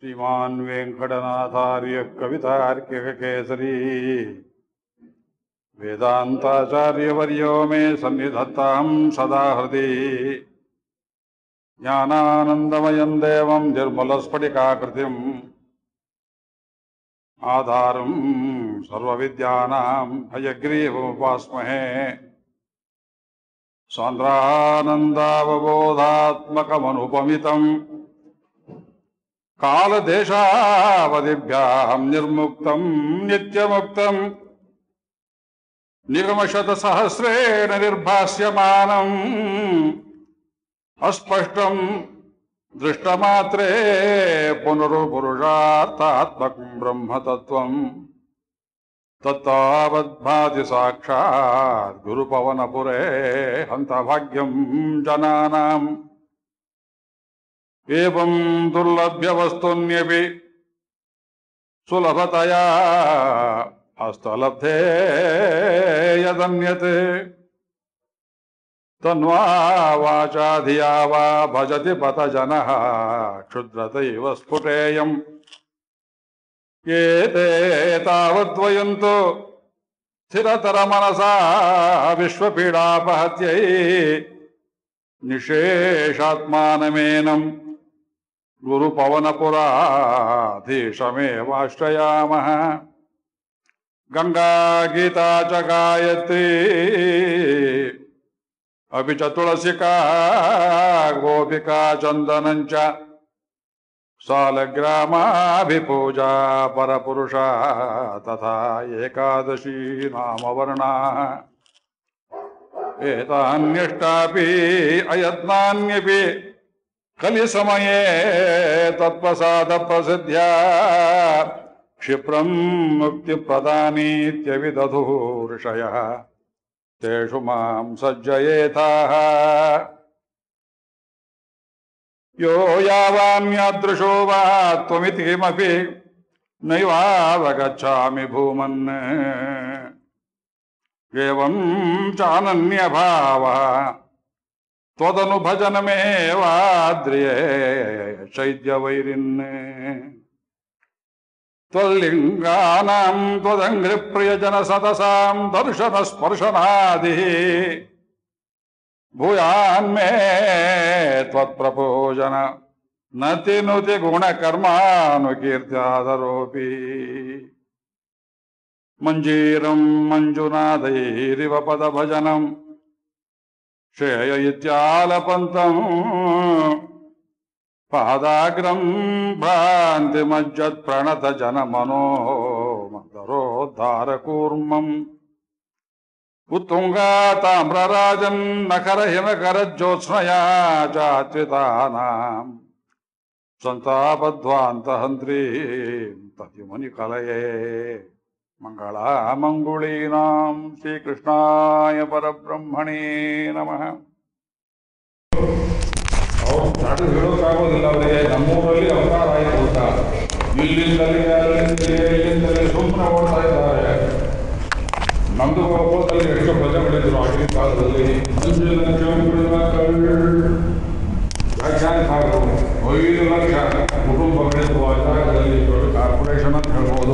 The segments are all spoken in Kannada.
श्रीमान् वेङ्कटनाथार्य कवितार्किककेसरी वेदान्ताचार्यवर्यो मे सन्निधत्तां सदा हृदि ज्ञानानन्दमयं देवं निर्मलस्फटिकाकृतिम् आधारं सर्वविद्यानां हयग्रीवमुपास्महे सान्द्रानन्दावबोधात्मकमनुपमितम् कालदेशावधिभ्यां निर्मुक्तं नित्यमुक्तम् निगमशतसहस्रेण निर्भास्यमानम् अस्पष्टं दृष्टमात्रे पुनरुपुरुषार्थात्मकं ब्रह्मतत्त्वम् तत्तावद्भाति साक्षात् गुरुपवनपुरे हन्तभाग्यं जनानाम् एवं दुर्लभ्यवस्तुन्यपि सुलभतया हस्तलब्धे यदन्यते तन्वा वाचा धिया वा भजति पतजनः क्षुद्रतैव स्फुटेयम् एते तावद्वयन्तु स्थिरतरमनसा विश्वपीडापहत्यै निशेषात्मानमेनम् गुरुपवनपुराधीशमेवाश्रयामः गङ्गा गीता च गायत्री अपि च तुलसिका गोपिका चन्दनं च सालग्रामाभिपूजा परपुरुषा तथा एकादशी नामवर्णा एतान्यष्टापि अयत्नान्यपि कलिसमये तत्प्रसादप्रसिद्ध्या क्षिप्रं मुक्तिप्रदानीत्यविदधुः ऋषयः तेषु मां सज्जयेथाः यो यावान्यादृशो वा त्वमिति किमपि नैवावगच्छामि भूमन् एवं चानन्यभावः त्वदनुभजनमेवाद्रिये शैद्यवैरिन् त्वल्लिङ्गानां त्वदङ्घ्रिप्रियजनसदसां दर्शनस्पर्शनादिः भूयान्मे त्वत्प्रपोजन नतिनुति गुणकर्मानुकीर्त्यादरोऽपि मञ्जीरं मञ्जुनादैरिव पदभजनम् श्रेय इत्यालपन्तम् पादाग्रं भ्रान्तिमज्जत्प्रणतजनमनो मन्दरोद्धारकूर्मम् उत्तुङ्गा ताम्रराजन् नखरहिमकरज्योत्स्नया चात्वितानाम् सन्तापध्वान्तहन्त्रीम् तद्युमनिकलये ಮಂಗಳಾಮಂಗುಳೀನಾಂ ಶ್ರೀಕೃಷ್ಣಾಯ ಪರಬ್ರಹ್ಮಣೇ ನಮಃ ಅವ್ರು ನಾಟಕ ಹೇಳೋಕ್ಕಾಗೋದಿಲ್ಲ ಅವರಿಗೆ ನಮ್ಮೂರಲ್ಲಿ ಅವತಾರ ಆಯ್ತು ಅಂತ ಇಲ್ಲಿಂದಲೇ ಅಲ್ಲಿಂದಲೇ ಇಲ್ಲಿಂದಲೇ ಸುಮ್ಮನೆ ಓಡ್ತಾ ಇದ್ದಾರೆ ನಮ್ದು ಕೋಪದಲ್ಲಿ ಎಷ್ಟು ಪ್ರಜೆಗಳಿದ್ರು ಆಗಿನ ಕಾಲದಲ್ಲಿ ಅഞ്ചು ಲಕ್ಷ ಮಕ್ಕಳು ಲಕ್ಷಾಂತರ ಐದು ಲಕ್ಷ ಕುಟುಂಬಗಳಿರುವ ಜಾಗದಲ್ಲಿ ದೊಡ್ಡ ಕಾರ್ಪೊರೇಷನ್ ಅಂತ ಹೇಳ್ಬೋದು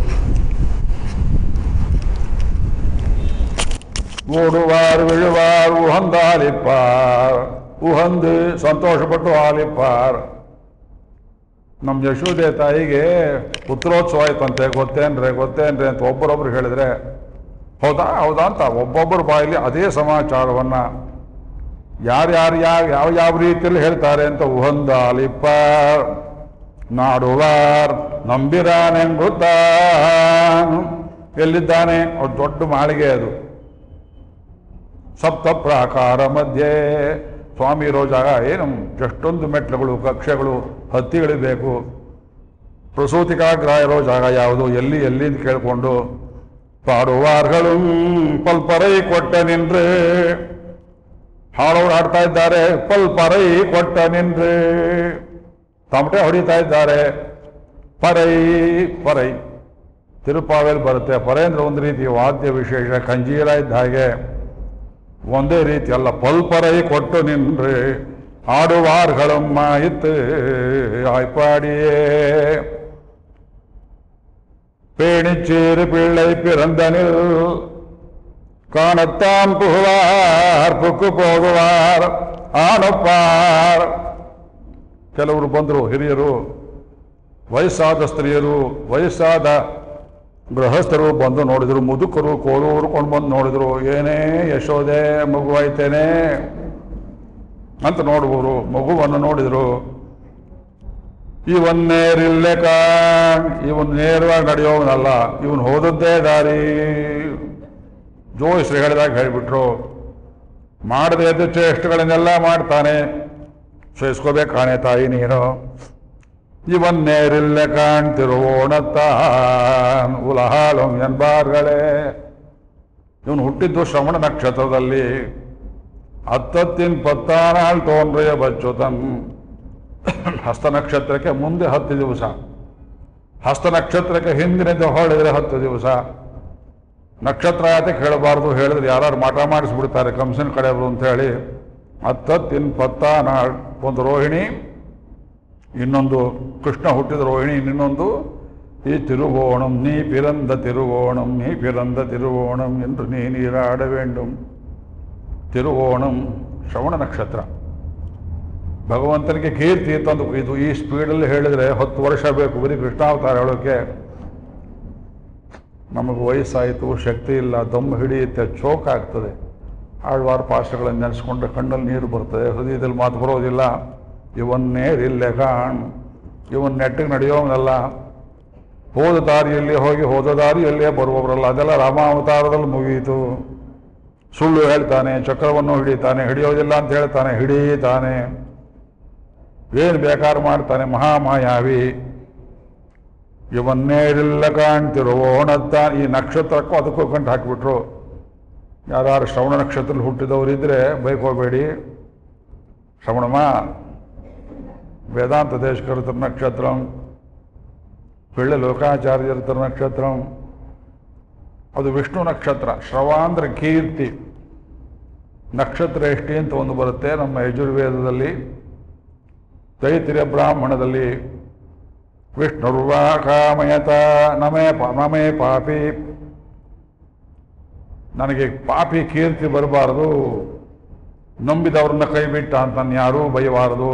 ಓಡುವಾರ್ ವಿಳುವಾರ್ ಉಹಂದಾಲಿಪ್ಪಾರ್ ಉಹಂದು ಸಂತೋಷಪಟ್ಟು ಆಲಿಪ್ಪಾರ್ ನಮ್ಮ ಯಶೋದೆ ತಾಯಿಗೆ ಪುತ್ರೋತ್ಸವ ಆಯ್ತಂತೆ ಗೊತ್ತೇನ್ರೆ ಗೊತ್ತೇನ್ರೆ ಅಂತ ಒಬ್ಬರೊಬ್ರು ಹೇಳಿದ್ರೆ ಹೌದಾ ಹೌದಾ ಅಂತ ಒಬ್ಬೊಬ್ಬರ ಬಾಯಲ್ಲಿ ಅದೇ ಸಮಾಚಾರವನ್ನ ಯಾರ್ಯಾರು ಯಾವ ಯಾವ ಯಾವ ರೀತಿಯಲ್ಲಿ ಹೇಳ್ತಾರೆ ಅಂತ ಉಹಂದಾಲಿಪ್ಪಾರ್ ನಾಡುವಾರ್ ನಂಬಿರಾನೆಂಗುತ್ತಾನ್ ಎಲ್ಲಿದ್ದಾನೆ ಅವ್ರು ದೊಡ್ಡ ಮಾಳಿಗೆ ಅದು ಸಪ್ತ ಪ್ರಾಕಾರ ಮಧ್ಯೆ ಸ್ವಾಮಿ ಇರೋ ಜಾಗ ಏನು ಎಷ್ಟೊಂದು ಮೆಟ್ಲುಗಳು ಕಕ್ಷೆಗಳು ಹತ್ತಿಗಳಿಬೇಕು ಪ್ರಸೂತಿಕಾಗ್ರಹ ಇರೋ ಜಾಗ ಯಾವುದು ಎಲ್ಲಿ ಎಲ್ಲಿ ಅಂತ ಕೇಳಿಕೊಂಡು ಪಾಡುವಾರ್ಗಳು ಪಲ್ಪರೈ ಕೊಟ್ಟ ನಿನ್ರೆ ಹಾಡೋರು ಹಾಡ್ತಾ ಇದ್ದಾರೆ ಪಲ್ಪರೈ ಕೊಟ್ಟ ನಿನ್ರೆ ತಮಟೆ ಹೊಡಿತಾ ಇದ್ದಾರೆ ಪರೈ ಪರೈ ತಿರುಪಾವೆಲ್ ಬರುತ್ತೆ ಪರೈ ಅಂದ್ರೆ ಒಂದು ರೀತಿ ವಾದ್ಯ ವಿಶೇಷ ಕಂಜೀರ ಇದ್ದ ಹಾಗೆ ಒಂದೇ ರೀತಿ ಅಲ್ಲ ಪಲ್ಪರೈ ಕೊಟ್ಟು ನಿನ್ರಿ ஆடுவார்களும் மாயித்து ஆய்ப்பாடியே பேணிச்சீறு பிள்ளை பிறந்தனில் காணத்தான் புகுவார் புக்கு போகுவார் ಆನಪ್ಪಾರ್ ಕೆಲವರು ಬಂದರು ಹಿರಿಯರು ವಯಸ್ಸಾದ ಸ್ತ್ರೀಯರು ವಯಸ್ಸಾದ ಗೃಹಸ್ಥರು ಬಂದು ನೋಡಿದ್ರು ಮುದುಕರು ಕೋಲು ಕೊಂಡು ಬಂದು ನೋಡಿದ್ರು ಏನೇ ಯಶೋದೆ ಮಗುವಾಯ್ತೇನೆ ಅಂತ ನೋಡುವರು ಮಗುವನ್ನು ನೋಡಿದ್ರು ಇವನ್ನೇರಿಲ್ಲೆ ಕಾಣ್ ಇವನ್ ನೇರವಾಗಿ ನಡೆಯೋವನಲ್ಲ ಇವನ್ ಹೋದದ್ದೇ ದಾರಿ ಜೋಯಿಸ್ರು ಹೇಳಿದಾಗ ಹೇಳಿಬಿಟ್ರು ಮಾಡದೆ ಎದ್ದು ಚೇಷ್ಟೆಗಳನ್ನೆಲ್ಲ ಮಾಡ್ತಾನೆ ಸಹಿಸ್ಕೋಬೇಕಾನೆ ತಾಯಿ ನೀನು ಇವನ್ನೇರಿಲ್ಲೆ ಕಾಣ್ತಿರುವೋಣತ್ತಾನ್ ಉಲಹಾಳಂ ಎನ್ಬಾರ್ಗಳೇ ಇವನು ಹುಟ್ಟಿದ್ದು ಶ್ರವಣ ನಕ್ಷತ್ರದಲ್ಲಿ ಹತ್ತತ್ತಿನ ಪತ್ತಾನಾಳ್ ತೋನ್ರೆಯ ಬಚ್ಚುತನ್ ಹಸ್ತ ನಕ್ಷತ್ರಕ್ಕೆ ಮುಂದೆ ಹತ್ತು ದಿವಸ ಹಸ್ತ ನಕ್ಷತ್ರಕ್ಕೆ ಹಿಂದಿನಿಂದ ಹೊಳಿದ್ರೆ ಹತ್ತು ದಿವಸ ನಕ್ಷತ್ರ ಆಯ್ತು ಕೇಳಬಾರ್ದು ಹೇಳಿದ್ರೆ ಯಾರು ಮಾಟ ಮಾಡಿಸ್ಬಿಡ್ತಾರೆ ಕಂಸನ ಕಡೆಯವರು ಅಂತ ಹೇಳಿ ಹತ್ತತ್ತಿನ ಪತ್ತಾನಾಳ್ ಒಂದು ರೋಹಿಣಿ ಇನ್ನೊಂದು ಕೃಷ್ಣ ಹುಟ್ಟಿದ ರೋಹಿಣಿ ಇನ್ನೊಂದು ಈ ತಿರುವೋಣಂ ನೀ ಪಿರಂದ ತಿರುವೋಣಂ ನೀ ಪಿರಂದ ತಿರುವೋಣಂ ಎಂದು ನೀ ನೀರಾಡ ವೇಂಡುಂ ತಿರುವೋಣಂ ಶ್ರವಣ ನಕ್ಷತ್ರ ಭಗವಂತನಿಗೆ ಕೀರ್ತಿ ತಂದು ಇದು ಈ ಸ್ಪೀಡಲ್ಲಿ ಹೇಳಿದರೆ ಹತ್ತು ವರ್ಷ ಬೇಕು ಬರೀ ಕೃಷ್ಣಾವತಾರ ಹೇಳೋಕೆ ನಮಗೆ ವಯಸ್ಸಾಯಿತು ಶಕ್ತಿ ಇಲ್ಲ ದಮ್ಮು ಹಿಡಿಯುತ್ತೆ ಚೋಕ್ ಆಗ್ತದೆ ಆಳ್ವಾರ ಪಾಶಗಳನ್ನು ನೆನೆಸ್ಕೊಂಡ್ರೆ ಕಣ್ಣಲ್ಲಿ ನೀರು ಬರ್ತದೆ ಹೃದಯದಲ್ಲಿ ಮಾತು ಬರೋದಿಲ್ಲ ಇವನ್ನೇರಿಲ್ಲೆ ಕಾಣ್ ಇವನ್ ನೆಟ್ಟಿಗೆ ನಡೆಯೋವನಲ್ಲ ಹೋದ ದಾರಿಯಲ್ಲಿ ಹೋಗಿ ಹೋದ ದಾರಿಯಲ್ಲೇ ಬರುವವರಲ್ಲ ಅದೆಲ್ಲ ರಾಮಾವತಾರದಲ್ಲಿ ಮುಗಿಯಿತು ಸುಳ್ಳು ಹೇಳ್ತಾನೆ ಚಕ್ರವನ್ನು ಹಿಡಿತಾನೆ ಹಿಡಿಯೋದಿಲ್ಲ ಅಂತ ಹೇಳ್ತಾನೆ ಹಿಡಿತಾನೆ ಏನು ಬೇಕಾದ್ರೂ ಮಾಡ್ತಾನೆ ಮಹಾಮಾಯಾವಿ ಇವನ್ನೇರಿಲ್ಲ ಕಾಣ್ತಿರುವೋಣತ್ತ ಈ ನಕ್ಷತ್ರಕ್ಕೂ ಅದಕ್ಕೂ ಕಂಡು ಹಾಕಿಬಿಟ್ರು ಯಾರು ಶ್ರವಣ ನಕ್ಷತ್ರದಲ್ಲಿ ಹುಟ್ಟಿದವರಿದ್ದರೆ ಬೈಕೋಬೇಡಿ ಶ್ರವಣಮ ವೇದಾಂತ ದೇಶಕರ ನಕ್ಷತ್ರಂ ಪಿಳ್ಳ ಲೋಕಾಚಾರ್ಯರ ನಕ್ಷತ್ರಂ ಅದು ವಿಷ್ಣು ನಕ್ಷತ್ರ ಶ್ರವ ಅಂದ್ರೆ ಕೀರ್ತಿ ನಕ್ಷತ್ರ ಎಷ್ಟಿ ಅಂತ ಒಂದು ಬರುತ್ತೆ ನಮ್ಮ ಯಜುರ್ವೇದದಲ್ಲಿ ತೈತಿರ್ಯ ಬ್ರಾಹ್ಮಣದಲ್ಲಿ ವಿಷ್ಣುರ್ವಾ ಕಾಮಯತ ನಮೇ ಪಾ ನಮೇ ಪಾಪಿ ನನಗೆ ಪಾಪಿ ಕೀರ್ತಿ ಬರಬಾರದು ನಂಬಿದವ್ರನ್ನ ಕೈ ಬಿಟ್ಟ ಅಂತ ನಾನು ಯಾರೂ ಬೈಯಬಾರದು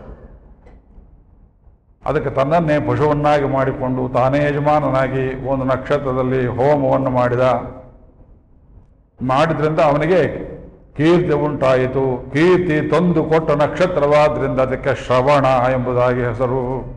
ಅದಕ್ಕೆ ತನ್ನನ್ನೇ ಪಶುವನ್ನಾಗಿ ಮಾಡಿಕೊಂಡು ತಾನೇ ಯಜಮಾನನಾಗಿ ಒಂದು ನಕ್ಷತ್ರದಲ್ಲಿ ಹೋಮವನ್ನು ಮಾಡಿದ ಮಾಡಿದ್ರಿಂದ ಅವನಿಗೆ ಕೀರ್ತಿ ಉಂಟಾಯಿತು ಕೀರ್ತಿ ತಂದು ಕೊಟ್ಟ ನಕ್ಷತ್ರವಾದ್ರಿಂದ ಅದಕ್ಕೆ ಶ್ರವಣ ಎಂಬುದಾಗಿ ಹೆಸರು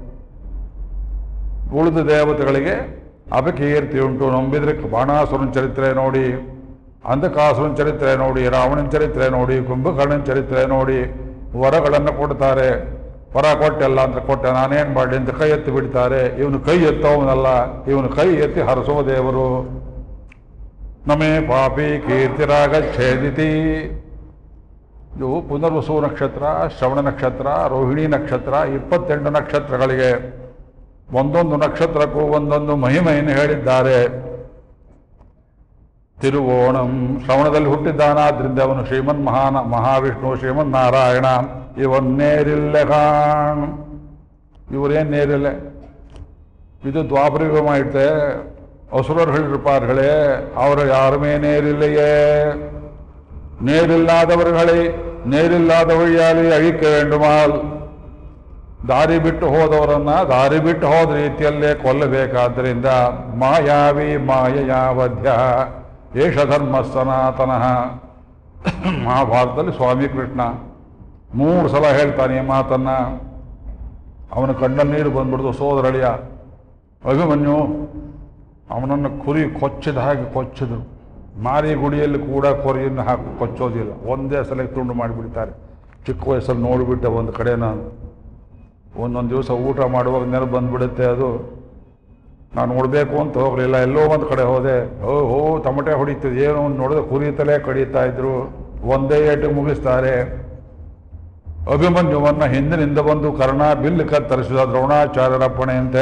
ಉಳಿದ ದೇವತೆಗಳಿಗೆ ಅಪಕೀರ್ತಿ ಉಂಟು ನಂಬಿದ್ರೆ ಬಾಣಾಸುರನ ಚರಿತ್ರೆ ನೋಡಿ ಅಂಧಕಾಸುರನ ಚರಿತ್ರೆ ನೋಡಿ ರಾವಣನ ಚರಿತ್ರೆ ನೋಡಿ ಕುಂಭಕರ್ಣನ ಚರಿತ್ರೆ ನೋಡಿ ವರಗಳನ್ನು ಕೊಡ್ತಾರೆ ವರ ಕೊಟ್ಟೆಲ್ಲ ಅಂತ ಕೊಟ್ಟೆ ನಾನೇನು ಮಾಡಲಿ ಅಂತ ಕೈ ಎತ್ತಿ ಬಿಡ್ತಾರೆ ಇವನು ಕೈ ಎತ್ತವನಲ್ಲ ಇವನು ಕೈ ಎತ್ತಿ ಹರಿಸುವ ದೇವರು ನಮೇ ಪಾಪಿ ಕೀರ್ತಿರಾಗ ಛೇದಿತಿ ಇದು ಪುನರ್ವಸು ನಕ್ಷತ್ರ ಶ್ರವಣ ನಕ್ಷತ್ರ ರೋಹಿಣಿ ನಕ್ಷತ್ರ ಇಪ್ಪತ್ತೆಂಟು ನಕ್ಷತ್ರಗಳಿಗೆ ಒಂದೊಂದು ನಕ್ಷತ್ರಕ್ಕೂ ಒಂದೊಂದು ಮಹಿಮೆಯನ್ನು ಹೇಳಿದ್ದಾರೆ ತಿರುವೋಣಂ ಶ್ರವಣದಲ್ಲಿ ಹುಟ್ಟಿದ್ದಾನಾದ್ರಿಂದ ಅವನು ಶ್ರೀಮನ್ ಮಹಾನ ಮಹಾವಿಷ್ಣು ಶ್ರೀಮನ್ ನಾರಾಯಣ ಇವನ್ನೇರಿಲ್ಲೆ ಕಾಣ್ ಇವರೇನ್ ನೇರಿಲ್ಲ ಇದು ದ್ವಾಪರಯುಗ ಮಾಡಿತ್ತೆ ಅಸುರರು ಹೇಳಿರ್ಪಾರ್ಗಳೇ ಅವರು ಯಾರುಮೇ நேரில்லையே நேரில்லாதவர்களை நேರಿல்லாದ வழிಯಾಲಿ ಅழிக்க வேண்டுமாಲ್ ದಾರಿ ಬಿಟ್ಟು ಹೋದವರನ್ನ ದಾರಿ ಬಿಟ್ಟು ಹೋದ ರೀತಿಯಲ್ಲೇ ಕೊಲ್ಲಬೇಕಾದ್ದರಿಂದ ಮಾಯಾವಿ ಮಾಯಯಾವಧ್ಯ ಏಷ ಧರ್ಮ ಸನಾತನಃ ಮಹಾಭಾರತದಲ್ಲಿ ಸ್ವಾಮಿ ಕೃಷ್ಣ ಮೂರು ಸಲ ಹೇಳ್ತಾನೆ ಈ ಮಾತನ್ನ ಅವನ ಕಣ್ಣಲ್ಲಿ ನೀರು ಬಂದ್ಬಿಡ್ದು ಸೋದರಳಿಯ ಅಭಿಮನ್ಯು ಅವನನ್ನು ಕುರಿ ಕೊಚ್ಚಿದ ಹಾಗೆ ಕೊಚ್ಚಿದ್ರು ಮಾರಿ ಗುಡಿಯಲ್ಲಿ ಕೂಡ ಕೊರಿಯನ್ನು ಹಾಕಿ ಕೊಚ್ಚೋದಿಲ್ಲ ಒಂದೇ ಸಲ ತುಂಡು ಮಾಡಿಬಿಡ್ತಾರೆ ಚಿಕ್ಕ ವಯಸ್ಸಲ್ಲಿ ನೋಡಿಬಿಟ್ಟೆ ಒಂದು ಕಡೆ ನಾನು ಒಂದೊಂದು ದಿವಸ ಊಟ ಮಾಡುವಾಗ ನೆನಪು ಬಂದ್ಬಿಡುತ್ತೆ ಅದು ನಾನು ನೋಡಬೇಕು ಅಂತ ಹೋಗಲಿಲ್ಲ ಎಲ್ಲೋ ಒಂದು ಕಡೆ ಹೋದೆ ಓ ಹೋ ತಮಟೆ ಹೊಡಿತಿದ್ದು ಏನೋ ಒಂದು ನೋಡಿದ್ರೆ ಕುರಿ ತಲೆ ಕಡಿತಾ ಇದ್ರು ಒಂದೇ ಏಟಿಗೆ ಮುಗಿಸ್ತಾರೆ ಅಭಿಮನ್ಯುವನ್ನ ಹಿಂದಿನಿಂದ ಬಂದು ಕರ್ಣ ಬಿಲ್ಲು ಕತ್ತರಿಸಿದ ದ್ರೋಣಾಚಾರ್ಯರಪ್ಪಣೆಯಂತೆ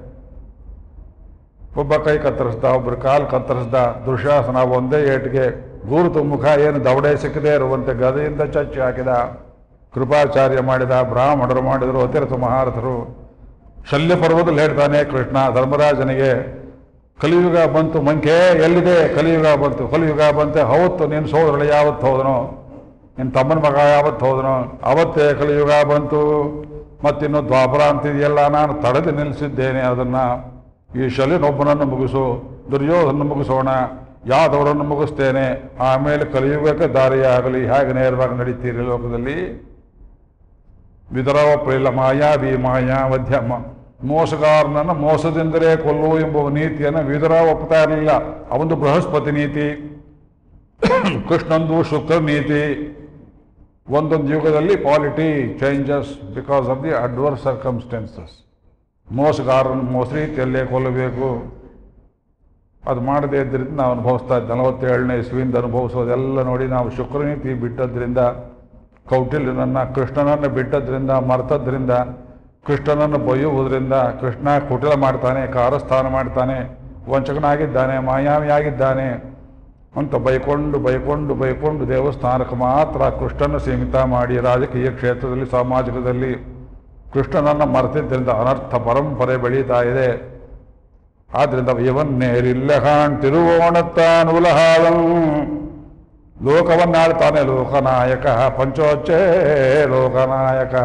ಒಬ್ಬ ಕೈ ಕತ್ತರಿಸ್ದ ಒಬ್ಬರು ಕಾಲು ಕತ್ತರಿಸ್ದ ದುಶಾಸನ ಒಂದೇ ಏಟಿಗೆ ಗುರುತು ಮುಖ ಏನು ದವಡೆ ಸಿಕ್ಕದೆ ಇರುವಂತೆ ಗದೆಯಿಂದ ಚಚ್ಚಿ ಹಾಕಿದ ಕೃಪಾಚಾರ್ಯ ಮಾಡಿದ ಬ್ರಾಹ್ಮಣರು ಮಾಡಿದರು ಅತಿರಥ ಮಹಾರಥರು ಶಲ್ಯ ಪರ್ವದಲ್ಲಿ ಹೇಳ್ತಾನೆ ಕೃಷ್ಣ ಧರ್ಮರಾಜನಿಗೆ ಕಲಿಯುಗ ಬಂತು ಮಂಕೆ ಎಲ್ಲಿದೆ ಕಲಿಯುಗ ಬಂತು ಕಲಿಯುಗ ಬಂತೆ ಅವತ್ತು ನಿನ್ನ ಸೋದರಳು ಯಾವತ್ತು ಹೋದನೋ ನಿನ್ನ ತಮ್ಮನ ಮಗ ಯಾವತ್ತು ಹೋದನೋ ಅವತ್ತೇ ಕಲಿಯುಗ ಬಂತು ಮತ್ತಿನ್ನು ದ್ವಾಪರ ಅಂತಿದೆಯಲ್ಲ ನಾನು ತಡೆದು ನಿಲ್ಲಿಸಿದ್ದೇನೆ ಅದನ್ನ ಈ ಶಲಿನೊಬ್ಬನನ್ನು ಮುಗಿಸು ದುರ್ಯೋಧನ ಮುಗಿಸೋಣ ಯಾದವರನ್ನು ಮುಗಿಸ್ತೇನೆ ಆಮೇಲೆ ಕಲಿಯುಗಕ್ಕೆ ದಾರಿಯಾಗಲಿ ಹೇಗೆ ನೇರವಾಗಿ ನಡೀತೀರಿ ಲೋಕದಲ್ಲಿ ವಿದರವಪ್ರಿಲ್ಲ ಮಾಯಾವಿ ಮಾಯಾ ಮಧ್ಯಮ ಮೋಸಗಾರನನ್ನು ಮೋಸದಿಂದಲೇ ಕೊಲ್ಲು ಎಂಬುವ ನೀತಿಯನ್ನು ವಿದುರ ಒಪ್ತಾ ಇರಲಿಲ್ಲ ಅವೊಂದು ಬೃಹಸ್ಪತಿ ನೀತಿ ಕೃಷ್ಣಂದು ಶುಕ್ರ ನೀತಿ ಒಂದೊಂದು ಯುಗದಲ್ಲಿ polity changes because of the adverse circumstances ಮೋಸಗಾರನ ಮೋಸ ರೀತಿಯಲ್ಲೇ ಕೊಲ್ಲಬೇಕು ಅದು ಮಾಡದೇ ಇದ್ದರಿಂದ ನಾವು ಅನುಭವಿಸ್ತಾ ಇದ್ದ ನಲವತ್ತೇಳನೇ ಇಸ್ವಿಯಿಂದ ಅನುಭವಿಸೋದೆಲ್ಲ ನೋಡಿ ನಾವು ಶುಕ್ರನೀತಿ ಬಿಟ್ಟದ್ರಿಂದ ಕೌಟಿಲ್ಯನನ್ನು ಕೃಷ್ಣನನ್ನು ಬಿಟ್ಟದ್ರಿಂದ ಮರ್ತದ್ರಿಂದ ಕೃಷ್ಣನನ್ನು ಬೊಯ್ಯುವುದರಿಂದ ಕೃಷ್ಣ ಕುಟಿಲ ಮಾಡ್ತಾನೆ ಕಾರಸ್ಥಾನ ಮಾಡ್ತಾನೆ ವಂಚಕನಾಗಿದ್ದಾನೆ ಮಾಯಾವಿಯಾಗಿದ್ದಾನೆ ಅಂತ ಬೈಕೊಂಡು ಬೈಕೊಂಡು ಬೈಕೊಂಡು ದೇವಸ್ಥಾನಕ್ಕೆ ಮಾತ್ರ ಕೃಷ್ಣನ ಸೀಮಿತ ಮಾಡಿ ರಾಜಕೀಯ ಕ್ಷೇತ್ರದಲ್ಲಿ ಸಾಮಾಜಿಕದಲ್ಲಿ ಕೃಷ್ಣನನ್ನು ಮರೆತಿದ್ದರಿಂದ ಅನರ್ಥ ಪರಂಪರೆ ಬೆಳೀತಾ ಇದೆ ಆದ್ರಿಂದ ಇವನ್ನೇರಿಲ್ಲ ಕಾಣ್ತಿರುವೋಣತ್ತಾನ್ ಉಲಹಾಳಂ ಲೋಕವನ್ನಾಳ್ತಾನೆ ಲೋಕನಾಯಕ ಪಂಚೋಚ್ಚೇ ಲೋಕನಾಯಕ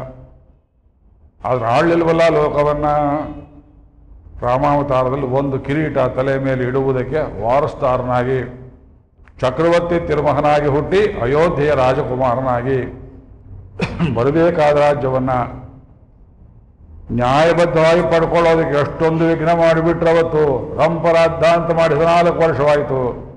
ಆದ್ರೆ ಆಳ್ಲಿಲ್ವಲ್ಲ ಲೋಕವನ್ನ ರಾಮಾವತಾರದಲ್ಲಿ ಒಂದು ಕಿರೀಟ ತಲೆ ಮೇಲೆ ಇಡುವುದಕ್ಕೆ ವಾರಸ್ದಾರನಾಗಿ ಚಕ್ರವರ್ತಿ ತಿರುಮಹನಾಗಿ ಹುಟ್ಟಿ ಅಯೋಧ್ಯೆಯ ರಾಜಕುಮಾರನಾಗಿ ಬರಬೇಕಾದ ರಾಜ್ಯವನ್ನ ನ್ಯಾಯಬದ್ಧವಾಗಿ ಪಡ್ಕೊಳ್ಳೋದಕ್ಕೆ ಎಷ್ಟೊಂದು ವಿಘ್ನ ಮಾಡಿಬಿಟ್ರವತ್ತು ರಂಪರಾದ್ದ ಅಂತ ಮಾಡಿ ಹದಿನಾಲ್ಕು ವರ್ಷವಾಯಿತು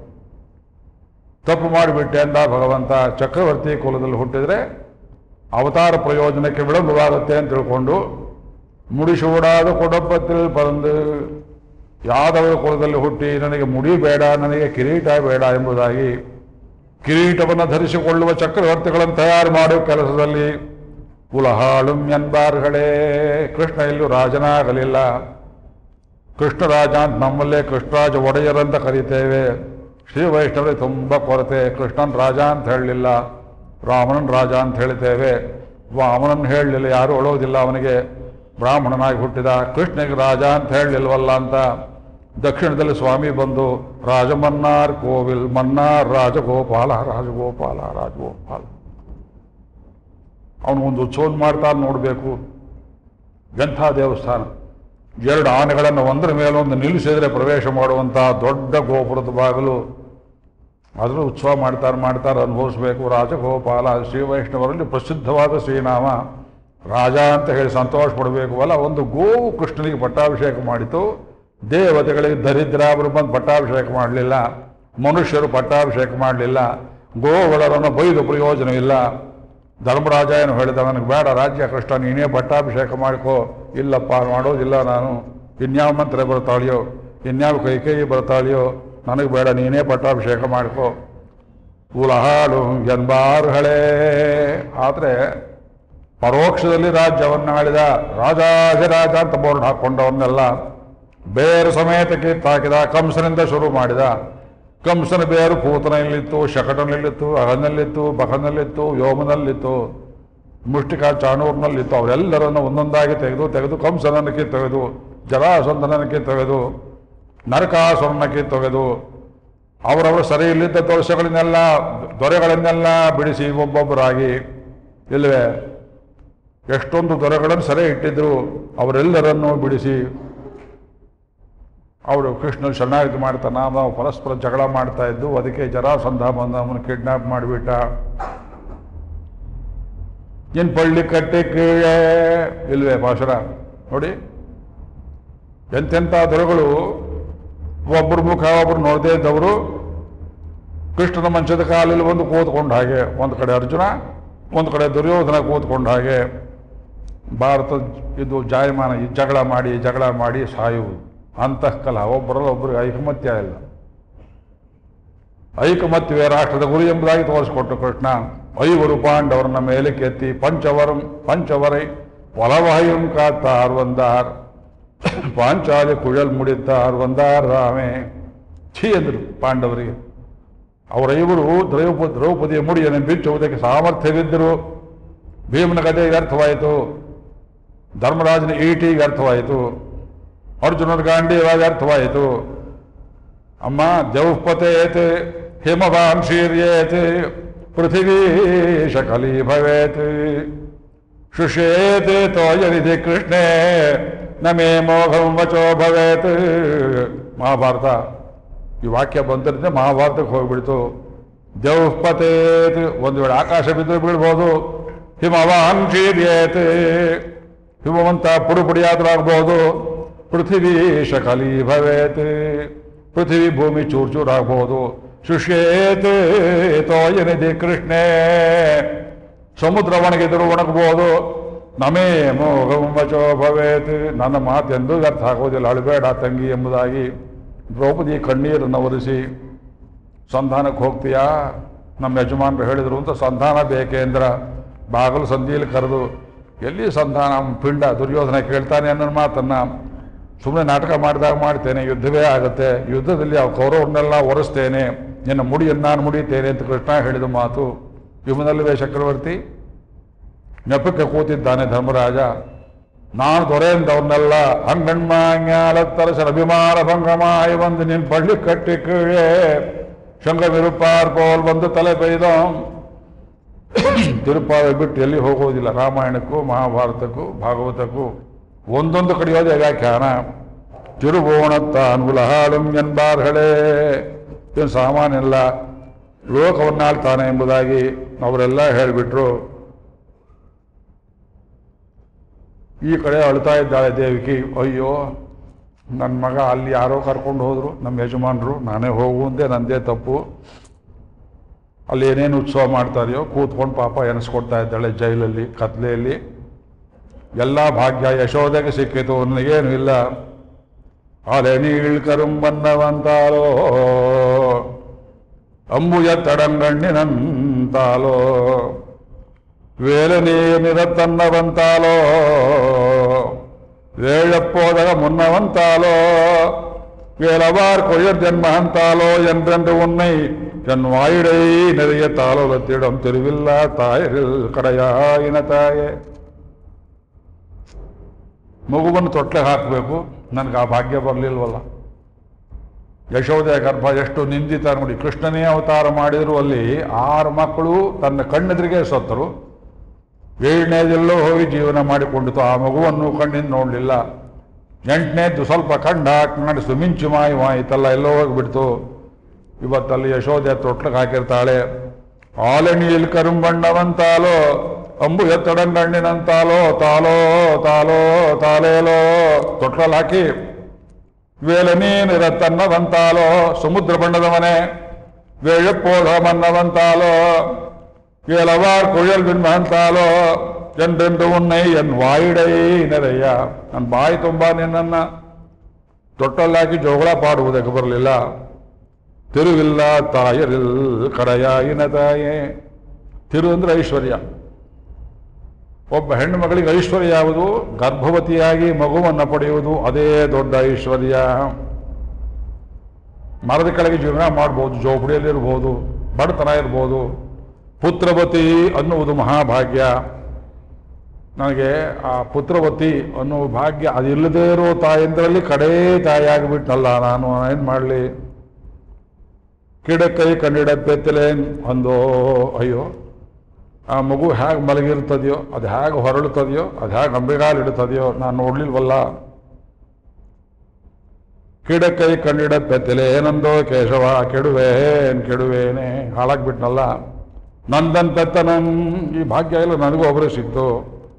ತಪ್ಪು ಮಾಡಿಬಿಟ್ಟೆ ಅಂದ ಭಗವಂತ ಚಕ್ರವರ್ತಿ ಕುಲದಲ್ಲಿ ಹುಟ್ಟಿದ್ರೆ ಅವತಾರ ಪ್ರಯೋಜನಕ್ಕೆ ವಿಳಂಬವಾಗುತ್ತೆ ಅಂತ ತಿಳ್ಕೊಂಡು ಮುಡಿಸೂಡಾದ ಕೊಡಪ್ಪത്തിൽ ಬಂದು ಯಾದವ ಕುಲದಲ್ಲಿ ಹುಟ್ಟಿ ನನಗೆ ಮುಡಿ ಬೇಡ ನನಗೆ ಕಿರೀಟ ಬೇಡ ಎಂಬುದಾಗಿ ಕಿರೀಟವನ್ನು ಧರಿಸಿಕೊಳ್ಳುವ ಚಕ್ರವರ್ತಿಗಳನ್ನು ತಯಾರು ಮಾಡುವ ಕೆಲಸದಲ್ಲಿ ಕುಲಹಾಳುಂ ಎನ್ಬಾರ್ಗಳೇ ಕೃಷ್ಣ ಇಲ್ಲೂ ರಾಜನಾಗಲಿಲ್ಲ ಕೃಷ್ಣರಾಜ ಅಂತ ನಮ್ಮಲ್ಲೇ ಕೃಷ್ಣರಾಜ ಒಡೆಯರಂತ ಕರೀತೇವೆ ಶ್ರೀ ವೈಷ್ಣವರಿಗೆ ತುಂಬ ಕೊರತೆ ಕೃಷ್ಣನ್ ರಾಜ ಅಂತ ಹೇಳಲಿಲ್ಲ ರಾಮನನ್ ರಾಜ ಅಂತ ಹೇಳ್ತೇವೆ ವಾಮನನ್ ಹೇಳಲಿಲ್ಲ ಯಾರು ಒಳೋದಿಲ್ಲ ಅವನಿಗೆ ಬ್ರಾಹ್ಮಣನಾಗಿ ಹುಟ್ಟಿದ ಕೃಷ್ಣನಿಗೆ ರಾಜ ಅಂತ ಹೇಳಲಿಲ್ವಲ್ಲ ಅಂತ ದಕ್ಷಿಣದಲ್ಲಿ ಸ್ವಾಮಿ ಬಂದು ರಾಜಮನ್ನಾರ್ ಕೋವಿಲ್ ಮನ್ನಾರ್ ರಾಜಗೋಪಾಲ ರಾಜಗೋಪಾಲ ರಾಜಗೋಪಾಲ ಅವನು ಒಂದು ಉತ್ಸವ ಮಾಡ್ತಾ ನೋಡಬೇಕು ಎಂಥ ದೇವಸ್ಥಾನ ಎರಡು ಆನೆಗಳನ್ನು ಒಂದರ ಮೇಲೊಂದು ನಿಲ್ಲಿಸಿದರೆ ಪ್ರವೇಶ ಮಾಡುವಂತಹ ದೊಡ್ಡ ಗೋಪುರದ ಬಾಗಿಲು ಅದನ್ನು ಉತ್ಸವ ಮಾಡ್ತಾರೆ ಮಾಡ್ತಾರೆ ಅನುಭವಿಸ್ಬೇಕು ರಾಜಗೋಪಾಲ ಶ್ರೀ ವೈಷ್ಣವರಲ್ಲಿ ಪ್ರಸಿದ್ಧವಾದ ಶ್ರೀನಾಮ ರಾಜ ಅಂತ ಹೇಳಿ ಸಂತೋಷ ಪಡಬೇಕು ಅಲ್ಲ ಒಂದು ಗೋವು ಕೃಷ್ಣನಿಗೆ ಪಟ್ಟಾಭಿಷೇಕ ಮಾಡಿತು ದೇವತೆಗಳಿಗೆ ದರಿದ್ರಾಬರು ಬಂದು ಪಟ್ಟಾಭಿಷೇಕ ಮಾಡಲಿಲ್ಲ ಮನುಷ್ಯರು ಪಟ್ಟಾಭಿಷೇಕ ಮಾಡಲಿಲ್ಲ ಗೋವುಗಳನ್ನು ಬೈದು ಪ್ರಯೋಜನವಿಲ್ಲ ಧರ್ಮರಾಜ ಏನು ಹೇಳಿದ ನನಗೆ ಬೇಡ ರಾಜ್ಯ ಕೃಷ್ಣ ನೀನೇ ಪಟ್ಟಾಭಿಷೇಕ ಮಾಡ್ಕೋ ಇಲ್ಲಪ್ಪ ಮಾಡೋದಿಲ್ಲ ನಾನು ಇನ್ಯಾವ ಮಂತ್ರ ಬರ್ತಾಳೆಯೋ ಇನ್ಯಾವ ಕೈಕೇಯಿ ಬರ್ತಾಳೆಯೋ ನನಗೆ ಬೇಡ ನೀನೇ ಪಟ್ಟಾಭಿಷೇಕ ಮಾಡ್ಕೋ ಉಲಹಾಡು ಎನ್ಬಾರ್ಹಳೆ ಆದರೆ ಪರೋಕ್ಷದಲ್ಲಿ ರಾಜ್ಯವನ್ನು ಆಳಿದ ರಾಜಾಧಿರಾಜ ಅಂತ ಬೋರ್ಡ್ ಹಾಕ್ಕೊಂಡವನ್ನೆಲ್ಲ ಬೇರು ಸಮೇತ ಕಿತ್ತಾಕಿದ ಕಂಸನಿಂದ ಶುರು ಮಾಡಿದ ಕಂಸನ ಬೇರು ಪೂತನಲ್ಲಿತ್ತು ಶಕಟನಲ್ಲಿತ್ತು ಅಹನಲ್ಲಿತ್ತು ಬಹನಲ್ಲಿತ್ತು ವ್ಯೋಮನಲ್ಲಿತ್ತು ಮುಷ್ಟಿಕ ಚಾಣೂರ್ನಲ್ಲಿತ್ತು ಅವರೆಲ್ಲರನ್ನು ಒಂದೊಂದಾಗಿ ತೆಗೆದು ತೆಗೆದು ಕಂಸನನ್ನು ಕಿತ್ತೊಗೆದು ಜರಾಸಂಧನನ್ನು ಕಿತ್ತೊಗೆದು ನರಕಾಸುರನ ಕಿತ್ತೊಗೆದು ಅವರವರು ಸರಿ ಇಲ್ಲಿದ್ದ ದೋಷಗಳನ್ನೆಲ್ಲ ದೊರೆಗಳನ್ನೆಲ್ಲ ಬಿಡಿಸಿ ಒಬ್ಬೊಬ್ಬರಾಗಿ ಇಲ್ಲವೇ ಎಷ್ಟೊಂದು ದೊರೆಗಳನ್ನು ಸೆರೆ ಇಟ್ಟಿದ್ರು ಅವರೆಲ್ಲರನ್ನೂ ಬಿಡಿಸಿ ಅವರು ಕೃಷ್ಣ ಶರಣಾಗತಿ ಮಾಡ್ತಾನ ನಾವು ಪರಸ್ಪರ ಜಗಳ ಮಾಡ್ತಾ ಇದ್ದು ಅದಕ್ಕೆ ಜರಾಸಂಧ ಬಂದ ಅವನು ಕಿಡ್ನಾಪ್ ಮಾಡಿಬಿಟ್ಟ ಇನ್ ಪಳ್ಳಿ ಕಟ್ಟೆ ಕೀಳೆ ಇಲ್ವೇ ಪಾಶರ ನೋಡಿ ಎಂತೆಂಥ ದೊರೆಗಳು ಒಬ್ಬರು ಮುಖ ಒಬ್ರು ನೋಡದೇ ಇದ್ದವರು ಕೃಷ್ಣನ ಮಂಚದ ಕಾಲಲ್ಲಿ ಒಂದು ಕೂತ್ಕೊಂಡ ಹಾಗೆ ಒಂದು ಕಡೆ ಅರ್ಜುನ ಒಂದು ಕಡೆ ದುರ್ಯೋಧನ ಕೂತ್ಕೊಂಡ ಹಾಗೆ ಭಾರತ ಇದು ಜಾಯಮಾನ ಈ ಜಗಳ ಮಾಡಿ ಜಗಳ ಮಾಡಿ ಸಾಯುವುದು ಅಂತಃಕಲ ಒಬ್ಬರಲ್ಲ ಒಬ್ಬರಿಗೆ ಐಕಮತ್ಯ ಇಲ್ಲ ಐಕಮತ್ಯವೇ ರಾಷ್ಟ್ರದ ಗುರಿ ಎಂಬುದಾಗಿ ತೋರಿಸಿಕೊಟ್ಟು ಕೃಷ್ಣ ಐವರು ಪಾಂಡವರನ್ನ ಮೇಲೆ ಕೆತ್ತಿ ಪಂಚವರಂ ಪಂಚವರೈ ಒಲವಾಯುಂ ಕಾತ್ತಾರ್ ಒಂದಾರ್ ಪಾಂಚಾಲಿ ಕುഴಲ್ ಮುಡಿತ್ತಾರ್ ಒಂದಾರ್ ರಾಮೇ ಛೀ ಎಂದರು ಪಾಂಡವರಿಗೆ ಅವರೈವರು ದ್ರೌಪ ದ್ರೌಪದಿಯ ಮುಡಿಯನ್ನು ಬಿಚ್ಚುವುದಕ್ಕೆ ಸಾಮರ್ಥ್ಯವಿದ್ದರು ಭೀಮನ ಗದೆಗೆ ಅರ್ಥವಾಯಿತು ಧರ್ಮರಾಜನ ಈಟಿಗೆ ಅರ್ಥವಾಯಿತು ಅರ್ಜುನನ ಗಾಂಡೀವಾಗ ಅರ್ಥವಾಯಿತು ಅಮ್ಮ ಜೌಪತೇತ್ ಹಿಮವಾಂ ಶೀರ್ಯೇತ್ ಪೃಥಿವೀ ಶಕಲೀ ಭವೇತ್ ಶುಷೇತ್ ತೋಯನಿಧಿ ಕೃಷ್ಣೇ ನಮೇ ಮೋಘಂ ವಚೋ ಭವೇತ್ ಮಹಾಭಾರತ ಈ ವಾಕ್ಯ ಬಂದಿರುತ್ತೆ ಮಹಾಭಾರತಕ್ಕೆ ಹೋಗ್ಬಿಡ್ತು ಜೌಪತೇತ್ ಒಂದು ವೇಳೆ ಆಕಾಶ ಬಿದ್ದು ಬೀಳ್ಬೋದು ಹಿಮವಾಂ ಶೀರ್ಯೇತ್ ಹಿಮವಂತ ಪುಡಿ ಪುಡಿಯಾದ್ರೂ ಆಗ್ಬೋದು ಪೃಥಿವೀ ಶಕಲೀ ಭವೇತ್ ಪೃಥ್ವಿ ಭೂಮಿ ಚೂರ್ ಚೂರ್ ಆಗ್ಬೋದು ಶುಷ್ಯೇತ್ ತೋಯನಿಧಿ ಕೃಷ್ಣೇ ಸಮುದ್ರ ಒಣಗಿದ್ರು ಒಣಗಬಹುದು ನಮೇ ಮೋಘಮಚೋ ಭವೇತ್ ನನ್ನ ಮಾತೆಂದೂ ವ್ಯರ್ಥ ಆಗೋದಿಲ್ಲ ಅಳಬೇಡ ತಂಗಿ ಎಂಬುದಾಗಿ ದ್ರೌಪದಿ ಕಣ್ಣೀರನ್ನು ಒರೆಸಿ ಸಂಧಾನಕ್ಕೆ ಹೋಗ್ತೀಯಾ ನಮ್ಮ ಯಜಮಾನರು ಹೇಳಿದ್ರು ಅಂತ ಸಂಧಾನ ಬೇಕೇಂದ್ರ ಬಾಗಲು ಸಂಧಿಯಲ್ಲಿ ಕರೆದು ಎಲ್ಲಿ ಸಂಧಾನ ಅವ್ನ್ ಪಿಂಡ ದುರ್ಯೋಧನ ಕೇಳ್ತಾನೆ ಅನ್ನೋ ಮಾತನ್ನ ಸುಮ್ಮನೆ ನಾಟಕ ಮಾಡಿದಾಗ ಮಾಡ್ತೇನೆ ಯುದ್ಧವೇ ಆಗುತ್ತೆ ಯುದ್ಧದಲ್ಲಿ ಆ ಕೌರವರನ್ನೆಲ್ಲ ಒರೆಸ್ತೇನೆ ನಿನ್ನ ಮುಡಿಯನ್ನು ನಾನು ಮುಡಿತೇನೆ ಅಂತ ಕೃಷ್ಣ ಹೇಳಿದ ಮಾತು ವಿಮನಲ್ಲವೇ ಚಕ್ರವರ್ತಿ ನೆಪಕ್ಕೆ ಕೂತಿದ್ದಾನೆ ಧರ್ಮರಾಜ ನಾನು ದೊರೆಯಂದವನ್ನೆಲ್ಲ ಹಂಗಣ್ಮಾಂಗ್ಯಾಲತ್ತರಸರ ಅಭಿಮಾನ ಭಂಗಮಾಯಿ ಬಂದು ನಿನ್ ಪಳ್ಳಿ ಕಟ್ಟಿ ಕೀழே ಶಂಗವಿರುಪಾರ್ ಪೋಲ್ ಬಂದು ತಲೆ ಬೈದ ತಿರುಪಾದ ಬಿಟ್ಟು ಎಲ್ಲಿ ಹೋಗೋದಿಲ್ಲ ರಾಮಾಯಣಕ್ಕೂ ಮಹಾಭಾರತಕ್ಕೂ ಭಾಗವತಕ್ಕೂ ಒಂದೊಂದು ಕಡೆಯೋದೇ ವ್ಯಾಖ್ಯಾನ ತಿರುಗೋಣತ್ತಾನ್ ಉಲಹಾಳುಂ ಎನ್ಬಾರ್ಗಳೇ ಏನು ಸಾಮಾನ್ಯಲ್ಲ ಲೋಕವನ್ನಾಳ್ತಾನೆ ಎಂಬುದಾಗಿ ಅವರೆಲ್ಲ ಹೇಳಿಬಿಟ್ರು ಈ ಕಡೆ ಅಳ್ತಾ ಇದ್ದಾಳೆ ದೇವಿಕಿ ಅಯ್ಯೋ ನನ್ನ ಮಗ ಅಲ್ಲಿ ಯಾರೋ ಕರ್ಕೊಂಡು ಹೋದ್ರು ನಮ್ಮ ಯಜಮಾನರು ನಾನೇ ಹೋಗುವಂತೆ ನಂದೇ ತಪ್ಪು ಅಲ್ಲಿ ಏನೇನು ಉತ್ಸವ ಮಾಡ್ತಾರೆಯೋ ಕೂತ್ಕೊಂಡು ಪಾಪ ಎನಿಸ್ಕೊಡ್ತಾ ಇದ್ದಾಳೆ ಜೈಲಲ್ಲಿ ಕತ್ಲೆಯಲ್ಲಿ ಎಲ್ಲ ಭಾಗ್ಯ ಯಶೋದೆಗೆ ಸಿಕ್ಕಿತು ನನಗೇನು ಇಲ್ಲ ಅಲೆ ನೀಳ್ಕರುಂಬನ್ನವಂತಾಲೋ ಅಂಬುಜ ತಡಂಗಣ್ಣಿನಂತಾಲೋ வேலனே நிறத்தன்னவந்தாலோ வேழப்போதக முன்னவந்தாலோ வேலவார் கொயர் ஜன்மகந்தாலோ என்றென்று உன்னை என் வாயிடை நிறைய தாளோலத்திடம் திருவில்லா தாயரில் ಕಡೆಯಾಯಿನ ತಾಯೇ ಮಗುವನ್ನು ತೊಟ್ಲೆ ಹಾಕಬೇಕು ನನಗೆ ಆ ಭಾಗ್ಯ ಬರಲಿಲ್ವಲ್ಲ ಯಶೋದೆಯ ಗರ್ಭ ಎಷ್ಟು ನಿಂದಿತ ನೋಡಿ ಕೃಷ್ಣನೇ ಅವತಾರ ಮಾಡಿದ್ರು ಅಲ್ಲಿ ಆರು ಮಕ್ಕಳು ತನ್ನ ಕಣ್ಣೆದುರಿಗೆ ಸತ್ತರು ಏಳನೇದೆಲ್ಲೋ ಹೋಗಿ ಜೀವನ ಮಾಡಿಕೊಂಡಿತು ಆ ಮಗುವನ್ನು ಕಣ್ಣಿಂದ ನೋಡಲಿಲ್ಲ ಎಂಟನೇದ್ದು ಸ್ವಲ್ಪ ಕಂಡ ಕಾಣಿಸ್ತು ಮಿಂಚು ಮಾಯಿ ಮಾಯಿತಲ್ಲ ಎಲ್ಲೋ ಹೋಗಿಬಿಡ್ತು ಇವತ್ತಲ್ಲಿ ಯಶೋದೆ ತೊಟ್ಲಿಗೆ ಹಾಕಿರ್ತಾಳೆ ಆಲೆಣಿಯಲ್ಲಿ ಕರುಂಬಣ್ಣವಂತಾಲೋ ಅಂಬು ಎತ್ತಡಂಗಣ್ಣಿನಂತಾಲೋ ತಾಲೋ ತಾಲೋ ತಾಲೇಲೋ ತೊಟ್ಲಲ್ಲಿ ಹಾಕಿ ವೇಲನೀನಿರ ತನ್ನವಂತಾಲೋ ಸಮುದ್ರ ಬಣ್ಣದವನೇ வேழப்போல மன்னவந்தாலோ ஏலவார் குழல் விண்மகந்தாலோ என்றென்று உன்னை என் வாயிடை நிறைಯ ನನ್ನ ಬಾಯಿ ತುಂಬ ನಿನ್ನನ್ನ ತೊಟ್ಟಲ್ಲಾಕಿ ಜೋಗಳ ಪಾಡುವುದಕ್ಕೆ ಬರಲಿಲ್ಲ ತಿರುವಿಲ್ಲ ತಾಯರಿಲ್ ಕಡೆಯಾಯಿನ ತಾಯೇ ತಿರು ಅಂದ್ರೆ ಐಶ್ವರ್ಯ ಒಬ್ಬ ಹೆಣ್ಣು ಮಗಳಿಗೆ ಐಶ್ವರ್ಯ ಯಾವುದು ಗರ್ಭವತಿಯಾಗಿ ಮಗುವನ್ನು ಪಡೆಯುವುದು ಅದೇ ದೊಡ್ಡ ಐಶ್ವರ್ಯ ಮರದ ಕೆಳಗೆ ಜೀವನ ಮಾಡ್ಬೋದು ಜೋಪಡಿಯಲ್ಲಿರ್ಬೋದು ಬಡತನ ಇರ್ಬೋದು ಪುತ್ರವತಿ ಅನ್ನುವುದು ಮಹಾಭಾಗ್ಯ ನನಗೆ ಆ ಪುತ್ರವತಿ ಅನ್ನುವ ಭಾಗ್ಯ ಅದಿಲ್ಲದೇ ಇರೋ ತಾಯಿಂದ್ರಲ್ಲಿ ಕಡೇ ತಾಯಿಯಾಗಿಬಿಟ್ನಲ್ಲ ನಾನು ಏನು ಮಾಡಲಿ ಕಿಡಕೈ ಕಣ್ಣಿಡ ಬೆತ್ತಲೇನ್ ಅಂದೋ ಅಯ್ಯೋ ಆ ಮಗು ಹೇಗೆ ಮಲಗಿರ್ತದೆಯೋ ಅದು ಹೇಗೆ ಹೊರಳುತ್ತದೆಯೋ ಅದು ಹೇಗೆ ಅಂಬೆಗಾಲಿಡುತ್ತದೆಯೋ ನಾನು ನೋಡ್ಲಿಲ್ವಲ್ಲ ಕಿಡಕೈ ಕಣ್ಣಿಡ ಬೆತ್ತಲೆ ಏನಂದೋ ಕೇಶವ ಕೆಡುವೇನ್ ಕೆಡುವೇನೆ ಹಾಳಾಗ್ಬಿಟ್ನಲ್ಲ ನಂದನ್ ಪೆತ್ತನನ್ ಈ ಭಾಗ್ಯ ಎಲ್ಲ ನನಗೂ ಒಬ್ಬರೇ ಸಿಕ್ತು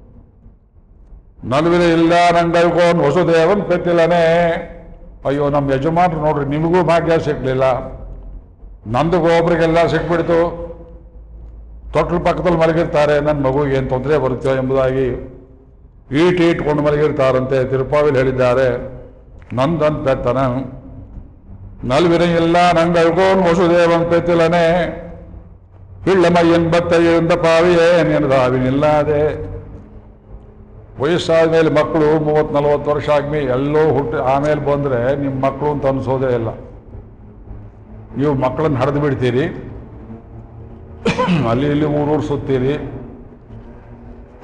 ನಲ್ವಿನ ಇಲ್ಲ ನಂಗಳ್ಕೊಂಡು ವಸುದೇವನ್ ಪೆತ್ತಿಲ್ಲನೆ ಅಯ್ಯೋ ನಮ್ಮ ಯಜಮಾನ್ರು ನೋಡ್ರಿ ನಿಮಗೂ ಭಾಗ್ಯ ಸಿಗ್ಲಿಲ್ಲ ನಂದು ಒಬ್ರಿಗೆಲ್ಲ ಸಿಕ್ಬಿಡ್ತು ತೊಟ್ಲ ಪಕ್ಕದಲ್ಲಿ ಮಲಗಿರ್ತಾರೆ ನನ್ನ ಮಗುಗೆ ಏನು ತೊಂದರೆ ಬರುತ್ತೋ ಎಂಬುದಾಗಿ ಈಟ್ ಇಟ್ಕೊಂಡು ಮಲಗಿರ್ತಾರಂತೆ ತಿರುಪಾವಿಲ್ ಹೇಳಿದ್ದಾರೆ ನಂದನ್ ಪೆತ್ತನ ನಲ್ವಿನ ಇಲ್ಲ ನಂಗಳ್ಕೊಂಡು ವಸುದೇವನ್ ಪೆತ್ತಿಲ್ಲನೆ ಇಳ್ಳಮ ಎಂಬತ್ತೈದರಿಂದ ಪಾವಿಯೇ ನೆನದಾವಿನಿಲ್ಲಾದೆ ವಯಸ್ಸಾದ ಮೇಲೆ ಮಕ್ಕಳು ಮೂವತ್ತು ನಲವತ್ತು ವರ್ಷ ಆದ್ಮೇಲೆ ಎಲ್ಲೋ ಹುಟ್ಟಿ ಆಮೇಲೆ ಬಂದರೆ ನಿಮ್ಮ ಮಕ್ಕಳು ಅಂತ ಅನ್ಸೋದೇ ಇಲ್ಲ ನೀವು ಮಕ್ಕಳನ್ನ ಹರಿದು ಬಿಡ್ತೀರಿ ಅಲ್ಲಿ ಇಲ್ಲಿ ಊರೂರು ಸುತ್ತೀರಿ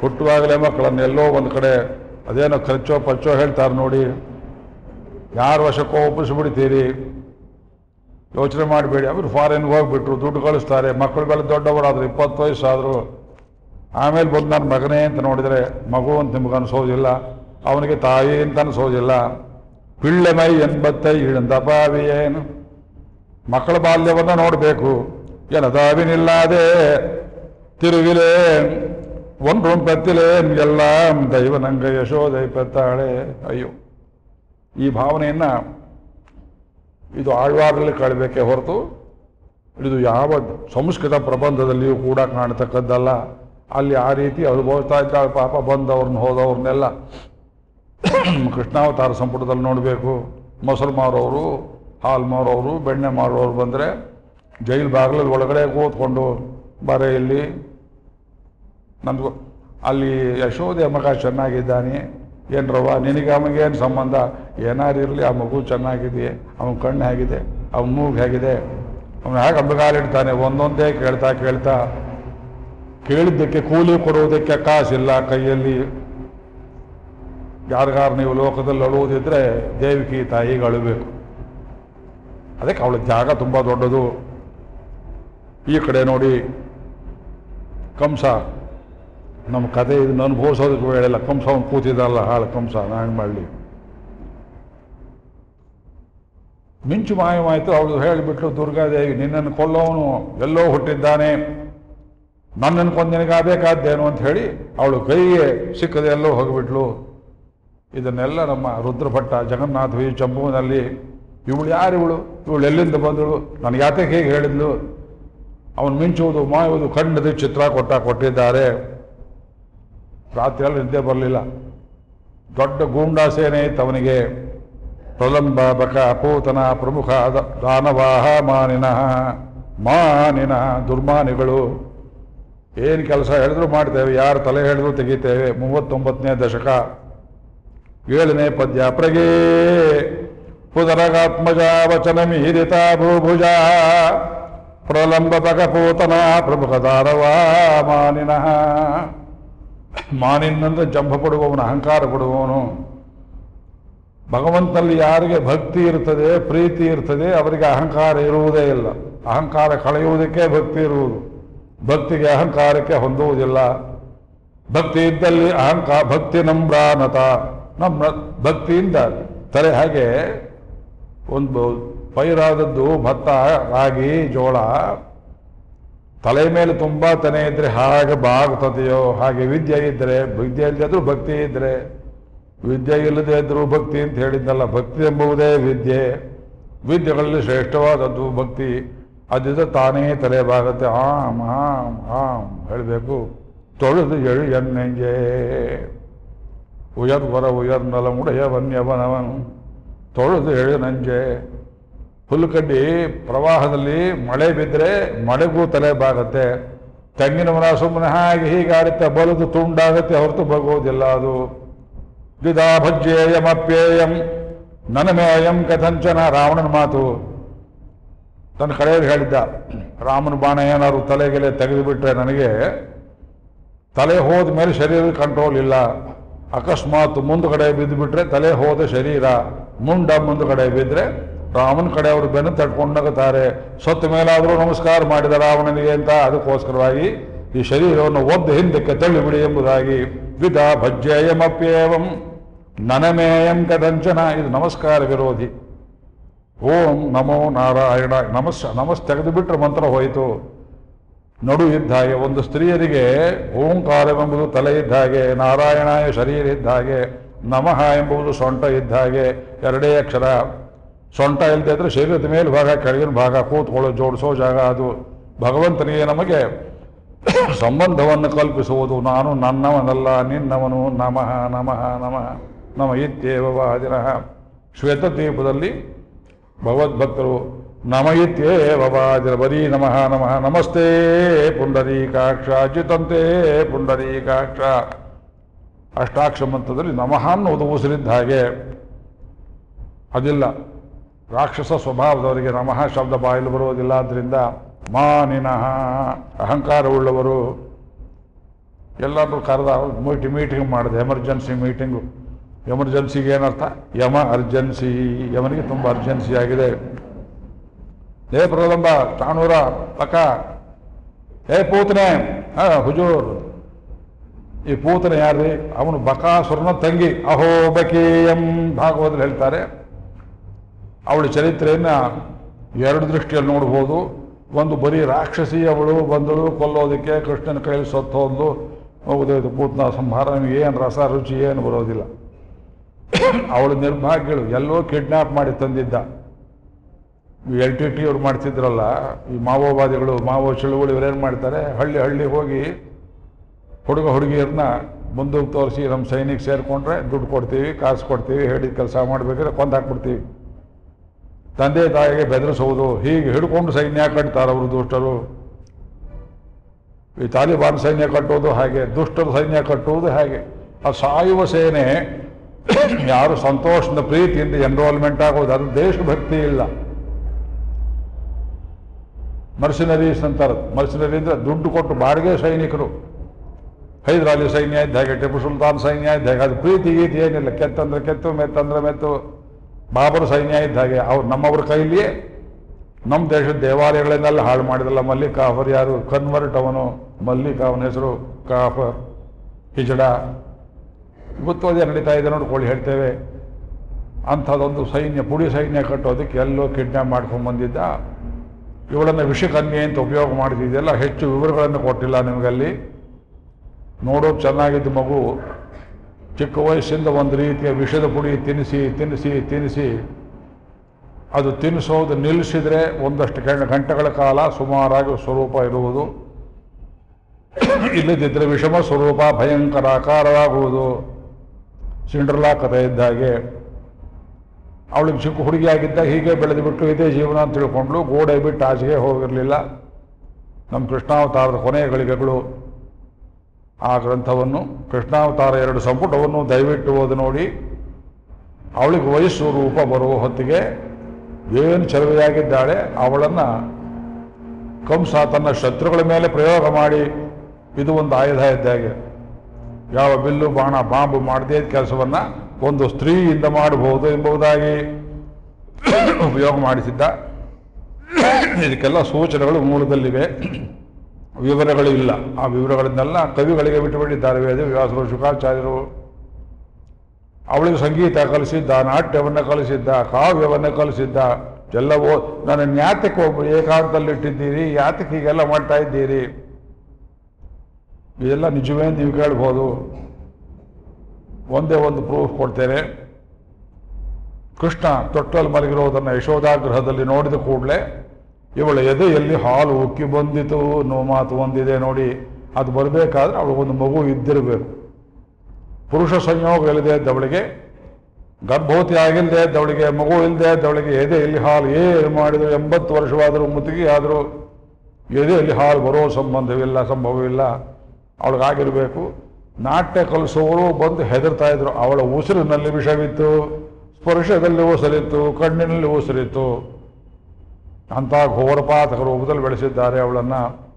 ಹುಟ್ಟುವಾಗಲೇ ಮಕ್ಕಳನ್ನು ಎಲ್ಲೋ ಒಂದು ಕಡೆ ಅದೇನೋ ಖರ್ಚೋ ಪಚ್ಚೋ ಹೇಳ್ತಾರೆ ನೋಡಿ ಯಾರ ವಶಕ್ಕೋ ಒಪ್ಪಿಸ್ಬಿಡ್ತೀರಿ ಯೋಚನೆ ಮಾಡಬೇಡಿ ಅವರು ಫಾರಿನ್ಗೆ ಹೋಗ್ಬಿಟ್ರು ದುಡ್ಡು ಕಳಿಸ್ತಾರೆ ಮಕ್ಕಳುಗಳು ದೊಡ್ಡವರಾದ್ರು ಇಪ್ಪತ್ತು ವಯಸ್ಸಾದರು ಆಮೇಲೆ ಬಂದು ನನ್ನ ಮಗನೇ ಅಂತ ನೋಡಿದರೆ ಮಗು ಅಂತ ನಿಮ್ಗೆ ಅನಿಸೋದಿಲ್ಲ ಅವನಿಗೆ ತಾಯಿ ಅಂತ ಅನಿಸೋದಿಲ್ಲ ಪಿಳ್ಳೆಮೈ ಎಂಬತ್ತೈ ಇಳಂದ ಬಾವಿಯೇನು ಮಕ್ಕಳ ಬಾಲ್ಯವನ್ನು ನೋಡಬೇಕು ಎನದಾವಿನಿಲ್ಲಾದೆ ತಿರುಗಿಲೆ ஒன்றும் பெத்திலேன் எல்லாம் ದೈವನಂಗ ಯಶೋದೈ ಪೆತ್ತಾಳೆ ಅಯ್ಯೋ ಈ ಭಾವನೆಯನ್ನ ಇದು ಆಳ್ವಾರಲ್ಲಿ ಕಳಬೇಕೆ ಹೊರತು ಇದು ಯಾವ ಸಂಸ್ಕೃತ ಪ್ರಬಂಧದಲ್ಲಿಯೂ ಕೂಡ ಕಾಣತಕ್ಕದ್ದಲ್ಲ ಅಲ್ಲಿ ಆ ರೀತಿ ಅನುಭವಿಸ್ತಾ ಇದ್ದಾಳೆ ಪಾಪ ಬಂದವ್ರನ್ನ ಹೋದವ್ರನ್ನೆಲ್ಲ ಕೃಷ್ಣಾವತಾರ ಸಂಪುಟದಲ್ಲಿ ನೋಡಬೇಕು ಮೊಸರು ಮಾರೋರು ಹಾಲು ಮಾರೋರು ಬೆಣ್ಣೆ ಮಾರೋರು ಬಂದರೆ ಜೈಲ್ ಬಾಗಿಲಲ್ಲಿ ಒಳಗಡೆ ಕೂತ್ಕೊಂಡು ಬರ ಇಲ್ಲಿ ನಂದು ಅಲ್ಲಿ ಯಶೋದೆ ಮಗ ಚೆನ್ನಾಗಿದ್ದಾನೆ ಏನ್ರವ್ವ ನಿನಗೆ ಅವನಿಗೇನು ಸಂಬಂಧ ಏನಾರು ಇರಲಿ ಆ ಮಗು ಚೆನ್ನಾಗಿದೆಯೇ ಅವನ ಕಣ್ಣು ಹೇಗಿದೆ ಅವನ ಮೂಗು ಹೇಗಿದೆ ಅವನು ಹೇಗೆ ಅಂಬಗಾಲಿಡ್ತಾನೆ ಒಂದೊಂದೇ ಕೇಳ್ತಾ ಕೇಳ್ತಾ ಕೇಳಿದ್ದಕ್ಕೆ ಕೂಲಿ ಕೊಡುವುದಕ್ಕೆ ಕಾಸಿಲ್ಲ ಕೈಯಲ್ಲಿ ಯಾರಿಗಾರು ನೀವು ಲೋಕದಲ್ಲಿ ಅಳುವುದಿದ್ರೆ ದೇವಿಕಿ ತಾಯಿಗೆ ಅಳಬೇಕು ಅದಕ್ಕೆ ಅವಳ ಜಾಗ ತುಂಬ ದೊಡ್ಡದು ಈ ಕಡೆ ನೋಡಿ ಕಂಸ ನಮ್ಮ ಕತೆ ಇದನ್ನ ಅನುಭವಿಸೋದಕ್ಕೆ ವೇಳೆಲ್ಲ ಕಂಸ ಅವ್ನು ಕೂತಿದ್ದಲ್ಲ ಹಾಳು ಕಂಸ ನಾನು ಮಾಡಲಿ ಮಿಂಚು ಮಾಯವಾಯಿತು ಅವಳು ಹೇಳಿಬಿಟ್ಲು ದುರ್ಗಾದೇವಿ ನಿನ್ನನ್ನು ಕೊಲ್ಲೋನು ಎಲ್ಲೋ ಹುಟ್ಟಿದ್ದಾನೆ ನನ್ನನ್ನು ಕೊಂದಿನಿಗಾಗಬೇಕಾದ್ದೇನು ಅಂತ ಹೇಳಿ ಅವಳು ಕೈಗೆ ಸಿಕ್ಕದೆ ಎಲ್ಲೋ ಹೋಗಿಬಿಟ್ಲು ಇದನ್ನೆಲ್ಲ ನಮ್ಮ ರುದ್ರಭಟ್ಟ ಜಗನ್ನಾಥ ವಿ ಚಂಬುವಿನಲ್ಲಿ ಇವಳು ಯಾರು ಇವಳು ಇವಳು ಎಲ್ಲಿಂದ ಬಂದಳು ನನಗೆ ಯಾತಕ್ಕೆ ಹೇಗೆ ಹೇಳಿದ್ಲು ಅವನು ಮಿಂಚುವುದು ಮಾಯುವುದು ಖಂಡದ ಚಿತ್ರ ಕೊಟ್ಟ ಕೊಟ್ಟಿದ್ದಾರೆ ರಾತ್ರಿಯಲ್ಲಿ ನಿದ್ದೆ ಬರಲಿಲ್ಲ ದೊಡ್ಡ ಗೂಂಡಾ ಸೇನೆ ಇತ್ತು ಅವನಿಗೆ ಪ್ರಲಂಬ ಬಕ ಅಪೂತನ ಪ್ರಮುಖ ದ- ದಾನವಾಹ ಮಾನಿನಃ ಮಾನಿನ ದುರ್ಮಾನಿಗಳು ಏನು ಕೆಲಸ ಹೇಳಿದ್ರು ಮಾಡ್ತೇವೆ ಯಾರು ತಲೆ ಹೇಳಿದ್ರು ತೆಗಿತೇವೆ ಮೂವತ್ತೊಂಬತ್ತನೇ ದಶಕ ಏಳನೇ ಪದ್ಯ ಪ್ರಗೇ ಪುದರಗಾತ್ಮಜ ವಚನ ಮೀರಿತ ಭೂಭುಜ ಪ್ರಲಂಬ ಬಕಪೂತನ ಪ್ರಮುಖ ದಾರವಾ ಮಾನಿನಃ ಮಾನಿನಂದ್ರೆ ಜಂಭ ಪಡುವವನು ಅಹಂಕಾರ ಪಡುವವನು ಭಗವಂತನಲ್ಲಿ ಯಾರಿಗೆ ಭಕ್ತಿ ಇರ್ತದೆ ಪ್ರೀತಿ ಇರ್ತದೆ ಅವರಿಗೆ ಅಹಂಕಾರ ಇರುವುದೇ ಇಲ್ಲ ಅಹಂಕಾರ ಕಳೆಯುವುದಕ್ಕೆ ಭಕ್ತಿ ಇರುವುದು ಭಕ್ತಿಗೆ ಅಹಂಕಾರಕ್ಕೆ ಹೊಂದುವುದಿಲ್ಲ ಭಕ್ತಿ ಇದ್ದಲ್ಲಿ ಅಹಂಕಾರ ಭಕ್ತಿ ನಮ್ರಾನತ ನಮ್ಮ ಭಕ್ತಿಯಿಂದ ತಲೆ ಹಾಗೆ ಒಂದು ಪೈರಾದದ್ದು ಭತ್ತ ರಾಗಿ ಜೋಳ ತಲೆ ಮೇಲೆ ತುಂಬಾ ತನೆ ಇದ್ರೆ ಹಾಗೆ ಬಾಗ್ತದೆಯೋ ಹಾಗೆ ವಿದ್ಯೆ ಇದ್ರೆ ವಿದ್ಯೆ ಇಲ್ಲದಿದ್ರು ಭಕ್ತಿ ಇದ್ರೆ ವಿದ್ಯೆ ಇಲ್ಲದೆ ಇದ್ರು ಭಕ್ತಿ ಅಂತ ಹೇಳಿದ್ನಲ್ಲ ಭಕ್ತಿ ಎಂಬುವುದೇ ವಿದ್ಯೆ ವಿದ್ಯೆಗಳಲ್ಲಿ ಶ್ರೇಷ್ಠವಾದದ್ದು ಭಕ್ತಿ ಅದಿದ್ರೆ ತಾನೇ ತಲೆ ಬಾಗುತ್ತೆ ಆಮ್ ಆಮ್ ಆಮ್ ಹೇಳಬೇಕು ತೊಳೆದು ಎಳು ಎನ್ನೆಂಜೆ ಉಯರ್ವರ ಉಯರ್ನಲ ಮುಡೆಯ ವನ್ಯವನವನು ತೊಳೆದು ಎಳು ನಂಜೆ ಹುಲ್ಲುಕಡ್ಡಿ ಪ್ರವಾಹದಲ್ಲಿ ಮಳೆ ಬಿದ್ದರೆ ಮಳೆಗೂ ತಲೆ ಬಾಗತ್ತೆ ತೆಂಗಿನ ಮರ ಸುಮ್ಮನೆ ಹಾಗೆ ಹೀಗಾಡುತ್ತೆ ಬಲದು ತುಂಡಾಗತ್ತೆ ಹೊರತು ಬಗೋದಿಲ್ಲ ಅದು ದ್ವಿಧಾ ಭಜ್ಯೇಯಮಪ್ಯೇಯಂ ನನಮೇಯಂ ಕಥಂಚನ ರಾವಣನ ಮಾತು ತನ್ನ ಕಡೆಯಲ್ಲಿ ಹೇಳಿದ್ದ ರಾಮನ ಬಾಣ ಏನಾದ್ರು ತಲೆಗೆಲೆ ತೆಗೆದುಬಿಟ್ರೆ ನನಗೆ ತಲೆ ಹೋದ ಮೇಲೆ ಶರೀರದ ಕಂಟ್ರೋಲ್ ಇಲ್ಲ ಅಕಸ್ಮಾತ್ ಮುಂದುಗಡೆ ಬಿದ್ದುಬಿಟ್ರೆ ತಲೆ ಹೋದ ಶರೀರ ಮುಂಡ ಮುಂದುಗಡೆ ಬಿದ್ದರೆ ರಾಮನ ಕಡೆ ಅವರು ಬೆನ್ನು ತಟ್ಕೊಂಡು ನಗುತ್ತಾರೆ ಸತ್ತ ಮೇಲಾದರೂ ನಮಸ್ಕಾರ ಮಾಡಿದ ರಾವಣನಿಗೆ ಅಂತ ಅದಕ್ಕೋಸ್ಕರವಾಗಿ ಈ ಶರೀರವನ್ನು ಒದ್ದು ಹಿಂದಕ್ಕೆ ತಳ್ಳಿಬಿಡಿ ಎಂಬುದಾಗಿ ವಿಧ ಭಜ್ಯೇಯಮಪ್ಯೇವಂ ನನಮೇಯಂ ಕದಂಚನ ಇದು ನಮಸ್ಕಾರ ವಿರೋಧಿ ಓಂ ನಮೋ ನಾರಾಯಣ ನಮಸ್ ನಮಸ್ ತೆಗೆದು ಬಿಟ್ಟರೆ ಮಂತ್ರ ಹೋಯಿತು ನಡು ಇದ್ದ ಹಾಗೆ ಒಂದು ಸ್ತ್ರೀಯರಿಗೆ ಓಂಕಾರವೆಂಬುದು ತಲೆ ಇದ್ದ ಹಾಗೆ ನಾರಾಯಣಾಯ ಶರೀರ ಇದ್ದ ಹಾಗೆ ನಮಃ ಎಂಬುದು ಸೊಂಟ ಇದ್ದ ಹಾಗೆ ಎರಡೇ ಅಕ್ಷರ ಸೊಂಟ ಇಲ್ಲದೆ ಇದ್ರೆ ಶರೀರದ ಮೇಲೆ ಭಾಗ ಕೆಳಗಿನ ಭಾಗ ಕೂತ್ಕೊಳ್ಳೋ ಜೋಡಿಸೋ ಜಾಗ ಅದು ಭಗವಂತನಿಗೆ ನಮಗೆ ಸಂಬಂಧವನ್ನು ಕಲ್ಪಿಸುವುದು ನಾನು ನನ್ನವನಲ್ಲ ನಿನ್ನವನು ನಮಃ ನಮಃ ನಮಃ ನಮ ಇತ್ಯೇವ ವಾದಿನಃ ಶ್ವೇತದ್ವೀಪದಲ್ಲಿ ಭಗವದ್ಭಕ್ತರು ನಮ ಇತ್ಯೇವ ವಾದಿನ ಬರೀ ನಮಃ ನಮಃ ನಮಸ್ತೆ ಪುಂಡರೀಕಾಕ್ಷ ಅಚ್ಯುತಂತೆ ಪುಂಡರೀಕಾಕ್ಷ ಅಷ್ಟಾಕ್ಷ ಮಂತ್ರದಲ್ಲಿ ನಮಃ ಅನ್ನುವುದು ಉಸಿರಿದ್ದ ಹಾಗೆ ಅದಿಲ್ಲ ರಾಕ್ಷಸ ಸ್ವಭಾವದವರಿಗೆ ನಮಃ ಶಬ್ದ ಬಾಯಲ್ಲಿ ಬರುವುದಿಲ್ಲ ಆದ್ದರಿಂದ ಮಾನಿನಃ ಅಹಂಕಾರವುಳ್ಳವರು ಎಲ್ಲರೂ ಕರೆದ ಮೀಟಿ ಮೀಟಿಂಗ್ ಮಾಡಿದೆ ಎಮರ್ಜೆನ್ಸಿ ಮೀಟಿಂಗು ಎಮರ್ಜೆನ್ಸಿಗೆ ಏನರ್ಥ ಯಮ ಅರ್ಜೆನ್ಸಿ ಯಮನಿಗೆ ತುಂಬ ಅರ್ಜೆನ್ಸಿ ಆಗಿದೆ ಏ ಪ್ರಲಂಬ ಚಾಣೂರ ಪಕ್ಕ ಏ ಪೂತನೆ ಹಾ ಹುಜೂರ್ ಈ ಪೂತನೆ ಯಾರ್ರಿ ಅವನು ಬಕಾಸುರನ ತಂಗಿ ಅಹೋ ಬಕೀಯಂ ಭಾಗವತಲ್ಲಿ ಹೇಳ್ತಾರೆ ಅವಳ ಚರಿತ್ರೆಯನ್ನ ಎರಡು ದೃಷ್ಟಿಯಲ್ಲಿ ನೋಡ್ಬೋದು ಒಂದು ಬರೀ ರಾಕ್ಷಸಿ ಅವಳು ಬಂದಳು ಕೊಲ್ಲೋದಕ್ಕೆ ಕೃಷ್ಣನ ಕೈಯಲ್ಲಿ ಸತ್ತು ಹೋದ್ಲು ಹೋಗೋದು ಪೂತನ ಸಂಹಾರ ನಿಮಗೆ ಏನು ರಸ ರುಚಿ ಏನು ಬರೋದಿಲ್ಲ ಅವಳು ನಿರ್ಭಾಗ್ಯಳು ಎಲ್ಲೋ ಕಿಡ್ನಾಪ್ ಮಾಡಿ ತಂದಿದ್ದ ಈ ಎಲ್ ಟಿ ಟಿ ಅವ್ರು ಮಾಡ್ತಿದ್ರಲ್ಲ ಈ ಮಾವೋವಾದಿಗಳು ಮಾವೋ ಚಳುವಳಿ ಇವರೇನು ಮಾಡ್ತಾರೆ ಹಳ್ಳಿ ಹಳ್ಳಿ ಹೋಗಿ ಹುಡುಗ ಹುಡುಗಿಯರನ್ನ ಮುಂದಕ್ಕೆ ತೋರಿಸಿ ನಮ್ಮ ಸೈನಿಕ ಸೇರಿಕೊಂಡ್ರೆ ದುಡ್ಡು ಕೊಡ್ತೀವಿ ಕಾಸು ಕೊಡ್ತೀವಿ ಹೇಳಿದ ಕೆಲಸ ಮಾಡಬೇಕಾದ್ರೆ ಕೊಂದಾಕ್ಬಿಡ್ತೀವಿ ತಂದೆ ತಾಯಿಗೆ ಬೆದರಿಸುವುದು ಹೀಗೆ ಹಿಡ್ಕೊಂಡು ಸೈನ್ಯ ಕಟ್ತಾರೆ ಅವರು ದುಷ್ಟರು ಈ ತಾಲಿಬಾನ್ ಸೈನ್ಯ ಕಟ್ಟೋದು ಹಾಗೆ ದುಷ್ಟರು ಸೈನ್ಯ ಕಟ್ಟುವುದು ಹಾಗೆ ಆ ಸಾಯುವ ಸೇನೆ ಯಾರು ಸಂತೋಷದ ಪ್ರೀತಿಯಿಂದ ಎನ್ರೋಲ್ಮೆಂಟ್ ಆಗೋದು ಅದು ದೇಶಭಕ್ತಿ ಇಲ್ಲ ಮರ್ಸಿನರೀಸ್ ಅಂತಾರೆ ಮರ್ಸಿನರಿ ಅಂದ್ರೆ ದುಡ್ಡು ಕೊಟ್ಟು ಬಾಡಿಗೆ ಸೈನಿಕರು ಹೈದರಾಲಿ ಸೈನ್ಯ ಇದ್ದ ಹಾಗೆ ಟಿಪ್ಪು ಸುಲ್ತಾನ್ ಸೈನ್ಯ ಇದ್ದ ಹಾಗೆ ಅದು ಪ್ರೀತಿ ಗೀತಿ ಏನಿಲ್ಲ ಕೆತ್ತಂದ್ರೆ ಕೆತ್ತು ಮೆತ್ತಂದ್ರೆ ಮೆತ್ತು ಬಾಬರ್ ಸೈನ್ಯ ಇದ್ದ ಹಾಗೆ ಅವ್ರು ನಮ್ಮವ್ರ ಕೈಲಿಯೇ ನಮ್ಮ ದೇಶದ ದೇವಾಲಯಗಳನ್ನೆಲ್ಲ ಹಾಳು ಮಾಡಿದಲ್ಲ ಮಲ್ಲಿಕ್ ಕಾಫರ್ ಯಾರು ಕನ್ವರ್ಟ್ ಅವನು ಮಲ್ಲಿಕ್ ಅವನ ಹೆಸರು ಕಾಫರ್ ಹಿಜಡ ಗೊತ್ತೋದೇ ನಡೀತಾ ಇದೆ ನೋಡ್ಕೊಳ್ಳಿ ಹೇಳ್ತೇವೆ ಅಂಥದ್ದೊಂದು ಸೈನ್ಯ ಪುಡಿ ಸೈನ್ಯ ಕಟ್ಟೋದಕ್ಕೆ ಎಲ್ಲೋ ಕಿಡ್ನಾಪ್ ಮಾಡ್ಕೊಂಡು ಬಂದಿದ್ದ ಇವಳನ್ನು ವಿಷಕನ್ಯೆ ಅಂತ ಉಪಯೋಗ ಮಾಡ್ತಿದ್ದೆಲ್ಲ ಹೆಚ್ಚು ವಿವರಗಳನ್ನು ಕೊಟ್ಟಿಲ್ಲ ನಿಮಗಲ್ಲಿ ನೋಡೋದು ಚೆನ್ನಾಗಿದ್ದ ಮಗು ಚಿಕ್ಕ ವಯಸ್ಸಿಂದ ಒಂದು ರೀತಿಯ ವಿಷದ ಪುಡಿ ತಿನ್ನಿಸಿ ತಿನ್ನಿಸಿ ತಿನ್ನಿಸಿ ಅದು ತಿನ್ನಿಸೋದು ನಿಲ್ಲಿಸಿದರೆ ಒಂದಷ್ಟು ಗಂಟೆ ಗಂಟೆಗಳ ಕಾಲ ಸುಮಾರಾಗಿ ಸ್ವರೂಪ ಇರುವುದು ಇಲ್ಲದಿದ್ದರೆ ವಿಷಮ ಸ್ವರೂಪ ಭಯಂಕರ ಆಕಾರವಾಗುವುದು ಸಿಂಡ್ರಲಾ ಕಥೆ ಇದ್ದ ಹಾಗೆ ಅವಳಿಗೆ ಚಿಕ್ಕ ಹುಡುಗಿಯಾಗಿದ್ದ ಹೀಗೆ ಬೆಳೆದು ಬಿಟ್ಟು ಇದೇ ಜೀವನ ಅಂತ ತಿಳ್ಕೊಂಡ್ಲು ಗೋಡೆ ಬಿಟ್ಟು ಆಚೆಗೆ ಹೋಗಿರಲಿಲ್ಲ ನಮ್ಮ ಕೃಷ್ಣಾವತಾರದ ಕೊನೆಯ ಗಳಿಗೆಗಳು ಆ ಗ್ರಂಥವನ್ನು ಕೃಷ್ಣಾವತಾರ ಎರಡು ಸಂಪುಟವನ್ನು ದಯವಿಟ್ಟು ಓದಿ ನೋಡಿ ಅವಳಿಗೆ ವಯಸ್ಸು ರೂಪ ಬರುವ ಹೊತ್ತಿಗೆ ಏನು ಚಲುವೆಯಾಗಿದ್ದಾಳೆ ಅವಳನ್ನು ಕಂಸ ತನ್ನ ಶತ್ರುಗಳ ಮೇಲೆ ಪ್ರಯೋಗ ಮಾಡಿ ಇದು ಒಂದು ಆಯುಧ ಇದ್ದಾಗೆ ಯಾವ ಬಿಲ್ಲು ಬಾಣ ಬಾಂಬು ಮಾಡದೇ ಕೆಲಸವನ್ನ ಒಂದು ಸ್ತ್ರೀಯಿಂದ ಮಾಡಬಹುದು ಎಂಬುದಾಗಿ ಉಪಯೋಗ ಮಾಡಿಸಿದ್ದ ಇದಕ್ಕೆಲ್ಲ ಸೂಚನೆಗಳು ಮೂಲದಲ್ಲಿವೆ ವಿವರಗಳು ಇಲ್ಲ ಆ ವಿವರಗಳನ್ನೆಲ್ಲ ಕವಿಗಳಿಗೆ ಬಿಟ್ಟುಬಿಟ್ಟಿದ್ದಾರೆ ವೇದ ವ್ಯಾಸರು ಶುಕಾಚಾರ್ಯರು ಅವಳಿಗೆ ಸಂಗೀತ ಕಲಿಸಿದ್ದ ನಾಟ್ಯವನ್ನು ಕಲಿಸಿದ್ದ ಕಾವ್ಯವನ್ನು ಕಲಿಸಿದ್ದ ಎಲ್ಲವೋ ನನ್ನ ಯಾತಕ್ಕೆ ಒಬ್ಬ ಏಕಾಂತದಲ್ಲಿಟ್ಟಿದ್ದೀರಿ ಯಾತಕ್ಕೆ ಹೀಗೆಲ್ಲ ಮಾಡ್ತಾ ಇದ್ದೀರಿ ಇದೆಲ್ಲ ನಿಜವೇ ಅಂತ ನೀವು ಕೇಳ್ಬೋದು ಒಂದೇ ಒಂದು ಪ್ರೂಫ್ ಕೊಡ್ತೇನೆ ಕೃಷ್ಣ ತೊಟ್ಟಲ್ಲಿ ಮಲಗಿರೋದನ್ನು ಯಶೋಧಾಗ್ರಹದಲ್ಲಿ ನೋಡಿದ ಕೂಡಲೇ ಇವಳ ಎದೆಯಲ್ಲಿ ಹಾಲು ಉಕ್ಕಿ ಬಂದಿತು ಅನ್ನೋ ಮಾತು ಒಂದಿದೆ ನೋಡಿ ಅದು ಬರಬೇಕಾದ್ರೆ ಅವಳಿಗೊಂದು ಮಗು ಇದ್ದಿರಬೇಕು ಪುರುಷ ಸಂಯೋಗ ಇಲ್ಲದೆ ಇದ್ದವಳಿಗೆ ಗರ್ಭವತಿ ಆಗಿಲ್ಲದೆ ಇದ್ದವಳಿಗೆ ಮಗು ಇಲ್ಲದೆ ಇದ್ದವಳಿಗೆ ಎದೆಯಲ್ಲಿ ಹಾಲು ಏನು ಮಾಡಿದ್ರು ಎಂಬತ್ತು ವರ್ಷವಾದರೂ ಮುದುಗಿ ಆದರೂ ಎದೆಯಲ್ಲಿ ಹಾಲು ಬರೋ ಸಂಬಂಧವಿಲ್ಲ ಸಂಭವವಿಲ್ಲ ಅವಳಿಗಾಗಿರಬೇಕು ನಾಟ್ಯ ಕಲಿಸೋರು ಬಂದು ಹೆದರ್ತಾ ಇದ್ರು ಅವಳ ಉಸಿರಿನಲ್ಲಿ ವಿಷವಿತ್ತು ಸ್ಪರ್ಶದಲ್ಲಿ ಉಸಿರಿತ್ತು ಕಣ್ಣಿನಲ್ಲಿ ಉಸಿರಿತ್ತು ಅಂಥ ಘೋರಪಾತಕ ರೂಪದಲ್ಲಿ ಬೆಳೆಸಿದ್ದಾರೆ ಅವಳನ್ನು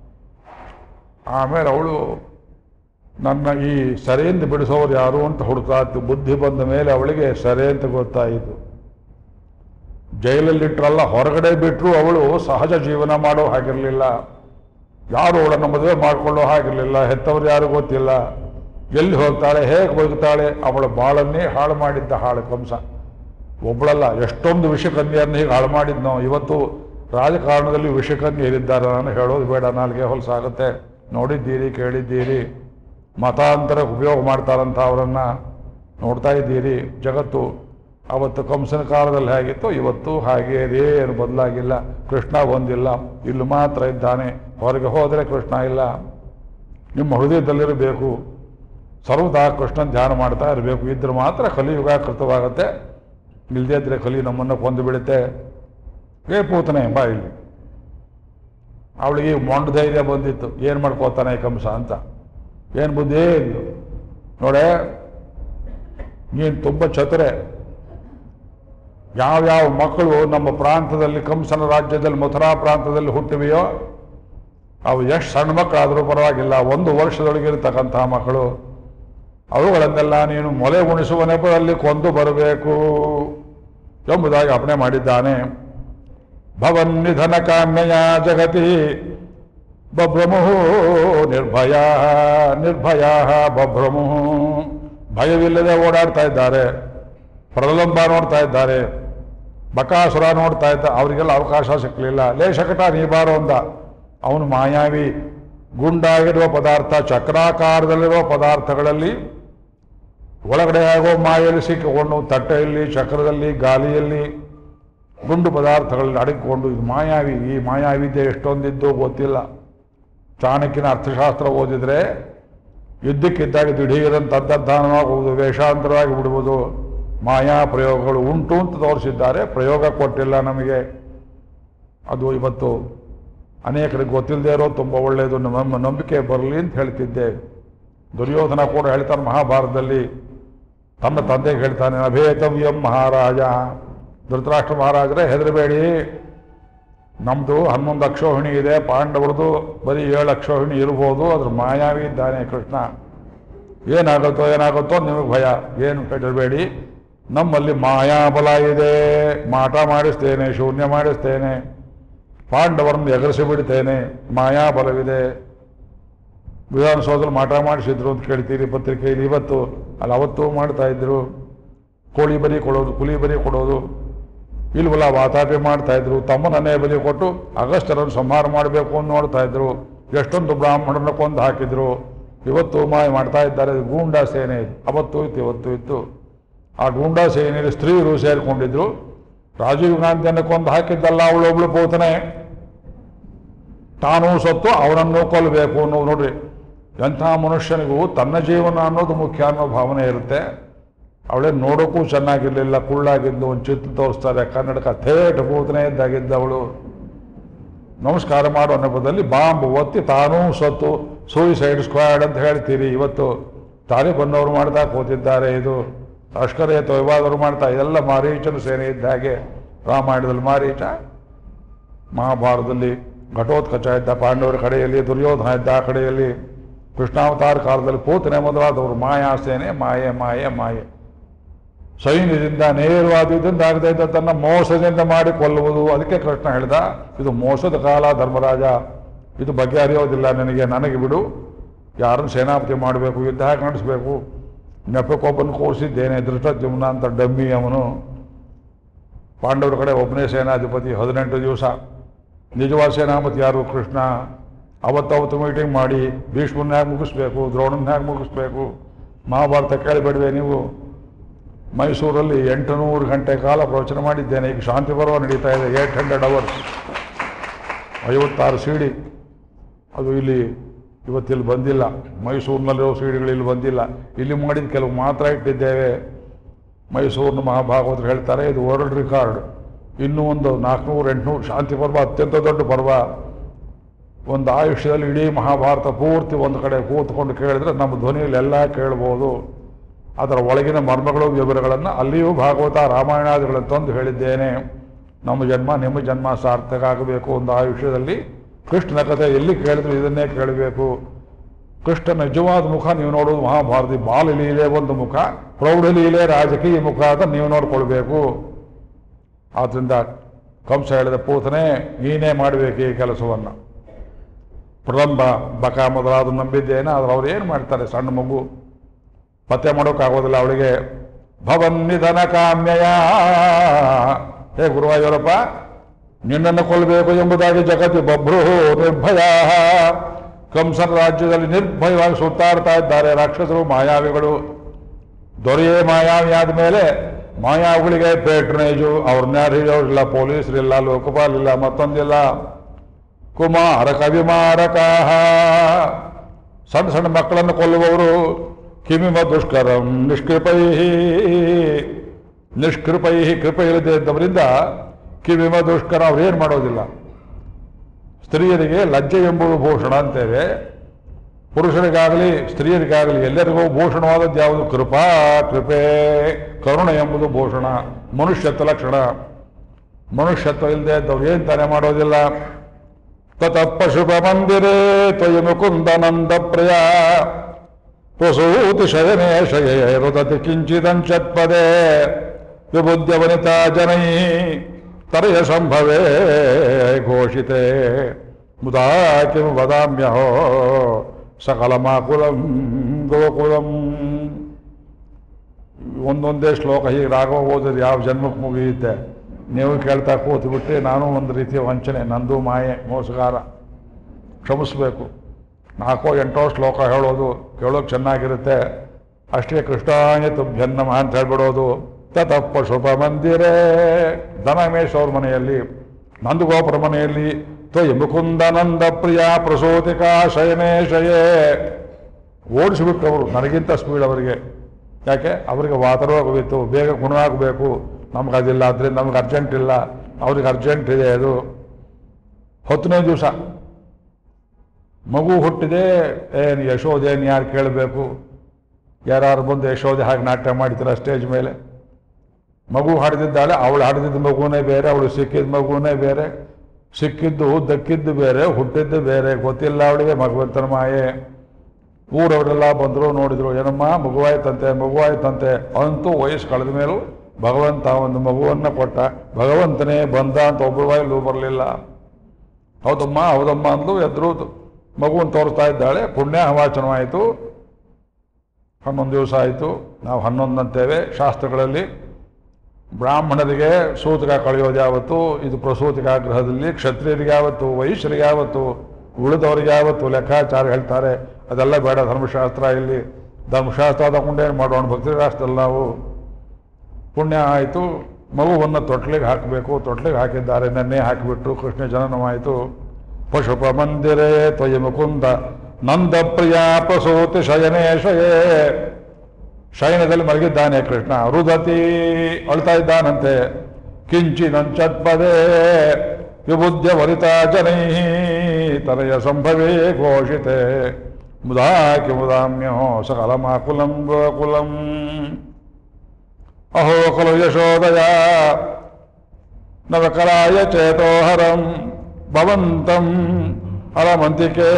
ಆಮೇಲೆ ಅವಳು ನನ್ನ ಈ ಸೆರೆಯಿಂದ ಬಿಡಿಸೋರು ಯಾರು ಅಂತ ಹುಡುಕ್ತಾ ಇತ್ತು ಬುದ್ಧಿ ಬಂದ ಮೇಲೆ ಅವಳಿಗೆ ಸೆರೆ ಅಂತ ಗೊತ್ತಾಯಿತು ಜೈಲಲ್ಲಿಟ್ರಲ್ಲ ಹೊರಗಡೆ ಬಿಟ್ಟರು ಅವಳು ಸಹಜ ಜೀವನ ಮಾಡೋ ಹಾಗಿರಲಿಲ್ಲ ಯಾರು ಅವಳನ್ನು ಮದುವೆ ಮಾಡಿಕೊಳ್ಳೋ ಹಾಗಿರಲಿಲ್ಲ ಹೆತ್ತವರು ಯಾರು ಗೊತ್ತಿಲ್ಲ ಎಲ್ಲಿ ಹೋಗ್ತಾಳೆ ಹೇಗೆ ಹೋಗ್ತಾಳೆ ಅವಳ ಬಾಳನ್ನೇ ಹಾಳು ಮಾಡಿದ್ದ ಹಾಳು ಕಂಸ ಒಬ್ಬಳಲ್ಲ ಎಷ್ಟೊಂದು ವಿಷಕನ್ಯರನ್ನ ಹೀಗೆ ಹಾಳು ಮಾಡಿದ್ನೋ ಇವತ್ತು ರಾಜಕಾರಣದಲ್ಲಿ ವಿಷಕನ್ಯರಿದ್ದಾರೆ ನಾನು ಹೇಳೋದು ಬೇಡ ನಾಲ್ಗೆ ಹೊಲಸಾಗುತ್ತೆ ನೋಡಿದ್ದೀರಿ ಕೇಳಿದ್ದೀರಿ ಮತಾಂತರ ಉಪಯೋಗ ಮಾಡ್ತಾರಂತ ಅವರನ್ನು ನೋಡ್ತಾ ಇದ್ದೀರಿ ಜಗತ್ತು ಅವತ್ತು ಕಂಸನ ಕಾಲದಲ್ಲಿ ಹೇಗಿತ್ತು ಇವತ್ತು ಹಾಗೆ ಏನು ಬದಲಾಗಿಲ್ಲ ಕೃಷ್ಣ ಒಂದಿಲ್ಲ ಇಲ್ಲಿ ಮಾತ್ರ ಇದ್ದಾನೆ ಹೊರಗೆ ಹೋದರೆ ಕೃಷ್ಣ ಇಲ್ಲ ನಿಮ್ಮ ಹೃದಯದಲ್ಲಿರಬೇಕು ಸರ್ವದಾ ಕೃಷ್ಣನ್ ಧ್ಯಾನ ಮಾಡ್ತಾ ಇರಬೇಕು ಇದ್ರೆ ಮಾತ್ರ ಕಲಿಯುಗ ಕೃತವಾಗತ್ತೆ ಇಲ್ಲದೇ ಇದ್ರೆ ಕಲಿ ನಮ್ಮನ್ನು ಕೊಂದು ಬಿಡುತ್ತೆ ಏ ಪೂತನೆ ಬಾ ಇಲ್ಲಿ ಅವಳಿಗೆ ಮೊಂಡ ಧೈರ್ಯ ಬಂದಿತ್ತು ಏನು ಮಾಡ್ಕೋತಾನೆ ಈ ಕಂಸ ಅಂತ ಏನು ಬುದ್ಧಿ ಇಲ್ಲ ನೋಡೆ ನೀನು ತುಂಬ ಚತುರೆ ಯಾವ್ಯಾವ ಮಕ್ಕಳು ನಮ್ಮ ಪ್ರಾಂತದಲ್ಲಿ ಕಂಸನ ರಾಜ್ಯದಲ್ಲಿ ಮಥುರಾ ಪ್ರಾಂತದಲ್ಲಿ ಹುಟ್ಟಿವೆಯೋ ಅವು ಎಷ್ಟು ಸಣ್ಣ ಮಕ್ಕಳಾದರೂ ಪರವಾಗಿಲ್ಲ ಒಂದು ವರ್ಷದೊಳಗಿರ್ತಕ್ಕಂತಹ ಮಕ್ಕಳು ಅವುಗಳನ್ನೆಲ್ಲ ನೀನು ಮೊಲೆ ಉಣಿಸುವ ನೆಪದಲ್ಲಿ ಕೊಂದು ಬರಬೇಕು ಎಂಬುದಾಗಿ ಅಪಣೆ ಮಾಡಿದ್ದಾನೆ ಭವನ್ ನಿಧನ ಕಾಮ್ಯಯ ಜಗತಿ ಬಭ್ರಮುಹು ನಿರ್ಭಯ ನಿರ್ಭಯ ಬಭ್ರಮುಹು ಭಯವಿಲ್ಲದೆ ಓಡಾಡ್ತಾ ಇದ್ದಾರೆ ಪ್ರಲಂಬ ನೋಡ್ತಾ ಇದ್ದಾರೆ ಬಕಾಸುರ ನೋಡ್ತಾ ಇದ್ದ ಅವರಿಗೆಲ್ಲ ಅವಕಾಶ ಸಿಕ್ಕಲಿಲ್ಲ ಲೇ ಶಕಟ ನೀ ಬಾರೋ ಅಂದ ಅವನು ಮಾಯಾವಿ ಗುಂಡಾಗಿರುವ ಪದಾರ್ಥ ಚಕ್ರಾಕಾರದಲ್ಲಿರುವ ಪದಾರ್ಥಗಳಲ್ಲಿ ಒಳಗಡೆ ಆಗೋ ಮಾಯಲ್ಲಿ ಸಿಕ್ಕಿಕೊಂಡು ತಟ್ಟೆಯಲ್ಲಿ ಚಕ್ರದಲ್ಲಿ ಗಾಲಿಯಲ್ಲಿ ಗುಂಡು ಪದಾರ್ಥಗಳಲ್ಲಿ ಅಡಗಿಕೊಂಡು ಇದು ಮಾಯಾವಿ ಈ ಮಾಯಾವಿದ್ಯೆ ಎಷ್ಟೊಂದಿದ್ದು ಗೊತ್ತಿಲ್ಲ ಚಾಣಕ್ಯನ ಅರ್ಥಶಾಸ್ತ್ರ ಓದಿದ್ರೆ ಇದ್ದಕ್ಕಿದ್ದಾಗ ದಿಢೀರಂತ ಅಂತರ್ಧಾನವಾಗಿ ಹೋಗುವುದು ವೇಷಾಂತರವಾಗಿ ಬಿಡುವುದು ಮಾಯಾ ಪ್ರಯೋಗಗಳು ಉಂಟು ಅಂತ ತೋರಿಸಿದ್ದಾರೆ ಪ್ರಯೋಗ ಕೊಟ್ಟಿಲ್ಲ ನಮಗೆ ಅದು ಇವತ್ತು ಅನೇಕರಿಗೆ ಗೊತ್ತಿಲ್ಲದೆ ಇರೋ ತುಂಬ ಒಳ್ಳೆಯದು ನಮ್ಮ ನಂಬಿಕೆ ಬರಲಿ ಅಂತ ಹೇಳ್ತಿದ್ದೆ ದುರ್ಯೋಧನ ಕೂಡ ಹೇಳ್ತಾನೆ ಮಹಾಭಾರತದಲ್ಲಿ ತನ್ನ ತಂದೆಗೆ ಹೇಳ್ತಾನೆ ಅಭೇತವ್ಯಂ ಮಹಾರಾಜ ಧೃತರಾಷ್ಟ್ರ ಮಹಾರಾಜರೇ ಹೆದರಬೇಡಿ ನಮ್ಮದು ಹನ್ನೊಂದು ಅಕ್ಷೋಹಿಣಿ ಇದೆ ಪಾಂಡವರದು ಬರೀ ಏಳು ಅಕ್ಷೋಹಿಣಿ ಇರ್ಬೋದು ಅದ್ರ ಮಾಯಾವಿ ಇದ್ದಾನೆ ಕೃಷ್ಣ ಏನಾಗುತ್ತೋ ಏನಾಗುತ್ತೋ ನಿಮಗೆ ಭಯ ಏನು ಹೆದರಬೇಡಿ ನಮ್ಮಲ್ಲಿ ಮಾಯಾಬಲ ಇದೆ ಮಾಟ ಮಾಡಿಸ್ತೇನೆ ಶೂನ್ಯ ಮಾಡಿಸ್ತೇನೆ ಪಾಂಡವರನ್ನು ಎಗರಿಸಿ ಬಿಡ್ತೇನೆ ಮಾಯಾಬಲವಿದೆ ವಿಧಾನಸೌಧದಲ್ಲಿ ಮಾಟ ಮಾಡಿಸಿದ್ರು ಅಂತ ಕೇಳ್ತೀರಿ ಪತ್ರಿಕೆಯಲ್ಲಿ ಇವತ್ತು ಅಲ್ಲಿ ಅವತ್ತು ಮಾಡ್ತಾ ಇದ್ರು ಕೋಳಿ ಬಲಿ ಕೊಡೋದು ಕುಲಿ ಬಲಿ ಕೊಡೋದು ಇಲ್ವಲ್ಲ ವಾತಾಪಿ ಮಾಡ್ತಾ ಇದ್ರು ತಮ್ಮನನ್ನೇ ಬಲಿ ಕೊಟ್ಟು ಅಗಸ್ತ್ಯರನ್ನು ಸಂಹಾರ ಮಾಡಬೇಕು ಅಂತ ನೋಡ್ತಾ ಇದ್ರು ಎಷ್ಟೊಂದು ಬ್ರಾಹ್ಮಣರನ್ನ ಕೊಂದು ಹಾಕಿದ್ರು ಇವತ್ತು ಮಾಯ ಮಾಡ್ತಾ ಇದ್ದಾರೆ ಇದು ಗೂಂಡಾ ಸೇನೆ ಇದು. ಅವತ್ತು ಇತ್ತು ಇವತ್ತು ಇತ್ತು ಆ ಗೂಂಡಾ ಸೇನೆಯಲ್ಲಿ ಸ್ತ್ರೀಯರು ಸೇರಿಕೊಂಡಿದ್ರು ರಾಜೀವ್ ಗಾಂಧಿಯನ್ನು ಕೊಂದು ಹಾಕಿದ್ದಲ್ಲ ಅವಳೊಬ್ಳು ಪೋತನೆ ತಾನೂ ಸತ್ತು ಅವನನ್ನು ಕೊಲ್ಲಬೇಕು ಅನ್ನೋದು ನೋಡ್ರಿ ಎಂಥ ಮನುಷ್ಯನಿಗೂ ತನ್ನ ಜೀವನ ಅನ್ನೋದು ಮುಖ್ಯ ಅನ್ನೋ ಭಾವನೆ ಇರುತ್ತೆ ಅವಳೇ ನೋಡೋಕ್ಕೂ ಚೆನ್ನಾಗಿರ್ಲಿಲ್ಲ ಕುಳ್ಳಾಗಿದ್ದು ಒಂದು ಚಿತ್ರ ತೋರಿಸ್ತಾರೆ ಕನ್ನಡಕ ಥೇಟ್ ಪೂತನೆ ಇದ್ದಾಗಿದ್ದವಳು ನಮಸ್ಕಾರ ಮಾಡೋ ನೆಪದಲ್ಲಿ ಬಾಂಬ್ ಒತ್ತಿ ತಾನೂ ಸತ್ತು ಸೂಯಿಸೈಡ್ ಸ್ಕ್ವಾಡ್ ಅಂತ ಹೇಳ್ತೀರಿ ಇವತ್ತು ತಾಲಿಬನ್ನವರು ಮಾಡ್ತಾ ಕೂತಿದ್ದಾರೆ ಇದು ಲಷ್ಕರ್ ಎ ತೊಯ್ಬಾದವರು ಮಾಡ್ತಾ ಎಲ್ಲ ಮಾರೀಚನ ಸೇನೆ ಇದ್ದ ಹಾಗೆ ರಾಮಾಯಣದಲ್ಲಿ ಮಾರೀಚ ಮಹಾಭಾರತದಲ್ಲಿ ಘಟೋತ್ಕಚ ಇದ್ದ ಪಾಂಡವರ ಕಡೆಯಲ್ಲಿ ದುರ್ಯೋಧನ ಇದ್ದ ಆ ಕಡೆಯಲ್ಲಿ ಕೃಷ್ಣಾವತಾರ ಕಾಲದಲ್ಲಿ ಪೂತನೆ ಮೊದಲಾದವರು ಮಾಯಾ ಸೇನೆ ಮಾಯೆ ಮಾಯೆ ಮಾಯೆ ಸೈನ್ಯದಿಂದ ನೇರವಾದ ಆಗದೆ ಇದ್ದ ತನ್ನ ಮೋಸದಿಂದ ಮಾಡಿ ಕೊಲ್ಲುವುದು ಅದಕ್ಕೆ ಕೃಷ್ಣ ಹೇಳಿದ ಇದು ಮೋಸದ ಕಾಲ ಧರ್ಮರಾಜ ಇದು ಬಗೆಹರಿಯೋದಿಲ್ಲ ನನಗೆ ನನಗೆ ಬಿಡು ಯಾರನ್ನು ಸೇನಾಪತಿ ಮಾಡಬೇಕು ಯುದ್ಧ ಹಾಕಿ ನಡೆಸಬೇಕು ನೆಪಕ್ಕೊಬ್ಬನ ಕೋರಿಸಿದ್ದೇನೆ ದೃಷ್ಟದ್ಯುಮ್ನ ಅಂತ ಡಮ್ಮಿ ಅವನು ಪಾಂಡವರ ಕಡೆ ಒಬ್ಬನೇ ಸೇನಾಧಿಪತಿ ಹದಿನೆಂಟು ದಿವಸ ನಿಜವಾದ ಸೇನಾಪತಿ ಯಾರು ಕೃಷ್ಣ ಅವತ್ತವತ್ತು ಮೀಟಿಂಗ್ ಮಾಡಿ ಭೀಷ್ಮನ್ನ ಹೇಗೆ ಮುಗಿಸ್ಬೇಕು ದ್ರೋಣನ ಹೇಗೆ ಮುಗಿಸ್ಬೇಕು ಮಹಾಭಾರತ ಕೇಳಿಬೇಡವೆ ನೀವು ಮೈಸೂರಲ್ಲಿ ಎಂಟುನೂರು ಗಂಟೆ ಕಾಲ ಪ್ರವಚನ ಮಾಡಿದ್ದೇನೆ ಈಗ ಶಾಂತಿ ಪರ್ವ ನಡೀತಾ ಇದೆ ಏಟ್ ಹಂಡ್ರೆಡ್ ಅವರ್ಸ್ ಐವತ್ತಾರು ಸಿಡಿ ಅದು ಇಲ್ಲಿ ಇವತ್ತಿಲ್ಲಿ ಬಂದಿಲ್ಲ ಮೈಸೂರಿನಲ್ಲಿರೋ ಸಿಡಿಗಳು ಇಲ್ಲಿ ಬಂದಿಲ್ಲ ಇಲ್ಲಿ ಮಾಡಿದ ಕೆಲವು ಮಾತ್ರ ಇಟ್ಟಿದ್ದೇವೆ ಮೈಸೂರಿನ ಮಹಾಭಾಗವತರು ಹೇಳ್ತಾರೆ ಇದು ವರ್ಲ್ಡ್ ರಿಕಾರ್ಡ್ ಇನ್ನೂ ಒಂದು ನಾಲ್ಕುನೂರು ಎಂಟುನೂರು ಶಾಂತಿ ಪರ್ವ ಅತ್ಯಂತ ದೊಡ್ಡ ಪರ್ವ ಒಂದು ಆಯುಷ್ಯದಲ್ಲಿ ಇಡೀ ಮಹಾಭಾರತ ಪೂರ್ತಿ ಒಂದು ಕಡೆ ಕೂತ್ಕೊಂಡು ಕೇಳಿದ್ರೆ ನಮ್ಮ ಧ್ವನಿಯಲ್ಲಿ ಎಲ್ಲ ಕೇಳ್ಬೋದು ಅದರ ಒಳಗಿನ ಮರ್ಮಗಳು ವಿವರಗಳನ್ನು ಅಲ್ಲಿಯೂ ಭಾಗವತ ರಾಮಾಯಣಾದಿಗಳನ್ನು ತಂದು ಹೇಳಿದ್ದೇನೆ ನಮ್ಮ ಜನ್ಮ ನಿಮ್ಮ ಜನ್ಮ ಸಾರ್ಥಕ ಆಗಬೇಕು ಒಂದು ಆಯುಷ್ಯದಲ್ಲಿ ಕೃಷ್ಣನ ಕಥೆ ಎಲ್ಲಿ ಕೇಳಿದ್ರು ಇದನ್ನೇ ಕೇಳಬೇಕು ಕೃಷ್ಣನ ನಿಜವಾದ ಮುಖ ನೀವು ನೋಡೋದು ಮಹಾಭಾರತಿ ಬಾಲಲೀಲೆ ಒಂದು ಮುಖ ಪ್ರೌಢಲೀಲೆ ರಾಜಕೀಯ ಮುಖ ಅಂತ ನೀವು ನೋಡ್ಕೊಳ್ಬೇಕು ಆದ್ರಿಂದ ಕಂಸ ಹೇಳಿದ ಪೂತನೆ ನೀನೇ ಮಾಡಬೇಕು ಈ ಕೆಲಸವನ್ನು ಪ್ರಲಂಬ ಬಕ ಮೊದಲಾದ ನಂಬಿದ್ದೇನೆ ಆದ್ರೆ ಅವ್ರು ಏನು ಮಾಡ್ತಾರೆ ಸಣ್ಣ ಮಗು ಪತ್ತೆ ಮಾಡೋಕ್ಕಾಗೋದಿಲ್ಲ ಅವಳಿಗೆ ಭವನ್ ನಿಧನ ಕಾಮ್ಯಯ ಹೇ ಗುರುವಾಯೂರಪ್ಪ ನಿನ್ನನ್ನು ಕೊಲ್ಲಬೇಕು ಎಂಬುದಾಗಿ ಜಗತ್ತು ಬಭ್ರು ನಿರ್ಭಯ ಕಂಸನ ರಾಜ್ಯದಲ್ಲಿ ನಿರ್ಭಯವಾಗಿ ಸುತ್ತಾಡ್ತಾ ಇದ್ದಾರೆ ರಾಕ್ಷಸರು ಮಾಯಾವಿಗಳು ದೊರೆಯೇ ಮಾಯಾವಿ ಆದಮೇಲೆ ಮಾಯಾವಿಗಳಿಗೆ ಪೇಟ್ರನೇಜು ಅವ್ರನ್ನ ಯಾರು ಹಿಡಿಯೋರಿಲ್ಲ ಪೊಲೀಸರಿಲ್ಲ ಲೋಕಪಾಲ್ ಇಲ್ಲ ಮತ್ತೊಂದಿಲ್ಲ ಕುಮಾರ ಕವಿಮಾರಕ ಸಣ್ಣ ಸಣ್ಣ ಮಕ್ಕಳನ್ನು ಕೊಲ್ಲುವವರು ಕಿಮಿಮ ದುಷ್ಕರಂ ನಿಷ್ಕೃಪೈ ನಿಷ್ಕೃಪೈ ಕೃಪೆ ಇಲ್ಲದೆ ಇದ್ದವರಿಂದ ಕಿಮಿಮ ದುಷ್ಕರ ಅವ್ರೇನು ಮಾಡೋದಿಲ್ಲ ಸ್ತ್ರೀಯರಿಗೆ ಲಜ್ಜೆ ಎಂಬುದು ಭೂಷಣ ಅಂತೇವೆ ಪುರುಷರಿಗಾಗಲಿ ಸ್ತ್ರೀಯರಿಗಾಗಲಿ ಎಲ್ಲರಿಗೂ ಭೂಷಣವಾದದ್ದು ಯಾವುದು ಕೃಪಾ ಕೃಪೆ ಕರುಣೆ ಎಂಬುದು ಭೂಷಣ ಮನುಷ್ಯತ್ವ ಲಕ್ಷಣ ಮನುಷ್ಯತ್ವ ಇಲ್ಲದೆ ಇದ್ದವ್ರು ಏನು ತಾನೇ ಮಾಡೋದಿಲ್ಲ ತತಃ ಪಶುಪ ಮಂದಿರೇ ತ್ವಯಿ ಮುಕುಂದನಂದ ಪ್ರಿಯ ಪ್ರಸೂತಿ ಶಯನೇ ಶಯೇ ರುದತಿ ಕಿಂಚಿದಂಚತ್ಪದೇ ವಿಬುದ್ಧ ವನಿತಾ ಜನೈ ತರಯ ಸಂಭವೇ ಘೋಷಿತೆ ಮುದಾ ಕಿಂ ವದಾಮ್ಯಹೋ ಸಕಲಮಾಕುಲಂ ಗೋಕುಲಂ ಒಂದೊಂದೇ ಶ್ಲೋಕ ಹೀಗೆ ರಾಘವ ಓದಿದ್ರೆ ಯಾವ ಜನ್ಮಕ್ಕೆ ಮುಗಿಯುತ್ತೆ ನೀವು ಕೇಳ್ತಾ ಕೂತ್ಬಿಟ್ರೆ ನಾನು ಒಂದು ರೀತಿಯ ವಂಚನೆ ನಂದು ಮಾಯೆ ಮೋಸಗಾರ ಕ್ಷಮಿಸ್ಬೇಕು ನಾಲ್ಕೋ ಎಂಟೋ ಶ್ಲೋಕ ಹೇಳೋದು ಕೇಳೋಕೆ ಚೆನ್ನಾಗಿರುತ್ತೆ ಅಷ್ಟೇ ಕೃಷ್ಣಾಯ ತುಭ್ಯನ್ನಮ ಅಂತ ಹೇಳ್ಬಿಡೋದು ತತಪ್ಪ ಶುಭ ಮಂದಿರೇ ದನಮೇಶ್ ಅವ್ರ ಮನೆಯಲ್ಲಿ ನಂದಗೋಪುರ ಮನೆಯಲ್ಲಿ ತ್ವಯಿ ಮುಕುಂದನಂದ ಪ್ರಿಯ ಪ್ರಸೂತಿಕಾ ಶಯನೇ ಶಯೇ ಓಡಿಸಿಬಿಟ್ಟು ಅವರು ನನಗಿಂತ ಸ್ಪೀಡ್ ಅವರಿಗೆ ಯಾಕೆ ಅವರಿಗೆ ವಾತರೋಗವಿತ್ತು ಬೇಗ ಗುಣ ಆಗಬೇಕು ನಮ್ಗೆ ಅದಿಲ್ಲ ಅದರಿಂದ ನಮ್ಗೆ ಅರ್ಜೆಂಟ್ ಇಲ್ಲ ಅವ್ರಿಗೆ ಅರ್ಜೆಂಟ್ ಇದೆ ಅದು ಹತ್ತನೇ ದಿವಸ ಮಗು ಹುಟ್ಟಿದೆ ಏನು ಯಶೋಧೆಯನ್ನು ಯಾರು ಕೇಳಬೇಕು ಯಾರು ಬಂದು ಯಶೋಧೆ ಹಾಗೆ ನಾಟ್ಯ ಮಾಡ್ತೀರ ಸ್ಟೇಜ್ ಮೇಲೆ ಮಗು ಹಾಡ್ದಿದ್ದಾಳೆ ಅವಳು ಹಾಡ್ದಿದ್ದ ಮಗುನೇ ಬೇರೆ ಅವಳು ಸಿಕ್ಕಿದ ಮಗುನೇ ಬೇರೆ ಸಿಕ್ಕಿದ್ದು ದಕ್ಕಿದ್ದು ಬೇರೆ ಹುಟ್ಟಿದ್ದು ಬೇರೆ ಗೊತ್ತಿಲ್ಲ ಅವಳಿಗೆ ಭಗವಂತನ ಮಾಯೆ ಊರವರೆಲ್ಲ ಬಂದರು ನೋಡಿದ್ರು ಏನಮ್ಮ ಮಗುವಾಯ್ತಂತೆ ಮಗುವಾಯ್ತಂತೆ ಅಂತೂ ವಯಸ್ಸು ಕಳೆದ ಮೇಲೂ ಭಗವಂತ ಒಂದು ಮಗುವನ್ನು ಕೊಟ್ಟ ಭಗವಂತನೇ ಬಂದ ಅಂತ ಒಬ್ಬರ ಬಾಯಲ್ಲೂ ಬರಲಿಲ್ಲ ಹೌದಮ್ಮ ಹೌದಮ್ಮ ಅಂದು ಎದ್ರು ಮಗುವನ್ನು ತೋರಿಸ್ತಾ ಇದ್ದಾಳೆ ಪುಣ್ಯ ವಾಚನವಾಯಿತು ಹನ್ನೊಂದು ದಿವಸ ಆಯಿತು ನಾವು ಹನ್ನೊಂದು ಅಂತೇವೆ ಶಾಸ್ತ್ರಗಳಲ್ಲಿ ಬ್ರಾಹ್ಮಣರಿಗೆ ಸೂತಕ ಕಳೆಯೋದು ಯಾವತ್ತು ಇದು ಪ್ರಸೂತಿಕ ಗ್ರಹದಲ್ಲಿ ಕ್ಷತ್ರಿಯರಿಗೆ ಯಾವತ್ತು ವೈಶ್ಯರಿಗೆ ಯಾವತ್ತು ಉಳಿದವರಿಗೆ ಯಾವತ್ತು ಲೆಕ್ಕಾಚಾರ ಹೇಳ್ತಾರೆ ಅದೆಲ್ಲ ಬೇಡ ಧರ್ಮಶಾಸ್ತ್ರ ಇಲ್ಲಿ ಧರ್ಮಶಾಸ್ತ್ರ ತಗೊಂಡೇನು ಮಾಡೋಣ ಭಕ್ತಿ ರಾಷ್ಟ್ರದಲ್ಲಿ ನಾವು ಪುಣ್ಯ ಆಯಿತು ಮಗುವನ್ನು ತೊಟ್ಲಿಗೆ ಹಾಕಬೇಕು ತೊಟ್ಲಿಗೆ ಹಾಕಿದ್ದಾರೆ ನೆನ್ನೆ ಹಾಕಿಬಿಟ್ಟು ಕೃಷ್ಣ ಜನನವಾಯಿತು ಪಶುಪ ಮಂದಿರೇ ತ್ವಯಿ ಮುಕುಂದ ನಂದ ಪ್ರಿಯ ಪ್ರಸೂತಿ ಶಯನೇ ಶಯೇ ಶಯನದಲ್ಲಿ ಮಲಗಿದ್ದಾನೆ ಕೃಷ್ಣ ರುದತಿ ಅಳ್ತಾ ಇದ್ದಾನಂತೆ ಕಿಂಚಿ ನಂಚತ್ಪದೇ ವಿಬುದ್ಧ ವರಿತಾ ಜನೈ ತನಯ ಸಂಭವೇ ಘೋಷಿತೆ ಮುದಾ ಕಿ ಮುದಾಮ್ಯೋ ಸಕಲಮಾಕುಲಂ ಗೋಕುಲಂ ಅಹೋ ಖಲು ಯಶೋದಯ ನವಕರಾಯ ಚೇತೋಹರಂ ಭವಂತಂ ಹರಮಂತಿಕೆ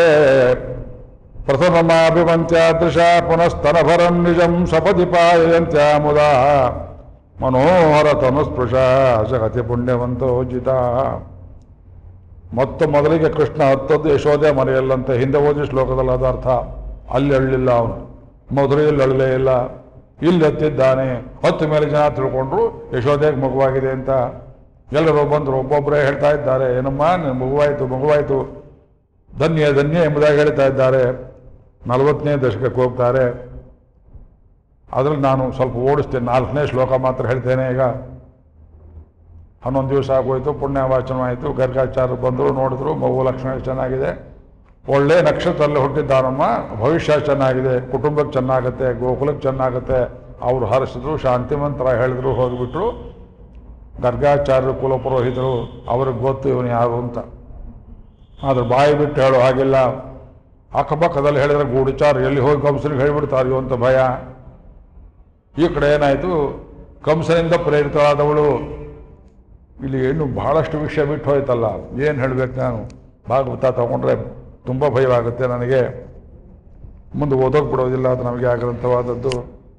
ಪ್ರಥಮಮಾಭಿಮಂತ್ಯಾದೃಶ ಪುನಸ್ತನಭರಂ ನಿಜಂ ಸಪದಿ ಪಾಯಂತ್ಯ ಮುದಾ ಮನೋಹರ ತನುಸ್ಪೃಶ ಜಗತಿ ಪುಣ್ಯವಂತೋ ಜಿತ ಮತ್ತು ಮೊದಲಿಗೆ ಕೃಷ್ಣ ಹತ್ತದ್ದು ಯಶೋದೆ ಮನೆಯಲ್ಲಂತೆ ಹಿಂದೆ ಓದಿ ಶ್ಲೋಕದಲ್ಲಿ ಅದ ಅರ್ಥ ಅಲ್ಲಿ ಅಳ್ಳಿಲ್ಲ ಅವನು ಮಧುರೆಯಲ್ಲಿ ಅಳ್ಳಲೇ ಇಲ್ಲ ಇಲ್ಲಿ ಹತ್ತಿದ್ದಾನೆ ಹತ್ತು ಮೇಲೆ ಜನ ತಿಳ್ಕೊಂಡ್ರು ಯಶೋದೆಗೆ ಮಗುವಾಗಿದೆ ಅಂತ ಎಲ್ಲರೂ ಬಂದರು ಒಬ್ಬೊಬ್ಬರೇ ಹೇಳ್ತಾ ಇದ್ದಾರೆ ಏನಮ್ಮ ನಿನ್ನ ಮಗುವಾಯಿತು ಮಗುವಾಯಿತು ಧನ್ಯ ಧನ್ಯ ಎಂಬುದಾಗಿ ಹೇಳ್ತಾ ಇದ್ದಾರೆ ನಲವತ್ತನೇ ದಶಕಕ್ಕೆ ಹೋಗ್ತಾರೆ ಅದರಲ್ಲಿ ನಾನು ಸ್ವಲ್ಪ ಓಡಿಸ್ತೇನೆ ನಾಲ್ಕನೇ ಶ್ಲೋಕ ಮಾತ್ರ ಹೇಳ್ತೇನೆ ಈಗ ಹನ್ನೊಂದು ದಿವಸ ಆಗೋಯ್ತು ಪುಣ್ಯ ವಾಚನವಾಯಿತು ಗರ್ಗಾಚಾರ್ಯ ಬಂದರು ನೋಡಿದ್ರು ಮಗು ಲಕ್ಷಣ ಚೆನ್ನಾಗಿದೆ ಒಳ್ಳೆ ನಕ್ಷತ್ರದಲ್ಲಿ ಹುಟ್ಟಿದ್ದಾನಮ್ಮ ಭವಿಷ್ಯ ಚೆನ್ನಾಗಿದೆ ಕುಟುಂಬಕ್ಕೆ ಚೆನ್ನಾಗುತ್ತೆ ಗೋಕುಲಕ್ಕೆ ಚೆನ್ನಾಗುತ್ತೆ ಅವರು ಹರಿಸಿದ್ರು ಶಾಂತಿ ಮಂತ್ರ ಹೇಳಿದ್ರು ಹೋಗಿಬಿಟ್ರು ಗರ್ಗಾಚಾರ್ಯರು ಕುಲಪುರೋಹಿತರು ಅವ್ರಿಗೆ ಗೊತ್ತು ಇವನು ಯಾರು ಅಂತ ಆದ್ರೆ ಬಾಯಿ ಬಿಟ್ಟು ಹೇಳೋ ಹಾಗಿಲ್ಲ ಅಕ್ಕಪಕ್ಕದಲ್ಲಿ ಹೇಳಿದ್ರೆ ಗೂಢಚಾರ ಎಲ್ಲಿ ಹೋಗಿ ಕಂಸನಿಗೆ ಹೇಳಿಬಿಡ್ತಾರೆಯೋ ಅಂತ ಭಯ ಈ ಕಡೆ ಏನಾಯಿತು ಕಂಸನಿಂದ ಪ್ರೇರಿತಳಾದವಳು ಇಲ್ಲಿ ಏನು ಬಹಳಷ್ಟು ವಿಷಯ ಬಿಟ್ಟು ಹೋಯ್ತಲ್ಲ ಏನು ಹೇಳಬೇಕು ನಾನು ಭಾಗವತ ತಗೊಂಡ್ರೆ ತುಂಬ ಭಯವಾಗುತ್ತೆ ನನಗೆ ಮುಂದೆ ಓದೋಕೆ ಬಿಡೋದಿಲ್ಲ ಅದು ನಮಗೆ ಆ ಗ್ರಂಥವಾದದ್ದು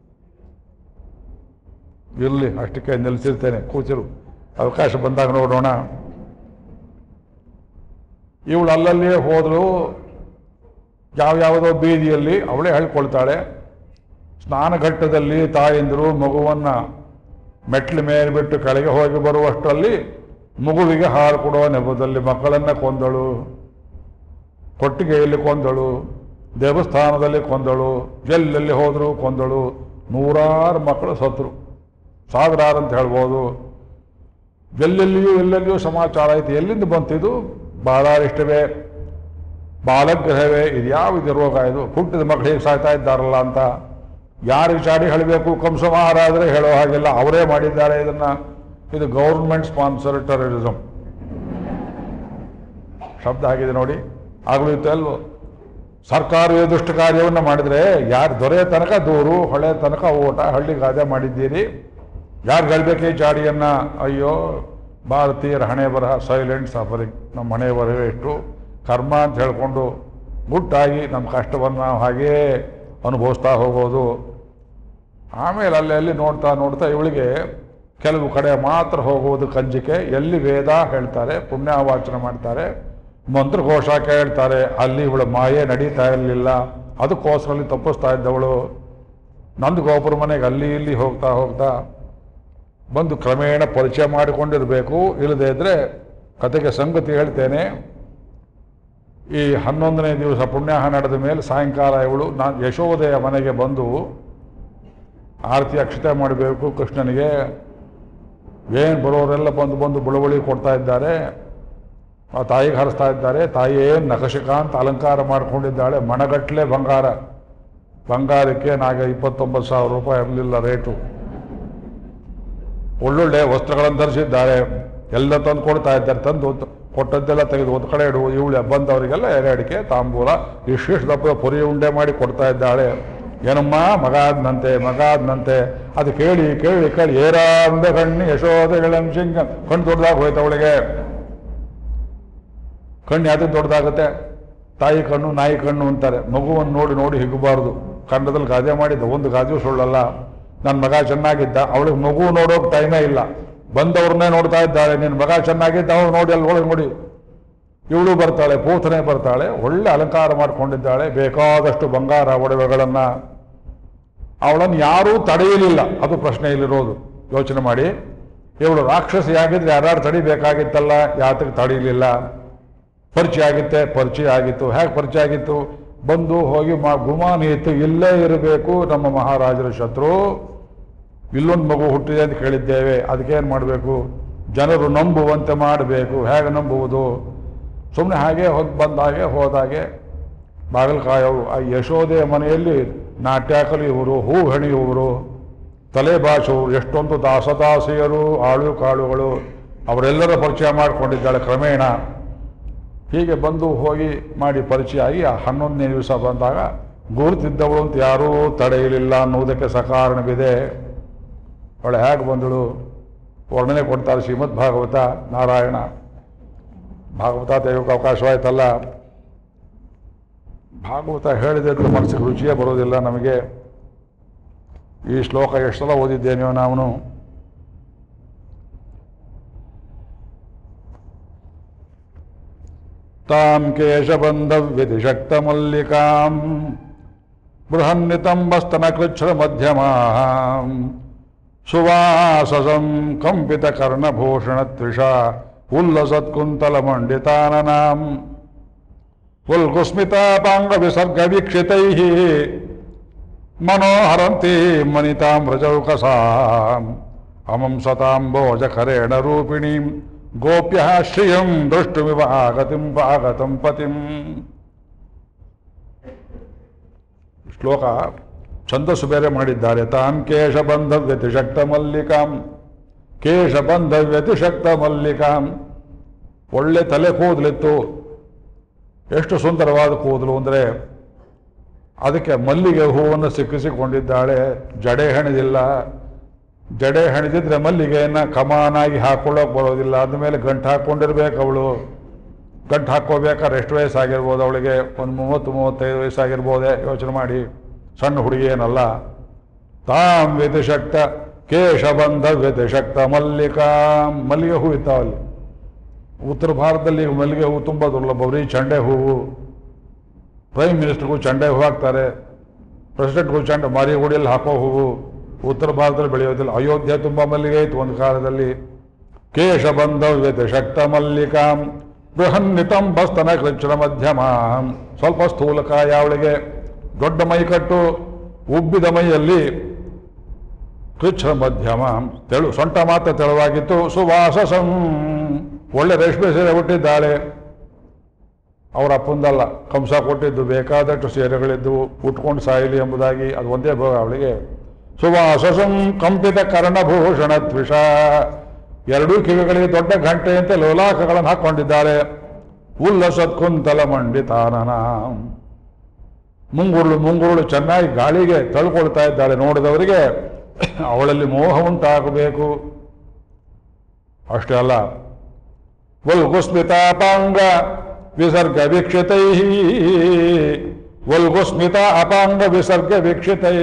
ಇರಲಿ ಅಷ್ಟಕ್ಕೆ ನಿಲ್ಲಿಸಿರ್ತೇನೆ ಕೂತಿರು ಅವಕಾಶ ಬಂದಾಗ ನೋಡೋಣ ಇವಳು ಅಲ್ಲಲ್ಲಿಯೇ ಹೋದಳು ಯಾವ್ಯಾವುದೋ ಬೀದಿಯಲ್ಲಿ ಅವಳೇ ಹೇಳ್ಕೊಳ್ತಾಳೆ ಸ್ನಾನಘಟ್ಟದಲ್ಲಿ ತಾಯಂದಿರು ಮಗುವನ್ನು ಮೆಟ್ಲು ಮೇಲೆ ಬಿಟ್ಟು ಕೆಳಗೆ ಹೋಗಿ ಬರುವಷ್ಟರಲ್ಲಿ ಮಗುವಿಗೆ ಹಾಲು ಕೊಡುವ ನೆಪದಲ್ಲಿ ಮಕ್ಕಳನ್ನ ಕೊಂದಳು ಕೊಟ್ಟಿಗೆಯಲ್ಲಿ ಕೊಂದಳು ದೇವಸ್ಥಾನದಲ್ಲಿ ಕೊಂದಳು ಎಲ್ಲೆಲ್ಲಿ ಹೋದರೂ ಕೊಂದಳು ನೂರಾರು ಮಕ್ಕಳು ಸತ್ರು ಸಾವಿರಾರು ಅಂತ ಹೇಳ್ಬೋದು ಎಲ್ಲೆಲ್ಲಿಯೂ ಎಲ್ಲೆಲ್ಲಿಯೂ ಸಮಾಚಾರ ಆಯಿತು ಎಲ್ಲಿಂದ ಬಂತಿದು ಬಾಲಾರಿಷ್ಟವೇ ಬಾಲಗ್ರಹವೇ ಇದು ಯಾವ ಇದು ರೋಗ ಇದು ಹುಟ್ಟಿದ ಮಕ್ಕಳು ಹೇಗೆ ಸಾಯ್ತಾ ಇದ್ದಾರಲ್ಲ ಅಂತ ಯಾರಿಗೆ ಚಾಡಿ ಹೇಳಬೇಕು ಕಂಸ ಮಹಾರಾಜರೇ ಹೇಳೋ ಹಾಗಿಲ್ಲ ಅವರೇ ಮಾಡಿದ್ದಾರೆ ಇದನ್ನ ಇದು ಗೌರ್ಮೆಂಟ್ ಸ್ಪಾನ್ಸರ್ ಟೆರರಿಸಮ್ ಶಬ್ದ ಆಗಿದೆ ನೋಡಿ ಆಗಲೂ ಇತ್ತು ಅಲ್ವೋ ಸರ್ಕಾರವೇ ದುಷ್ಟ ಕಾರ್ಯವನ್ನು ಮಾಡಿದರೆ ಯಾರು ದೊರೆಯ ತನಕ ದೂರು ಹೊಳೆ ತನಕ ಓಟ ಹಳ್ಳಿ ಗಾದೆ ಮಾಡಿದ್ದೀರಿ ಯಾರು ಗೆಲ್ಬೇಕೇ ಚಾಡಿಯನ್ನ ಅಯ್ಯೋ ಭಾರತೀಯರ ಹಣೆ ಬರಹ ಸೈಲೆಂಟ್ ಸಫರಿಂಗ್ ನಮ್ಮ ಮನೆಯವರೇ ಇಷ್ಟು ಕರ್ಮ ಅಂತ ಹೇಳ್ಕೊಂಡು ಗುಟ್ಟಾಗಿ ನಮ್ಮ ಕಷ್ಟವನ್ನು ನಾವು ಹಾಗೇ ಅನುಭವಿಸ್ತಾ ಹೋಗೋದು ಆಮೇಲೆ ಅಲ್ಲಿ ಅಲ್ಲಿ ನೋಡ್ತಾ ನೋಡ್ತಾ ಇವಳಿಗೆ ಕೆಲವು ಕಡೆ ಮಾತ್ರ ಹೋಗುವುದು ಕಂಜಿಕೆ ಎಲ್ಲಿ ವೇದ ಹೇಳ್ತಾರೆ ಪುಣ್ಯವಾಚನ ಮಾಡ್ತಾರೆ ಮಂತ್ರಘೋಷ ಕೇಳ್ತಾರೆ ಅಲ್ಲಿ ಇವಳ ಮಾಯೆ ನಡೀತಾ ಇರಲಿಲ್ಲ ಅದಕ್ಕೋಸ್ಕರ ಅಲ್ಲಿ ತಪ್ಪಿಸ್ತಾ ಇದ್ದವಳು ನಂದು ಗೋಪುರ ಮನೆಗೆ ಅಲ್ಲಿ ಇಲ್ಲಿ ಹೋಗ್ತಾ ಹೋಗ್ತಾ ಬಂದು ಕ್ರಮೇಣ ಪರಿಚಯ ಮಾಡಿಕೊಂಡಿರಬೇಕು ಇಲ್ಲದೇ ಇದ್ರೆ ಕತೆಗೆ ಸಂಗತಿ ಹೇಳ್ತೇನೆ ಈ ಹನ್ನೊಂದನೇ ದಿವಸ ಪುಣ್ಯಾಹ ನಡೆದ ಮೇಲೆ ಸಾಯಂಕಾಲ ಇವಳು ನಾನು ಯಶೋದೆಯ ಮನೆಗೆ ಬಂದು ಆರತಿ ಅಕ್ಷತೆ ಮಾಡಬೇಕು ಕೃಷ್ಣನಿಗೆ ಏನು ಬರೋರೆಲ್ಲ ಬಂದು ಬಂದು ಬುಳಬುಳಿ ಕೊಡ್ತಾ ಇದ್ದಾರೆ ಆ ತಾಯಿಗೆ ಹರಿಸ್ತಾ ಇದ್ದಾರೆ ತಾಯಿ ಏನು ನಖಶಿಕಾಂತ ಅಲಂಕಾರ ಮಾಡಿಕೊಂಡಿದ್ದಾಳೆ ಮಣಗಟ್ಲೆ ಬಂಗಾರ ಬಂಗಾರಕ್ಕೆ ನಾಗ ಇಪ್ಪತ್ತೊಂಬತ್ತು ಸಾವಿರ ರೂಪಾಯಿ ಇರಲಿಲ್ಲ ರೇಟು ಒಳ್ಳೊಳ್ಳೆ ವಸ್ತ್ರಗಳನ್ನು ಧರಿಸಿದ್ದಾರೆ ಎಲ್ಲ ತಂದು ಕೊಡ್ತಾ ಇದ್ದಾರೆ ತಂದು ಒತ್ತು- ಕೊಟ್ಟದ್ದೆಲ್ಲ ತೆಗೆದು ಒಂದು ಕಡೆ ಇಡುವುದು ಇವಳು ಬಂದವರಿಗೆಲ್ಲ ಎರೆಡಿಕೆ ತಾಂಬೂಲ ಇಷ್ಟಿಷ್ಟು ದಪ್ಪ ಪುರಿ ಉಂಡೆ ಮಾಡಿ ಕೊಡ್ತಾ ಇದ್ದಾಳೆ ಏನಮ್ಮ ಮಗ ಆದ್ನಂತೆ ಮಗ ಆದ್ನಂತೆ ಅದು ಕೇಳಿ ಕೇಳಿ ಕೇಳಿ ಏರಾಂದ ಕಣ್ಣು ಯಶೋದೆಗಳಂ ಸಿಂಗ ಕಣ್ಣು ದೊಡ್ಡದಾಗ ಹೋಯ್ತು ಅವಳಿಗೆ ಕಣ್ಣು ಯಾವ್ದಕ್ಕೆ ದೊಡ್ಡದಾಗುತ್ತೆ ತಾಯಿ ಕಣ್ಣು ನಾಯಿ ಕಣ್ಣು ಅಂತಾರೆ ಮಗುವನ್ನು ನೋಡಿ ನೋಡಿ ಹಿಗ್ಗಬಾರ್ದು ಕನ್ನಡದಲ್ಲಿ ಗಾದೆ ಮಾಡಿದ್ದ ಒಂದು ಗಾದೆ ಸುಳ್ಳಲ್ಲ ನನ್ನ ಮಗ ಚೆನ್ನಾಗಿದ್ದ ಅವಳಿಗೆ ಮಗು ನೋಡೋಕೆ ಟೈಮೇ ಇಲ್ಲ ಬಂದವ್ರನ್ನೇ ನೋಡ್ತಾ ಇದ್ದಾಳೆ ನಿನ್ನ ಮಗ ಚೆನ್ನಾಗಿದ್ದ ಅವ್ರು ನೋಡಿ ಅಲ್ಲಿ ಒಳಗೆ ನೋಡಿ ಇವಳು ಬರ್ತಾಳೆ ಪೂತನೆ ಬರ್ತಾಳೆ ಒಳ್ಳೆ ಅಲಂಕಾರ ಮಾಡಿಕೊಂಡಿದ್ದಾಳೆ ಬೇಕಾದಷ್ಟು ಬಂಗಾರ ಒಡವೆಗಳನ್ನು ಅವಳನ್ನು ಯಾರೂ ತಡೆಯಲಿಲ್ಲ ಅದು ಪ್ರಶ್ನೆ ಇಲ್ಲಿರೋದು ಯೋಚನೆ ಮಾಡಿ ಇವಳು ರಾಕ್ಷಸಿಯಾಗಿದ್ರೆ ಯಾರು ತಡಿಬೇಕಾಗಿತ್ತಲ್ಲ ಯಾತಕ್ಕೆ ತಡೀಲಿಲ್ಲ ಪರಿಚಯ ಆಗಿತ್ತೆ ಪರಿಚಯ ಆಗಿತ್ತು ಹೇಗೆ ಪರಿಚಯ ಆಗಿತ್ತು ಬಂದು ಹೋಗಿ ಮಾ ಗುಮಾನಿ ಇತ್ತು ಇಲ್ಲೇ ಇರಬೇಕು ನಮ್ಮ ಮಹಾರಾಜರ ಶತ್ರು ಇಲ್ಲೊಂದು ಮಗು ಹುಟ್ಟಿದೆ ಅಂತ ಕೇಳಿದ್ದೇವೆ ಅದಕ್ಕೇನು ಮಾಡಬೇಕು ಜನರು ನಂಬುವಂತೆ ಮಾಡಬೇಕು ಹೇಗೆ ನಂಬುವುದು ಸುಮ್ಮನೆ ಹಾಗೆ ಹೋಗಿ ಬಂದಾಗೆ ಹೋದಾಗೆ ಬಾಗಿಲು ಕಾಯೋವು ಆ ಯಶೋದೆಯ ಮನೆಯಲ್ಲಿ ನಾಟ್ಯ ಕಲಿಯುವರು ಹೂ ಹೆಣೆಯುವರು ತಲೆ ಬಾಚುವರು ಎಷ್ಟೊಂದು ದಾಸದಾಸಿಯರು ಆಳು ಕಾಳುಗಳು ಅವರೆಲ್ಲರ ಪರಿಚಯ ಮಾಡಿಕೊಂಡಿದ್ದಾಳೆ ಕ್ರಮೇಣ ಹೀಗೆ ಬಂದು ಹೋಗಿ ಮಾಡಿ ಪರಿಚಯ ಆಗಿ ಆ ಹನ್ನೊಂದನೇ ದಿವಸ ಬಂದಾಗ ಗುರುತಿದ್ದವಳು ಅಂತ ಯಾರೂ ತಡೆಯಲಿಲ್ಲ ಅನ್ನುವುದಕ್ಕೆ ಸಕಾರಣವಿದೆ ಅವಳು ಹೇಗೆ ಬಂದಳು ವರ್ಣನೆ ಕೊಡ್ತಾರೆ ಶ್ರೀಮದ್ ಭಾಗವತ ನಾರಾಯಣ ಭಾಗವತ ತೆಗೆಯೋಕೆ ಅವಕಾಶವಾಯ್ತಲ್ಲ ಭಾಗವತ ಹೇಳಿದ್ರೆ ಮನಸ್ಸಿಗೆ ರುಚಿಯೇ ಬರೋದಿಲ್ಲ ನಮಗೆ ಈ ಶ್ಲೋಕ ಎಷ್ಟು ಸಲ ಓದಿದ್ದೇನೆಯೋ ನಾನು ತಾಂ ಕೇಶಬಂಧವ್ಯತಿಶಕ್ತಮಲ್ಲಿಕಾಂ ಬೃಹನ್ನಿತಂಬಸ್ತನಕೃಚ್ಛ್ರ ಮಧ್ಯಮಾಂ ಸುವಾಸಸಂ ಕಂಪಿತ ಕರ್ಣಭೂಷಣತ್ವಿಷಾ ಉಲ್ಲಸತ್ಕುಂತಲಮಂಡಿತಾನನಾಂ ಉಲ್ಕುಸ್ಮಿತಾಪಾಂಗ ವಿಸರ್ಗ ವೀಕ್ಷಿತೈ ಮನೋಹರಂತಿ ಮನಿತಾಂ ವ್ರಜೌಕಸಾಂ ಅಮಂ ಸತಾಂಬೋಜಕರೇಣ ರೂಪಿಣೀಂ ಗೋಪ್ಯ ಶ್ರಿಯಂ ದೃಷ್ಟುಮಿವ ಆಗತಿಂ ಆಗತಂ ಪತಿಂ ಶ್ಲೋಕ ಛಂದಸ್ಸು ಬೇರೆ ಮಾಡಿದ್ದಾರೆ ತಾಂ ಕೇಶಬಂಧ ವ್ಯತಿಶಕ್ತ ಮಲ್ಲಿಕಾಂ ಕೇಶಬಂಧ ವ್ಯತಿಶಕ್ತ ಮಲ್ಲಿಕಾಂ ಒಳ್ಳೆ ತಲೆ ಕೂದಲಿತ್ತು ಎಷ್ಟು ಸುಂದರವಾದ ಕೂದಲು ಅಂದರೆ ಅದಕ್ಕೆ ಮಲ್ಲಿಗೆ ಹೂವನ್ನು ಸಿಕ್ಕಿಸಿಕೊಂಡಿದ್ದಾಳೆ ಜಡೆ ಹೆಣೆದಿಲ್ಲ ಜಡೆ ಹೆಣೆದಿದ್ರೆ ಮಲ್ಲಿಗೆಯನ್ನು ಕಮಾನಾಗಿ ಹಾಕೊಳ್ಳೋಕೆ ಬರೋದಿಲ್ಲ ಅಂದಮೇಲೆ ಗಂಟು ಹಾಕ್ಕೊಂಡಿರ್ಬೇಕು ಅವಳು ಗಂಟು ಹಾಕ್ಕೋಬೇಕಾದ್ರೆ ಎಷ್ಟು ವಯಸ್ಸಾಗಿರ್ಬೋದು ಅವಳಿಗೆ ಒಂದು ಮೂವತ್ತು ಮೂವತ್ತೈದು ವಯಸ್ಸಾಗಿರ್ಬೋದೇ ಯೋಚನೆ ಮಾಡಿ ಸಣ್ಣ ಹುಡುಗಿ ಏನಲ್ಲ ತಾಂ ವ್ಯತಿಶಕ್ತ ಕೇಶಬಂಧ ವ್ಯತಿಶಕ್ತ ಮಲ್ಲಿಕಾ ಮಲ್ಲಿಗೆ ಹೂ ಇದ್ದಾವಲ್ಲಿ ಉತ್ತರ ಭಾರತದಲ್ಲಿ ಈಗ ಮಲ್ಲಿಗೆ ಹೂ ತುಂಬ ದುರ್ಲಭ ಬರೀ ಚಂಡೆ ಹೂವು ಪ್ರೈಮ್ ಮಿನಿಸ್ಟರ್ಗೂ ಚಂಡೆ ಹೂ ಹಾಕ್ತಾರೆ ಪ್ರೆಸಿಡೆಂಟ್ಗೂ ಚಂಡೆ ಮಾರಿಗುಡಿಯಲ್ಲಿ ಹಾಕೋ ಹೂವು ಉತ್ತರ ಭಾರತದಲ್ಲಿ ಬೆಳೆಯೋದಿಲ್ಲ ಅಯೋಧ್ಯೆ ತುಂಬ ಮಲ್ಲಿಗೆ ಇತ್ತು ಒಂದು ಕಾಲದಲ್ಲಿ ಕೇಶಬಂಧ ವ್ಯತಿಶಕ್ತ ಮಲ್ಲಿಕಾಂ ಬೃಹನ್ನಿತಂಬಸ್ತನ ಕೃಚ್ಛ್ರ ಮಧ್ಯಮ ಸ್ವಲ್ಪ ಸ್ಥೂಲಕಾಯ ಅವಳಿಗೆ ದೊಡ್ಡ ಮೈಕಟ್ಟು ಉಬ್ಬಿದ ಮೈಯಲ್ಲಿ ಕೃಚ್ಛ್ರ ಮಧ್ಯಮ ತೆಳು ಸೊಂಟ ಮಾತ್ರ ತೆಳುವಾಗಿತ್ತು ಸುವಾಸಸಂ ಒಳ್ಳೆ ರೇಷ್ಮೆ ಸೀರೆ ಹುಟ್ಟಿದ್ದಾಳೆ ಅವರ ಅಪ್ಪಂದಲ್ಲ ಕಂಸ ಕೊಟ್ಟಿದ್ದು ಬೇಕಾದಷ್ಟು ಸೀರೆಗಳಿದ್ದವು ಉಟ್ಕೊಂಡು ಸಾಯಲಿ ಎಂಬುದಾಗಿ ಅದು ಒಂದೇ ಭೋಗ ಅವಳಿಗೆ ಸುವಾಸಸಂ ಕಂಪಿತ ಕರ್ಣಭೂಷಣ ತ್ವಿಷ ಎರಡೂ ಕಿವಿಗಳಿಗೆ ದೊಡ್ಡ ಗಂಟೆಯಂತೆ ಲೋಲಾಕಗಳನ್ನು ಹಾಕೊಂಡಿದ್ದಾಳೆ ಉಲ್ಲಸತ್ ಕುಂತಲ ಮಂಡಿತಾನನ ಮುಂಗುರುಳು ಮುಂಗುರುಳು ಚೆನ್ನಾಗಿ ಗಾಳಿಗೆ ತಳ್ಕೊಳ್ತಾ ಇದ್ದಾಳೆ ನೋಡಿದವರಿಗೆ ಅವಳಲ್ಲಿ ಮೋಹ ಉಂಟಾಗಬೇಕು ಅಷ್ಟೇ ಅಲ್ಲ ವಲ್ಗುಸ್ಮಿತಾಪಾಂಗ ವಿಸರ್ಗ ವೀಕ್ಷಿತೈ ವಲ್ಗುಸ್ಮಿತ ಅಪಾಂಗ ವಿಸರ್ಗ ವೀಕ್ಷಿತೈ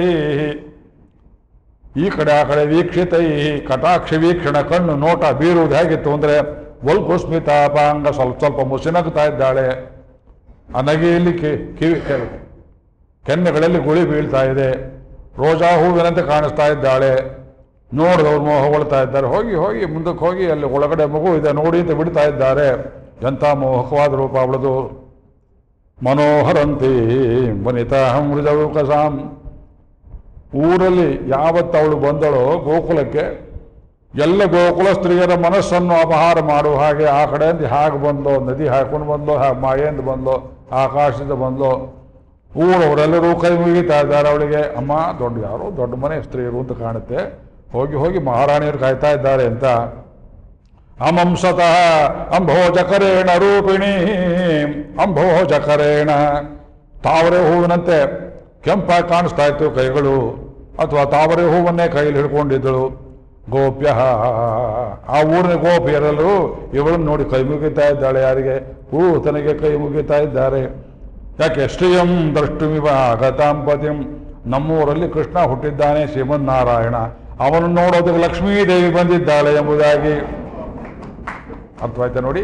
ಈ ಕಡೆ ಆ ಕಡೆ ವೀಕ್ಷಿತೈ ಕಟಾಕ್ಷ ವೀಕ್ಷಣ ಕಣ್ಣು ನೋಟ ಬೀರುವುದು ಹೇಗಿತ್ತು ಅಂದ್ರೆ ವಲ್ಗುಸ್ಮಿತಾಪಾಂಗ ಸ್ವಲ್ಪ ಸ್ವಲ್ಪ ಮುಸಿನಗ್ತಾ ಇದ್ದಾಳೆ ಆ ನಗೆಯಲ್ಲಿ ಕಿ- ಕಿವಿ ಕೆ- ಕೆನ್ನೆಗಳಲ್ಲಿ ಗುಳಿ ಬೀಳ್ತಾ ಇದೆ ರೋಜಾ ಹೂವಿನಂತೆ ಕಾಣಿಸ್ತಾ ಇದ್ದಾಳೆ ನೋಡಿದವ್ರು ಮೋಹಗೊಳ್ತಾ ಇದ್ದಾರೆ ಹೋಗಿ ಹೋಗಿ ಮುಂದಕ್ಕೆ ಹೋಗಿ ಅಲ್ಲಿ ಒಳಗಡೆ ಮಗು ಇದೆ ನೋಡಿ ಅಂತ ಬಿಡ್ತಾ ಇದ್ದಾರೆ ಎಂಥ ಮೋಹಕವಾದ ರೂಪ ಅವಳದು ಮನೋಹರಂತಿ ವನಿತಾಹಂ ಹೃದಯಕಸಾಂ ಊರಲ್ಲಿ ಯಾವತ್ತು ಅವಳು ಬಂದಳೋ ಗೋಕುಲಕ್ಕೆ ಎಲ್ಲ ಗೋಕುಲ ಸ್ತ್ರೀಯರ ಮನಸ್ಸನ್ನು ಅಪಹಾರ ಮಾಡುವ ಹಾಗೆ ಆ ಕಡೆಯಿಂದ ಹಾಗೆ ಬಂದೋ ನದಿ ಹಾಕೊಂಡು ಬಂದೋ ಹಾಗೆ ಮಾಯೆಯಿಂದ ಬಂದೋ ಆಕಾಶದಿಂದ ಬಂದೋ ಊರವರೆಲ್ಲರೂ ಕೈ ಮುಗಿತಾ ಇದ್ದಾರೆ ಅವಳಿಗೆ ಅಮ್ಮ ದೊಡ್ಡ ಯಾರೋ ದೊಡ್ಡ ಮನೆ ಸ್ತ್ರೀಯರು ಅಂತ ಕಾಣುತ್ತೆ ಹೋಗಿ ಹೋಗಿ ಮಹಾರಾಣಿಯರು ಕಾಯ್ತಾ ಇದ್ದಾರೆ ಅಂತ ಅಮಂಸತಃ ಅಂಭೋಜಕರೇಣ ರೂಪಿಣಿ ಅಂಭೋಜಕರೇಣ ತಾವರೆ ಹೂವಿನಂತೆ ಕೆಂಪಾಗಿ ಕಾಣಿಸ್ತಾ ಇತ್ತು ಕೈಗಳು ಅಥವಾ ತಾವರೆ ಹೂವನ್ನೇ ಕೈಯಲ್ಲಿ ಹಿಡ್ಕೊಂಡಿದ್ದಳು ಗೋಪ್ಯ ಆ ಊರಿನ ಗೋಪಿಯರೆಲ್ಲರೂ ಇವಳನ್ನು ನೋಡಿ ಕೈ ಮುಗಿತಾ ಇದ್ದಾಳೆ ಯಾರಿಗೆ ಹೂ ತನಗೆ ಕೈ ಮುಗಿತಾ ಇದ್ದಾರೆ ಯಾಕೆ ಶ್ರೀಯಂ ದ್ರಷ್ಟುಮಿವ ಆಗತಾಂಪತಿಂ ನಮ್ಮೂರಲ್ಲಿ ಕೃಷ್ಣ ಹುಟ್ಟಿದ್ದಾನೆ ಶ್ರೀಮನ್ನಾರಾಯಣ ಅವನು ನೋಡೋದಕ್ಕೆ ಲಕ್ಷ್ಮೀದೇವಿ ಬಂದಿದ್ದಾಳೆ ಎಂಬುದಾಗಿ ಅರ್ಥವಾಯ್ತಾ ನೋಡಿ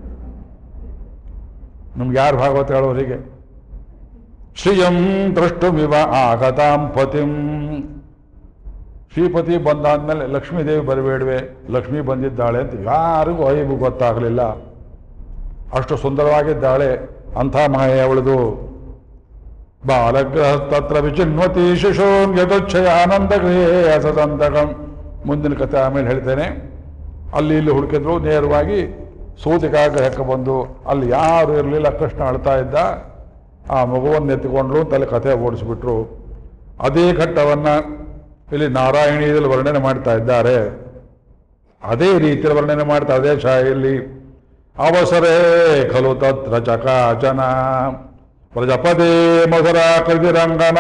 ನಿಮ್ಗೆ ಯಾರು ಭಾಗವತ ಹೇಳೋರಿಗೆ ಶ್ರೀಯಂ ದ್ರಷ್ಟುಮಿವ ಆಗತಾಂ ಪತಿಂ ಶ್ರೀಪತಿ ಬಂದಾದ್ಮೇಲೆ ಲಕ್ಷ್ಮೀದೇವಿ ಬರಬೇಡ್ವೆ ಲಕ್ಷ್ಮಿ ಬಂದಿದ್ದಾಳೆ ಅಂತ ಯಾರಿಗೂ ಐಬು ಗೊತ್ತಾಗಲಿಲ್ಲ ಅಷ್ಟು ಸುಂದರವಾಗಿದ್ದಾಳೆ ಅಂಥ ಮಾಯೆ ಅವಳದು ಬಾಲಗ್ರಹ ತತ್ರ ವಿಚಿನ್ವತಿ ಶಿಶೂನ್ ಯದೋಚ್ಛಯ ಆನಂದ ಗೃಹೇ ಅಸದಂತಕಂ ಮುಂದಿನ ಕಥೆ ಆಮೇಲೆ ಹೇಳ್ತೇನೆ ಅಲ್ಲಿ ಇಲ್ಲಿ ಹುಡುಕಿದ್ರು ನೇರವಾಗಿ ಸೂತಿಕಾಗ್ರಹಕ್ಕೆ ಬಂದು ಅಲ್ಲಿ ಯಾರು ಇರಲಿಲ್ಲ ಕೃಷ್ಣ ಅಳ್ತಾ ಇದ್ದ ಆ ಮಗುವನ್ನು ಎತ್ತಿಕೊಂಡ್ರು ಅಂತ ಅಲ್ಲಿ ಕಥೆ ಓಡಿಸ್ಬಿಟ್ರು ಅದೇ ಘಟ್ಟವನ್ನ ಇಲ್ಲಿ ನಾರಾಯಣೀಯದಲ್ಲಿ ವರ್ಣನೆ ಮಾಡ್ತಾ ಇದ್ದಾರೆ ಅದೇ ರೀತಿಯಲ್ಲಿ ವರ್ಣನೆ ಮಾಡ್ತಾ ಅದೇ ಶಾಹಿಯಲ್ಲಿ ಅವಸರೇ ಖಲು ತತ್ರ ಚಕಾಚನ ಪ್ರಜಪದೇ ಮಧುರ ಕೃತಿರಂಗನ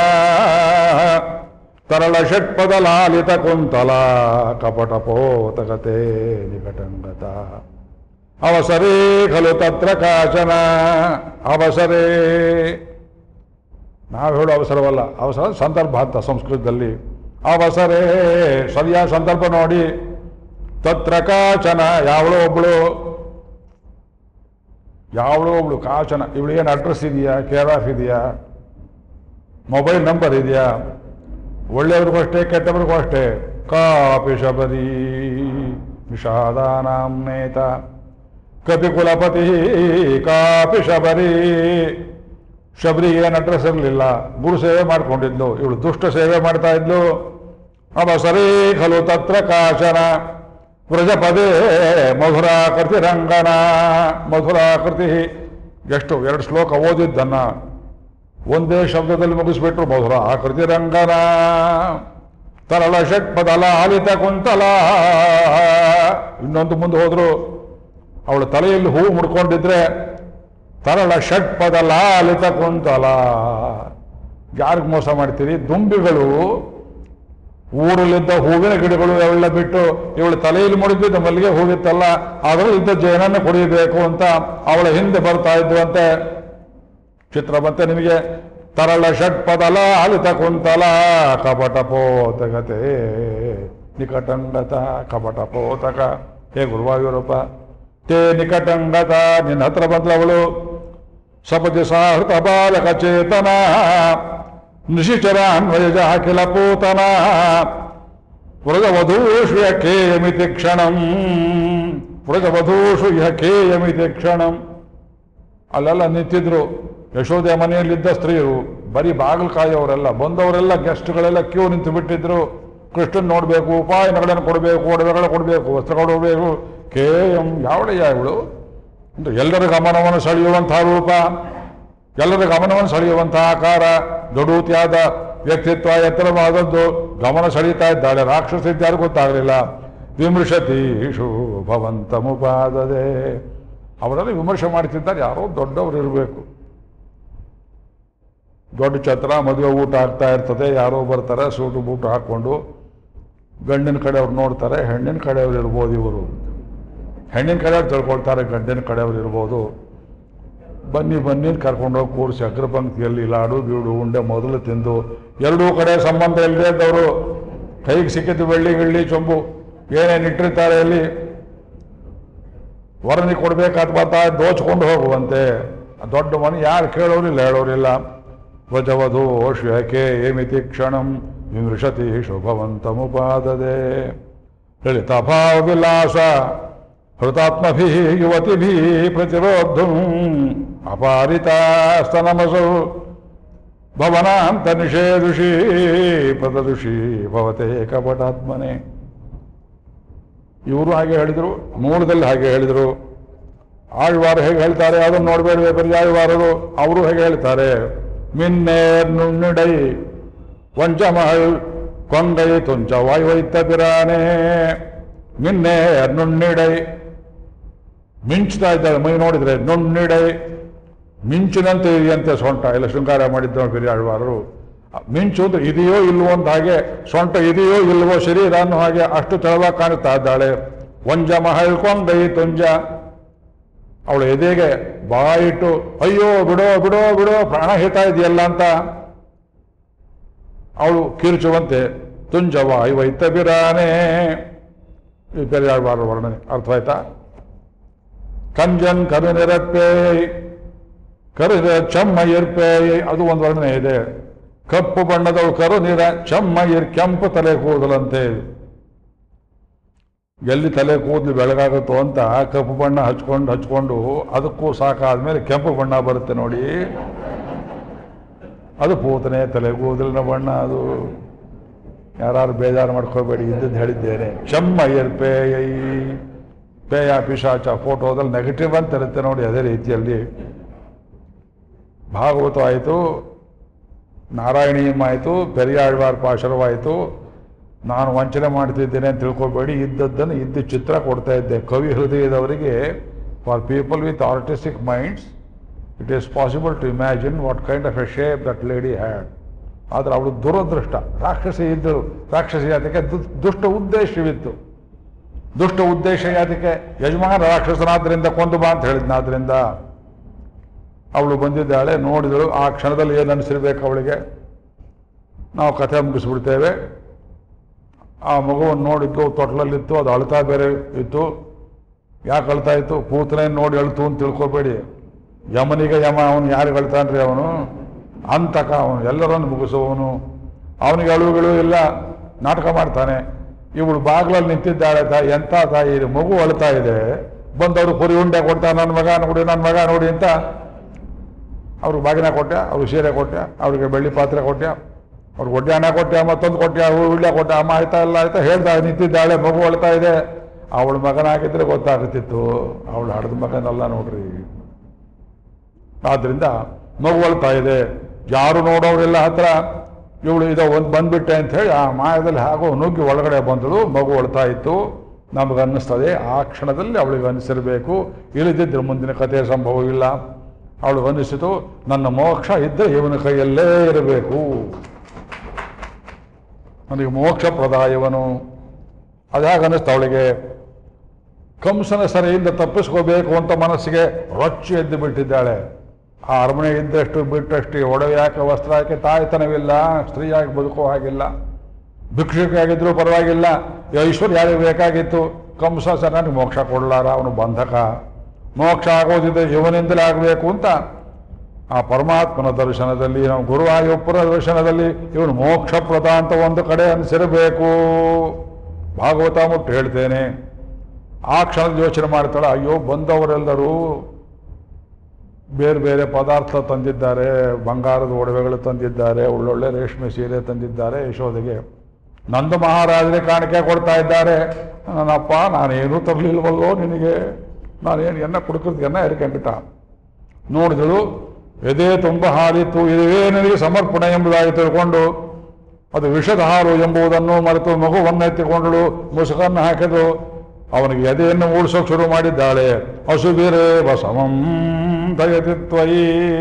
ತರಳ ಷಟ್ಪದ ಲಾಲಿತ ಕುಂತಲ ಕಪಟ ಪೋತಕತೆ ನಿಕಟಂಗತ ಅವಸರೇ ಖಲು ತತ್ರ ಕಾಚನ ಅವಸರೇ ನಾವು ಹೇಳೋ ಅವಸರವಲ್ಲ ಅವಸರ ಸಂದರ್ಭ ಅಂತ ಸಂಸ್ಕೃತದಲ್ಲಿ ಅವಸರೇ ಸರಿಯಾದ ಸಂದರ್ಭ ನೋಡಿ ತತ್ರ ಕಾಚನ ಯಾವಳೋ ಒಬ್ಳು ಯಾವಳೋ ಒಬ್ಳು ಕಾಚನ ಇವಳಿಗೇನು ಅಡ್ರೆಸ್ ಇದೆಯಾ ಕೇರ್ ಆಫ್ ಇದೆಯಾ ಮೊಬೈಲ್ ನಂಬರ್ ಇದೆಯಾ ಒಳ್ಳೆಯವ್ರಿಗೂ ಅಷ್ಟೇ ಕೆಟ್ಟವ್ರಿಗೂ ಅಷ್ಟೇ ಕಾಪಿ ಶಬರಿ ವಿಷಾದಾನಾಂನೇತ ಕಪಿ ಕುಲಪತಿ ಕಾಪಿ ಶಬರಿ ಶಬರಿಗೆ ಏನು ಅಡ್ರೆಸ್ ಇರಲಿಲ್ಲ ಗುರು ಸೇವೆ ಮಾಡ್ಕೊಂಡಿದ್ಲು ಇವಳು ದುಷ್ಟ ಸೇವೆ ಮಾಡ್ತಾ ಇದ್ಲು ಅವಸರೇ ಖಲು ತತ್ರ ಕಾಶನ ವ್ರಜಪದೇ ಮಧುರಾಕೃತಿ ರಂಗನ ಮಧುರಾಕೃತಿ ಎಷ್ಟು ಎರಡು ಶ್ಲೋಕ ಓದಿದ್ದನ್ನ ಒಂದೇ ಶಬ್ದದಲ್ಲಿ ಮುಗಿಸ್ಬಿಟ್ರು ಮಧುರ ಆಕೃತಿ ರಂಗನ ತರಳ ಷಟ್ಪದಲ ಆಲಿತ ಕುಂತಲ ಇನ್ನೊಂದು ಮುಂದೆ ಹೋದ್ರು ಅವಳ ತಲೆಯಲ್ಲಿ ಹೂವು ಮುಡ್ಕೊಂಡಿದ್ರೆ ತರಳ ಷಟ್ಪದ ಲಾಲಿತ ಕುಂತಲ ಯಾರಿಗೆ ಮೋಸ ಮಾಡ್ತೀರಿ ದುಂಬಿಗಳು ಊರಲ್ಲಿದ್ದ ಹೂವಿನ ಗಿಡಗಳು ಅವೆಲ್ಲ ಬಿಟ್ಟು ಇವಳು ತಲೆಯಲ್ಲಿ ಮುಡಿದಿದ್ದ ಮಲ್ಲಿಗೆ ಹೂವಿತ್ತಲ್ಲ ಅದರಲ್ಲಿದ್ದ ಜೇನನ್ನು ಕುಡಿಯಬೇಕು ಅಂತ ಅವಳ ಹಿಂದೆ ಬರ್ತಾ ಇದ್ವಂತೆ ಚಿತ್ರ ಬಂತೆ ನಿಮಗೆ ತರಳ ಷಟ್ಪದಲ ಅಲಿತ ಕುಂತಲ ಕಪಟ ಪೋತಕತೆ ನಿಕಟಂಗತ ಕಪಟ ಪೋತಕ ಹೇ ಗುರುವಾಯೂರಪ್ಪ ತೇ ನಿಕಟಂಗತ ನಿನ್ನ ಹತ್ರ ಬಂದ್ಲವಳು ಸಪತಿ ಸಾಹೃತ ಬಾಲಕ ಚೇತನ ನಿಶಿಚರಾನ್ವಯಜ ಅಖಿಲ ಪೂತನ ವೃಗವಧೂಷು ಯಕೇಯಮಿತಿ ಕ್ಷಣಂ ವೃಗವಧೂಷು ಯಕೇಯಮಿತಿ ಕ್ಷಣಂ ಅಲ್ಲೆಲ್ಲ ನಿಂತಿದ್ರು ಯಶೋದೆ ಮನೆಯಲ್ಲಿದ್ದ ಸ್ತ್ರೀಯರು ಬರೀ ಬಾಗಿಲು ಕಾಯೋರೆಲ್ಲ ಬಂದವರೆಲ್ಲ ಗೆಸ್ಟ್ಗಳೆಲ್ಲ ಕ್ಯೂ ನಿಂತು ಬಿಟ್ಟಿದ್ರು ಕೃಷ್ಣನ್ ನೋಡಬೇಕು ಉಪಾಯನಗಳನ್ನು ಕೊಡಬೇಕು ಒಡವೆಗಳ ಕೊಡಬೇಕು ವಸ್ತ್ರ ಕೊಡಬೇಕು ಕೇಯಂ ಯಾವಳೆಯ ಇವಳು ಅಂದ್ರೆ ಎಲ್ಲರ ಗಮನವನ್ನು ಸೆಳೆಯುವಂತಹ ರೂಪ ಎಲ್ಲರ ಗಮನವನ್ನು ಸೆಳೆಯುವಂತಹ ಆಕಾರ ದೊಡೂತಿಯಾದ ವ್ಯಕ್ತಿತ್ವ ಎತ್ತರವಾದದ್ದು ಗಮನ ಸೆಳೀತಾ ಇದ್ದಾಳೆ ರಾಕ್ಷಸ ಇದ್ಯಾರು ಗೊತ್ತಾಗಲಿಲ್ಲ ವಿಮೃಶತೀಷು ಭವಂತಮುಪಾದದೆ ಅವರೆಲ್ಲ ವಿಮರ್ಶೆ ಮಾಡ್ತಿದ್ದಾರೆ ಯಾರೋ ದೊಡ್ಡವರು ಇರಬೇಕು ದೊಡ್ಡ ಛತ್ರ ಮದುವೆ ಊಟ ಆಗ್ತಾ ಇರ್ತದೆ ಯಾರೋ ಬರ್ತಾರೆ ಸೂಟು ಬೂಟು ಹಾಕ್ಕೊಂಡು ಗಂಡಿನ ಕಡೆಯವ್ರು ನೋಡ್ತಾರೆ ಹೆಣ್ಣಿನ ಕಡೆಯವ್ರು ಇರ್ಬೋದು ಇವರು ಹೆಣ್ಣಿನ ಕಡೆಯವ್ರು ತಿಳ್ಕೊಳ್ತಾರೆ ಗಂಡಿನ ಕಡೆಯವ್ರು ಇರ್ಬೋದು ಬನ್ನಿ ಬನ್ನಿ ಕರ್ಕೊಂಡೋಗಿ ಕೂರಿಸಿ ಅಗ್ರಪಂಕ್ತಿಯಲ್ಲಿ ಲಾಡು ಗೀಡು ಉಂಡೆ ಮೊದಲು ತಿಂದು ಎರಡೂ ಕಡೆ ಸಂಬಂಧ ಇಲ್ಲದೆ ಇದ್ದವರು ಕೈಗೆ ಸಿಕ್ಕಿದ್ದು ಬೆಳ್ಳಿ ಗಿಳ್ಳಿ ಚೊಂಬು ಏನೇನು ಇಟ್ಟಿರ್ತಾರೆ ಅಲ್ಲಿ ವರನಿ ಕೊಡ್ಬೇಕಾದ ಬರ್ತಾ ದೋಚ್ಕೊಂಡು ಹೋಗುವಂತೆ ಆ ದೊಡ್ಡ ಮನೆ ಯಾರು ಕೇಳೋರಿಲ್ಲ ಹೇಳೋರಿಲ್ಲ ವಜವಧು ಶ್ವೇಕೆ ಏಮಿತಿ ಕ್ಷಣಂ ವಿಮೃಶತಿ ಶುಭವಂತಮುಪಾದದೆ ಲಲಿತಭಾವ ವಿಲಾಸ ಹೃತಾತ್ಮಭಿ ಯುವತಿಭಿ ಪ್ರತಿರೋಧಂ ಅಪಾರಿತಾಸ್ತನಮಸೌ ಭವನಾಂತ ನಿಷೇಧುಷಿ ಪದದುಷಿ ಭವತೆ ಕಪಟಾತ್ಮನೆ ಇವರು ಹಾಗೆ ಹೇಳಿದರು ಮೂಲದಲ್ಲಿ ಹಾಗೆ ಹೇಳಿದರು ಆಳ್ವಾರು ಹೇಗೆ ಹೇಳ್ತಾರೆ ಅದನ್ನು ನೋಡಬೇಡವೆ ಪರ್ಯಾಯವಾರರು ಅವರು ಹೇಗೆ ಹೇಳ್ತಾರೆ ಮಿನ್ನೇರ್ ನುಣ್ಣಿಡೈ ವಂಚಮಹಲ್ ಕೊಂಗೈ ತುಂಚ ವಾಯುವೈತ ಪಿರಾನೆ ಮಿನ್ನೇರ್ ನುಣ್ಣಿಡೈ ಮಿಂಚ್ತಾ ಇದ್ದಾರೆ ಮೈ ನೋಡಿದ್ರೆ ನುಣ್ಣಿಡೈ ಮಿಂಚಿನಂತೆ ಇದೆಯಂತೆ ಸೊಂಟ ಎಲ್ಲ ಶೃಂಗಾರ ಮಾಡಿದ್ದ ಪೆರಿಯಾಳ್ವಾರರು ಮಿಂಚು ಅಂದ್ರೆ ಇದೆಯೋ ಇಲ್ವೋ ಅಂತ ಹಾಗೆ ಸೊಂಟ ಇದೆಯೋ ಇಲ್ವೋ ಶರೀರ ಅನ್ನೋ ಹಾಗೆ ಅಷ್ಟು ತೆಳವಾಗಿ ಕಾಣುತ್ತಾ ಇದ್ದಾಳೆ ವಂಜ ಮಹಳ್ಕೊಂಡೈ ತುಂಜ ಅವಳು ಎದೆಗೆ ಬಾಯಿಟ್ಟು ಅಯ್ಯೋ ಬಿಡೋ ಬಿಡೋ ಬಿಡೋ ಪ್ರಾಣ ಹಿತಾ ಇದೆಯಲ್ಲ ಅಂತ ಅವಳು ಕಿರುಚುವಂತೆ ತುಂಜವ ಐವೈತ ಬಿರಾನೆ ಈ ಪೆರಿಯಾಳ್ವಾರ ವರ್ಣನೆ ಅರ್ಥವಾಯ್ತಾ ಕಂಜನ್ ಕರು ನಿರಪ್ಪೇ ಕರು ಚೆಮ್ಮ ಇರ್ಪೇ ಅದು ಒಂದು ವರ್ಣನೆ ಇದೆ ಕಪ್ಪು ಬಣ್ಣದವಳು ಕರು ನೀರ ಚೆಮ್ಮ ಇರ್ ಕೆಂಪು ತಲೆ ಕೂದಲಂತೆ ಎಲ್ಲಿ ತಲೆ ಕೂದಲು ಬೆಳಗಾಗುತ್ತೋ ಅಂತ ಕಪ್ಪು ಬಣ್ಣ ಹಚ್ಕೊಂಡು ಹಚ್ಕೊಂಡು ಅದಕ್ಕೂ ಸಾಕಾದ್ಮೇಲೆ ಕೆಂಪು ಬಣ್ಣ ಬರುತ್ತೆ ನೋಡಿ ಅದು ಪೂತನೆ ತಲೆ ಕೂದಲಿನ ಬಣ್ಣ ಅದು ಯಾರು ಬೇಜಾರು ಮಾಡ್ಕೋಬೇಡಿ ಇದ್ದದ್ದು ಹೇಳಿದ್ದೇನೆ ಚೆಮ್ಮ ಇರ್ ಪೇಯ ಪೇಯ ಪಿಶಾಚ ಫೋಟೋದಲ್ಲಿ ನೆಗೆಟಿವ್ ಅಂತ ಇರುತ್ತೆ ನೋಡಿ ಅದೇ ರೀತಿಯಲ್ಲಿ ಭಾಗವತ ಆಯಿತು ನಾರಾಯಣೀಯಂ ಆಯಿತು ಪೆರಿಯಾಳ್ವಾರ್ ಪಾಶರವಾಯಿತು ನಾನು ವಂಚನೆ ಮಾಡ್ತಿದ್ದೇನೆ ಅಂತ ತಿಳ್ಕೊಬೇಡಿ ಇದ್ದದ್ದನ್ನು ಇದ್ದ ಚಿತ್ರ ಕೊಡ್ತಾ ಇದ್ದೆ ಕವಿ ಹೃದಯದವರಿಗೆ for people with artistic minds it is possible to imagine what kind of a shape that lady had ಆದರೆ ಅವಳು ದುರದೃಷ್ಟ ರಾಕ್ಷಸಿ ಇದ್ದಳು ರಾಕ್ಷಸಿ ಅದಕ್ಕೆ ದುಷ್ಟ ಉದ್ದೇಶವಿತ್ತು ದುಷ್ಟ ಉದ್ದೇಶ ಯಾತಕ್ಕೆ ಯಜಮಾನ ರಾಕ್ಷಸನಾದ್ರಿಂದ ಕೊಂದು ಬಾ ಅಂತ ಹೇಳಿದ್ನಾದ್ರಿಂದ ಅವಳು ಬಂದಿದ್ದಾಳೆ ನೋಡಿದಳು ಆ ಕ್ಷಣದಲ್ಲಿ ಏನು ಅನಿಸಿರ್ಬೇಕು ಅವಳಿಗೆ ನಾವು ಕಥೆ ಮುಗಿಸ್ಬಿಡ್ತೇವೆ ಆ ಮಗುವನ್ನು ನೋಡಿದ್ದು ತೊಟ್ಲಲ್ಲಿತ್ತು ಅದು ಅಳ್ತಾ ಬೇರೆ ಇತ್ತು ಯಾಕೆ ಅಳ್ತಾ ಇತ್ತು ಪೂತನೆ ನೋಡಿ ಅಳ್ತು ಅಂತ ತಿಳ್ಕೊಬೇಡಿ ಯಮನಿಗೆ ಯಮ ಅವನು ಯಾರಿಗೆ ಅಳ್ತಾನ್ರಿ ಅವನು ಅಂತಕ ಅವನು ಎಲ್ಲರನ್ನು ಮುಗಿಸುವವನು ಅವನಿಗೆ ಅಳುಗಳು ಇಲ್ಲ ನಾಟಕ ಮಾಡ್ತಾನೆ ಇವಳು ಬಾಗ್ಲಲ್ಲಿ ನಿಂತಿದ್ದಾಳೆ ತಾಯಿ ಎಂಥ ತಾಯಿ ಇದು ಮಗು ಅಳ್ತಾ ಇದೆ ಬಂದವರು ಪುರಿ ಉಂಡೆ ಕೊಡ್ತಾ ನನ್ನ ಮಗ ನೋಡಿ ನನ್ನ ಮಗ ನೋಡಿ ಅಂತ ಅವ್ರಿಗೆ ಬಾಗಿನ ಕೊಟ್ಟೆ ಅವ್ರಿಗೆ ಸೀರೆ ಕೊಟ್ಟೆ ಅವ್ರಿಗೆ ಬೆಳ್ಳಿ ಪಾತ್ರೆ ಕೊಟ್ಟೆ ಅವ್ರಿಗೆ ಒಡ್ಡೆ ಹಣ ಕೊಟ್ಟೆ ಮತ್ತೊಂದು ಕೊಟ್ಟೆ ಉಳ್ಳೆ ಕೊಟ್ಟೆ ಅಮ್ಮ ಆಯ್ತಾ ಇಲ್ಲ ಆಯ್ತಾ ಹೇಳ್ತಾ ನಿಂತಿದ್ದಾಳೆ ಮಗು ಅಳ್ತಾ ಇದೆ ಅವಳ ಮಗನಾಗಿದ್ರೆ ಗೊತ್ತಾಗುತ್ತಿತ್ತು ಅವಳು ಹಡ್ದ ಮಗನಲ್ಲ ನೋಡ್ರಿ ಆದ್ರಿಂದ ಮಗು ಅಳ್ತಾ ಇದೆ ಯಾರು ನೋಡೋರಿಲ್ಲ ಹತ್ರ ಇವಳು ಇದೋ ಒಂದು ಬಂದ್ಬಿಟ್ಟೆ ಅಂತ ಹೇಳಿ ಆ ಮಾಯದಲ್ಲಿ ಹಾಗೂ ನುಗ್ಗಿ ಒಳಗಡೆ ಬಂದಳು ಮಗು ಅಳ್ತಾ ಇತ್ತು ನಮಗೆ ಅನ್ನಿಸ್ತದೆ ಆ ಕ್ಷಣದಲ್ಲಿ ಅವಳಿಗೆ ಅನಿಸಿರಬೇಕು ಇಳಿದಿದ್ರೆ ಮುಂದಿನ ಕಥೆಯ ಸಂಭವ ಇಲ್ಲ ಅವಳಿಗೆ ಅನ್ನಿಸಿತು ನನ್ನ ಮೋಕ್ಷ ಇದ್ದರೆ ಇವನ ಕೈಯಲ್ಲೇ ಇರಬೇಕು ನನಗೆ ಮೋಕ್ಷ ಪ್ರದಾಯವನು ಅದಾಗ ಅನ್ನಿಸ್ತು ಅವಳಿಗೆ ಕಂಸನ ಸೆರೆಯಿಂದ ತಪ್ಪಿಸ್ಕೋಬೇಕು ಅಂತ ಮನಸ್ಸಿಗೆ ರೊಚ್ಚಿ ಎದ್ದು ಬಿಟ್ಟಿದ್ದಾಳೆ ಆ ಅರಮನೆ ಇದ್ದಷ್ಟು ಬಿಟ್ಟಷ್ಟು ಒಡವೆ ಯಾಕೆ ವಸ್ತ್ರ ಯಾಕೆ ತಾಯ್ತನವಿಲ್ಲ ಸ್ತ್ರೀಯಾಗಿ ಬದುಕೋ ಹಾಗಿಲ್ಲ ಭಿಕ್ಷುಕಿಯಾಗಿದ್ರೂ ಪರವಾಗಿಲ್ಲ ಈ ಐಶ್ವರ್ಯ ಯಾರಿಗೆ ಬೇಕಾಗಿತ್ತು ಕಂಸ ಸರ್ ನನಗೆ ಮೋಕ್ಷ ಕೊಡಲಾರ ಅವನು ಬಂಧಕ ಮೋಕ್ಷ ಆಗೋದಿದೆ ಇವನಿಂದಲೇ ಆಗಬೇಕು ಅಂತ ಆ ಪರಮಾತ್ಮನ ದರ್ಶನದಲ್ಲಿ ನಾವು ಗುರುವಾಯೂಪ್ಪರ ದರ್ಶನದಲ್ಲಿ ಇವನು ಮೋಕ್ಷಪ್ರದ ಅಂತ ಒಂದು ಕಡೆ ಅನಿಸಿರಬೇಕು ಭಾಗವತ ಮುಟ್ಟು ಹೇಳ್ತೇನೆ ಆ ಕ್ಷಣದ ಯೋಚನೆ ಮಾಡ್ತಾಳೆ ಅಯ್ಯೋ ಬಂದವರೆಲ್ಲರೂ ಬೇರೆ ಬೇರೆ ಪದಾರ್ಥ ತಂದಿದ್ದಾರೆ ಬಂಗಾರದ ಒಡವೆಗಳು ತಂದಿದ್ದಾರೆ ಒಳ್ಳೊಳ್ಳೆ ರೇಷ್ಮೆ ಸೀರೆ ತಂದಿದ್ದಾರೆ ಯಶೋದೆಗೆ ನಂದ ಮಹಾರಾಜರೇ ಕಾಣಿಕೆ ಕೊಡ್ತಾ ಇದ್ದಾರೆ ನನ್ನಪ್ಪ ನಾನೇನೂ ತರಲಿಲ್ವಲ್ಲೋ ನಿನಗೆ ನಾನೇನು ಎನ್ನ ಕುಡುಕದ ಎನ್ನ ಎರ್ಕೊಂಡ್ಬಿಟ್ಟ ನೋಡಿದಳು ಎದೆ ತುಂಬ ಹಾರಿತ್ತು ಇದುವೇ ನನಗೆ ಸಮರ್ಪಣೆ ಎಂಬುದಾಗಿ ತಿಳ್ಕೊಂಡು ಅದು ವಿಷದ ಹಾರು ಎಂಬುದನ್ನು ಮರೆತು ಮಗುವನ್ನೆತ್ತಿಕೊಂಡಳು ಮುಸುಕನ್ನು ಹಾಕಿದಳು ಅವನಿಗೆ ಎದೆಯನ್ನು ಉಳಿಸೋಕೆ ಶುರು ಮಾಡಿದ್ದಾಳೆ ಹಸುಬಿರೇವ ಸಮಂ ದಯತಿ ತ್ವಯಿ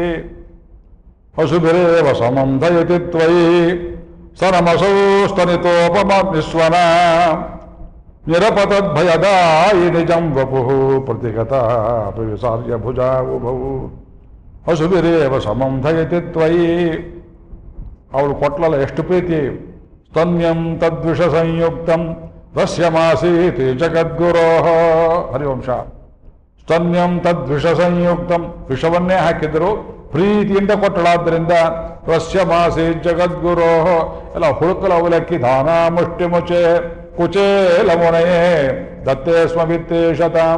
ಹಸುಬಿರೇವ ಸಮಂ ದಯತಿ ತ್ವಯಿ ಸನಮಸೌ ಸ್ತನಿತೋಪಮ ನಿಸ್ವನ ನಿರಪತದ್ಭಯದಾಯಿ ನಿಜಂ ವಪುಃ ಪ್ರತಿಗತ ವಿಸಾರ್ಯ ಭುಜಾ ಉಭವು ಹಸುಬಿರೇವ ಸಮಂ ಧಯತಿ ತ್ವಯಿ ಅವಳು ಕೊಟ್ಲಲ್ಲ ಎಷ್ಟು ಪ್ರೀತಿ ಸ್ತನ್ಯಂ ತದ್ವಿಷ ಸಂಯುಕ್ತಂ ರಸ್ಯಮಾಸೀತಿ ಜಗದ್ಗುರೋ ಹರಿವಂಶ ಸ್ತನ್ಯಂ ತದ್ವಿಷ ಸಂಯುಕ್ತಂ ವಿಷವನ್ನೇ ಹಾಕಿದ್ರು ಪ್ರೀತಿಯಿಂದ ಕೊಟ್ಟಳಾದ್ದರಿಂದ ರಸ್ಯಮಾಸಿ ಜಗದ್ಗುರೋ ಎಲ್ಲ ಹುಳುಕಲ ಅವಲಕ್ಕಿ ದಾನ ಮುಷ್ಟಿ ಮುಚೆ ಕುಚೇಲ ಮುನೆಯೇ ದತ್ತೇ ಸ್ಮವಿತ್ತೇಶತಾಂ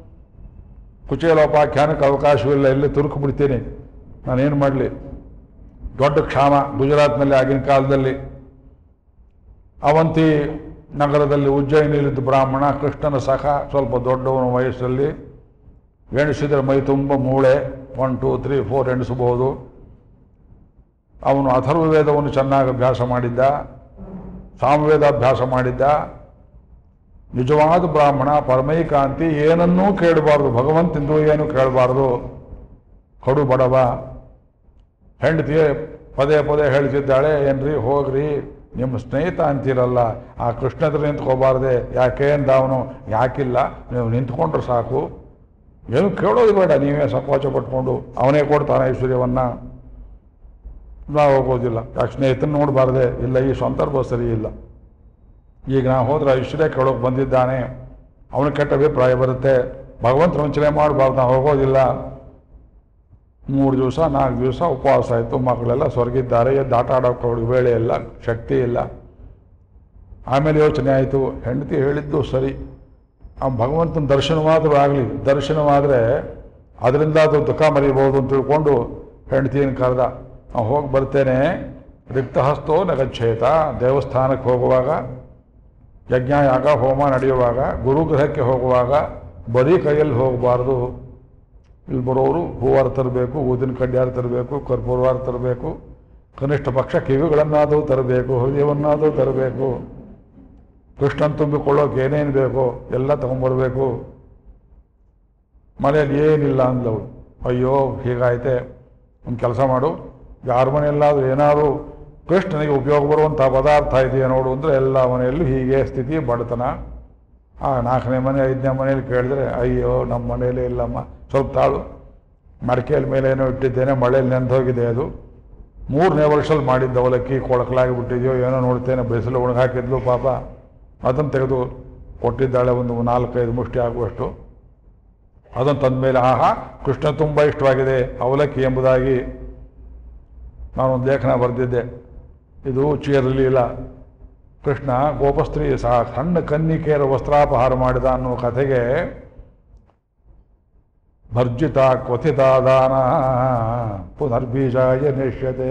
ಕುಚೇಲೋಪಾಖ್ಯಾನಕ್ಕೆ ಅವಕಾಶವಿಲ್ಲ ಎಲ್ಲಿ ತುರುಕು ಬಿಡ್ತೀನಿ ನಾನೇನು ಮಾಡಲಿ ದೊಡ್ಡ ಕ್ಷಾಮ ಗುಜರಾತ್ನಲ್ಲಿ ಆಗಿನ ಕಾಲದಲ್ಲಿ ಅವಂತಿ ನಗರದಲ್ಲಿ ಉಜ್ಜಯಿನಿಯಲ್ಲಿದ್ದ ಬ್ರಾಹ್ಮಣ ಕೃಷ್ಣನ ಸಖ ಸ್ವಲ್ಪ ದೊಡ್ಡವನ ವಯಸ್ಸಲ್ಲಿ ಎಣಿಸಿದ್ರೆ ಮೈ ತುಂಬ ಮೂಳೆ ಒನ್ ಟೂ ತ್ರೀ ಫೋರ್ ಎಣಿಸಬಹುದು ಅವನು ಅಥರ್ವ ವೇದವನ್ನು ಚೆನ್ನಾಗಿ ಅಭ್ಯಾಸ ಮಾಡಿದ್ದ ಸಾಮವೇದ ಅಭ್ಯಾಸ ಮಾಡಿದ್ದ ನಿಜವಾದ ಬ್ರಾಹ್ಮಣ ಪರಮೈಕಾಂತಿ ಏನನ್ನೂ ಕೇಳಬಾರ್ದು ಭಗವಂತಿಂದು ಏನು ಕೇಳಬಾರ್ದು ಕಡು ಬಡವ ಹೆಂಡತಿ ಪದೇ ಪದೇ ಹೇಳ್ತಿದ್ದಾಳೆ ಏನ್ರಿ ಹೋಗ್ರಿ ನಿಮ್ಮ ಸ್ನೇಹಿತ ಅಂತೀರಲ್ಲ ಆ ಕೃಷ್ಣ ಹತ್ರ ನಿಂತ್ಕೋಬಾರ್ದೆ ಯಾಕೆ ಅಂದ ಅವನು ಯಾಕಿಲ್ಲ ನೀವು ನಿಂತ್ಕೊಂಡ್ರೆ ಸಾಕು ಏನು ಕೇಳೋದು ಬೇಡ ನೀವೇ ಸಂಕೋಚ ಪಟ್ಕೊಂಡು ಅವನೇ ಕೊಡ್ತಾನೆ ಐಶ್ವರ್ಯವನ್ನ ನಾವು ಹೋಗೋದಿಲ್ಲ ಯಾಕೆ ಸ್ನೇಹಿತನ ನೋಡಬಾರ್ದೆ ಇಲ್ಲ ಈ ಸಂದರ್ಭ ಸರಿ ಇಲ್ಲ ಈಗ ನಾ ಹೋದ್ರೆ ಐಶ್ವರ್ಯ ಕೇಳೋಕೆ ಬಂದಿದ್ದಾನೆ ಅವನ ಕೆಟ್ಟ ಅಭಿಪ್ರಾಯ ಬರುತ್ತೆ ಭಗವಂತ ವಂಚನೆ ಮಾಡಬಾರ್ದು ನಾವು ಹೋಗೋದಿಲ್ಲ ಮೂರು ದಿವಸ ನಾಲ್ಕು ದಿವಸ ಉಪವಾಸ ಆಯಿತು ಮಕ್ಕಳೆಲ್ಲ ಸ್ವರ್ಗಿದ್ದಾರೆ ಎದ್ದು ಆಟ ಆಡೋಕೆ ಅವ್ರಿಗೆ ವೇಳೆ ಇಲ್ಲ ಶಕ್ತಿ ಇಲ್ಲ ಆಮೇಲೆ ಯೋಚನೆ ಆಯಿತು ಹೆಂಡತಿ ಹೇಳಿದ್ದು ಸರಿ ಆ ಭಗವಂತನ ದರ್ಶನವಾದರೂ ಆಗಲಿ ದರ್ಶನವಾದರೆ ಅದರಿಂದ ಅದು ದುಃಖ ಮರಿಬೋದು ಅಂತ ತಿಳ್ಕೊಂಡು ಹೆಂಡತಿಯನ್ನು ಕರೆದ ನಾವು ಹೋಗಿ ಬರ್ತೇನೆ ರಿಕ್ತಹಸ್ತೋ ನಗಚ್ಛೇತ ದೇವಸ್ಥಾನಕ್ಕೆ ಹೋಗುವಾಗ ಯಜ್ಞ ಯಾಗ ಹೋಮ ನಡೆಯುವಾಗ ಗುರುಗೃಹಕ್ಕೆ ಹೋಗುವಾಗ ಬರೀ ಕೈಯಲ್ಲಿ ಹೋಗಬಾರ್ದು ಇಲ್ಲಿ ಬರೋರು ಹೂವಾರ ತರಬೇಕು ಊದಿನ ಕಡ್ಡಿಯಾರು ತರಬೇಕು ಕರ್ಪೂರವಾರ ತರಬೇಕು ಕನಿಷ್ಠ ಪಕ್ಷ ಕಿವಿಗಳನ್ನಾದರೂ ತರಬೇಕು ಹೃದಯವನ್ನಾದರೂ ತರಬೇಕು ಕೃಷ್ಣನ್ ತುಂಬಿಕೊಳ್ಳೋಕೆ ಏನೇನು ಬೇಕೋ ಎಲ್ಲ ತಗೊಂಬರ್ಬೇಕು ಮನೆಯಲ್ಲಿ ಏನಿಲ್ಲ ಅಂದವಳು ಅಯ್ಯೋ ಹೀಗಾಯ್ತೆ ಒಂದು ಕೆಲಸ ಮಾಡು ಯಾರ ಮನೆಯಲ್ಲಾದರೂ ಏನಾದರೂ ಕೃಷ್ಣನಿಗೆ ಉಪಯೋಗ ಬರುವಂಥ ಪದಾರ್ಥ ಇದೆಯಾ ನೋಡು ಅಂದರೆ ಎಲ್ಲ ಮನೆಯಲ್ಲೂ ಹೀಗೆ ಸ್ಥಿತಿ ಬಡತನ ಆ ನಾಲ್ಕನೇ ಮನೆ ಐದನೇ ಮನೇಲಿ ಕೇಳಿದ್ರೆ ಅಯ್ಯೋ ನಮ್ಮ ಮನೆಯಲ್ಲೇ ಇಲ್ಲಮ್ಮ ಸ್ವಲ್ಪ ತಾಳು ಮಡಿಕೆಯ ಮೇಲೆ ಏನೋ ಇಟ್ಟಿದ್ದೇನೆ ಮಳೆಯಲ್ಲಿ ನೆಂದೋಗಿದೆ ಅದು ಮೂರನೇ ವರ್ಷದಲ್ಲಿ ಮಾಡಿದ್ದ ಅವಲಕ್ಕಿ ಕೊಳಕಲಾಗಿ ಬಿಟ್ಟಿದೆಯೋ ಏನೋ ನೋಡ್ತೇನೆ ಬಿಸಿಲು ಒಣಗಾಕಿದ್ಲು ಪಾಪ ಅದನ್ನು ತೆಗೆದು ಕೊಟ್ಟಿದ್ದಾಳೆ ಒಂದು ನಾಲ್ಕೈದು ಮುಷ್ಟಿ ಆಗುವಷ್ಟು ಅದನ್ನು ತಂದ ಮೇಲೆ ಆಹಾ ಕೃಷ್ಣ ತುಂಬ ಇಷ್ಟವಾಗಿದೆ ಅವಲಕ್ಕಿ ಎಂಬುದಾಗಿ ನಾನೊಂದು ಲೇಖನ ಬರೆದಿದ್ದೆ ಇದು ಚೀರಲಿಲ್ಲ ಕೃಷ್ಣ ಗೋಪಸ್ತ್ರೀ ಸಹ ಸಣ್ಣ ಕನ್ನಿಕೆಯರ ವಸ್ತ್ರಾಪಹಾರ ಮಾಡಿದ ಅನ್ನುವ ಕಥೆಗೆ ಭರ್ಜಿತ ಕ್ವಥಿತ ದಾನ ಪುನರ್ಬೀಜಾಯ ನಿಶ್ಯತೆ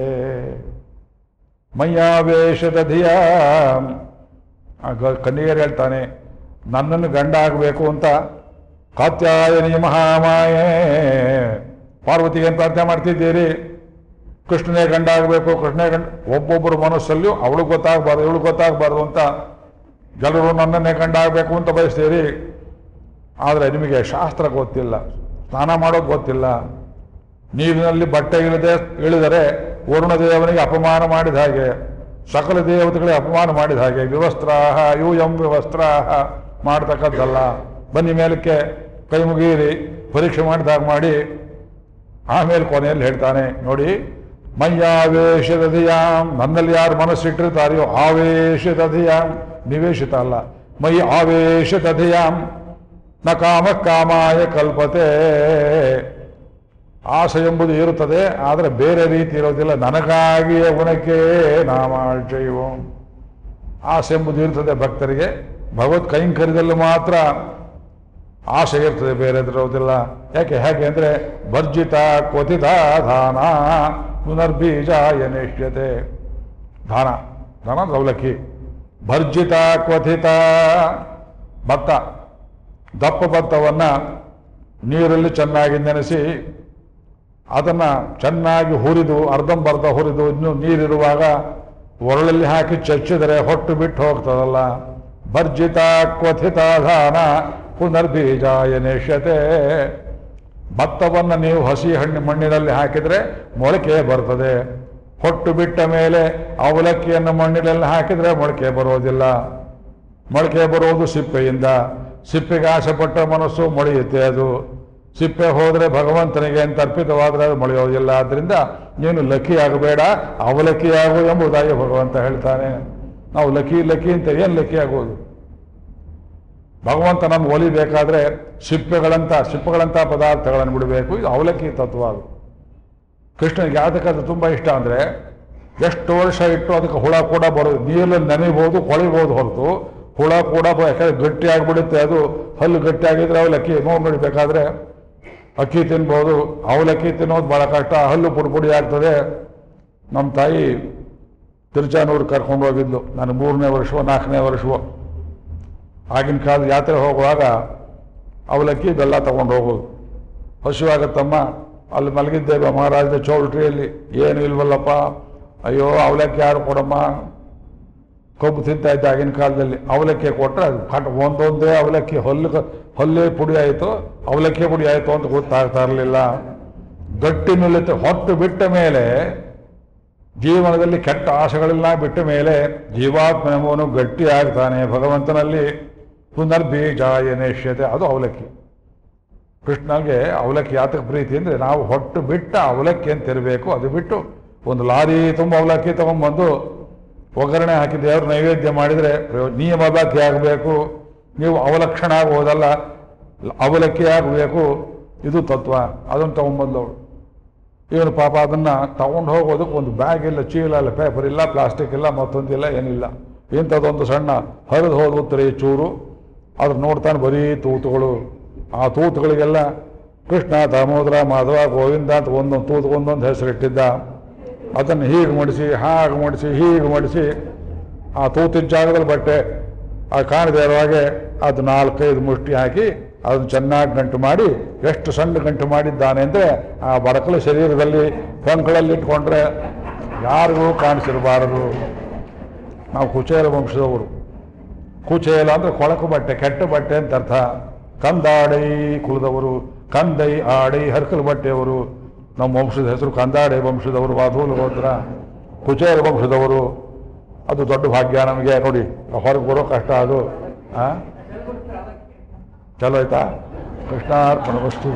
ಮಯ್ಯಾವೇಶದ ಧಿಯ ಆ ಗ- ಕನ್ನಿಗೆಯರು ಹೇಳ್ತಾನೆ ನನ್ನನ್ನು ಗಂಡ ಆಗಬೇಕು ಅಂತ ಕಾತ್ಯಾಯನಿ ಮಹಾಮಾಯೆ ಪಾರ್ವತಿಗೆ ಏನು ಪ್ರಾರ್ಥನೆ ಮಾಡ್ತಿದ್ದೀರಿ ಕೃಷ್ಣನೇ ಗಂಡ ಆಗಬೇಕು ಕೃಷ್ಣನೇ ಗಂಡ ಒಬ್ಬೊಬ್ಬರ ಮನಸ್ಸಲ್ಲಿಯೂ ಅವಳು ಗೊತ್ತಾಗಬಾರ್ದು ಇವಳು ಗೊತ್ತಾಗಬಾರ್ದು ಅಂತ ಎಲ್ಲರೂ ನನ್ನನ್ನೇ ಗಂಡ ಆಗಬೇಕು ಅಂತ ಬಯಸ್ತೀರಿ ಆದರೆ ನಿಮಗೆ ಶಾಸ್ತ್ರ ಗೊತ್ತಿಲ್ಲ ಸ್ನಾನ ಮಾಡೋದು ಗೊತ್ತಿಲ್ಲ ನೀರಿನಲ್ಲಿ ಬಟ್ಟೆ ಇಳಿದೆ ಇಳಿದರೆ ವರುಣ ದೇವನಿಗೆ ಅಪಮಾನ ಮಾಡಿದ ಹಾಗೆ ಸಕಲ ದೇವತೆಗಳಿಗೆ ಅಪಮಾನ ಮಾಡಿದ ಹಾಗೆ ವಿವಸ್ತ್ರಾಹ ಯು ಎಂ ವಿವಸ್ತ್ರಾಹ ಮಾಡ್ತಕ್ಕದ್ದಲ್ಲ ಬನ್ನಿ ಮೇಲಕ್ಕೆ ಕೈ ಮುಗೀರಿ ಪರೀಕ್ಷೆ ಮಾಡಿದಾಗ ಮಾಡಿ ಆಮೇಲೆ ಕೊನೆಯಲ್ಲಿ ಹೇಳ್ತಾನೆ ನೋಡಿ ಮಯ್ಯಾವೇಶದ ಧಿಯಾಂ ನನ್ನಲ್ಲಿ ಯಾರು ಮನಸ್ಸಿಟ್ಟಿರ್ತಾರೆಯೋ ಆವೇಶದ ಧಿಯಾಂ ನಿವೇಶಿತ ಅಲ್ಲ ಮೈ ಆವೇಶದ ಧಿಯಾಂ ನ ಕಾಮ ಕಾಮಾಯ ಕಲ್ಪತೆ ಆಸೆ ಎಂಬುದು ಇರುತ್ತದೆ ಆದರೆ ಬೇರೆ ರೀತಿ ಇರೋದಿಲ್ಲ ನನಗಾಗಿ ಅವನಕ್ಕೆ ನಾಮಾಶ್ರಯವೋ ಆಸೆ ಎಂಬುದು ಇರ್ತದೆ ಭಕ್ತರಿಗೆ ಭಗವತ್ ಕೈಂಕರ್ಯದಲ್ಲಿ ಮಾತ್ರ ಆಸೆ ಇರ್ತದೆ ಬೇರೆ ಇರೋದಿಲ್ಲ ಯಾಕೆ ಹೇಗೆ ಅಂದರೆ ಭರ್ಜಿತ ಕ್ವಥಿತ ಧಾನ ಪುನರ್ಬೀಜ ಎನಿಷ್ಯತೆ ಧಾನ ಧನ ಅವಲಕ್ಕಿ ಭರ್ಜಿತ ಕ್ವಥಿತ ಭತ್ತ ದಪ್ಪ ಭತ್ತವನ್ನು ನೀರಲ್ಲಿ ಚೆನ್ನಾಗಿ ನೆನೆಸಿ ಅದನ್ನು ಚೆನ್ನಾಗಿ ಹುರಿದು ಅರ್ಧಂಬರ್ಧ ಹುರಿದು ಇನ್ನು ನೀರಿರುವಾಗ ಒರಳಲ್ಲಿ ಹಾಕಿ ಚಚ್ಚಿದರೆ ಹೊಟ್ಟು ಬಿಟ್ಟು ಹೋಗ್ತದಲ್ಲ ಭರ್ಜಿತ ಕ್ವಥಿತ ಧಾನ ಪುನರ್ಬೀಜಾಯ ನೆಶ್ಯತೆ ಭತ್ತವನ್ನು ನೀವು ಹಸಿ ಹಣ್ಣು ಮಣ್ಣಿನಲ್ಲಿ ಹಾಕಿದರೆ ಮೊಳಕೆ ಬರ್ತದೆ ಹೊಟ್ಟು ಬಿಟ್ಟ ಮೇಲೆ ಅವಲಕ್ಕಿಯನ್ನು ಮಣ್ಣಿನಲ್ಲಿ ಹಾಕಿದರೆ ಮೊಳಕೆ ಬರೋದಿಲ್ಲ ಮೊಳಕೆ ಬರುವುದು ಸಿಪ್ಪೆಯಿಂದ ಸಿಪ್ಪೆಗೆ ಆಸೆಪಟ್ಟ ಮನಸ್ಸು ಮೊಳೆಯುತ್ತೆ ಅದು ಸಿಪ್ಪೆ ಹೋದರೆ ಭಗವಂತನಿಗೆ ಅಂತ ಅರ್ಪಿತವಾದರೆ ಅದು ಮೊಳೆಯೋದಿಲ್ಲ ಆದ್ರಿಂದ ನೀನು ಲಕ್ಕಿ ಆಗಬೇಡ ಅವಲಕ್ಕಿ ಆಗು ಎಂಬುದಾಗಿ ಭಗವಂತ ಹೇಳ್ತಾನೆ ನಾವು ಲಕ್ಕಿ ಲಕ್ಕಿ ಅಂತ ಏನು ಲಕ್ಕಿ ಆಗೋದು ಭಗವಂತ ನಮ್ಗೆ ಒಲಿಬೇಕಾದ್ರೆ ಸಿಪ್ಪೆಗಳಂತ ಸಿಪ್ಪೆಗಳಂತ ಪದಾರ್ಥಗಳನ್ನು ಬಿಡಬೇಕು ಇದು ಅವಲಕ್ಕಿ ತತ್ವ ಅದು ಕೃಷ್ಣನಿಗೆ ಯಾತಕ್ಕೆ ಅದು ತುಂಬ ಇಷ್ಟ ಅಂದರೆ ಎಷ್ಟು ವರ್ಷ ಇಟ್ಟು ಅದಕ್ಕೆ ಹುಳ ಕೂಡ ಬರೋದು ನೀರಲ್ಲಿ ನೆನೆಬೋದು ಕೊಳಿಬೋದು ಹೊರತು ಹುಳ ಕೂಡ ಬ- ಯಾಕಂದ್ರೆ ಗಟ್ಟಿ ಆಗಿಬಿಡುತ್ತೆ ಅದು ಹಲ್ಲು ಗಟ್ಟಿ ಆಗಿದ್ರೆ ಅವಲಕ್ಕಿ ನೋವು ನಡಿಬೇಕಾದ್ರೆ ಅಕ್ಕಿ ತಿನ್ಬೋದು ಅವಲಕ್ಕಿ ತಿನ್ನೋದು ಭಾಳ ಕಷ್ಟ ಹಲ್ಲು ಪುಡಿ ಪುಡಿ ಆಗ್ತದೆ ನಮ್ಮ ತಾಯಿ ತಿರುಚಾನೂರು ಕರ್ಕೊಂಡು ಹೋಗಿದ್ಲು ನಾನು ಮೂರನೇ ವರ್ಷವೋ ನಾಲ್ಕನೇ ವರ್ಷವೋ ಆಗಿನ ಕಾಲದ ಯಾತ್ರೆ ಹೋಗುವಾಗ ಅವಲಕ್ಕಿ ಬೆಲ್ಲ ತಗೊಂಡು ಹೋಗೋದು ಹಸಿವಾಗತ್ತಮ್ಮ ಅಲ್ಲಿ ಮಲಗಿದ್ದೇವೆ ಮಹಾರಾಜದ ಚೌಲ್ಟ್ರಿಯಲ್ಲಿ ಏನು ಇಲ್ವಲ್ಲಪ್ಪ ಅಯ್ಯೋ ಅವಲಕ್ಕಿ ಯಾರು ಕೊಡಮ್ಮ ಕೊಬ್ಬು ತಿಂತಾ ಇದ್ದ ಆಗಿನ ಕಾಲದಲ್ಲಿ ಅವಲಕ್ಕಿ ಕೊಟ್ಟರೆ ಅದು ಕಟ್ ಒಂದೊಂದೇ ಅವಲಕ್ಕಿ ಹಲ್ಲು ಹಲ್ಲೇ ಪುಡಿ ಆಯಿತು ಅವಲಕ್ಕಿ ಪುಡಿ ಆಯಿತು ಅಂತ ಗೊತ್ತಾಗ್ತಾ ಇರಲಿಲ್ಲ ಗಟ್ಟಿ ನಿಲ್ಲುತ್ತೆ ಹೊಟ್ಟು ಬಿಟ್ಟ ಮೇಲೆ ಜೀವನದಲ್ಲಿ ಕೆಟ್ಟ ಆಸೆಗಳೆಲ್ಲ ಬಿಟ್ಟ ಮೇಲೆ ಜೀವಾತ್ಮನವನು ಗಟ್ಟಿ ಆಗ್ತಾನೆ ಭಗವಂತನಲ್ಲಿ ಪುನರ್ಬೀಜ ಏನೇಶ್ಯತೆ ಅದು ಅವಲಕ್ಕಿ ಕೃಷ್ಣನಿಗೆ ಅವಲಕ್ಕಿ ಯಾತಕ ಪ್ರೀತಿ ಅಂದರೆ ನಾವು ಹೊಟ್ಟು ಬಿಟ್ಟ ಅವಲಕ್ಕಿ ಅಂತ ಇರಬೇಕು ಅದು ಬಿಟ್ಟು ಒಂದು ಲಾರಿ ತುಂಬ ಅವಲಕ್ಕಿ ತಗೊಂಡ್ಬಂದು ಒಗ್ಗರಣೆ ಹಾಕಿ ದೇವ್ರ ನೈವೇದ್ಯ ಮಾಡಿದರೆ ನಿಯಮ ಅವಲಕ್ಕಿ ಆಗಬೇಕು ನೀವು ಅವಲಕ್ಷಣ ಆಗುವುದಲ್ಲ ಅವಲಕ್ಕಿ ಆಗಬೇಕು ಇದು ತತ್ವ ಅದನ್ನು ತಗೊಂಡ್ಬಂದವಳು ಇವನು ಪಾಪ ಅದನ್ನು ತಗೊಂಡು ಹೋಗೋದಕ್ಕೆ ಒಂದು ಬ್ಯಾಗ್ ಇಲ್ಲ ಚೀಲ ಇಲ್ಲ ಪೇಪರ್ ಇಲ್ಲ ಪ್ಲಾಸ್ಟಿಕ್ ಇಲ್ಲ ಮತ್ತೊಂದಿಲ್ಲ ಏನಿಲ್ಲ ಇಂಥದ್ದೊಂದು ಸಣ್ಣ ಹರಿದು ಹೋದ ಉತ್ತರ ಚೂರು ಅದ್ರ ನೋಡ್ತಾನೆ ಬರೀ ತೂತುಗಳು ಆ ತೂತುಗಳಿಗೆಲ್ಲ ಕೃಷ್ಣ ದಾಮೋದರ ಮಾಧವ ಗೋವಿಂದ ಅಂತ ಒಂದೊಂದು ತೂತು ಒಂದೊಂದು ಹೆಸರಿಟ್ಟಿದ್ದ ಅದನ್ನು ಹೀಗೆ ಮಡಿಸಿ ಹಾಗೆ ಮಡಿಸಿ ಹೀಗೆ ಮಡಿಸಿ ಆ ತೂತಿನ ಜಾಗದಲ್ಲಿ ಬಟ್ಟೆ ಆ ಕಾಣದೇ ಇರೋ ಹಾಗೆ ಅದು ನಾಲ್ಕೈದು ಮುಷ್ಟಿ ಹಾಕಿ ಅದನ್ನು ಚೆನ್ನಾಗಿ ಗಂಟು ಮಾಡಿ ಎಷ್ಟು ಸಣ್ಣ ಗಂಟು ಮಾಡಿದ್ದಾನೆ ಅಂದರೆ ಆ ಬಡಕಲ ಶರೀರದಲ್ಲಿ ಕಂಕಳಲ್ಲಿ ಇಟ್ಕೊಂಡ್ರೆ ಯಾರಿಗೂ ಕಾಣಿಸಿರಬಾರದು ನಾವು ಕುಚೇಲ ವಂಶದವರು ಕುಚೇಲ ಅಂದರೆ ಕೊಳಕು ಬಟ್ಟೆ ಕೆಟ್ಟ ಬಟ್ಟೆ ಅಂತ ಅರ್ಥ ಕಂದಾಡೈ ಕುಲದವರು ಕಂದೈ ಆಡೈ ಹರ್ಕಲ್ ಬಟ್ಟೆಯವರು ನಮ್ಮ ವಂಶದ ಹೆಸರು ಕಂದಾಡೆ ವಂಶದವರು ವಾಧೂಲ ಗೋತ್ರ ಕುಚೇಲ ವಂಶದವರು ಅದು ದೊಡ್ಡ ಭಾಗ್ಯ ನಮಗೆ ನೋಡಿ ಹೊರಗೆ ಬರೋ ಕಷ್ಟ ಅದು ಆ ಚಲೋ ಆಯ್ತಾ ಕೃಷ್ಣಾರ್ಪಣ ವಸ್ತು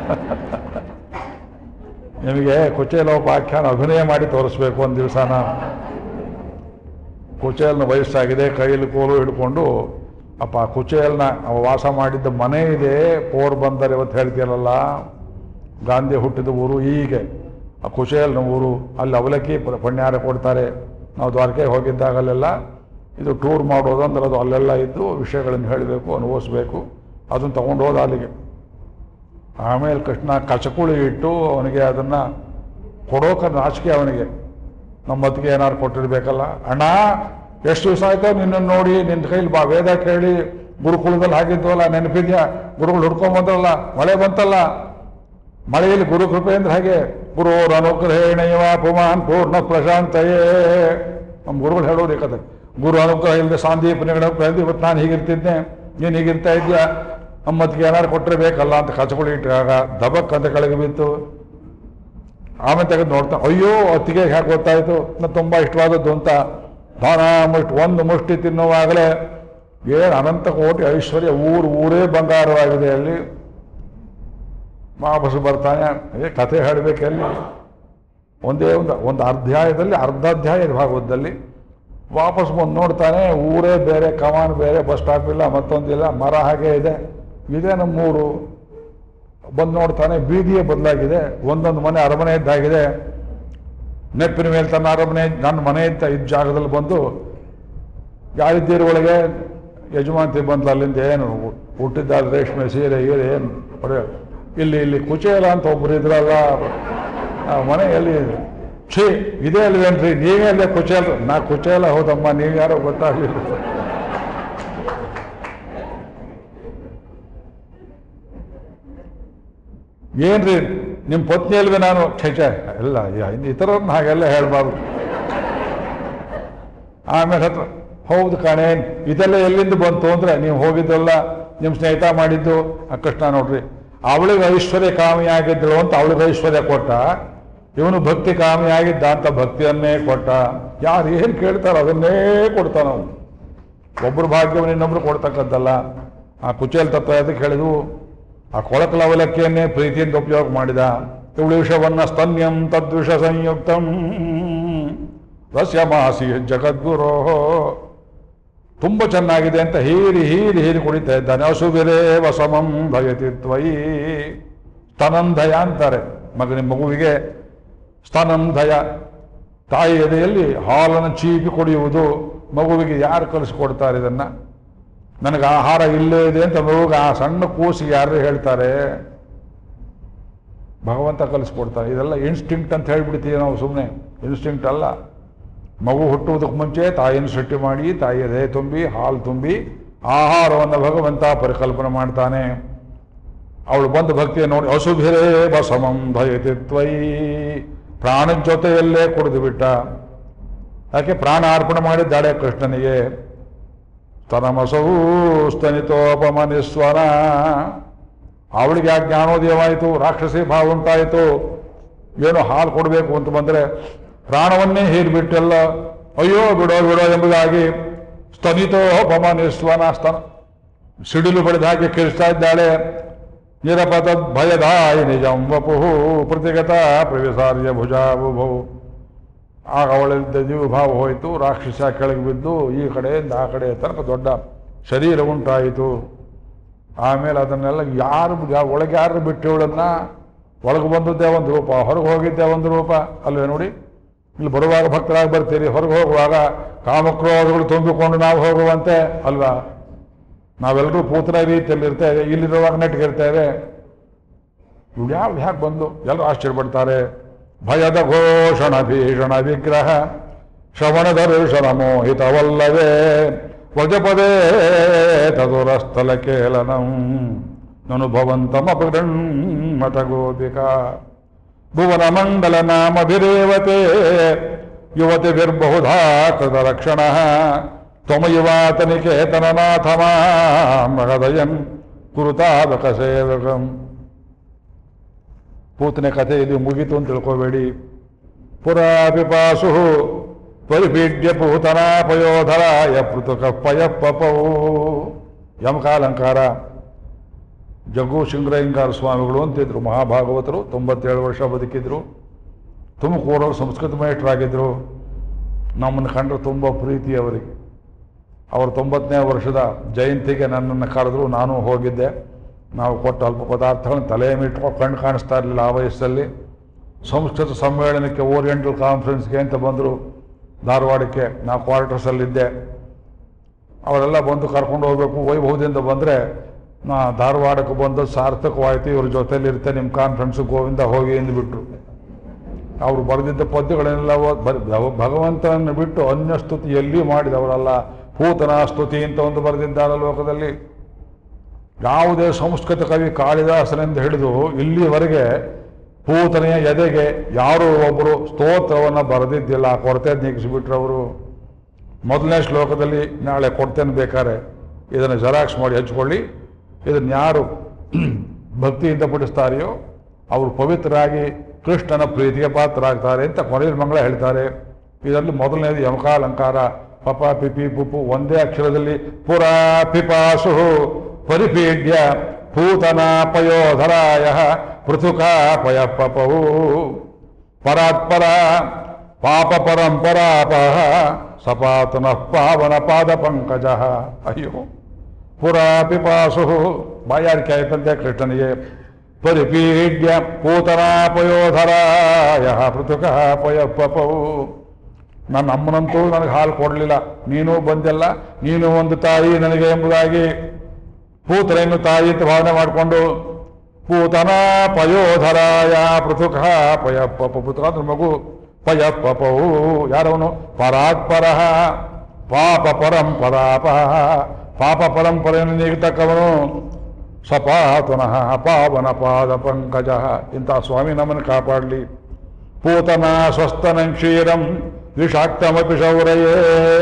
ನಿಮಗೆ ಕುಚೇಲೋಪಾಖ್ಯಾನ ಅಭಿನಯ ಮಾಡಿ ತೋರಿಸ್ಬೇಕು ಒಂದು ದಿವಸ ನಾನು ಕುಚೇಲ್ನ ವಯಸ್ಸಾಗಿದೆ ಕೈಯಲ್ಲಿ ಕೋಲು ಹಿಡ್ಕೊಂಡು ಅಪ್ಪ ಕುಚೇಲ್ನ ಅವ ವಾಸ ಮಾಡಿದ್ದ ಮನೆ ಇದೆ ಪೋರ್ಬಂದರ್ ಇವತ್ತು ಹೇಳ್ತೀರಲ್ಲ ಗಾಂಧಿ ಹುಟ್ಟಿದ ಊರು ಹೀಗೆ ಆ ಕುಚೇಲ್ನ ಊರು ಅಲ್ಲಿ ಅವಲಕ್ಕಿ ಪ- ಪಣ್ಯಾರ ಕೊಡ್ತಾರೆ ನಾವು ದ್ವಾರಕೆ ಹೋಗಿದ್ದಾಗಲೆಲ್ಲ ಇದು ಟೂರ್ ಮಾಡೋದು ಅಂದ್ರೆ ಅದು ಅಲ್ಲೆಲ್ಲ ಇದ್ದು ವಿಷಯಗಳನ್ನು ಹೇಳಬೇಕು ಅನುಭವಿಸ್ಬೇಕು ಅದನ್ನು ತಗೊಂಡು ಹೋದ ಅಲ್ಲಿಗೆ ಆಮೇಲೆ ಕೃಷ್ಣ ಕಚಕುಳಿ ಇಟ್ಟು ಅವನಿಗೆ ಅದನ್ನು ಕೊಡೋಕೆ ನಾಚಿಕೆ ಅವನಿಗೆ ನಮ್ಮ ಮತ್ತಿಗೆ ಏನಾರು ಕೊಟ್ಟಿರ್ಬೇಕಲ್ಲ ಅಣ್ಣ ಎಷ್ಟು ದಿವಸ ಆಯ್ತೋ ನಿನ್ನನ್ನು ನೋಡಿ ನಿನ್ನ ಕೈಲಿ ಬಾ ವೇದ ಕೇಳಿ ಗುರುಕುಲದಲ್ಲಿ ಹಾಗಿದ್ವಲ್ಲ ನೆನಪಿದ್ಯಾ ಗುರುಗಳು ಹುಡ್ಕೊಂಬಂದ್ರಲ್ಲ ಮಳೆ ಬಂತಲ್ಲ ಮಳೆಯಲ್ಲಿ ಗುರು ಕೃಪೆ ಅಂದ್ರೆ ಹಾಗೆ ಗುರುವರ ಅನುಗ್ರಹೇಣಯವ ಪುಮಾನ್ ಪೂರ್ಣ ಪ್ರಶಾಂತಯೇ ನಮ್ಮ ಗುರುಗಳು ಹೇಳೋದು ಏಕತೆ ಗುರು ಅನುಗ್ರಹ ಇಲ್ಲದೆ ಸಾಂದೀಪನಿಗಳ ಇವತ್ತು ನಾನು ಹೀಗಿರ್ತಿದ್ದೆ ನೀನು ಹೀಗಿರ್ತಾ ಇದ್ಯಾ ನಮ್ಮತ್ತಿಗೆ ಏನಾರು ಕೊಟ್ಟಿರ್ಬೇಕಲ್ಲ ಅಂತ ಕಚಗುಳಿ ಇಟ್ಟಾಗ ದಬಕ್ ಅಂತ ಕೆಳಗೆ ಬಿತ್ತು ಆಮೇಲೆ ತೆಗೆದು ನೋಡ್ತಾ ಅಯ್ಯೋ ಅತ್ತಿಗೆ ಹೇಗೆ ಗೊತ್ತಾಯಿತು ನಾನು ತುಂಬ ಇಷ್ಟವಾದದ್ದು ಅಂತ ದಾನ ಮುಷ್ಟಿ ಒಂದು ಮುಷ್ಟಿ ತಿನ್ನುವಾಗಲೇ ಏನು ಅನಂತ ಕೋಟಿ ಐಶ್ವರ್ಯ ಊರು ಊರೇ ಬಂಗಾರವಾಗಿದೆ ಅಲ್ಲಿ ವಾಪಸ್ ಬರ್ತಾನೆ ಅದೇ ಕಥೆ ಹೇಳಬೇಕಲ್ಲಿ ಒಂದೇ ಒಂದು ಒಂದು ಅಧ್ಯಾಯದಲ್ಲಿ ಅರ್ಧ ಅಧ್ಯಾಯ ಇದೆ ಭಾಗವತದಲ್ಲಿ ವಾಪಸ್ ಬಂದು ನೋಡ್ತಾನೆ ಊರೇ ಬೇರೆ ಕಮಾನ್ ಬೇರೆ ಬಸ್ ಸ್ಟಾಪ್ ಇಲ್ಲ ಮತ್ತೊಂದಿಲ್ಲ ಮರ ಹಾಗೆ ಇದೆ ಇದೇ ನಮ್ಮೂರು ಬಂದು ನೋಡ್ತಾನೆ ಬೀದಿಯೇ ಬದಲಾಗಿದೆ ಒಂದೊಂದು ಮನೆ ಅರಮನೆ ಇದ್ದಾಗಿದೆ ನೆಪ್ಪಿನ ಮೇಲೆ ತನ್ನ ಅರಮನೆ ನನ್ನ ಮನೆ ಅಂತ ಇದ್ದ ಜಾಗದಲ್ಲಿ ಬಂದು ಯಾರಿದ್ದೀರಿ ಒಳಗೆ ಯಜಮಾಂತಿ ಬಂದ್ಲು ಅಲ್ಲಿಂದ ಏನು ಹುಟ್ಟಿದ್ದಾಳ ರೇಷ್ಮೆ ಸೀರೆ ಗೀರೆ ಏನು ಬರೀ ಇಲ್ಲಿ ಇಲ್ಲಿ ಕುಚೇಲ ಅಂತ ಒಬ್ರು ಇದ್ರಲ್ಲ ಆ ಮನೆಯಲ್ಲಿ ಛೀ ಇದೇ ಅಲ್ವೇನ್ರಿ ನೀವೇ ಅಲ್ಲೇ ಕುಚೇಲ ನಾ ಕುಚೇಲ ಹೌದಮ್ಮ ನೀವು ಯಾರೋ ಗೊತ್ತಾಗಲಿಲ್ಲ ಏನ್ರಿ ನಿಮ್ಮ ಪತ್ನಿ ಅಲ್ವೇ ನಾನು ಛೇ ಛೇ ಎಲ್ಲ ಇನ್ನು ಇತರರನ್ನ ಹಾಗೆಲ್ಲ ಹೇಳಬಾರ್ದು ಆಮೇಲೆ ಹತ್ರ ಹೌದು ಕಣೆ ಇದೆಲ್ಲ ಎಲ್ಲಿಂದ ಬಂತು ಅಂದ್ರೆ ನೀವು ಹೋಗಿದ್ದಲ್ಲ ನಿಮ್ಮ ಸ್ನೇಹಿತ ಮಾಡಿದ್ದು ಆ ಕೃಷ್ಣ ನೋಡ್ರಿ ಅವಳಿಗೆ ಐಶ್ವರ್ಯ ಕಾಮಿಯಾಗಿದ್ದಳು ಅಂತ ಅವಳಿಗೆ ಐಶ್ವರ್ಯ ಕೊಟ್ಟ ಇವನು ಭಕ್ತಿ ಕಾಮಿಯಾಗಿದ್ದ ಅಂತ ಭಕ್ತಿಯನ್ನೇ ಕೊಟ್ಟ ಯಾರು ಏನು ಕೇಳ್ತಾರೋ ಅದನ್ನೇ ಕೊಡ್ತಾನ ಅವನು ಒಬ್ಬರು ಭಾಗ್ಯವನ್ನು ಇನ್ನೊಬ್ರು ಕೊಡ್ತಕ್ಕದ್ದಲ್ಲ ಆ ಕುಚೇಲ್ ತತ್ವ ಅದಕ್ಕೆ ಹೇಳಿದ್ವು ಆ ಕೊಳಕ ಲವಲಕ್ಕಿಯನ್ನೇ ಪ್ರೀತಿಯಿಂದ ಉಪಯೋಗ ಮಾಡಿದ ಇವಳು ವಿಷವನ್ನ ಸ್ತನ್ಯಂ ತದ್ವಿಷ ಸಂಯುಕ್ತಂ ರಸ್ಯಮಾಸಿ ಜಗದ್ಗುರೋ ತುಂಬ ಚೆನ್ನಾಗಿದೆ ಅಂತ ಹೀರಿ ಹೀರಿ ಹೀರಿ ಕುಡಿತಾ ಇದ್ದಾನೆ ಅಸುಬಿರೇ ವಸಮಂ ಭಯತಿ ತ್ವಯಿ ಸ್ತನಂಧಯ ಅಂತಾರೆ ಮಗನ ಮಗುವಿಗೆ ಸ್ತನಂಧಯ ತಾಯಿ ಎದೆಯಲ್ಲಿ ಹಾಲನ್ನು ಚೀಪಿ ಕುಡಿಯುವುದು ಮಗುವಿಗೆ ಯಾರು ಕಲಿಸ್ಕೊಡ್ತಾರೆ ಇದನ್ನ ನನಗೆ ಆಹಾರ ಇಲ್ಲೇ ಇದೆ ಅಂತ ಮಗುಗೆ ಆ ಸಣ್ಣ ಕೂಸಿಗೆ ಯಾರು ಹೇಳ್ತಾರೆ ಭಗವಂತ ಕಲಿಸ್ಕೊಡ್ತಾರೆ ಇದೆಲ್ಲ ಇನ್ಸ್ಟಿಂಕ್ಟ್ ಅಂತ ಹೇಳ್ಬಿಡ್ತೀವಿ ನಾವು ಸುಮ್ಮನೆ ಇನ್ಸ್ಟಿಂಕ್ಟ್ ಅಲ್ಲ ಮಗು ಹುಟ್ಟುವುದಕ್ಕೆ ಮುಂಚೆ ತಾಯಿಯನ್ನು ಸೃಷ್ಟಿ ಮಾಡಿ ತಾಯಿಯ ದೇಹ ತುಂಬಿ ಹಾಲು ತುಂಬಿ ಆಹಾರವನ್ನು ಭಗವಂತ ಪರಿಕಲ್ಪನೆ ಮಾಡ್ತಾನೆ ಅವಳು ಬಂದು ಭಕ್ತಿಯನ್ನು ನೋಡಿ ಅಸುಭಿರೇ ಬಸಮಂ ಭಯತಿ ತ್ವಯಿ ಪ್ರಾಣದ ಜೊತೆಯಲ್ಲೇ ಕುಡಿದು ಬಿಟ್ಟ ಯಾಕೆ ಪ್ರಾಣ ಅರ್ಪಣೆ ಮಾಡಿದ್ದಾಳೆ ಕೃಷ್ಣನಿಗೆ ಸ್ತನಮಸವು ಸ್ತನಿತೋಪಮನಿಸ್ವನ ಅವಳಿಗೆ ಆ ಜ್ಞಾನೋದಯವಾಯಿತು ರಾಕ್ಷಸಿ ಭಾವ ಉಂಟಾಯಿತು ಏನೋ ಹಾಲು ಕೊಡಬೇಕು ಅಂತ ಬಂದರೆ ಪ್ರಾಣವನ್ನೇ ಹೀರಿಬಿಟ್ಟೆಲ್ಲ ಅಯ್ಯೋ ಬಿಡೋ ಬಿಡೋ ಎಂಬುದಾಗಿ ಸ್ತನಿತೋಪಮನಿಸ್ವನ ಸ್ತನ ಸಿಡಿಲು ಬಡಿದ ಹಾಗೆ ಕಿರಿಸ್ತಾ ಇದ್ದಾಳೆ ನಿರಪತ ಭಯದಾಯಿ ನಿಜಂ ವಪುಹು ಪ್ರತಿಗತ ಪ್ರವಿಸಾರ್ಯ ಭುಜಾಬುಭು ಆಗ ಅವಳಿದ್ದ ಜೀವಭಾವ ಹೋಯಿತು ರಾಕ್ಷಸ ಕೆಳಗೆ ಬಿದ್ದು ಈ ಕಡೆಯಿಂದ ಆ ಕಡೆ ತನಕ ದೊಡ್ಡ ಶರೀರ ಉಂಟಾಯಿತು ಆಮೇಲೆ ಅದನ್ನೆಲ್ಲ ಯಾರು ಯಾ- ಒಳಗೆ ಯಾರು ಬಿಟ್ಟು ಇವಳನ್ನ ಒಳಗೆ ಬಂದದ್ದೇ ಒಂದು ರೂಪ ಹೊರಗೆ ಹೋಗಿದ್ದೇ ಒಂದು ರೂಪ ಅಲ್ವೇ ನೋಡಿ ಇಲ್ಲಿ ಬರುವಾಗ ಭಕ್ತರಾಗಿ ಬರ್ತೀರಿ ಹೊರಗೆ ಹೋಗುವಾಗ ಕಾಮಕ್ರೋಧಗಳು ತುಂಬಿಕೊಂಡು ನಾವು ಹೋಗುವಂತೆ ಅಲ್ವಾ ನಾವೆಲ್ಲರೂ ಪೂತ್ರ ರೀತಿಯಲ್ಲಿ ಇರ್ತೇವೆ ಇಲ್ಲಿರುವಾಗ ನೆಟ್ಗಿರ್ತೇವೆ ಇವ್ರು ಯಾವ ಹ್ಯಾಕೆ ಬಂದು ಎಲ್ಲರೂ ಆಶ್ಚರ್ಯಪಡ್ತಾರೆ ಭಯದ ಘೋಷಣ ಭೀಷಣ ವಿಗ್ರಹ ಶ್ರವಣ ದರ್ಶನ ಮೋಹಿತವಲ್ಲವೇ ವಜಪದೇ ತದುರಸ್ಥಲ ಕೇಳನಂ ನನುಭವಂತಮಪಗೃಣ್ಮತ ಗೋಪಿಕಾ ಭುವನ ಮಂಡಲ ನಾಮಭಿರೇವತೆ ಯುವತಿ ವಿರ್ಬಹುಧಾ ಕೃತ ರಕ್ಷಣ ತ್ವಮಯುವಾತನಿಕೇತನನಾಥ ಮಗದಯನ್ ಕುರುತಾದಕ ಸೇವಕಂ ಪೂತನೆ ಕಥೆ ಇದು ಮುಗೀತು ಅಂತ ತಿಳ್ಕೋಬೇಡಿ ಪುರಾ ಪಿಪಾಸು ಪರಿಪೀಡ್ಯ ಪೂತನಾಪಯೋಧರಾಯ ಪೃಥುಕ ಪಯಪ್ಪಪೌ ಯಮಕಾಲಂಕಾರ ಜಗ್ಗು ಶಿಂಗರಯ್ಯಂಗಾರ ಸ್ವಾಮಿಗಳು ಅಂತಿದ್ರು ಮಹಾಭಾಗವತರು ತೊಂಬತ್ತೇಳು ವರ್ಷ ಬದುಕಿದ್ರು ತುಮಕೂರವರು ಸಂಸ್ಕೃತ ಮೇಷ್ಟ್ರಾಗಿದ್ದರು ನಮ್ಮನ್ನು ಕಂಡ್ರೆ ತುಂಬ ಪ್ರೀತಿ ಅವರಿಗೆ ಅವರ ತೊಂಬತ್ತನೇ ವರ್ಷದ ಜಯಂತಿಗೆ ನನ್ನನ್ನು ಕರೆದ್ರು ನಾನು ಹೋಗಿದ್ದೆ ನಾವು ಕೊಟ್ಟ ಅಲ್ಪ ಪದಾರ್ಥಗಳನ್ನು ತಲೆ ಇಟ್ಕೊಂಡು ಕಣ್ಣು ಕಾಣಿಸ್ತಾ ಇರಲಿಲ್ಲ ಆ ವಯಸ್ಸಲ್ಲಿ ಸಂಸ್ಕೃತ ಸಮ್ಮೇಳನಕ್ಕೆ ಓರಿಯೆಂಟಲ್ ಕಾನ್ಫರೆನ್ಸ್ಗೆ ಅಂತ ಬಂದರು ಧಾರವಾಡಕ್ಕೆ ನಾವು ಕ್ವಾರ್ಟರ್ಸಲ್ಲಿದ್ದೆ ಅವರೆಲ್ಲ ಬಂದು ಕರ್ಕೊಂಡು ಹೋಗ್ಬೇಕು ವೈಭವದಿಂದ ಬಂದರೆ ನಾ ಧಾರವಾಡಕ್ಕೆ ಬಂದು ಸಾರ್ಥಕವಾಯಿತು ಇವ್ರ ಜೊತೆಲಿ ಇರ್ತೆ ನಿಮ್ಮ ಕಾನ್ಫರೆನ್ಸ್ ಗೋವಿಂದ ಹೋಗಿ ಎಂದುಬಿಟ್ರು ಅವರು ಬರೆದಿದ್ದ ಪದ್ಯಗಳನ್ನೆಲ್ಲ ಓದ್- ಬರ್- ಭಗ- ಭಗವಂತನನ್ನು ಬಿಟ್ಟು ಅನ್ಯ ಸ್ತುತಿ ಎಲ್ಲಿಯೂ ಮಾಡಿದವರಲ್ಲ ಪೂತನ ಸ್ತುತಿ ಅಂತ ಒಂದು ಬರೆದಿದ್ದಾರೆ ಲೋಕದಲ್ಲಿ ಯಾವುದೇ ಸಂಸ್ಕೃತ ಕವಿ ಕಾಳಿದಾಸನಿಂದ ಹಿಡಿದು ಇಲ್ಲಿವರೆಗೆ ಪೂತನೆಯ ಎದೆಗೆ ಯಾರೂ ಒಬ್ಬರು ಸ್ತೋತ್ರವನ್ನು ಬರೆದಿದ್ದಿಲ್ಲ ಆ ಕೊರತೆ ನೀಗಿಸಿಬಿಟ್ರು ಅವರು ಮೊದಲನೇ ಶ್ಲೋಕದಲ್ಲಿ ನಾಳೆ ಕೊಡ್ತೇನೆ ಬೇಕಾದ್ರೆ ಇದನ್ನು ಜೆರಾಕ್ಸ್ ಮಾಡಿ ಹಂಚ್ಕೊಳ್ಳಿ ಇದನ್ನು ಯಾರು ಭಕ್ತಿಯಿಂದ ಪಡಿಸ್ತಾರೆಯೋ ಅವರು ಪವಿತ್ರರಾಗಿ ಕೃಷ್ಣನ ಪ್ರೀತಿಗೆ ಪಾತ್ರರಾಗ್ತಾರೆ ಅಂತ ಕೊನೆಯಲ್ಲಿ ಮಂಗಳ ಹೇಳ್ತಾರೆ ಇದರಲ್ಲಿ ಮೊದಲನೇದು ಯಮಕಾಲಂಕಾರ ಪಪ ಪಿಪಿ ಪುಪು ಒಂದೇ ಅಕ್ಷರದಲ್ಲಿ ಪುರಾ ಪಿಪಾಸು ಪರಿಪೀಡ್ಯ ಪೂತನಾಪಯೋಧರಾಯ ಪೃಥುಕಾಪಯ ಪಪವು ಪರಾತ್ಪರ ಪಾಪ ಪರಂಪರಾಪ ಸಪಾತನ ಪಾವನ ಪಾದ ಪಂಕಜ ಅಯ್ಯೋ ಪುರಾ ಪಿಪಾಸು ಬಾಯಾರಿಕೆ ಆಯ್ತಂತೆ ಕೃಷ್ಣನಿಗೆ ಪರಿಪೀಡ್ಯ ಪೂತನಾಪಯೋಧರಾಯ ಪೃಥುಕಾಪಯ ಪಪವು ನನ್ನ ಅಮ್ಮನಂತೂ ನನಗೆ ಹಾಲು ಕೊಡಲಿಲ್ಲ ನೀನು ಬಂದೆಲ್ಲ ನೀನು ಒಂದು ತಾಯಿ ನನಗೆ ಎಂಬುದಾಗಿ ಪೂತನೆಯನ್ನು ತಾಯಿ ಅಂತ ಭಾವನೆ ಮಾಡಿಕೊಂಡು ಪೂತನ ಪಯೋಧರಾಯ ಪೃಥುಕ ಪಯಪ್ಪ ಪುತ್ರ ಅಂದ್ರೆ ಮಗು ಪಯಪ್ಪಪವು ಯಾರವನು ಪರಾತ್ಪರ ಪಾಪ ಪರಂಪರಾಪ ಪಾಪ ಪರಂಪರೆಯನ್ನು ನೀಗತಕ್ಕವನು ಸಪಾತುನಃ ಪಾವನ ಪಾದ ಪಂಕಜ ಇಂಥ ಸ್ವಾಮಿ ನಮ್ಮನ್ನು ಕಾಪಾಡಲಿ ಪೂತನ ಸ್ವಸ್ತನಂ ಕ್ಷೀರಂ ವಿಷಾಕ್ತಮಪಿ ಶೌರಯೇ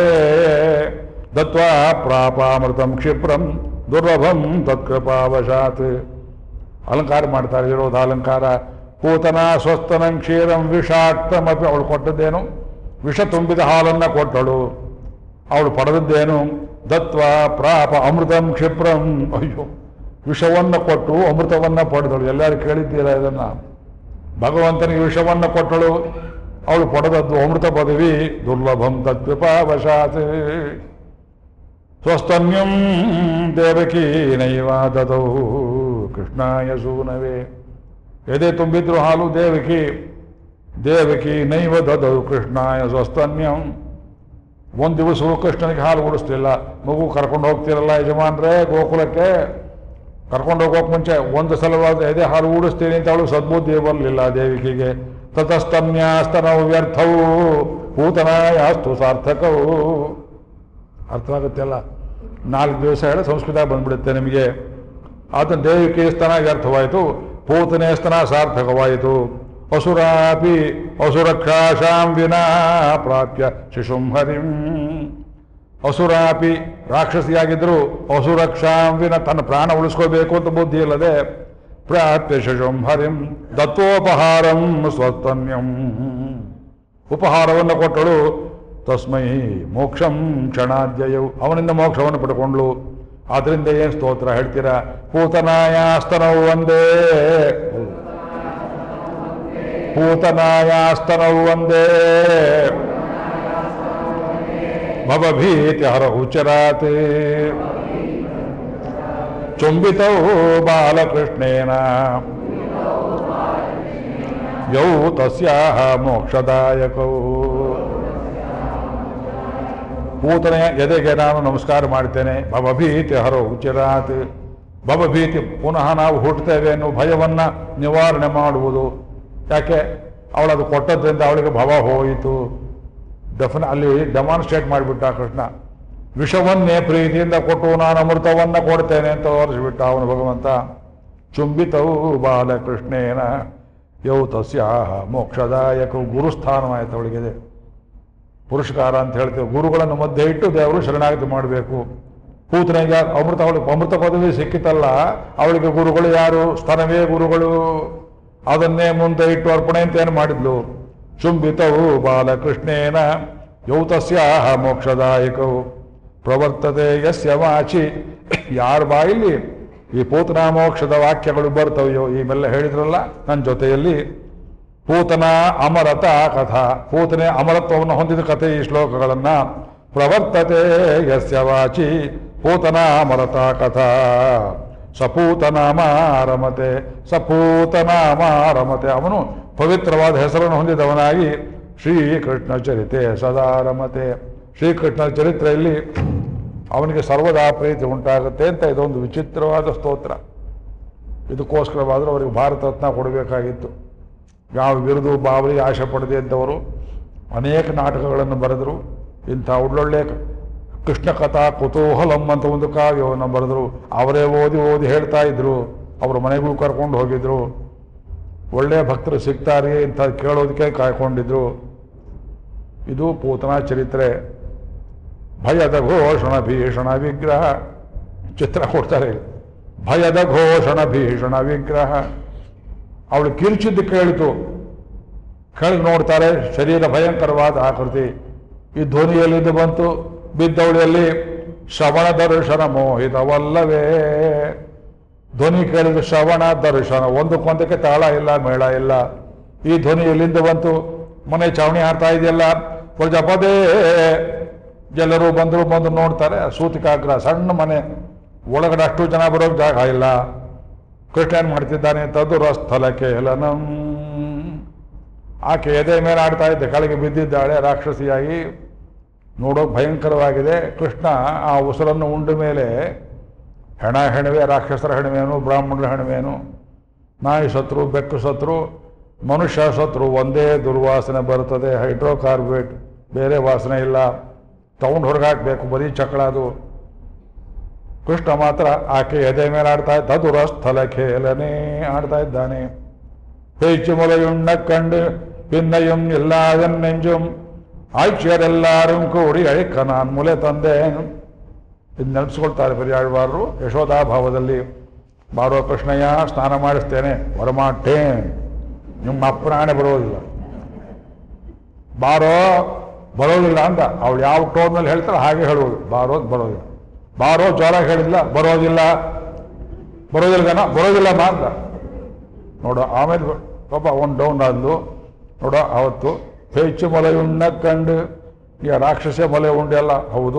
ದತ್ವಾ ಪ್ರಾಪಾಮೃತಂ ಕ್ಷಿಪ್ರಂ ದುರ್ಲಭಂ ತತ್ಕೃಪಾವಶಾತ್ ಅಲಂಕಾರ ಮಾಡ್ತಾರೆ ಇರೋದು ಅಲಂಕಾರ ಪೂತನ ಸ್ವಸ್ತನಂ ಕ್ಷೀರಂ ವಿಷಾಕ್ತಮಪಿ ಅವಳು ಕೊಟ್ಟದ್ದೇನು ವಿಷ ತುಂಬಿದ ಹಾಲನ್ನು ಕೊಟ್ಟಳು ಅವಳು ಪಡೆದದ್ದೇನು ದತ್ವ ಪ್ರಾಪ ಅಮೃತಂ ಕ್ಷಿಪ್ರಂ ಅಯ್ಯೋ ವಿಷವನ್ನು ಕೊಟ್ಟು ಅಮೃತವನ್ನ ಪಡೆದಳು ಎಲ್ಲರೂ ಕೇಳಿದ್ದೀರಾ ಇದನ್ನ ಭಗವಂತನಿಗೆ ವಿಷವನ್ನು ಕೊಟ್ಟಳು ಅವಳು ಪಡೆದದ್ದು ಅಮೃತ ಪದವಿ ದುರ್ಲಭಂ ತತ್ಪಿಪಾವಶಾತ್ ಸ್ವಸ್ತನ್ಯಂ ದೇವಕಿ ನೈವ ದದೌ ಕೃಷ್ಣಾಯ ಸೂನವೇ ಎದೆ ತುಂಬಿದ್ರು ಹಾಲು ದೇವಕಿ ದೇವಕಿ ನೈವ ದದೌ ಕೃಷ್ಣಾಯ ಸ್ವಸ್ತನ್ಯಂ ಒಂದು ದಿವಸ ಕೃಷ್ಣನಿಗೆ ಹಾಲು ಉಡಿಸ್ಲಿಲ್ಲ ಮಗು ಕರ್ಕೊಂಡು ಹೋಗ್ತಿರಲ್ಲ ಯಜಮಾನ್ರೇ ಗೋಕುಲಕ್ಕೆ ಕರ್ಕೊಂಡು ಹೋಗೋಕೆ ಮುಂಚೆ ಒಂದು ಸಲವಾದ ಎದೆ ಹಾಲು ಉಡಿಸ್ತೀನಿ ಅಂತ ಅವಳು ಸದ್ಬುದ್ಧಿ ಬರಲಿಲ್ಲ ದೇವಿಕಿಗೆ ತತಸ್ತನ್ಯಾಸ್ತನವು ವ್ಯರ್ಥವು ಪೂತನಾಯಾಸ್ತು ಸಾರ್ಥಕವು ಅರ್ಥವಾಗುತ್ತೆಲ್ಲ ನಾಲ್ಕು ದಿವಸ ಹೇಳಿ ಸಂಸ್ಕೃತ ಬಂದ್ಬಿಡುತ್ತೆ ನಿಮಗೆ ಆತ ದೇವಿಕೆ ಸ್ತನ ವ್ಯರ್ಥವಾಯಿತು ಪೂತನೆ ಸ್ತನ ಸಾರ್ಥಕವಾಯಿತು ಅಸುರಾಪಿ ಅಸುರಕ್ಷಾಶಾಂ ವಿನಾ ಪ್ರಾಪ್ಯ ಶಿಶುಂ ಹರಿಂ ಅಸುರಾಪಿ ರಾಕ್ಷಸಿಯಾಗಿದ್ದರು ಅಸುರಕ್ಷಾಂ ವಿನ ತನ್ನ ಪ್ರಾಣ ಉಳಿಸ್ಕೋಬೇಕು ಅಂತ ಬುದ್ಧಿ ಇಲ್ಲದೆ ಪ್ರಾಪ್ಯ ಶಿಶುಂ ಹರಿಂ ದತ್ತೋಪಹಾರಂ ಸ್ವಸ್ತನ್ಯಂ ಉಪಹಾರವನ್ನು ಕೊಟ್ಟಳು ತಸ್ಮೈ ಮೋಕ್ಷಂ ಕ್ಷಣಾದ್ಯಯವು ಅವನಿಂದ ಮೋಕ್ಷವನ್ನು ಪಡ್ಕೊಂಡ್ಳು ಆದ್ರಿಂದ ಏನು ಸ್ತೋತ್ರ ಹೇಳ್ತೀರಾ ಪೂತನಾಯಾಸ್ತನವು ಒಂದೇ ಪೂತನಾಯಾಸ್ತನವು ಒಂದೇ ಭವಭೀತಿ ಹರ ಉಚರಾತ್ ಚುಂಬಿತೌ ಬಾಲಕೃಷ್ಣೇನ ಯೌ ತಸ್ಯಾಹ ಮೋಕ್ಷದಾಯಕೌ ಪೂತನೆಯ ಎದೆಗೆ ನಾನು ನಮಸ್ಕಾರ ಮಾಡ್ತೇನೆ ಭವಭೀತಿ ಹರೋ ಉಚಿರಾತ್ ಭವಭೀತಿ ಪುನಃ ನಾವು ಹುಟ್ಟುತ್ತೇವೆ ಅನ್ನೋ ಭಯವನ್ನ ನಿವಾರಣೆ ಮಾಡುವುದು ಯಾಕೆ ಅವಳದು ಕೊಟ್ಟದ್ರಿಂದ ಅವಳಿಗೆ ಭವ ಹೋಯಿತು ಡೆಫಿನ ಅಲ್ಲಿ ಡೆಮಾನ್ಸ್ಟ್ರೇಟ್ ಮಾಡಿಬಿಟ್ಟ ಕೃಷ್ಣ ವಿಷವನ್ನೇ ಪ್ರೀತಿಯಿಂದ ಕೊಟ್ಟು ನಾನು ಅಮೃತವನ್ನ ಕೊಡ್ತೇನೆ ಅಂತ ತೋರಿಸಿಬಿಟ್ಟ ಅವನು ಭಗವಂತ ಚುಂಬಿತವು ಬಾಲಕೃಷ್ಣೇನ ಯೌ ತಸ್ಯಾಹ ಮೋಕ್ಷದಾಯಕ ಗುರುಸ್ಥಾನವಾಯಿತು ಅವಳಿಗೆ ಪುರಸ್ಕಾರ ಅಂತ ಹೇಳ್ತೇವೆ ಗುರುಗಳನ್ನು ಮಧ್ಯೆ ಇಟ್ಟು ದೇವರು ಶರಣಾಗತಿ ಮಾಡಬೇಕು ಪೂತನೆಗೆ ಅಮೃತ ಅವಳಿಗೆ ಅಮೃತ ಪದವಿ ಸಿಕ್ಕಿತಲ್ಲ ಅವಳಿಗೆ ಗುರುಗಳು ಯಾರು ಸ್ತನವೇ ಗುರುಗಳು ಅದನ್ನೇ ಮುಂದೆ ಇಟ್ಟು ಅರ್ಪಣೆ ಅಂತ ಏನು ಮಾಡಿದ್ಲು ಚುಂಬಿತವು ಬಾಲಕೃಷ್ಣೇನ ಯೌತಸ್ಯಾಹ ಮೋಕ್ಷದಾಯಕವು ಪ್ರವರ್ತತೆ ಯಸ್ಯ ವಾಚಿ ಯಾರ ಬಾಯಿಲಿ ಈ ಪೂತನ ಮೋಕ್ಷದ ವಾಕ್ಯಗಳು ಬರ್ತವೆಯೋ ಈ ಮೇಲೆ ಹೇಳಿದ್ರಲ್ಲ ನನ್ನ ಜೊತೆಯಲ್ಲಿ ಪೂತನ ಅಮರತ ಕಥಾ ಪೂತನೆ ಅಮರತ್ವವನ್ನು ಹೊಂದಿದ ಕಥೆ ಈ ಶ್ಲೋಕಗಳನ್ನ ಪ್ರವರ್ತತೆ ಯಸ್ಯ ವಾಚಿ ಪೂತನ ಅಮರತ ಕಥಾ ಸಪೂತನಾಮಾರಮತೆ ಸಪೂತನಾಮಾರಮತೆ ಅವನು ಪವಿತ್ರವಾದ ಹೆಸರನ್ನು ಹೊಂದಿದವನಾಗಿ ಶ್ರೀಕೃಷ್ಣ ಚರಿತೆ ಸದಾ ರಮತೆ ಶ್ರೀಕೃಷ್ಣ ಚರಿತ್ರೆಯಲ್ಲಿ ಅವನಿಗೆ ಸರ್ವದಾ ಪ್ರೀತಿ ಉಂಟಾಗುತ್ತೆ ಅಂತ ಇದೊಂದು ವಿಚಿತ್ರವಾದ ಸ್ತೋತ್ರ ಇದಕ್ಕೋಸ್ಕರವಾದರೂ ಅವರಿಗೆ ಭಾರತ ರತ್ನ ಕೊಡಬೇಕಾಗಿತ್ತು ಯಾವ ಬಿರುದು ಬಾವಲಿ ಆಶೆ ಪಡದೆ ಇದ್ದವರು ಅನೇಕ ನಾಟಕಗಳನ್ನು ಬರೆದರು ಇಂಥ ಒಳ್ಳೊಳ್ಳೆ ಕೃಷ್ಣ ಕಥಾ ಕುತೂಹಲಂ ಅಂತ ಒಂದು ಕಾವ್ಯವನ್ನು ಬರೆದರು ಅವರೇ ಓದಿ ಓದಿ ಹೇಳ್ತಾ ಇದ್ರು ಅವ್ರ ಮನೆಗೂ ಕರ್ಕೊಂಡು ಹೋಗಿದ್ರು ಒಳ್ಳೆಯ ಭಕ್ತರು ಸಿಗ್ತಾರೆ ಇಂಥ ಕೇಳೋದಕ್ಕೆ ಕಾಯ್ಕೊಂಡಿದ್ರು ಇದು ಪೂತನ ಚರಿತ್ರೆ ಭಯದ ಘೋಷಣ ಭೀಷಣ ವಿಗ್ರಹ ಚಿತ್ರ ಕೊಡ್ತಾರೆ ಭಯದ ಘೋಷಣ ಭೀಷಣ ವಿಗ್ರಹ ಅವಳು ಕಿರ್ಚಿದ್ದು ಕೇಳಿತು ಕೆಳಗೆ ನೋಡ್ತಾರೆ ಶರೀರ ಭಯಂಕರವಾದ ಆಕೃತಿ ಈ ಧ್ವನಿಯಲ್ಲಿದ್ದು ಬಂತು ಬಿದ್ದವಳಿಯಲ್ಲಿ ಶ್ರವಣ ದರ್ಶನ ಮೋಹಿತವಲ್ಲವೇ ಧ್ವನಿ ಕೇಳಿದ ಶ್ರವಣ ದರ್ಶನ ಒಂದಕ್ಕೊಂದಕ್ಕೆ ತಾಳ ಇಲ್ಲ ಮೇಳ ಇಲ್ಲ ಈ ಧ್ವನಿ ಎಲ್ಲಿಂದ ಬಂತು ಮನೆ ಚಾವಣಿ ಹಾರ್ತಾ ಇದೆಯಲ್ಲ ಪ್ರಜಾಪದೇ ಎಲ್ಲರೂ ಬಂದರು ಬಂದು ನೋಡ್ತಾರೆ ಸೂತಿಕಾಗ್ರ ಸಣ್ಣ ಮನೆ ಒಳಗಡೆ ಅಷ್ಟು ಜನ ಬರೋಕೆ ಜಾಗ ಇಲ್ಲ ಕೃಷ್ಣ ಏನ್ ಮಾಡ್ತಿದ್ದಾನೆ ತದುರ ಸ್ಥಳಕ್ಕೆ ಹೇಳನಂ ಆಕೆ ಎದೆ ಮೇಲೆ ಆಡ್ತಾ ಇದ್ದೆ ಕೆಳಗೆ ಬಿದ್ದಿದ್ದಾಳೆ ರಾಕ್ಷಸಿಯಾಗಿ ನೋಡೋಕೆ ಭಯಂಕರವಾಗಿದೆ ಕೃಷ್ಣ ಆ ಉಸಿರನ್ನು ಉಂಡ ಮೇಲೆ ಹೆಣ ಹೆಣವೆ ರಾಕ್ಷಸರ ಹೆಣವೇನು ಬ್ರಾಹ್ಮಣರ ಹೆಣವೇನು ನಾಯಿ ಸತ್ರು ಬೆಕ್ಕು ಸತ್ರು ಮನುಷ್ಯ ಸತ್ರು ಒಂದೇ ದುರ್ವಾಸನೆ ಬರುತ್ತದೆ ಹೈಡ್ರೋಕಾರ್ಬೇಟ್ ಬೇರೆ ವಾಸನೆ ಇಲ್ಲ ತಗೊಂಡು ಹೊರಗಾಕ್ಬೇಕು ಬರೀ ಚಕ್ಳ ಅದು ಕೃಷ್ಣ ಮಾತ್ರ ಆಕೆ ಎದೆ ಮೇಲೆ ಆಡ್ತಾ ಇದ್ದ ತದುರ ಸ್ಥಳ ಖೇಲನೆ ಆಡ್ತಾ ಇದ್ದಾನೆ பேச்சு முலையுண்ண கண்டு பின்னையும் இல்லாதன் நெஞ்சும் ಆಯ್ಕೆಯರ್ ಎಲ್ಲಾரும் ಕೂಡಿ ಅಳಿಕ ನಾನು ಮುಲೆ ತಂದೇನು ಇದು ನೆನಪಿಸ್ಕೊಳ್ತಾರೆ ಪರ್ಯಾಳ್ವಾರರು ಯಶೋಧಾ ಭಾವದಲ್ಲಿ ಬಾರೋ ಕೃಷ್ಣಯ್ಯ ಸ್ನಾನ ಮಾಡಿಸ್ತೇನೆ ಬರಮಾಟೇ ನಿಮ್ಮ ಅಪ್ಪನಾಣೆ ಬರೋದಿಲ್ಲ ಬಾರೋ ಬರೋದಿಲ್ಲ ಅಂತ ಅವಳು ಯಾವ ಟೋನಲ್ಲಿ ಹೇಳ್ತಾಳೆ ಹಾಗೆ ಹೇಳುವುದು ಬಾರೋದು ಬರೋದಿಲ್ಲ ಬಾರೋ ಜ್ವರ ಹೇಳಿಲ್ಲ ಬರೋದಿಲ್ಲ ಬರೋದಿಲ್ಲ ಬರೋದಿಲ್ಲ ಮಾತ್ರ ನೋಡು ಆಮೇಲೆ ಪಾಪ ಒಂದು ಡೌನ್ ಆದ್ಲು ನೋಡ ಅವತ್ತು ಹೆಚ್ಚು ಮೊಲೆಯುಣ್ಣ ಕಂಡು ಈ ರಾಕ್ಷಸ ಮೊಲೆ ಉಂಡೆಲ್ಲ ಹೌದು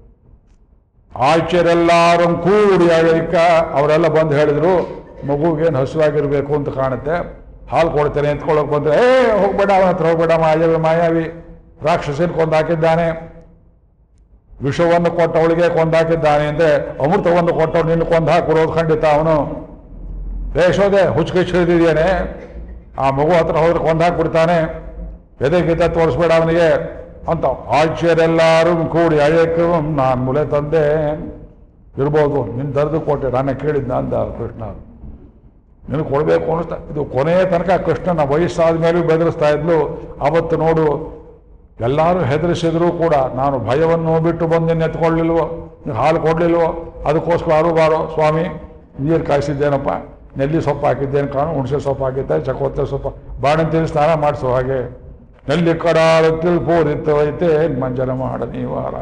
ಆಚೆರೆಲ್ಲಾರು ಕೂಡಿ ಅಳಿಕ ಅವರೆಲ್ಲ ಬಂದು ಹೇಳಿದ್ರು ಮಗುಗೇನು ಹಸುವಾಗಿರ್ಬೇಕು ಅಂತ ಕಾಣುತ್ತೆ ಹಾಲು ಕೊಡ್ತೇನೆ ಎತ್ಕೊಳ್ಳೋಕೆ ಬಂದ್ರೆ ಏ ಹೋಗ್ಬೇಡ ಅವನ ಹತ್ರ ಹೋಗ್ಬೇಡ ಮಾಯಾವಿ ಮಾಯಾವಿ ರಾಕ್ಷಸನ ಕೊಂದಾಕಿದ್ದಾನೆ ವಿಷವನ್ನು ಕೊಟ್ಟವಳಿಗೆ ಕೊಂದಾಕಿದ್ದಾನೆ ಅಂದ್ರೆ ಅಮೃತವನ್ನು ಕೊಟ್ಟವ್ರು ನಿನ್ನ ಕೊಂದು ಹಾಕಿರೋದು ಖಂಡಿತ ಅವನು ಯಶೋದೆ ಹುಚ್ಚಿಗೆ ಹಿಡಿದಿದ್ದೇನೆ ಆ ಮಗು ಹತ್ರ ಹೋದ್ರೆ ಕೊಂದು ಹಾಕ್ಬಿಡ್ತಾನೆ ಎದೆ ಗೀತೆ ತೋರಿಸ್ಬೇಡ ಅವನಿಗೆ ಅಂತ ಆಶ್ಚರ್ಯೆಲ್ಲರೂ ಕೂಡಿ ಅழைಕು ನಾನು ಮುಲೆ ತಂದೆ ಇರ್ಬೋದು ನಿನ್ನ ದರ್ದು ಕೊಟ್ಟೆ ನಾನೇ ಕೇಳಿದ್ನ ಅಂದ ಕೃಷ್ಣ ನಿನಗೆ ಕೊಡಬೇಕು ಅನ್ನಿಸ್ತಾ ಇದು ಕೊನೆಯ ತನಕ ಕೃಷ್ಣನ ವಯಸ್ಸಾದ ಮೇಲೂ ಬೆದರಿಸ್ತಾ ಇದ್ಲು ಅವತ್ತು ನೋಡು ಎಲ್ಲರೂ ಹೆದರಿಸಿದ್ರು ಕೂಡ ನಾನು ಭಯವನ್ನು ಬಿಟ್ಟು ಬಂದು ನಿನ್ನ ಎತ್ಕೊಳ್ಳಿಲ್ವೋ ನೀನು ಹಾಲು ಕೊಡಲಿಲ್ವೋ ಅದಕ್ಕೋಸ್ಕರ ಆರು ಬಾರೋ ಸ್ವಾಮಿ ನೀರು ಕಾಯಿಸಿದ್ದೇನಪ್ಪ ನೆಲ್ಲಿ ಸೊಪ್ಪು ಹಾಕಿದ್ದೇನೆ ಕಾಣು ಹುಣಸೆ ಸೊಪ್ಪು ಹಾಕಿದ್ದೆ ಚಕೋತೆ ಸೊಪ್ಪು ಬಾಣಂತೀನಿ ಸ್ನಾನ ಮಾಡಿಸೋ ಹಾಗೆ ನೆಲ್ಲಿ ಕಡಾಳത്തിൽ ಪೂರಿತ್ತು ಐತೆ ಮಂಜನ ಮಾಡ ನೀವಾರ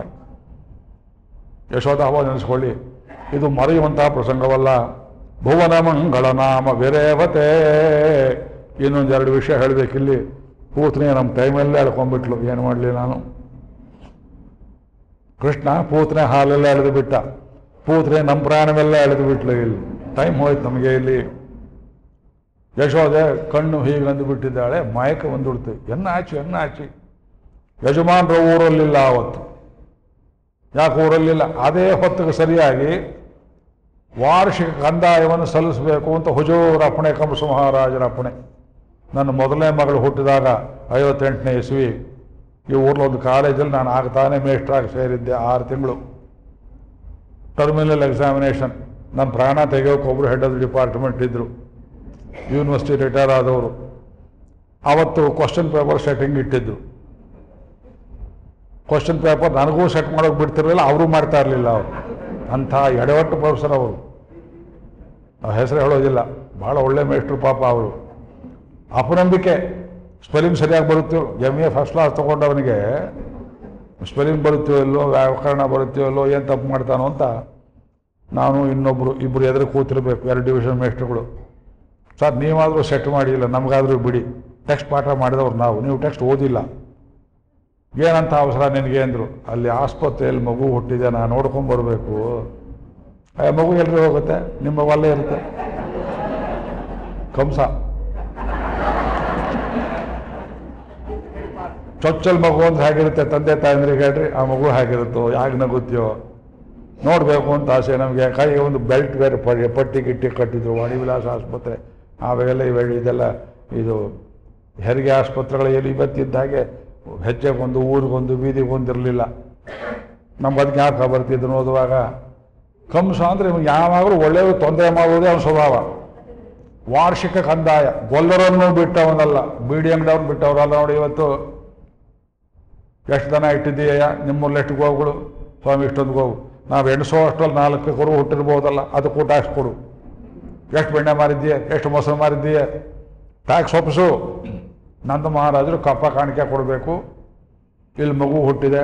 ಯಶೋಧ ಹವ ನೆನೆಸ್ಕೊಳ್ಳಿ ಇದು ಮರೆಯುವಂತಹ ಪ್ರಸಂಗವಲ್ಲ ಭುವನ ಮಂಗಳ ನಾಮ ವಿರೇವತೆ ಇನ್ನೊಂದೆರಡು ವಿಷಯ ಹೇಳಬೇಕಿಲ್ಲಿ ಪೂತ್ನೆ ನಮ್ಮ ಟೈಮಲ್ಲೇ ಎಳ್ಕೊಂಡ್ಬಿಟ್ಲು ಏನು ಮಾಡಲಿ ನಾನು ಕೃಷ್ಣ ಪೂತ್ನೆ ಹಾಲೆಲ್ಲ ಎಳೆದು ಬಿಟ್ಟ ಪೂತ್ನೆ ನಮ್ಮ ಪ್ರಾಣವೆಲ್ಲ ಎಳೆದು ಬಿಟ್ಲು ಇಲ್ಲಿ ಟೈಮ್ ಹೋಯ್ತು ನಮಗೆ ಇಲ್ಲಿ ಯಶೋದೆ ಕಣ್ಣು ಹೀಗೆ ಅಂದು ಬಿಟ್ಟಿದ್ದಾಳೆ ಮಾಯಕ ಬಂದುಬಿಡ್ತು ಎನ್ನ ಆಚಿ ಎನ್ನ ಆಚಿ ಯಜಮಾನ್ರ ಊರಲ್ಲಿಲ್ಲ ಅವತ್ತು ಯಾಕೆ ಊರಲ್ಲಿಲ್ಲ ಅದೇ ಹೊತ್ತಿಗೆ ಸರಿಯಾಗಿ ವಾರ್ಷಿಕ ಕಂದಾಯವನ್ನು ಸಲ್ಲಿಸಬೇಕು ಅಂತ ಹುಜೂರ್ ಅಪ್ಪಣೆ ಕಂಸ ಮಹಾರಾಜರ ಅಪ್ಪಣೆ ನನ್ನ ಮೊದಲನೇ ಮಗಳು ಹುಟ್ಟಿದಾಗ ಐವತ್ತೆಂಟನೇ ಇಸ್ವಿ ಈ ಊರ್ಲ ಒಂದು ಕಾಲೇಜಲ್ಲಿ ನಾನು ಆಗ್ತಾನೆ ಮೇಷ್ಟ್ರಾಗಿ ಸೇರಿದ್ದೆ ಆರು ತಿಂಗಳು ಟರ್ಮಿನಲ್ ಎಕ್ಸಾಮಿನೇಷನ್ ನನ್ನ ಪ್ರಾಣ ತೆಗೆಯೋಕೆ ಒಬ್ಬರು ಹೆಡ್ ಆಫ್ ಡಿಪಾರ್ಟ್ಮೆಂಟ್ ಇದ್ದರು ಯೂನಿವರ್ಸಿಟಿ ರಿಟೈರ್ ಆದವರು ಅವತ್ತು ಕ್ವಶನ್ ಪೇಪರ್ ಸೆಟ್ಟಿಂಗ್ ಇಟ್ಟಿದ್ದು ಕ್ವಶನ್ ಪೇಪರ್ ನನಗೂ ಸೆಟ್ ಮಾಡೋಕೆ ಬಿಡ್ತಿರ್ಲಿಲ್ಲ ಅವರು ಮಾಡ್ತಾ ಇರಲಿಲ್ಲ ಅವರು ಅಂಥ ಎಡವಟ್ಟು ಪ್ರೊಫೆಸರ್ ಅವರು ನಾವು ಹೆಸರು ಹೇಳೋದಿಲ್ಲ ಭಾಳ ಒಳ್ಳೆ ಮೇಷ್ಟ್ರು ಪಾಪ ಅವರು ಅಪನಂಬಿಕೆ ಸ್ಪೆಲ್ಲಿಂಗ್ ಸರಿಯಾಗಿ ಬರುತ್ತೋ ಎಮ್ ಎ ಫಸ್ಟ್ ಕ್ಲಾಸ್ ತೊಗೊಂಡವನಿಗೆ ಸ್ಪೆಲ್ಲಿಂಗ್ ಬರುತ್ತೋ ಇಲ್ಲೋ ವ್ಯಾಕರಣ ಬರುತ್ತೋ ಇಲ್ಲೋ ಏನು ತಪ್ಪು ಮಾಡ್ತಾನೋ ಅಂತ ನಾನು ಇನ್ನೊಬ್ಬರು ಇಬ್ಬರು ಎದುರು ಕೂತಿರ್ಬೇಕು ಎರಡು ಡಿವಿಷನ್ ಮೇಸ್ಟ್ರುಗಳು ಸರ್ ನೀವಾದರೂ ಸೆಟ್ ಮಾಡಿಲ್ಲ ನಮಗಾದರೂ ಬಿಡಿ ಟೆಕ್ಸ್ಟ್ ಪಾಠ ಮಾಡಿದವ್ರು ನಾವು ನೀವು ಟೆಕ್ಸ್ಟ್ ಓದಿಲ್ಲ ಏನಂತ ಅವಸರ ನಿನಗೆ ಅಂದರು ಅಲ್ಲಿ ಆಸ್ಪತ್ರೆಯಲ್ಲಿ ಮಗು ಹುಟ್ಟಿದೆ ನಾನು ನೋಡ್ಕೊಂಡು ಬರಬೇಕು ಮಗು ಎಲ್ರಿ ಹೋಗುತ್ತೆ ನಿಮ್ಮ ಮಗು ಇರುತ್ತೆ ಕಂಸ ಚೊಚ್ಚಲ್ ಮಗು ಅಂತ ಹೇಗಿರುತ್ತೆ ತಂದೆ ತಾಯಂದ್ರಿಗೆ ಹೇಳ್ರಿ ಆ ಮಗು ಹೇಗಿರುತ್ತೋ ಯಾಕೆ ನಗುತ್ತೆಯೋ ನೋಡಬೇಕು ಅಂತ ಆಸೆ ನಮಗೆ ಕೈಗೆ ಒಂದು ಬೆಲ್ಟ್ ಬೇರೆ ಪ- ಪಟ್ಟಿ ಗಿಟ್ಟಿ ಕಟ್ಟಿದ್ರು ವಾಣಿವಿಲಾಸ ಆಸ್ಪತ್ರೆ ಆವಾಗೆಲ್ಲ ಇವಾಗ ಇದೆಲ್ಲ ಇದು ಹೆರಿಗೆ ಆಸ್ಪತ್ರೆಗಳು ಎಲ್ಲಿ ಇವತ್ತಿದ್ದ ಹಾಗೆ ಹೆಜ್ಜೆಗೊಂದು ಊರಿಗೊಂದು ಬೀದಿಗೊಂದು ಇರಲಿಲ್ಲ ನಮ್ಗೆ ಅದಕ್ಕೆ ಯಾಕೆ ಬರ್ತಿದ್ರು ಓದುವಾಗ ಕಂಸ ಅಂದರೆ ಯಾವಾಗಲೂ ಒಳ್ಳೆಯದು ತೊಂದರೆ ಮಾಡುವುದೇ ಅವನ ಸ್ವಭಾವ ವಾರ್ಷಿಕ ಕಂದಾಯ ಗೊಲ್ಲರನ್ನು ಬಿಟ್ಟವನಲ್ಲ ಬೀಡಿ ಅಂಗಡಿಯವ್ರನ್ನ ಬಿಟ್ಟವರಲ್ಲ ನೋಡಿ ಇವತ್ತು ಎಷ್ಟು ದನ ಇಟ್ಟಿದ್ದೀಯ ನಿಮ್ಮಲ್ಲಿ ಎಷ್ಟು ಗೋವುಗಳು ಸ್ವಾಮಿ ಇಷ್ಟೊಂದು ಗೋವು ನಾವು ಎಣಿಸೋ ಅಷ್ಟರಲ್ಲಿ ನಾಲ್ಕು ಕರು ಹುಟ್ಟಿರ್ಬೋದಲ್ಲ ಅದು ಊಟ ಕೊಡು ಎಷ್ಟು ಬೆಣ್ಣೆ ಮಾರಿದ್ದೀಯ ಎಷ್ಟು ಮೊಸರು ಮಾರಿದ್ದೀಯ ಟ್ಯಾಕ್ಸ್ ಒಪ್ಪಿಸು ನಂದ ಮಹಾರಾಜರು ಕಪ್ಪ ಕಾಣಿಕೆ ಕೊಡಬೇಕು ಇಲ್ಲಿ ಮಗು ಹುಟ್ಟಿದೆ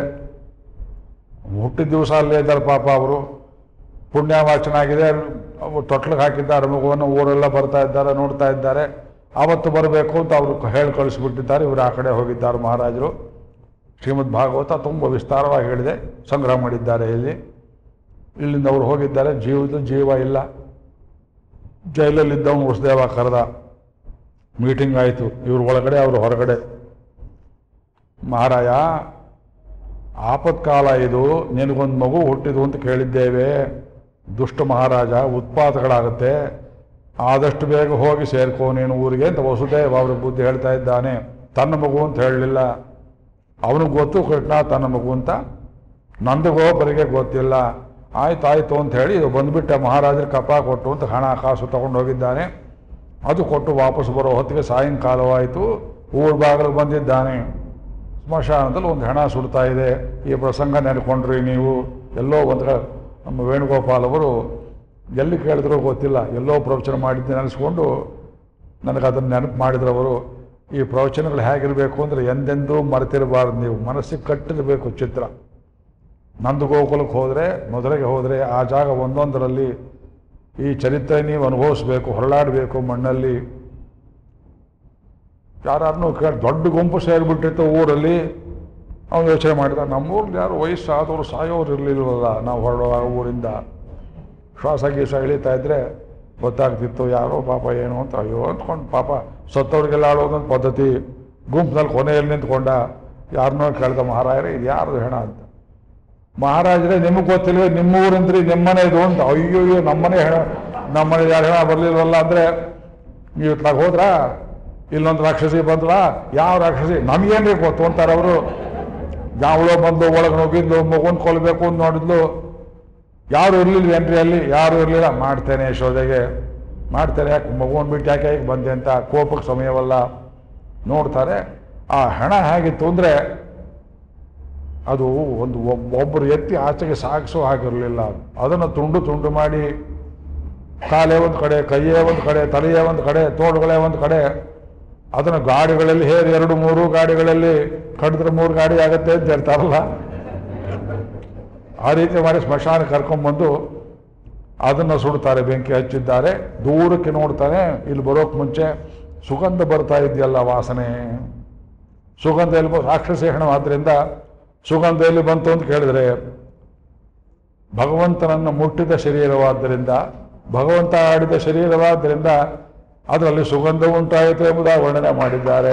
ಹುಟ್ಟಿದ ದಿವಸ ಅಲ್ಲೇ ಇದ್ದಾರೆ ಪಾಪ ಅವರು ಪುಣ್ಯವಾಚನಾಗಿದೆ ಅವು ತೊಟ್ಲಿಗೆ ಹಾಕಿದ್ದಾರೆ ಮಗುವನ್ನು ಊರೆಲ್ಲ ಬರ್ತಾ ಇದ್ದಾರೆ ನೋಡ್ತಾ ಇದ್ದಾರೆ ಆವತ್ತು ಬರಬೇಕು ಅಂತ ಅವರು ಹೇಳಿ ಕಳಿಸ್ಬಿಟ್ಟಿದ್ದಾರೆ ಇವರು ಆ ಕಡೆ ಹೋಗಿದ್ದಾರೆ ಮಹಾರಾಜರು ಶ್ರೀಮದ್ ಭಾಗವತ ತುಂಬ ವಿಸ್ತಾರವಾಗಿ ಹೇಳಿದೆ ಸಂಗ್ರಹ ಮಾಡಿದ್ದಾರೆ ಇಲ್ಲಿ ಇಲ್ಲಿಂದ ಅವರು ಹೋಗಿದ್ದಾರೆ ಜೀವದ ಜೀವ ಇಲ್ಲ ಜೈಲಲ್ಲಿದ್ದವನು ವಸುದೇವ ಕರೆದ ಮೀಟಿಂಗ್ ಆಯಿತು ಇವ್ರು ಒಳಗಡೆ ಅವರು ಹೊರಗಡೆ ಮಹಾರಾಯ ಆಪತ್ಕಾಲ ಇದು ನಿನಗೊಂದು ಮಗು ಹುಟ್ಟಿದು ಅಂತ ಕೇಳಿದ್ದೇವೆ ದುಷ್ಟ ಮಹಾರಾಜ ಉತ್ಪಾತಗಳಾಗುತ್ತೆ ಆದಷ್ಟು ಬೇಗ ಹೋಗಿ ಸೇರ್ಕೋ ನೀನು ಊರಿಗೆ ಅಂತ ವಸುದೇವ ಅವ್ರ ಬುದ್ಧಿ ಹೇಳ್ತಾ ಇದ್ದಾನೆ ತನ್ನ ಮಗು ಅಂತ ಹೇಳಲಿಲ್ಲ ಅವನಿಗೆ ಗೊತ್ತು ಕೃಷ್ಣ ತನ್ನ ಮಗು ಅಂತ ನಂದಗೊಬ್ಬರಿಗೆ ಗೊತ್ತಿಲ್ಲ ಆಯ್ತು ಆಯ್ತು ಅಂತ ಹೇಳಿ ಇದು ಬಂದುಬಿಟ್ಟೆ ಮಹಾರಾಜರು ಕಪ ಕೊಟ್ಟು ಅಂತ ಹಣ ಕಾಸು ತಗೊಂಡು ಹೋಗಿದ್ದಾನೆ ಅದು ಕೊಟ್ಟು ವಾಪಸ್ ಬರೋ ಹೊತ್ತಿಗೆ ಸಾಯಂಕಾಲವಾಯಿತು ಊರ ಬಾಗಿಲು ಬಂದಿದ್ದಾನೆ ಸ್ಮಶಾನದಲ್ಲಿ ಒಂದು ಹೆಣ ಸುಡ್ತಾ ಇದೆ ಈ ಪ್ರಸಂಗ ನೆನ್ಕೊಂಡ್ರಿ ನೀವು ಎಲ್ಲೋ ಒಂದು ಕಡೆ ನಮ್ಮ ವೇಣುಗೋಪಾಲ್ ಅವರು ಎಲ್ಲಿ ಕೇಳಿದ್ರೋ ಗೊತ್ತಿಲ್ಲ ಎಲ್ಲೋ ಪ್ರವಚನ ಮಾಡಿದ್ದೆ ನೆನೆಸ್ಕೊಂಡು ನನಗೆ ಅದನ್ನು ನೆನಪು ಮಾಡಿದ್ರು ಅವರು ಈ ಪ್ರವಚನಗಳು ಹೇಗಿರಬೇಕು ಅಂದರೆ ಎಂದೆಂದೂ ಮರೆತಿರಬಾರ್ದು ನೀವು ಮನಸ್ಸಿಗೆ ಕಟ್ಟಿರಬೇಕು ಚಿತ್ರ ನಂದಗೋಕುಲಕ್ಕೆ ಹೋದರೆ ಮಧುರೆಗೆ ಹೋದರೆ ಆ ಜಾಗ ಒಂದೊಂದರಲ್ಲಿ ಈ ಚರಿತ್ರೆ ನೀವು ಅನುಭವಿಸ್ಬೇಕು ಹೊರಳಾಡಬೇಕು ಮಣ್ಣಲ್ಲಿ ಯಾರನ್ನು ಕೇಳಿ ದೊಡ್ಡ ಗುಂಪು ಸೇರಿಬಿಟ್ಟಿತ್ತು ಊರಲ್ಲಿ ಅವನು ಯೋಚನೆ ಮಾಡಿದ ನಮ್ಮೂರಲ್ಲಿ ಯಾರು ವಯಸ್ಸಾದವರು ಸಾಯೋರು ಇರಲಿಲ್ವಲ್ಲ ನಾವು ಹೊರಡುವಾಗ ಊರಿಂದ ಶ್ವಾಸ ಗೀಸ ಇಳಿತಾ ಇದ್ರೆ ಗೊತ್ತಾಗ್ತಿತ್ತು ಯಾರೋ ಪಾಪ ಏನು ಅಂತ ಅಯ್ಯೋ ಅಂದ್ಕೊಂಡು ಪಾಪ ಸತ್ತವ್ರಿಗೆಲ್ಲ ಆಡೋದೊಂದು ಪದ್ಧತಿ ಗುಂಪಿನಲ್ಲಿ ಕೊನೆಯಲ್ಲಿ ನಿಂತ್ಕೊಂಡ ಯಾರನ್ನೋ ಕೇಳ್ದ ಮಹಾರಾಜರೇ ಇದು ಯಾರ್ದು ಹೆಣ ಅಂತ ಮಹಾರಾಜರೇ ನಿಮಗೆ ಗೊತ್ತಿಲ್ವೇ ನಿಮ್ಮ ಊರಿಂದ್ರಿ ನಿಮ್ಮನೆ ಇದು ಅಂತ ಅಯ್ಯೋ ಅಯ್ಯೋ ನಮ್ಮನೆ ಹೆಣ ನಮ್ಮನೆ ಯಾರು ಹೆಣ ಬರಲಿಲ್ವಲ್ಲ ಅಂದರೆ ನೀವು ಇತ್ಲಾಗ ಹೋದ್ರಾ ಇಲ್ಲೊಂದು ರಾಕ್ಷಸಿ ಬಂದ್ರಾ ಯಾವ ರಾಕ್ಷಸಿ ನಮಗೇನ್ರಿ ಗೊತ್ತು ಅಂತಾರೆ ಅವರು ಯಾವಳೋ ಬಂದು ಒಳಗೆ ನುಗ್ಗಿದ್ಲು ಮಗುನ್ ಕೊಲ್ಬೇಕು ಅಂತ ನೋಡಿದ್ಲು ಯಾರು ಇರ್ಲಿಲ್ವೇನ್ರಿ ಅಲ್ಲಿ ಯಾರು ಇರಲಿಲ್ಲ ಮಾಡ್ತೇನೆ ಯಶೋದೆಗೆ ಮಾಡ್ತೇನೆ ಯಾಕೆ ಮಗುವನ್ ಬಿಟ್ಟು ಯಾಕೆ ಹೇಗೆ ಬಂದೆ ಅಂತ ಕೋಪಕ್ಕೆ ಸಮಯವಲ್ಲ ನೋಡ್ತಾರೆ ಆ ಹೆಣ ಹೇಗಿತ್ತು ಅಂದರೆ ಅದು ಒಂದು ಒಬ್- ಒಬ್ಬರು ಎತ್ತಿ ಆಚೆಗೆ ಸಾಗಿಸೋ ಹಾಗಿರಲಿಲ್ಲ ಅದನ್ನು ತುಂಡು ತುಂಡು ಮಾಡಿ ಕಾಲೇ ಒಂದು ಕಡೆ ಕೈಯೇ ಒಂದು ಕಡೆ ತಲೆಯೇ ಒಂದು ಕಡೆ ತೋಳುಗಳೇ ಒಂದು ಕಡೆ ಅದನ್ನು ಗಾಡಿಗಳಲ್ಲಿ ಹೇರಿ ಎರಡು ಮೂರು ಗಾಡಿಗಳಲ್ಲಿ ಕಡಿದ್ರೆ ಮೂರು ಗಾಡಿ ಆಗುತ್ತೆ ಅಂತ ಹೇಳ್ತಾರಲ್ಲ ಆ ರೀತಿ ಮಾಡಿ ಸ್ಮಶಾನ ಕರ್ಕೊಂಡ್ಬಂದು ಅದನ್ನು ಸುಡ್ತಾರೆ ಬೆಂಕಿ ಹಚ್ಚಿದ್ದಾರೆ ದೂರಕ್ಕೆ ನೋಡ್ತಾನೆ ಇಲ್ಲಿ ಬರೋಕ್ ಮುಂಚೆ ಸುಗಂಧ ಬರ್ತಾ ಇದೆಯಲ್ಲ ವಾಸನೆ ಸುಗಂಧ ಎಲ್ಲಿ ಬ- ರಾಕ್ಷಸಿ ಹೆಣವಾದ್ರಿಂದ ಸುಗಂಧ ಎಲ್ಲಿ ಬಂತು ಅಂತ ಕೇಳಿದ್ರೆ ಭಗವಂತನನ್ನು ಮುಟ್ಟಿದ ಶರೀರವಾದ್ದರಿಂದ ಭಗವಂತ ಆಡಿದ ಶರೀರವಾದ್ದರಿಂದ ಅದರಲ್ಲಿ ಸುಗಂಧ ಉಂಟಾಯಿತು ಎಂಬುದ ವರ್ಣನೆ ಮಾಡಿದ್ದಾರೆ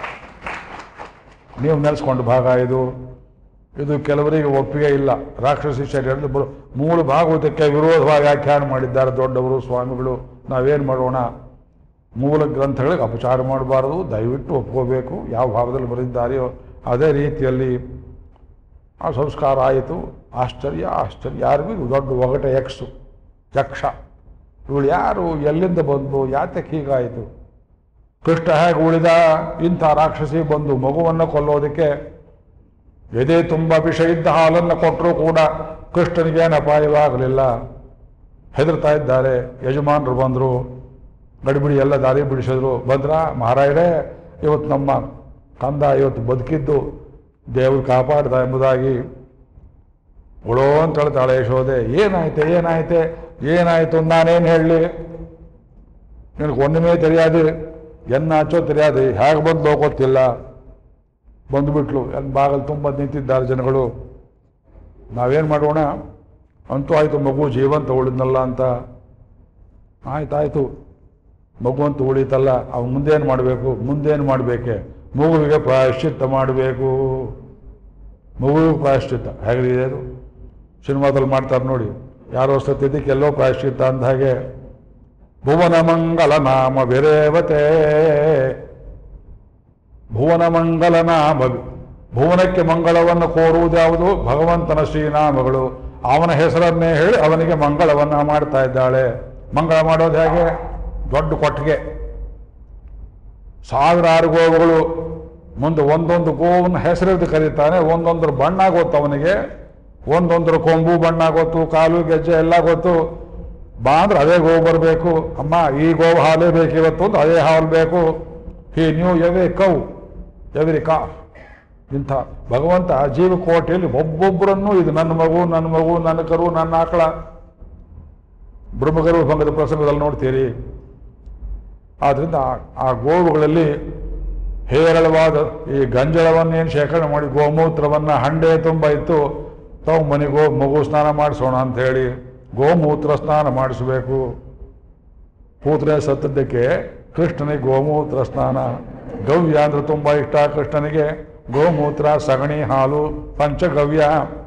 ನೀವು ನೆನೆಸ್ಕೊಂಡು ಭಾಗ ಇದು ಇದು ಕೆಲವರಿಗೆ ಒಪ್ಪಿಗೆ ಇಲ್ಲ ರಾಕ್ಷಸಿ ಶರೀರದ ಬರು ಮೂಲ ಭಾಗವತಕ್ಕೆ ವಿರೋಧವಾಗಿ ವ್ಯಾಖ್ಯಾನ ಮಾಡಿದ್ದಾರೆ ದೊಡ್ಡವರು ಸ್ವಾಮಿಗಳು ನಾವೇನು ಮಾಡೋಣ ಮೂಲ ಗ್ರಂಥಗಳಿಗೆ ಅಪಚಾರ ಮಾಡಬಾರದು ದಯವಿಟ್ಟು ಒಪ್ಕೋಬೇಕು ಯಾವ ಭಾಗದಲ್ಲಿ ಬರೆದಿದ್ದಾರೆಯೋ ಅದೇ ರೀತಿಯಲ್ಲಿ ಆ ಸಂಸ್ಕಾರ ಆಯಿತು ಆಶ್ಚರ್ಯ ಆಶ್ಚರ್ಯ ಯಾರಿಗೂ ಇದು ದೊಡ್ಡ ಒಗಟ ಯಕ್ಷು ಯಕ್ಷ ಇವಳು ಯಾರು ಎಲ್ಲಿಂದ ಬಂದು ಯಾತಕ್ಕೆ ಹೀಗಾಯಿತು ಕೃಷ್ಣ ಹೇಗೆ ಉಳಿದ ಇಂಥ ರಾಕ್ಷಸಿ ಬಂದು ಮಗುವನ್ನು ಕೊಲ್ಲೋದಕ್ಕೆ ಎದೆ ತುಂಬ ವಿಷ ಇದ್ದ ಹಾಲನ್ನು ಕೊಟ್ಟರೂ ಕೂಡ ಕೃಷ್ಣನಿಗೇನು ಅಪಾಯವಾಗಲಿಲ್ಲ ಹೆದರ್ತಾ ಇದ್ದಾರೆ ಯಜಮಾನರು ಬಂದರು ಗಡಿಬಿಡಿ ಎಲ್ಲ ದಾರಿ ಬಿಡಿಸಿದ್ರು ಬಂದ್ರ ಮಹಾರಾಯರೇ ಇವತ್ತು ನಮ್ಮ ಕಂದ ಇವತ್ತು ಬದುಕಿದ್ದು ದೇವರು ಕಾಪಾಡ್ದ ಎಂಬುದಾಗಿ ಉಳೋ ಅಂತ ಹೇಳ್ತಾಳೆ ಯಶೋದೆ ಏನಾಯ್ತೆ ಏನಾಯ್ತೆ ಏನಾಯ್ತು ನಾನೇನು ಹೇಳಲಿ ನಿನಗೆ ಒಂದುಮೇ தெரியாது ಎನ್ನಾಚೋ தெரியாது ಹೇಗೆ ಬಂದು ಗೊತ್ತಿಲ್ಲ ಬಂದುಬಿಟ್ಲು ಅಲ್ಲಿ ಬಾಗಲು ತುಂಬ ನಿಂತಿದ್ದಾರೆ ಜನಗಳು ನಾವೇನು ಮಾಡೋಣ ಅಂತೂ ಆಯಿತು ಮಗು ಜೀವಂತ ಉಳಿದ್ನಲ್ಲ ಅಂತ ಆಯ್ತಾಯ್ತು ಮಗು ಅಂತೂ ಉಳಿತಲ್ಲ ಅವ್ನು ಮುಂದೇನು ಮಾಡಬೇಕು ಮುಂದೇನು ಮಾಡಬೇಕೆ ಮಗುವಿಗೆ ಪ್ರಾಯಶ್ಚಿತ್ತ ಮಾಡಬೇಕು ಮಗುವಿಗೆ ಪ್ರಾಯಶ್ಚಿತ್ತ ಹೇಗಿದೆ ಅದು ಸಿನಿಮಾದಲ್ಲಿ ಮಾಡ್ತಾರೆ ನೋಡಿ ಯಾರೋ ಸತ್ತಿದ್ದಕ್ಕೆ ಎಲ್ಲೋ ಪ್ರಾಯಶ್ಚಿತ್ತ ಅಂದ ಹಾಗೆ ಭುವನ ಮಂಗಲ ನಾಮ ವಿರೇವತೆ ಭುವನ ಮಂಗಲ ನಾಮ ಭುವನಕ್ಕೆ ಮಂಗಳವನ್ನು ಕೋರುವುದು ಯಾವುದು ಭಗವಂತನ ಶ್ರೀನಾಮಗಳು ಅವನ ಹೆಸರನ್ನೇ ಹೇಳಿ ಅವನಿಗೆ ಮಂಗಳವನ್ನ ಮಾಡ್ತಾ ಇದ್ದಾಳೆ ಮಂಗಳ ಮಾಡೋದು ಹೇಗೆ ದೊಡ್ಡ ಕೊಟ್ಟಿಗೆ ಸಾವಿರಾರು ಗೋವುಗಳು ಮುಂದೆ ಒಂದೊಂದು ಗೋವನ್ನು ಹೆಸರಿದ್ದು ಕರೀತಾನೆ ಒಂದೊಂದರ ಬಣ್ಣ ಗೊತ್ತು ಅವನಿಗೆ ಒಂದೊಂದರ ಕೊಂಬು ಬಣ್ಣ ಗೊತ್ತು ಕಾಲು ಗೆಜ್ಜೆ ಎಲ್ಲ ಗೊತ್ತು ಬಾ ಅಂದ್ರೆ ಅದೇ ಗೋವು ಬರಬೇಕು ಅಮ್ಮ ಈ ಗೋವು ಹಾಲೇ ಬೇಕು ಇವತ್ತು ಅಂತ ಅದೇ ಹಾಲು ಬೇಕು he knew every cow every calf ಇಂಥ ಭಗವಂತ ಜೀವಕೋಟೆಯಲ್ಲಿ ಒಬ್ಬೊಬ್ಬರನ್ನು ಇದು ನನ್ನ ಮಗು ನನ್ನ ಮಗು ನನ್ನ ಕರು ನನ್ನ ಆಕಳ ಬ್ರಹ್ಮಗರು ಭಂಗದ ಪ್ರಸಂಗದಲ್ಲಿ ನೋಡ್ತೀರಿ ಆದ್ರಿಂದ ಆ- ಆ ಗೋವುಗಳಲ್ಲಿ ಹೇರಳವಾದ ಈ ಗಂಜಳವನ್ನೇನು ಶೇಖರಣೆ ಮಾಡಿ ಗೋಮೂತ್ರವನ್ನು ಹಂಡೆ ತುಂಬ ಇತ್ತು ತಾವು ಮನೆಗೋ ಮಗು ಸ್ನಾನ ಮಾಡಿಸೋಣ ಅಂತ ಹೇಳಿ ಗೋಮೂತ್ರ ಸ್ನಾನ ಮಾಡಿಸಬೇಕು ಪೂತ್ರೆ ಸತ್ತದ್ದಕ್ಕೆ ಕೃಷ್ಣನಿಗೆ ಗೋಮೂತ್ರ ಸ್ನಾನ ಗವ್ಯ ಅಂದ್ರೆ ತುಂಬ ಇಷ್ಟ ಕೃಷ್ಣನಿಗೆ ಗೋಮೂತ್ರ ಸಗಣಿ ಹಾಲು ಪಂಚಗವ್ಯ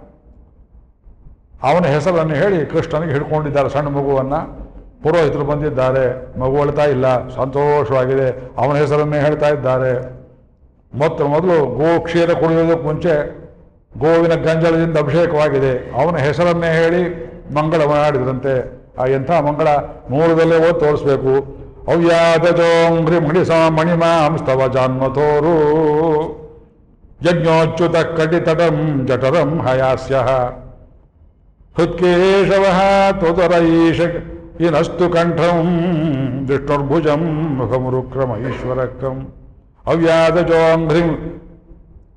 ಅವನ ಹೆಸರನ್ನು ಹೇಳಿ ಕೃಷ್ಣನಿಗೆ ಹಿಡ್ಕೊಂಡಿದ್ದಾರೆ ಸಣ್ಣ ಮಗುವನ್ನ ಪುರೋಹಿತರು ಬಂದಿದ್ದಾರೆ ಮಗು ಅಳ್ತಾ ಇಲ್ಲ ಸಂತೋಷವಾಗಿದೆ ಅವನ ಹೆಸರನ್ನೇ ಹೇಳ್ತಾ ಇದ್ದಾರೆ ಮೊತ್ತ ಮೊದಲು ಗೋ ಕ್ಷೀರ ಕುಡಿಯೋದಕ್ಕೆ ಮುಂಚೆ ಗೋವಿನ ಗಂಜಲದಿಂದ ಅಭಿಷೇಕವಾಗಿದೆ ಅವನ ಹೆಸರನ್ನೇ ಹೇಳಿ ಮಂಗಳ ಮಾಡಿದ್ರಂತೆ ಆ ಎಂಥ ಮಂಗಳ ಮೂಲದಲ್ಲೇ ಓದಿ ತೋರಿಸ್ಬೇಕು ಅವ್ಯಾದಜೋಂಗ್ರಿ ಮಣಿಸ ಮಣಿಮಾಂಸ್ತವ ಜಾನ್ಮತೋರು ಯಜ್ಞೋಚ್ಯುತ ಕಟಿತಟಂ ಜಠರಂ ಹಯಾಸ್ಯ ಹೃತ್ಕೇಶವ ತ್ವದರೈಷ ಇನಸ್ತು ಕಂಠಂ ವಿಷ್ಣುರ್ಭುಜಂ ಮುಖಮುರುಕ್ರಮ ಈಶ್ವರಕ್ಕಂ ಅವ್ಯಾದಜೋಂಘ್ರಿಂ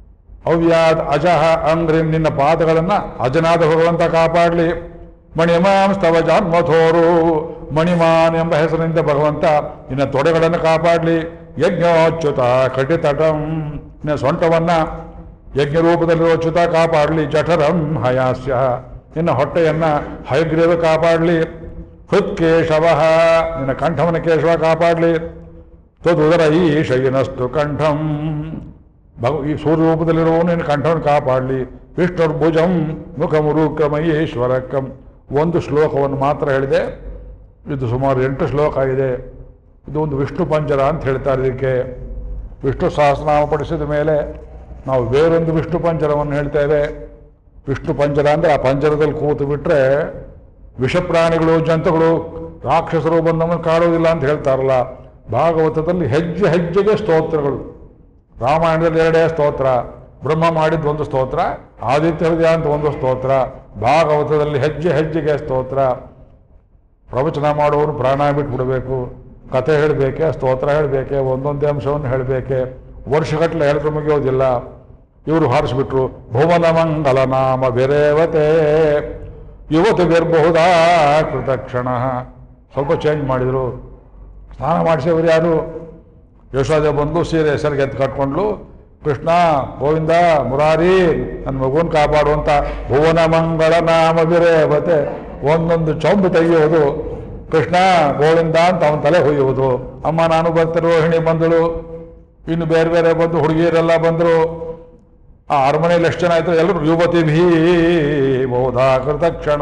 ಅವ್ಯಾದ್ ಅಜಃ ಅಂದ್ರೆ ನಿನ್ನ ಪಾದಗಳನ್ನ ಅಜನಾದ ಭಗವಂತ ಕಾಪಾಡಲಿ ಮಣಿಮಾಂ ಸ್ತವ ಜಾನ್ಮಥೋರು ಮಣಿಮಾನ್ ಎಂಬ ಹೆಸರಿನಿಂದ ಭಗವಂತ ನಿನ್ನ ತೊಡೆಗಳನ್ನು ಕಾಪಾಡಲಿ ಯಜ್ಞೋಚ್ಯುತ ಕಟಿತಟಂ ನಿನ್ನ ಸೊಂಟವನ್ನ ಯಜ್ಞ ರೂಪದಲ್ಲಿರುವ ಚ್ಯುತ ಕಾಪಾಡಲಿ ಜಠರಂ ಹಯಾಸ್ಯ ನಿನ್ನ ಹೊಟ್ಟೆಯನ್ನ ಹಯಗ್ರೀವ ಕಾಪಾಡಲಿ ಹೃತ್ಕೇಶವ ನಿನ್ನ ಕಂಠವನ ಕೇಶವ ಕಾಪಾಡಲಿ ತದುದರ ಈಶಯಿನಸ್ತು ಕಂಠಂ ಭಗ ಈ ಸೂರ್ಯ ರೂಪದಲ್ಲಿರುವವನು ನಿನ್ನ ಕಂಠವನ್ನು ಕಾಪಾಡಲಿ ವಿಷ್ಣುರ್ಭುಜಂ ಮುಖಮುರುಕ್ರಮಯೇಶ್ವರಕ್ಕಂ ಒಂದು ಶ್ಲೋಕವನ್ನು ಮಾತ್ರ ಹೇಳಿದೆ ಇದು ಸುಮಾರು ಎಂಟು ಶ್ಲೋಕ ಇದೆ ಇದು ಒಂದು ವಿಷ್ಣು ಪಂಜರ ಅಂತ ಹೇಳ್ತಾರೆ ಇದಕ್ಕೆ ವಿಷ್ಣು ಸಹಸ್ರನಾಮ ಪಡಿಸಿದ ಮೇಲೆ ನಾವು ಬೇರೊಂದು ವಿಷ್ಣು ಪಂಜರವನ್ನು ಹೇಳ್ತೇವೆ ವಿಷ್ಣು ಪಂಜರ ಅಂದರೆ ಆ ಪಂಜರದಲ್ಲಿ ಕೂತು ಬಿಟ್ರೆ ವಿಷಪ್ರಾಣಿಗಳು ಜಂತುಗಳು ರಾಕ್ಷಸರು ಬಂದವನು ಕಾಡುವುದಿಲ್ಲ ಅಂತ ಹೇಳ್ತಾರಲ್ಲ ಭಾಗವತದಲ್ಲಿ ಹೆಜ್ಜೆ ಹೆಜ್ಜೆಗೆ ಸ್ತೋತ್ರಗಳು ರಾಮಾಯಣದಲ್ಲಿ ಎರಡೇ ಸ್ತೋತ್ರ ಬ್ರಹ್ಮ ಮಾಡಿದ ಒಂದು ಸ್ತೋತ್ರ ಆದಿತ್ಯ ಹೃದಯ ಅಂತ ಒಂದು ಸ್ತೋತ್ರ ಭಾಗವತದಲ್ಲಿ ಹೆಜ್ಜೆ ಹೆಜ್ಜೆಗೆ ಸ್ತೋತ್ರ ಪ್ರವಚನ ಮಾಡುವವರು ಪ್ರಾಣ ಬಿಟ್ಬಿಡಬೇಕು ಕತೆ ಹೇಳಬೇಕೆ ಸ್ತೋತ್ರ ಹೇಳಬೇಕೆ ಒಂದೊಂದೇ ಅಂಶವನ್ನು ಹೇಳಬೇಕೆ ವರ್ಷಗಟ್ಟಲೆ ಹೇಳಿದ್ರೆ ಮುಗಿಯೋದಿಲ್ಲ ಇವರು ಹಾರಿಸ್ಬಿಟ್ರು ಭುವನ ಮಂಗಲ ನಾಮ ಬೆರೇವತೆ ಯುವತಿ ಬಿರ್ಬಹುದಾ ಕೃತಕ್ಷಣ ಸ್ವಲ್ಪ ಚೇಂಜ್ ಮಾಡಿದರು ಸ್ನಾನ ಮಾಡಿಸಿದ್ರು ಯಾರು ಯಶೋದೆ ಬಂದು ಸೀರೆ ಹೆಸರಿಗೆ ಎತ್ತು ಕಟ್ಕೊಂಡ್ಲು ಕೃಷ್ಣ ಗೋವಿಂದ ಮುರಾರಿ ನನ್ನ ಮಗುವನ್ ಕಾಪಾಡುವಂತ ಭುವನ ಮಂಗಳ ನಾಮ ಬಿರೇವತೆ ಒಂದೊಂದು ಚೊಂಬು ತೆಗೆಯುವುದು ಕೃಷ್ಣ ಗೋವಿಂದ ಅಂತ ಅವನ ತಲೆ ಹೊಯ್ಯುವುದು ಅಮ್ಮ ನಾನು ಬರ್ತೆ ರೋಹಿಣಿ ಬಂದಳು ಇನ್ನು ಬೇರೆ ಬೇರೆ ಬಂದು ಹುಡುಗಿಯರೆಲ್ಲ ಬಂದರು ಆ ಅರಮನೆಯಲ್ಲಿ ಎಷ್ಟು ಜನ ಆಯ್ತು ಎಲ್ಲರೂ ಯುವತಿ ಭೀ ಬಹುಧಾ ಕೃತಕ್ಷಣ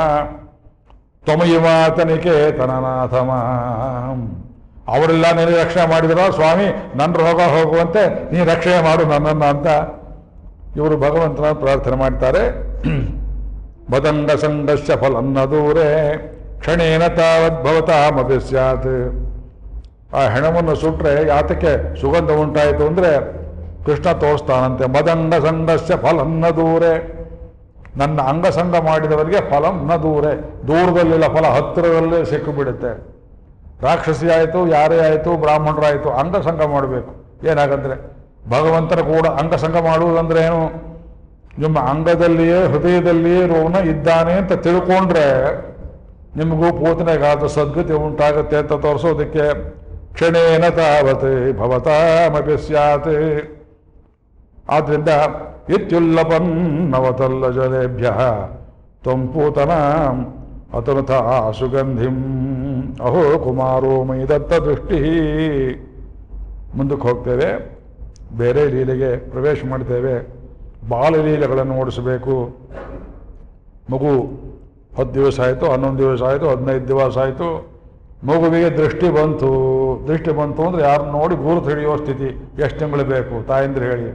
ತ್ವಮಯಿಮಾತನಿಕೇತನನಾಥಮ ಅವರೆಲ್ಲ ನಿನಗೆ ರಕ್ಷಣೆ ಮಾಡಿದರೋ ಸ್ವಾಮಿ ನನ್ನ ರೋಗ ಹೋಗುವಂತೆ ನೀ ರಕ್ಷಣೆ ಮಾಡು ನನ್ನನ್ನು ಅಂತ ಇವರು ಭಗವಂತನ ಪ್ರಾರ್ಥನೆ ಮಾಡ್ತಾರೆ ಮದಂಗ ಸಂಗಸ್ಯ ಫಲನ್ನ ದೂರೇ ಕ್ಷಣೇನ ತಾವದ್ಭವತಾಮಪಿ ಸ್ಯಾತ್ ಆ ಹೆಣವನ್ನು ಸುಟ್ರೆ ಯಾತಕ್ಕೆ ಸುಗಂಧ ಉಂಟಾಯಿತು ಅಂದ್ರೆ ಕೃಷ್ಣ ತೋರಿಸ್ತಾನಂತೆ ಮದಂಗ ಸಂಗಸ್ಯ ಫಲನ್ನ ದೂರೆ ನನ್ನ ಅಂಗಸಂಗ ಮಾಡಿದವರಿಗೆ ಫಲಂ ನ ದೂರೆ ದೂರದಲ್ಲಿಲ್ಲ ಫಲ ಹತ್ತಿರದಲ್ಲೇ ಸಿಕ್ಕಿಬಿಡುತ್ತೆ ರಾಕ್ಷಸಿ ಆಯಿತು ಯಾರೇ ಆಯಿತು ಬ್ರಾಹ್ಮಣರಾಯಿತು ಅಂಗಸಂಗ ಮಾಡಬೇಕು ಏನಾಗಂದ್ರೆ ಭಗವಂತನ ಕೂಡ ಅಂಗಸಂಗ ಮಾಡುವುದಂದ್ರೆ ಏನು ನಿಮ್ಮ ಅಂಗದಲ್ಲಿಯೇ ಹೃದಯದಲ್ಲಿಯೇ ರೋಣ ಇದ್ದಾನೆ ಅಂತ ತಿಳ್ಕೊಂಡ್ರೆ ನಿಮಗೂ ಪೂತನೆಗಾದ ಸದ್ಗತಿ ಉಂಟಾಗುತ್ತೆ ಅಂತ ತೋರಿಸೋದಕ್ಕೆ ಕ್ಷಣೇನ ತಾವತ್ ಭವತಾಮಪಿ ಸ್ಯಾತ್ ಆದ್ರಿಂದ ಇತ್ಯುಲ್ಲಪನ್ನವತಲ್ಲ ಜಲೇಭ್ಯ ತ್ವಂಪೂತನ ಅತನುಥ ಸುಗಂಧಿಂ ಅಹೋ ಕುಮಾರೋ ಮೈ ದತ್ತ ದೃಷ್ಟಿ ಮುಂದಕ್ಕೆ ಹೋಗ್ತೇವೆ ಬೇರೆ ಲೀಲೆಗೆ ಪ್ರವೇಶ ಮಾಡ್ತೇವೆ ಬಾಲಲೀಲೆಗಳನ್ನು ಓಡಿಸಬೇಕು ಮಗು ಹತ್ತು ದಿವಸ ಆಯಿತು ಹನ್ನೊಂದು ದಿವಸ ಆಯಿತು ಹದಿನೈದು ದಿವಸ ಆಯಿತು ಮಗುವಿಗೆ ದೃಷ್ಟಿ ಬಂತು ದೃಷ್ಟಿ ಬಂತು ಅಂದರೆ ಯಾರನ್ನ ನೋಡಿ ಗುರುತು ಹಿಡಿಯುವ ಸ್ಥಿತಿ ಎಷ್ಟು ತಿಂಗಳು ಬೇಕು ತಾಯಂದ್ರೆ ಹೇಳಿ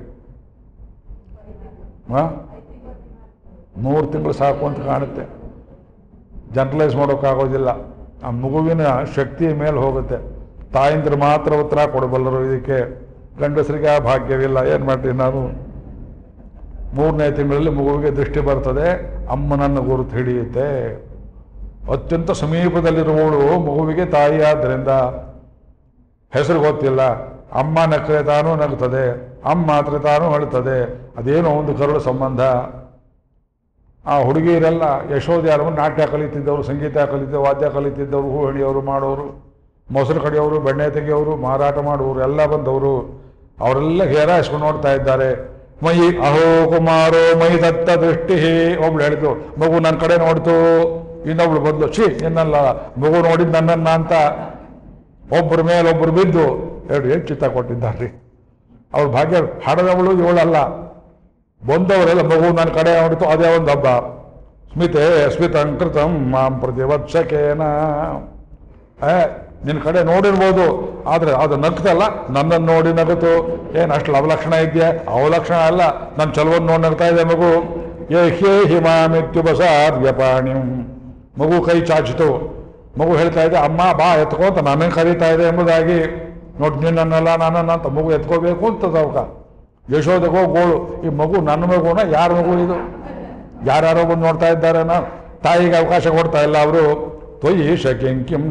ಹಾಂ ಮೂರು ತಿಂಗಳು ಸಾಕು ಅಂತ ಕಾಣುತ್ತೆ ಜನರಲೈಸ್ ಮಾಡೋಕ್ಕಾಗೋದಿಲ್ಲ ಆ ಮಗುವಿನ ಶಕ್ತಿಯ ಮೇಲೆ ಹೋಗುತ್ತೆ ತಾಯಂದ್ರೆ ಮಾತ್ರ ಉತ್ತರ ಕೊಡಬಲ್ಲರು ಇದಕ್ಕೆ ಗಂಡಸರಿಗೆ ಆ ಭಾಗ್ಯವಿಲ್ಲ ಏನು ಮಾಡ್ತೀನಿ ನಾನು ಮೂರನೇ ತಿಂಗಳಲ್ಲಿ ಮಗುವಿಗೆ ದೃಷ್ಟಿ ಬರ್ತದೆ ಅಮ್ಮನನ್ನು ಗುರುತು ಹಿಡಿಯುತ್ತೆ ಅತ್ಯಂತ ಸಮೀಪದಲ್ಲಿರುವವಳು ಮಗುವಿಗೆ ತಾಯಿ ಆದ್ದರಿಂದ ಹೆಸರು ಗೊತ್ತಿಲ್ಲ ಅಮ್ಮ ನಕ್ಕರೆ ತಾನೂ ನಗ್ತದೆ ಅಮ್ಮ ಮಾತ್ರ ತಾನೂ ಅಳ್ತದೆ ಅದೇನೋ ಒಂದು ಕರುಳು ಸಂಬಂಧ ಆ ಹುಡುಗಿಯರೆಲ್ಲ ಯಶೋದ್ಯಾರವರು ನಾಟ್ಯ ಕಲಿತಿದ್ದವರು ಸಂಗೀತ ಕಲಿತಿದ್ದವರು ವಾದ್ಯ ಕಲಿತಿದ್ದವರು ಹೂ ಹೆಣಿಯೋರು ಮಾಡೋರು ಮೊಸರು ಕಡಿಯೋರು ಬೆಣ್ಣೆ ತೆಗೆಯೋರು ಮಾರಾಟ ಮಾಡುವವರು ಎಲ್ಲ ಬಂದವರು ಅವರೆಲ್ಲ ಹೇರಾಯಿಸ್ಕೊಂಡು ನೋಡ್ತಾ ಇದ್ದಾರೆ ಮೈ ಅಹೋ ಕುಮಾರೋ ಮೈ ದತ್ತ ದೃಷ್ಟಿ ಒಬ್ಳು ಹೇಳಿದ್ರು ಮಗು ನನ್ನ ಕಡೆ ನೋಡ್ತು ಇನ್ನೊಬ್ಳು ಬಂದ್ಲು ಛೀ ಇನ್ನಲ್ಲ ಮಗು ನೋಡಿದ್ ನನ್ನನ್ನ ಅಂತ ಒಬ್ಬರ ಮೇಲೊಬ್ಬರು ಬಿದ್ದು ಎರಡು ಏನು ಚಿತ್ತ ಕೊಟ್ಟಿದ್ದಾರೆ ಅವ್ರ ಭಾಗ್ಯ ಹಾಡದವಳು ಇವಳಲ್ಲ ಬಂದವರೆಲ್ಲ ಮಗು ನನ್ನ ಕಡೆ ನೋಡಿತು ಅದೇ ಒಂದು ಹಬ್ಬ ಸ್ಮಿತೆ ಸ್ಮಿತಂಕೃತಂ ಮಾಂ ಪ್ರತಿವತ್ಸಕೇನ ಏ ನಿನ್ನ ಕಡೆ ನೋಡಿರ್ಬೋದು ಆದರೆ ಅದು ನಗ್ತಲ್ಲ ನನ್ನನ್ನು ನೋಡಿ ನಗುತ್ತು ಏನು ಅಷ್ಟು ಅವಲಕ್ಷಣ ಇದೆಯಾ ಅವಲಕ್ಷಣ ಅಲ್ಲ ನನ್ನ ಚಲವನ್ನು ನೋಡಿ ನಗ್ತಾ ಇದೆ ಮಗು ಏ ಹೇ ಹಿಮಾಮಿತ್ಯುಬಸಾರ್ಯಪಾಣಿಂ ಮಗು ಕೈ ಚಾಚಿತು ಮಗು ಹೇಳ್ತಾ ಇದೆ ಅಮ್ಮ ಬಾ ಎತ್ಕೋ ಅಂತ ನನ್ನನ್ನು ಕರೀತಾ ಇದೆ ಎಂಬುದಾಗಿ ನೋಡಿ ನಿನ್ನನ್ನೆಲ್ಲ ನನ್ನನ್ನು ಅಂತ ಮಗು ಎತ್ಕೋಬೇಕು ಅಂತ ತವಕ ಯಶೋದಗೋ ಗೋಳು ಈ ಮಗು ನನ್ನ ಮಗುನ ಯಾರ ಮಗು ಇದು ಯಾರ್ಯಾರೋ ಬಂದು ನೋಡ್ತಾ ಇದ್ದಾರೆ ನಾ ತಾಯಿಗೆ ಅವಕಾಶ ಕೊಡ್ತಾ ಇಲ್ಲ ಅವರು ತ್ವಯಿ ಶಕಿಂ ಕಿಂ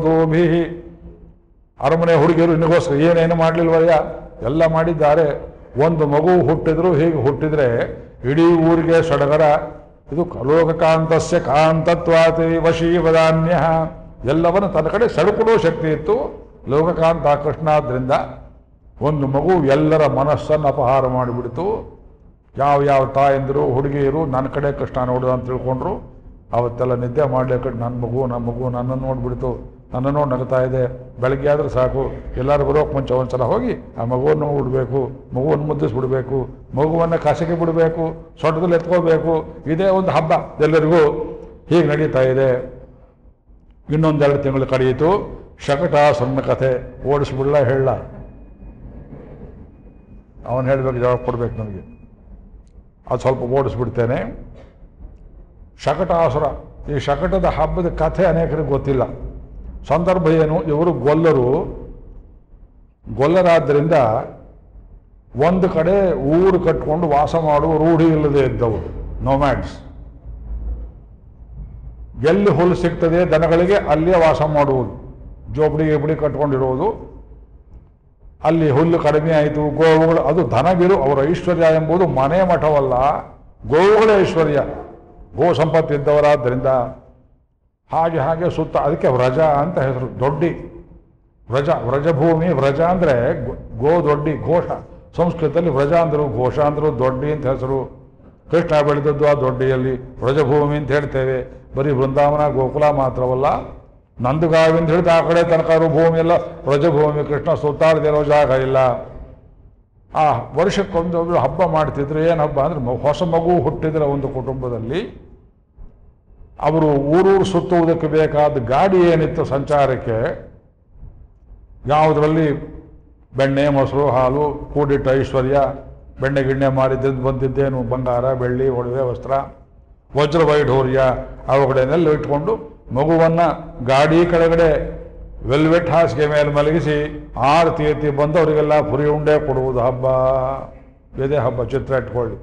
ನಕದಂಬದೋಭಿ ಅರಮನೆ ಹುಡುಗಿಯರು ಇನ್ನಗೋಸ್ಕರ ಏನೇನು ಮಾಡಲಿಲ್ವಯ್ಯ ಎಲ್ಲ ಮಾಡಿದ್ದಾರೆ ಒಂದು ಮಗು ಹುಟ್ಟಿದ್ರು ಹೀಗೆ ಹುಟ್ಟಿದ್ರೆ ಇಡೀ ಊರಿಗೆ ಸಡಗರ ಇದು ಲೋಕಕಾಂತಸ್ಯ ಕಾಂತತ್ವಾತಿ ವಶೀವದಾನ್ಯ ಎಲ್ಲವನ್ನು ತನ್ನ ಕಡೆ ಸೆಳೆಕೊಳ್ಳುವ ಶಕ್ತಿ ಇತ್ತು ಲೋಕಕಾಂತ ಕೃಷ್ಣ ಆದ್ರಿಂದ ಒಂದು ಮಗು ಎಲ್ಲರ ಮನಸ್ಸನ್ನು ಅಪಹಾರ ಮಾಡಿಬಿಡ್ತು ಯಾವ ಯಾವ ತಾಯಂದಿರು ಹುಡುಗಿಯರು ನನ್ನ ಕಡೆ ಕೃಷ್ಣ ನೋಡು ಅಂತ ತಿಳ್ಕೊಂಡ್ರು ಅವತ್ತೆಲ್ಲ ನಿದ್ದೆ ಮಾಡ್ಲಿಕ್ಕೆ ನನ್ನ ಮಗು ನನ್ನ ಮಗು ನನ್ನನ್ನು ನೋಡ್ಬಿಡ್ತು ನನ್ನ ನೋಡಿ ನಗ್ತಾ ಇದೆ ಬೆಳಗ್ಗೆ ಆದ್ರೆ ಸಾಕು ಎಲ್ಲರೂ ಬರೋಕೆ ಮುಂಚೆ ಒಂದ್ಸಲ ಹೋಗಿ ಆ ಮಗುವನ್ನು ಬಿಡಬೇಕು ಮಗುವನ್ನು ಮುದ್ದಿಸ್ಬಿಡ್ಬೇಕು ಮಗುವನ್ನು ಕಸಕ್ಕೆ ಬಿಡಬೇಕು ಸೊಟ್ಟದಲ್ಲಿ ಎತ್ಕೋಬೇಕು ಇದೇ ಒಂದು ಹಬ್ಬ ಎಲ್ಲರಿಗೂ ಹೀಗೆ ನಡೀತಾ ಇದೆ ಇನ್ನೊಂದೆರಡು ತಿಂಗಳು ಕಳೆಯಿತು ಶಕಟ ಸಣ್ಣ ಕಥೆ ಓಡಿಸ್ಬಿಡ್ಲ ಹೇಳ ಅವನು ಹೇಳಬೇಕು ಜವಾಬ್ ಕೊಡ್ಬೇಕು ನನಗೆ ಅದು ಸ್ವಲ್ಪ ಓಡಿಸ್ಬಿಡ್ತೇನೆ ಶಕಟಾಸುರ ಈ ಶಕಟದ ಹಬ್ಬದ ಕಥೆ ಅನೇಕರಿಗೆ ಗೊತ್ತಿಲ್ಲ ಸಂದರ್ಭ ಏನು ಇವರು ಗೊಲ್ಲರು ಗೊಲ್ಲರಾದ್ದರಿಂದ ಒಂದು ಕಡೆ ಊರು ಕಟ್ಕೊಂಡು ವಾಸ ಮಾಡುವ ರೂಢಿ ಇಲ್ಲದೆ ಇದ್ದವರು ನೋಮ್ಯಾಡ್ಸ್ ಎಲ್ಲಿ ಹುಲ್ಲು ಸಿಗ್ತದೆ ದನಗಳಿಗೆ ಅಲ್ಲೇ ವಾಸ ಮಾಡುವುದು ಜೋಪಡಿ ಗಿಬಡಿ ಕಟ್ಕೊಂಡಿರೋದು ಅಲ್ಲಿ ಹುಲ್ಲು ಕಡಿಮೆ ಆಯಿತು ಗೋವುಗಳು ಅದು ದನ ಬಿರು ಅವರ ಐಶ್ವರ್ಯ ಎಂಬುದು ಮನೆ ಮಠವಲ್ಲ ಗೋವುಗಳ ಐಶ್ವರ್ಯ ಗೋ ಸಂಪತ್ತಿದ್ದವರಾದ್ದರಿಂದ ಹಾಗೆ ಹಾಗೆ ಸುತ್ತ ಅದಕ್ಕೆ ವ್ರಜ ಅಂತ ಹೆಸರು ದೊಡ್ಡಿ ವ್ರಜ ವ್ರಜಭೂಮಿ ವ್ರಜ ಅಂದರೆ ಗೋ ದೊಡ್ಡಿ ಘೋಷ ಸಂಸ್ಕೃತದಲ್ಲಿ ವ್ರಜ ಅಂದರು ಘೋಷ ಅಂದರು ದೊಡ್ಡಿ ಅಂತ ಹೆಸರು ಕೃಷ್ಣ ಬೆಳೆದದ್ದು ಆ ದೊಡ್ಡಿಯಲ್ಲಿ ವ್ರಜಭೂಮಿ ಅಂತ ಹೇಳ್ತೇವೆ ಬರೀ ಬೃಂದಾವನ ಗೋಕುಲ ಮಾತ್ರವಲ್ಲ ನಂದುಗಾವಿಂದ ಹಿಡಿದು ಆ ಕಡೆ ತನಕ ಇರೋ ಭೂಮಿ ಎಲ್ಲ ವ್ರಜಭೂಮಿ ಕೃಷ್ಣ ಸುತ್ತಾಡದಿರೋ ಜಾಗ ಇಲ್ಲ ಆ ವರ್ಷಕ್ಕೊಂದು ಒಬ್ರು ಹಬ್ಬ ಮಾಡ್ತಿದ್ರು ಏನು ಹಬ್ಬ ಅಂದ್ರೆ ಮ- ಹೊಸ ಮಗು ಹುಟ್ಟಿದ್ರೆ ಒಂದು ಕುಟುಂಬದಲ್ಲಿ ಅವರು ಊರೂರು ಸುತ್ತುವುದಕ್ಕೆ ಬೇಕಾದ ಗಾಡಿ ಏನಿತ್ತು ಸಂಚಾರಕ್ಕೆ ಯಾವುದರಲ್ಲಿ ಬೆಣ್ಣೆ ಮೊಸರು ಹಾಲು ಕೂಡಿಟ್ಟ ಐಶ್ವರ್ಯ ಬೆಣ್ಣೆ ಗಿಣ್ಣೆ ಮಾರಿದ್ದು ಬಂದಿದ್ದೇನು ಬಂಗಾರ ಬೆಳ್ಳಿ ಒಡವೆ ವಸ್ತ್ರ ವಜ್ರ ವೈಢೂರ್ಯ ಅವುಗಳನ್ನೆಲ್ಲ ಇಟ್ಕೊಂಡು ಮಗುವನ್ನ ಗಾಡಿ ಕೆಳಗಡೆ ವೆಲ್ವೆಟ್ ಹಾಸಿಗೆ ಮೇಲೆ ಮಲಗಿಸಿ ಆರತಿ ಎತ್ತಿ ಬಂದವರಿಗೆಲ್ಲ ಪುರಿ ಉಂಡೆ ಕೊಡುವುದು ಹಬ್ಬ ಇದೇ ಹಬ್ಬ ಚಿತ್ರ ಇಟ್ಕೊಳ್ಳಿ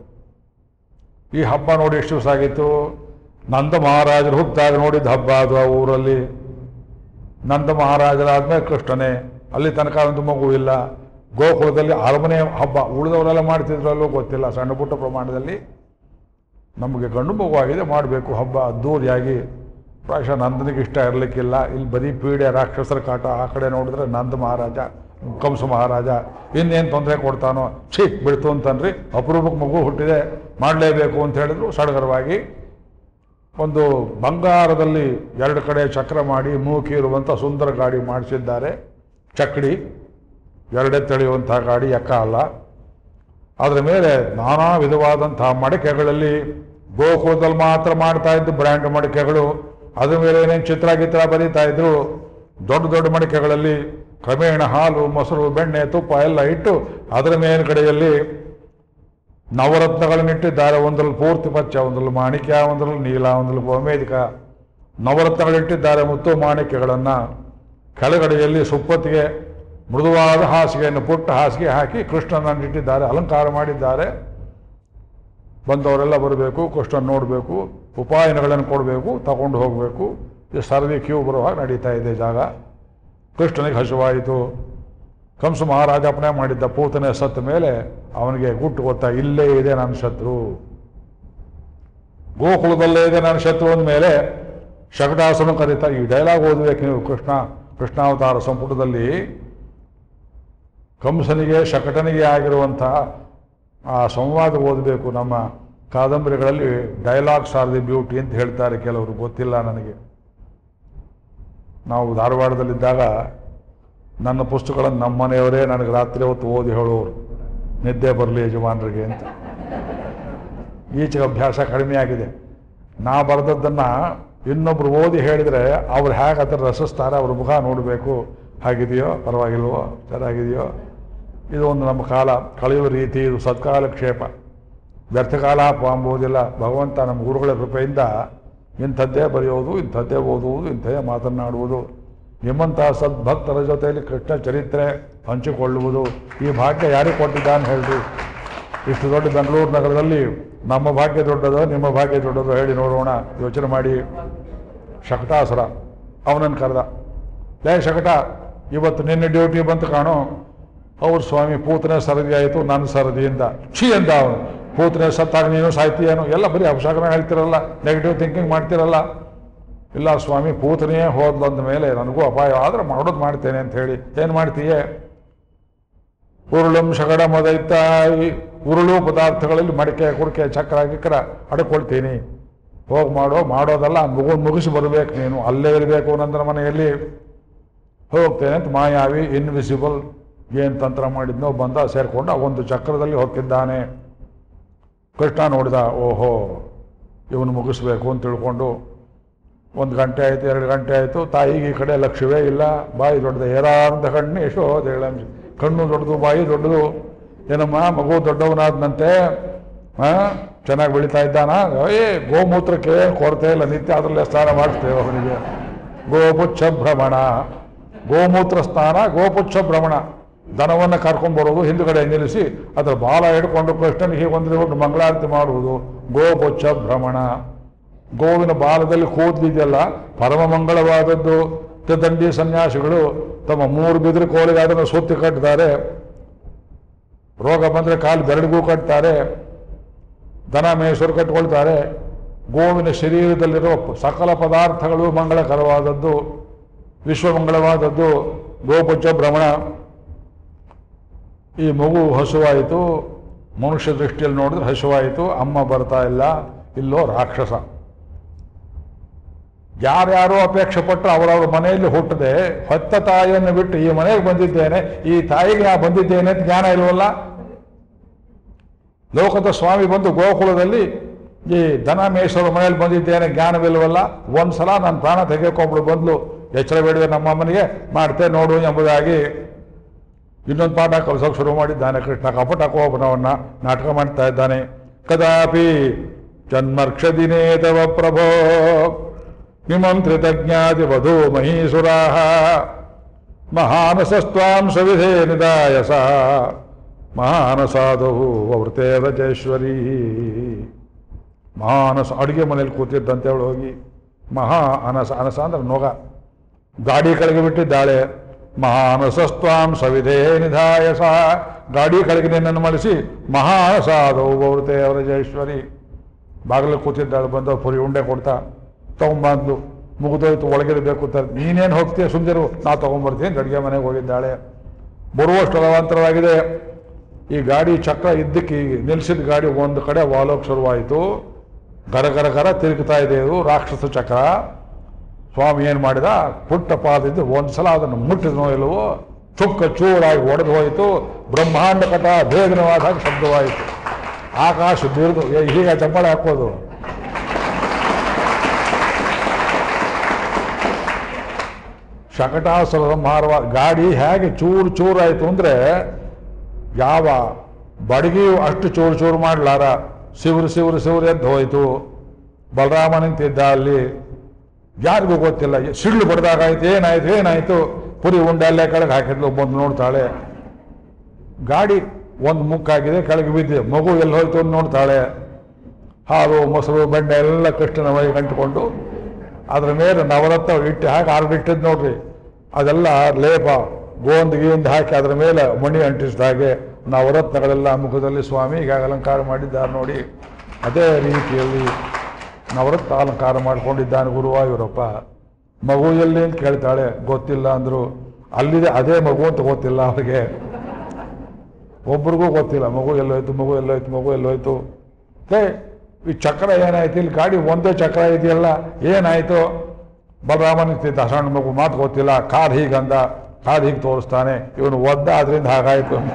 ಈ ಹಬ್ಬ ನೋಡಿ ಎಷ್ಟು ದಿವಸ ಆಗಿತ್ತು ನಂದ ಮಹಾರಾಜರು ಹುಟ್ಟಾಗ ನೋಡಿದ ಹಬ್ಬ ಅದು ಆ ಊರಲ್ಲಿ ನಂದ ಮಹಾರಾಜರಾದ್ಮೇಲೆ ಕೃಷ್ಣನೇ ಅಲ್ಲಿ ತನಕ ಒಂದು ಮಗು ಇಲ್ಲ ಗೋಕುಲದಲ್ಲಿ ಅರಮನೆ ಹಬ್ಬ ಉಳಿದವರೆಲ್ಲ ಮಾಡ್ತಿದ್ರಲ್ಲೋ ಗೊತ್ತಿಲ್ಲ ಸಣ್ಣ ಪುಟ್ಟ ಪ್ರಮಾಣದಲ್ಲಿ ನಮಗೆ ಗಂಡು ಮಗು ಆಗಿದೆ ಮಾಡಬೇಕು ಹಬ್ಬ ಅದ್ದೂರಿಯಾಗಿ ಪ್ರಾಯಶಃ ನಂದನಿಗೆ ಇಷ್ಟ ಇರಲಿಕ್ಕಿಲ್ಲ ಇಲ್ಲಿ ಬರೀ ಪೀಡೆ ರಾಕ್ಷಸರ ಕಾಟ ಆ ಕಡೆ ನೋಡಿದ್ರೆ ನಂದ ಮಹಾರಾಜ ಕಂಸ ಮಹಾರಾಜ ಇನ್ನೇನು ತೊಂದರೆ ಕೊಡ್ತಾನೋ ಛೀ ಬಿಡ್ತು ಅಂತನ್ರಿ ಅಪರೂಪಕ್ಕೆ ಮಗು ಹುಟ್ಟಿದೆ ಮಾಡಲೇಬೇಕು ಅಂತ ಹೇಳಿದ್ರು ಸಡಗರವಾಗಿ ಒಂದು ಬಂಗಾರದಲ್ಲಿ ಎರಡು ಕಡೆ ಚಕ್ರ ಮಾಡಿ ಮೂಕಿ ಇರುವಂಥ ಸುಂದರ ಗಾಡಿ ಮಾಡಿಸಿದ್ದಾರೆ ಚಕ್ಕಡಿ ಎರಡೇ ತೆಳೆಯುವಂತಹ ಗಾಡಿ ಎಕ್ಕ ಅಲ್ಲ ಅದರ ಮೇಲೆ ನಾನಾ ವಿಧವಾದಂತಹ ಮಡಿಕೆಗಳಲ್ಲಿ ಗೋಕುಲದಲ್ಲಿ ಮಾತ್ರ ಮಾಡ್ತಾ ಇದ್ದು ಬ್ರ್ಯಾಂಡ್ ಮಡಿಕೆಗಳು ಅದ್ರ ಮೇಲೆ ಏನೇನು ಚಿತ್ರ ಗಿತ್ರ ಬರೀತಾ ಇದ್ರು ದೊಡ್ಡ ದೊಡ್ಡ ಮಡಿಕೆಗಳಲ್ಲಿ ಕ್ರಮೇಣ ಹಾಲು ಮೊಸರು ಬೆಣ್ಣೆ ತುಪ್ಪ ಎಲ್ಲ ಇಟ್ಟು ಅದರ ಮೇಲ್ಗಡೆಯಲ್ಲಿ ನವರತ್ನಗಳನ್ನಿಟ್ಟಿದ್ದಾರೆ ಒಂದರಲ್ಲಿ ಪೂರ್ತಿ ಪಚ್ಚ ಒಂದರಲ್ಲಿ ಮಾಣಿಕ್ಯ ಒಂದರಲ್ಲಿ ನೀಲ ಒಂದರಲ್ಲಿ ಗೋಮೇಧಿಕ ನವರತ್ನಗಳಿಟ್ಟಿದ್ದಾರೆ ಮುತ್ತು ಮಾಣಿಕ್ಯಗಳನ್ನು ಕೆಳಗಡೆಯಲ್ಲಿ ಸುಪ್ಪತ್ತಿಗೆ ಮೃದುವಾದ ಹಾಸಿಗೆಯನ್ನು ಪುಟ್ಟ ಹಾಸಿಗೆ ಹಾಕಿ ಕೃಷ್ಣನನ್ನು ಇಟ್ಟಿದ್ದಾರೆ ಅಲಂಕಾರ ಮಾಡಿದ್ದಾರೆ ಬಂದವರೆಲ್ಲ ಬರಬೇಕು ಕೃಷ್ಣನ್ ನೋಡಬೇಕು ಉಪಾಯನಗಳನ್ನು ಕೊಡಬೇಕು ತಗೊಂಡು ಹೋಗಬೇಕು ಈ ಸರದಿ ಕ್ಯೂ ಬರುವಾಗ ನಡೀತಾ ಇದೆ ಜಾಗ ಕೃಷ್ಣನಿಗೆ ಹಸುವಾಯಿತು ಕಂಸ ಮಹಾರಾಜ ಅಪ್ಪಣೆ ಮಾಡಿದ್ದ ಪೂತನೆ ಸತ್ತ ಮೇಲೆ ಅವನಿಗೆ ಗುಟ್ಟು ಗೊತ್ತಾ ಇಲ್ಲೇ ಇದೆ ನನ್ನ ಶತ್ರು ಗೋಕುಲದಲ್ಲೇ ಇದೆ ನನ್ನ ಶತ್ರು ಅಂದಮೇಲೆ ಶಕಟಾಸುರನ ಕರೀತಾ ಈ ಡೈಲಾಗ್ ಓದಬೇಕು ನೀವು ಕೃಷ್ಣ ಕೃಷ್ಣಾವತಾರ ಸಂಪುಟದಲ್ಲಿ ಕಂಸನಿಗೆ ಶಕಟನಿಗೆ ಆಗಿರುವಂತಹ ಆ ಸಂವಾದ ಓದಬೇಕು ನಮ್ಮ ಕಾದಂಬರಿಗಳಲ್ಲಿ ಡೈಲಾಗ್ಸ್ ಆರ್ ದಿ ಬ್ಯೂಟಿ ಅಂತ ಹೇಳ್ತಾರೆ ಕೆಲವರು ಗೊತ್ತಿಲ್ಲ ನನಗೆ ನಾವು ಧಾರವಾಡದಲ್ಲಿದ್ದಾಗ ನನ್ನ ಪುಸ್ತಕಗಳನ್ನು ನಮ್ಮ ಮನೆಯವರೇ ನನಗೆ ರಾತ್ರಿ ಹೊತ್ತು ಓದಿ ಹೇಳೋರು ನಿದ್ದೆ ಬರಲಿ ಯಜಮಾನರಿಗೆ ಅಂತ ಈಚೆಗೆ ಅಭ್ಯಾಸ ಕಡಿಮೆ ಆಗಿದೆ ನಾ ಬರೆದದ್ದನ್ನು ಇನ್ನೊಬ್ರು ಓದಿ ಹೇಳಿದರೆ ಅವ್ರು ಹೇಗೆ ಅದರ ರಸಿಸ್ತಾರೆ ಅವ್ರ ಮುಖ ನೋಡಬೇಕು ಹಾಗಿದೆಯೋ ಪರವಾಗಿಲ್ವೋ ಚೆನ್ನಾಗಿದೆಯೋ ಇದು ಒಂದು ನಮ್ಮ ಕಾಲ ಕಳೆಯುವ ರೀತಿ ಇದು ಸತ್ಕಾಲ ಕ್ಷೇಪ ವ್ಯರ್ಥಕಾಲ ಅಂಬುವುದಿಲ್ಲ ಭಗವಂತ ನಮ್ಮ ಗುರುಗಳ ಕೃಪೆಯಿಂದ ಇಂಥದ್ದೇ ಬರೆಯೋದು ಇಂಥದ್ದೇ ಓದುವುದು ಇಂಥದ್ದೇ ಮಾತನಾಡುವುದು ನಿಮ್ಮಂತಹ ಸದ್ಭಕ್ತರ ಜೊತೆಯಲ್ಲಿ ಕೃಷ್ಣ ಚರಿತ್ರೆ ಹಂಚಿಕೊಳ್ಳುವುದು ಈ ಭಾಗ್ಯ ಯಾರಿಗೆ ಕೊಟ್ಟಿದ್ದಾನೆ ಹೇಳ್ರಿ ಇಷ್ಟು ದೊಡ್ಡ ಬೆಂಗಳೂರು ನಗರದಲ್ಲಿ ನಮ್ಮ ಭಾಗ್ಯ ದೊಡ್ಡದೋ ನಿಮ್ಮ ಭಾಗ್ಯ ದೊಡ್ಡದೋ ಹೇಳಿ ನೋಡೋಣ ಯೋಚನೆ ಮಾಡಿ ಶಕಟಾಸುರ ಅವನನ್ನು ಕರೆದ ಲೇ ಶಕಟ ಇವತ್ತು ನಿನ್ನೆ ಡ್ಯೂಟಿ ಬಂತು ಕಾಣು ಅವ್ರ ಸ್ವಾಮಿ ಪೂತನೆ ಸರದಿ ಆಯಿತು ನನ್ನ ಸರದಿಯಿಂದ ಛೀ ಅಂತ ಅವನು ಪೂತನೆ ಸತ್ತಾಗ ನೀನು ಸಾಯ್ತೀಯೇನೋ ಎಲ್ಲ ಬರೀ ಅಪಶಕನ ಹೇಳ್ತಿರಲ್ಲ ನೆಗೆಟಿವ್ ಥಿಂಕಿಂಗ್ ಮಾಡ್ತಿರಲ್ಲ ಇಲ್ಲ ಸ್ವಾಮಿ ಪೂತನೆಯೇ ಹೋದ್ಲಂದ ಮೇಲೆ ನನಗೂ ಅಪಾಯ ಆದ್ರೆ ಮಾಡೋದು ಮಾಡ್ತೇನೆ ಅಂತ ಹೇಳಿ ಏನು ಮಾಡ್ತೀಯೇ ಉರುಳಂ ಶಗಡ ಮೊದೈತಾಯಿ ಉರುಳು ಪದಾರ್ಥಗಳಲ್ಲಿ ಮಡಿಕೆ ಕುಡಿಕೆ ಚಕ್ರ ಗಿಕ್ರ ಅಡ್ಕೊಳ್ತೀನಿ ಹೋಗಿ ಮಾಡೋ ಮಾಡೋದಲ್ಲ ಮುಗು ಮುಗಿಸಿ ಬರಬೇಕು ನೀನು ಅಲ್ಲೇ ಇರಬೇಕು ನಂತರ ಮನೆಯಲ್ಲಿ ಹೋಗ್ತೇನೆ ಅಂತ ಮಾಯಾವಿ ಇನ್ವಿಸಿಬಲ್ ಏನು ತಂತ್ರ ಮಾಡಿದ್ನೋ ಬಂದ ಸೇರ್ಕೊಂಡ ಒಂದು ಚಕ್ರದಲ್ಲಿ ಹೋಗ್ತಿದ್ದಾನೆ ಕೃಷ್ಣ ನೋಡಿದ ಓಹೋ ಇವನು ಮುಗಿಸ್ಬೇಕು ಅಂತ ತಿಳ್ಕೊಂಡು ಒಂದು ಗಂಟೆ ಆಯಿತು ಎರಡು ಗಂಟೆ ಆಯಿತು ತಾಯಿಗೆ ಈ ಕಡೆ ಲಕ್ಷ್ಯವೇ ಇಲ್ಲ ಬಾಯಿ ದೊಡ್ಡದು ಏರಾರ್ಧ ಕಣ್ಣು ಯಶೋಧ ಹೇಳಂಜಿ ಕಣ್ಣು ದೊಡ್ಡದು ಬಾಯಿ ದೊಡ್ಡದು ಏನಮ್ಮ ಮಗು ದೊಡ್ಡವನಾದ್ನಂತೆ ಹಾಂ ಚೆನ್ನಾಗಿ ಬೆಳೀತಾ ಇದ್ದಾನ ಏ ಗೋಮೂತ್ರಕ್ಕೆ ಕೊರತೆ ಇಲ್ಲ ನಿತ್ಯ ಅದರಲ್ಲೇ ಸ್ನಾನ ಮಾಡ್ತೇವೆ ಅವನಿಗೆ ಗೋಪುಚ್ಛ ಭ್ರಮಣ ಗೋಮೂತ್ರ ಸ್ನಾನ ಗೋಪುಚ್ಛ ಭ್ರಮಣ ದನವನ್ನು ಕರ್ಕೊಂಡು ಬರೋದು ಹಿಂದುಗಡೆ ನಿಲ್ಲಿಸಿ ಅದರ ಬಾಲ ಹಿಡ್ಕೊಂಡು ಕೃಷ್ಣನಿಗೆ ಒಂದು ಒಂದು ಮಂಗಳಾರತಿ ಮಾಡುವುದು ಗೋಪುಚ್ಛ ಭ್ರಮಣ ಗೋವಿನ ಬಾಲದಲ್ಲಿ ಕೂದಲಿದೆಯಲ್ಲ ಪರಮ ಮಂಗಳವಾದದ್ದು ದಂಡಿ ಸನ್ಯಾಸಿಗಳು ತಮ್ಮ ಮೂರು ಬಿದಿರು ಕೋಲಿಗೆ ಅದನ್ನು ಸುತ್ತಿ ಕಟ್ತಾರೆ ರೋಗ ಬಂದರೆ ಕಾಲು ಬೆರಡಿಗೂ ಕಟ್ತಾರೆ ದನ ಮೇಸರು ಕಟ್ಕೊಳ್ತಾರೆ ಗೋವಿನ ಶರೀರದಲ್ಲಿರುವ ಸಕಲ ಪದಾರ್ಥಗಳು ಮಂಗಳಕರವಾದದ್ದು ವಿಶ್ವಮಂಗಳವಾದದ್ದು ಗೋಪುಚ್ಚ ಭ್ರಮಣ ಈ ಮಗು ಹಸುವಾಯಿತು ಮನುಷ್ಯ ದೃಷ್ಟಿಯಲ್ಲಿ ನೋಡಿದ್ರೆ ಹಸುವಾಯಿತು ಅಮ್ಮ ಬರ್ತಾ ಇಲ್ಲ ಇಲ್ಲೋ ರಾಕ್ಷಸ ಯಾರ್ಯಾರೋ ಅಪೇಕ್ಷೆ ಪಟ್ಟರು ಅವರವ್ರ ಮನೆಯಲ್ಲಿ ಹುಟ್ಟದೆ ಹೊತ್ತ ತಾಯಿಯನ್ನು ಬಿಟ್ಟು ಈ ಮನೆಗೆ ಬಂದಿದ್ದೇನೆ ಈ ತಾಯಿಗೆ ನಾ ಬಂದಿದ್ದೇನೆ ಅಂತ ಜ್ಞಾನ ಇಲ್ವಲ್ಲ ಲೋಕದ ಸ್ವಾಮಿ ಬಂದು ಗೋಕುಲದಲ್ಲಿ ಈ ದನ ಮೇಶ್ವರ ಮನೆಯಲ್ಲಿ ಬಂದಿದ್ದೇನೆ ಜ್ಞಾನವಿಲ್ವಲ್ಲ ಒಂದ್ಸಲ ನನ್ನ ಪ್ರಾಣ ತೆಗೆಯೋಕೊಬ್ಳು ಬಂದ್ಲು ಎಚ್ಚರ ಬೇಡಿದ ನಮ್ಮ ಅಮ್ಮನಿಗೆ ಮಾಡ್ತೇ ನೋಡು ಎಂಬುದಾಗಿ ಇನ್ನೊಂದು ಪಾಠ ಕಲಿಸೋಕೆ ಶುರು ಮಾಡಿದ್ದಾನೆ ಕೃಷ್ಣ ಕಪಟ ಕೋಪನವನ್ನ ನಾಟಕ ಮಾಡ್ತಾ ಇದ್ದಾನೆ ಕದಾಪಿ ಜನ್ಮರ್ಕ್ಷದಿನೇ ತವ ಪ್ರಭೋ ನಿಮಂತ್ರಿತ ಜ್ಞಾತಿ ವಧು ಮಹೀಸುರಾ ಮಹಾನಸಸ್ತ್ವಾಂ ಸವಿಧೇ ನಿದಾಯಸ ಮಹಾನಸಾಧವು ವೃತೇ ವ್ರಜೇಶ್ವರಿ ಮಹಾನಸ ಅಡುಗೆ ಮನೇಲಿ ಕೂತಿದ್ದಂತೆ ಅವಳು ಹೋಗಿ ಮಹಾ ಅನಸ ಅನಸ ಅಂದ್ರೆ ನೊಗ ಗಾಡಿ ಕೆಳಗೆ ಬಿಟ್ಟಿದ್ದಾಳೆ ಮಹಾನಸಸ್ತ್ವಾಂ ಸವಿಧೇ ನಿಧಾಯಸ ಗಾಡಿ ಕೆಳಗೆ ನಿನ್ನನ್ನು ಮಳಿಸಿ ಮಹಾನಸಾಧವು ವೃತೇ ವ್ರಜೇಶ್ವರಿ ಬಾಗಿಲು ಕೂತಿದ್ದಾಳೆ ಬಂದವ್ರು ಪುರಿ ಉಂಡೆ ಕೊಡ್ತಾ ತಗೊಂಬಂದ್ಲು ಮುಗಿದೋಯ್ತು ಒಳಗಿರಬೇಕು ಅಂತ ನೀನೇನು ಹೋಗ್ತೀಯ ಸುಂದರು ನಾ ತಗೊಂಬರ್ತೀನಿ ಅಡುಗೆ ಮನೆಗೆ ಹೋಗಿದ್ದಾಳೆ ಬರುವಷ್ಟು ಅವಾಂತರವಾಗಿದೆ ಈ ಗಾಡಿ ಚಕ್ರ ಇದ್ದಕ್ಕೆ ಈ ನಿಲ್ಲಿಸಿದ ಗಾಡಿ ಒಂದು ಕಡೆ ವಾಲೋಕ್ ಶುರುವಾಯಿತು ಗರ ಗರ ಗರ ತಿರುಗ್ತಾ ಇದೆ ಇದು ರಾಕ್ಷಸ ಚಕ್ರ ಸ್ವಾಮಿ ಏನು ಮಾಡಿದ ಪುಟ್ಟ ಪಾದಿದ್ದು ಒಂದ್ಸಲ ಅದನ್ನು ಮುಟ್ಟಿದ್ನೋ ಇಲ್ಲವೋ ಚುಕ್ಕ ಚೂರಾಗಿ ಒಡೆದು ಹೋಯಿತು ಬ್ರಹ್ಮಾಂಡ ಕಟ ಭೇದನವಾದ ಹಾಗೆ ಶಬ್ದವಾಯಿತು ಆಕಾಶ ಬಿರಿದು ಏ, ಹೀಗೆ ಚಪ್ಪಳೆ ಹಾಕೋದು ಶಕಟಾಸುರ ಸಂಹಾರವ ಗಾಡಿ ಹೇಗೆ ಚೂರು ಚೂರಾಯಿತು ಅಂದರೆ ಯಾವ ಬಡಗಿಯು ಅಷ್ಟು ಚೂರು ಚೂರು ಮಾಡಲಾರ ಸಿವ್ರು ಸಿವ್ರು ಸಿವ್ರು ಎದ್ದು ಹೋಯಿತು ಬಲರಾಮ ನಿಂತಿದ್ದ ಅಲ್ಲಿ ಯಾರಿಗೂ ಗೊತ್ತಿಲ್ಲ ಸಿಡ್ಲು ಬಡ್ದಾಗಾಯ್ತು ಏನಾಯ್ತು ಏನಾಯ್ತು ಪುರಿ ಉಂಡೆ ಅಲ್ಲೇ ಕೆಳಗೆ ಹಾಕಿದ್ಲು ಬಂದು ನೋಡ್ತಾಳೆ ಗಾಡಿ ಒಂದು ಮುಕ್ಕಾಗಿದೆ ಕೆಳಗೆ ಬಿದ್ದಿದೆ ಮಗು ಎಲ್ಲಿ ಹೋಯ್ತು ಅಂತ ನೋಡ್ತಾಳೆ ಹಾಲು ಮೊಸರು ಬೆಣ್ಣೆ ಎಲ್ಲ ಕೃಷ್ಣನ ಮೈಗೆ ಅಂಟಿಕೊಂಡು ಅದ್ರ ಮೇಲೆ ನವರತ್ನ ಇಟ್ಟು ಹಾಕಿ ಆರ್ಬಿಟ್ಟಿದ್ ನೋಡ್ರಿ ಅದೆಲ್ಲ ಲೇಪ ಗೋಂದ್ ಗೀಂದ್ ಹಾಕಿ ಅದ್ರ ಮೇಲೆ ಮಣಿ ಅಂಟಿಸಿದ ಹಾಗೆ ನವರತ್ನಗಳೆಲ್ಲ ಮುಖದಲ್ಲಿ ಸ್ವಾಮಿ ಈಗ ಅಲಂಕಾರ ಮಾಡಿದ್ದಾರೆ ನೋಡಿ ಅದೇ ರೀತಿಯಲ್ಲಿ ನವರತ್ನ ಅಲಂಕಾರ ಮಾಡ್ಕೊಂಡಿದ್ದಾನೆ ಗುರುವಾಯೂರಪ್ಪ ಮಗು ಎಲ್ಲಿ ಅಂತ ಕೇಳ್ತಾಳೆ ಗೊತ್ತಿಲ್ಲ ಅಂದ್ರು ಅಲ್ಲಿದೆ ಅದೇ ಮಗು ಅಂತ ಗೊತ್ತಿಲ್ಲ ಅವ್ರಿಗೆ ಒಬ್ರಿಗೂ ಗೊತ್ತಿಲ್ಲ ಮಗು ಎಲ್ಲೋಯ್ತು ಮಗು ಎಲ್ಲೋಯ್ತು ಮಗು ಎಲ್ಲೋಯ್ತು ಹೇ ಈ ಚಕ್ರ ಏನಾಯ್ತು ಇಲ್ಲಿ ಗಾಡಿ ಒಂದೇ ಚಕ್ರ ಇದೆಯಲ್ಲ ಏನಾಯ್ತು ಬಲರಾಮ ನಿಂತಿದ್ದ ಸಣ್ಣ ಮಗು ಮಾತು ಗೊತ್ತಿಲ್ಲ ಕಾರ್ ಹೀಗಂದ ಕಾರ್ ಹೀಗೆ ತೋರಿಸ್ತಾನೆ ಇವನು ಒದ್ದ ಆದ್ರಿಂದ ಹಾಗಾಯ್ತು ಅಂತ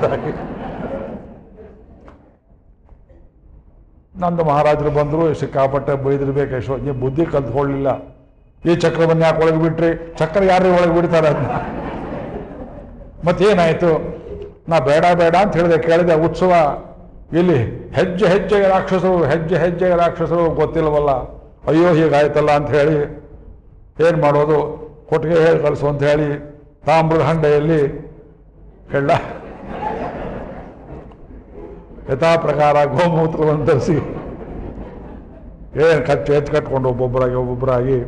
ನಂದು ಮಹಾರಾಜರು ಬಂದರು ಸಿಕ್ಕಾಪಟ್ಟೆ ಬೈದಿರ್ಬೇಕು ಯಶೋ ನೀವು ಬುದ್ಧಿ ಕಲ್ತ್ಕೊಳ್ಳಿಲ್ಲ ಈ ಚಕ್ರವನ್ನು ಯಾಕೆ ಒಳಗೆ ಬಿಟ್ರಿ ಚಕ್ರ ಯಾರು ಒಳಗೆ ಬಿಡ್ತಾರೆ ಅದನ್ನ ಮತ್ತೇನಾಯ್ತು ನಾ ಬೇಡ ಬೇಡ ಅಂತ ಹೇಳಿದೆ ಕೇಳಿದೆ ಉತ್ಸವ ಇಲ್ಲಿ ಹೆಜ್ಜೆ ಹೆಜ್ಜೆಗೆ ರಾಕ್ಷಸರು ಹೆಜ್ಜೆ ಹೆಜ್ಜೆಗೆ ರಾಕ್ಷಸರು ಗೊತ್ತಿಲ್ಲವಲ್ಲ ಅಯ್ಯೋ ಹೀಗಾಯ್ತಲ್ಲ ಅಂತ ಹೇಳಿ ಏನು ಮಾಡೋದು ಕೊಟ್ಟಿಗೆ ಹೇಳಿ ಕಳಿಸು ಅಂತ ಹೇಳಿ ತಾಮ್ರದ ಹಂಡೆಯಲ್ಲಿ ಕೆಳ್ಳ ಯಥಾ ಪ್ರಕಾರ ಗೋಮೂತ್ರವನ್ನು ತರಿಸಿ ಏನು ಕಚ್ಚು ಎತ್ತು ಕಟ್ಕೊಂಡು ಒಬ್ಬೊಬ್ಬರಾಗಿ ಒಬ್ಬೊಬ್ಬರಾಗಿ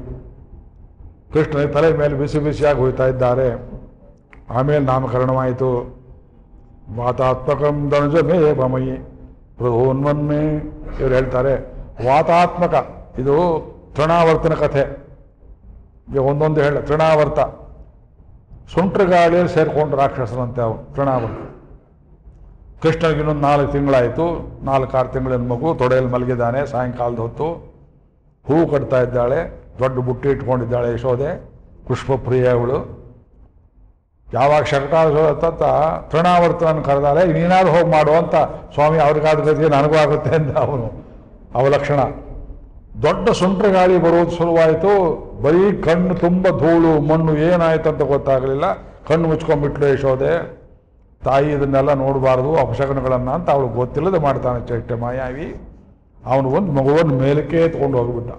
ಕೃಷ್ಣನ ತಲೆ ಮೇಲೆ ಬಿಸಿ ಬಿಸಿಯಾಗಿ ಹೋಯ್ತಾ ಇದ್ದಾರೆ ಆಮೇಲೆ ನಾಮಕರಣವಾಯಿತು ವಾತಾತ್ಮಕಂ ಧನುಜಮೇ ಭಮಯಿ ಪ್ರಧೋನ್ವನ್ನೇ ಇವ್ರು ಹೇಳ್ತಾರೆ ವಾತಾತ್ಮಕ ಇದು ತೃಣಾವರ್ತನ ಕಥೆ ಈಗ ಒಂದೊಂದು ಹೇಳ ತೃಣಾವರ್ತ ಸುಂಟ್ರ ಗಾಳಿಯಲ್ಲಿ ಸೇರ್ಕೊಂಡು ರಾಕ್ಷಸರಂತೆ ಅವನು ತೃಣಾವರ್ತ ಕೃಷ್ಣನಿಗೆ ಇನ್ನೊಂದು ನಾಲ್ಕು ತಿಂಗಳಾಯಿತು ನಾಲ್ಕಾರು ತಿಂಗಳಿನ ಮಗು ತೊಡೆಯಲ್ಲಿ ಮಲಗಿದ್ದಾನೆ ಸಾಯಂಕಾಲದ ಹೊತ್ತು ಹೂವು ಕಟ್ತಾ ಇದ್ದಾಳೆ ದೊಡ್ಡ ಬುಟ್ಟಿ ಇಟ್ಕೊಂಡಿದ್ದಾಳೆ ಯಶೋದೆ ಪುಷ್ಪಪ್ರಿಯ ಅವಳು ಯಾವಾಗ ಶಕಟಾಸುರತ್ತ ತೃಣಾವರ್ತನ ಕರೆದಾಳೆ ನೀನಾದ್ರು ಹೋಗಿ ಮಾಡು ಅಂತ ಸ್ವಾಮಿ ಅವ್ರಿಗಾದ ಗತಿಗೆ ನನಗೂ ಆಗುತ್ತೆ ಅಂತ ಅವನು ಅವಲಕ್ಷಣ ದೊಡ್ಡ ಸುಂಟ್ರ ಗಾಳಿ ಬರುವುದು ಶುರುವಾಯಿತು ಬರೀ ಕಣ್ಣು ತುಂಬ ಧೂಳು ಮಣ್ಣು ಏನಾಯ್ತು ಅಂತ ಗೊತ್ತಾಗಲಿಲ್ಲ ಕಣ್ಣು ಮುಚ್ಕೊಂಡ್ಬಿಟ್ಲು ಯಶೋದೆ ತಾಯಿ ಇದನ್ನೆಲ್ಲ ನೋಡಬಾರ್ದು ಅಪಶಕನಗಳನ್ನು ಅಂತ ಅವಳು ಗೊತ್ತಿಲ್ಲದೆ ಮಾಡ್ತಾನೆ ಚೇಷ್ಟೆ ಮಾಯಾವಿ ಅವನು ಒಂದು ಮಗುವನ್ನು ಮೇಲಕ್ಕೆ ಎತ್ಕೊಂಡು ಹೋಗ್ಬಿಟ್ಟ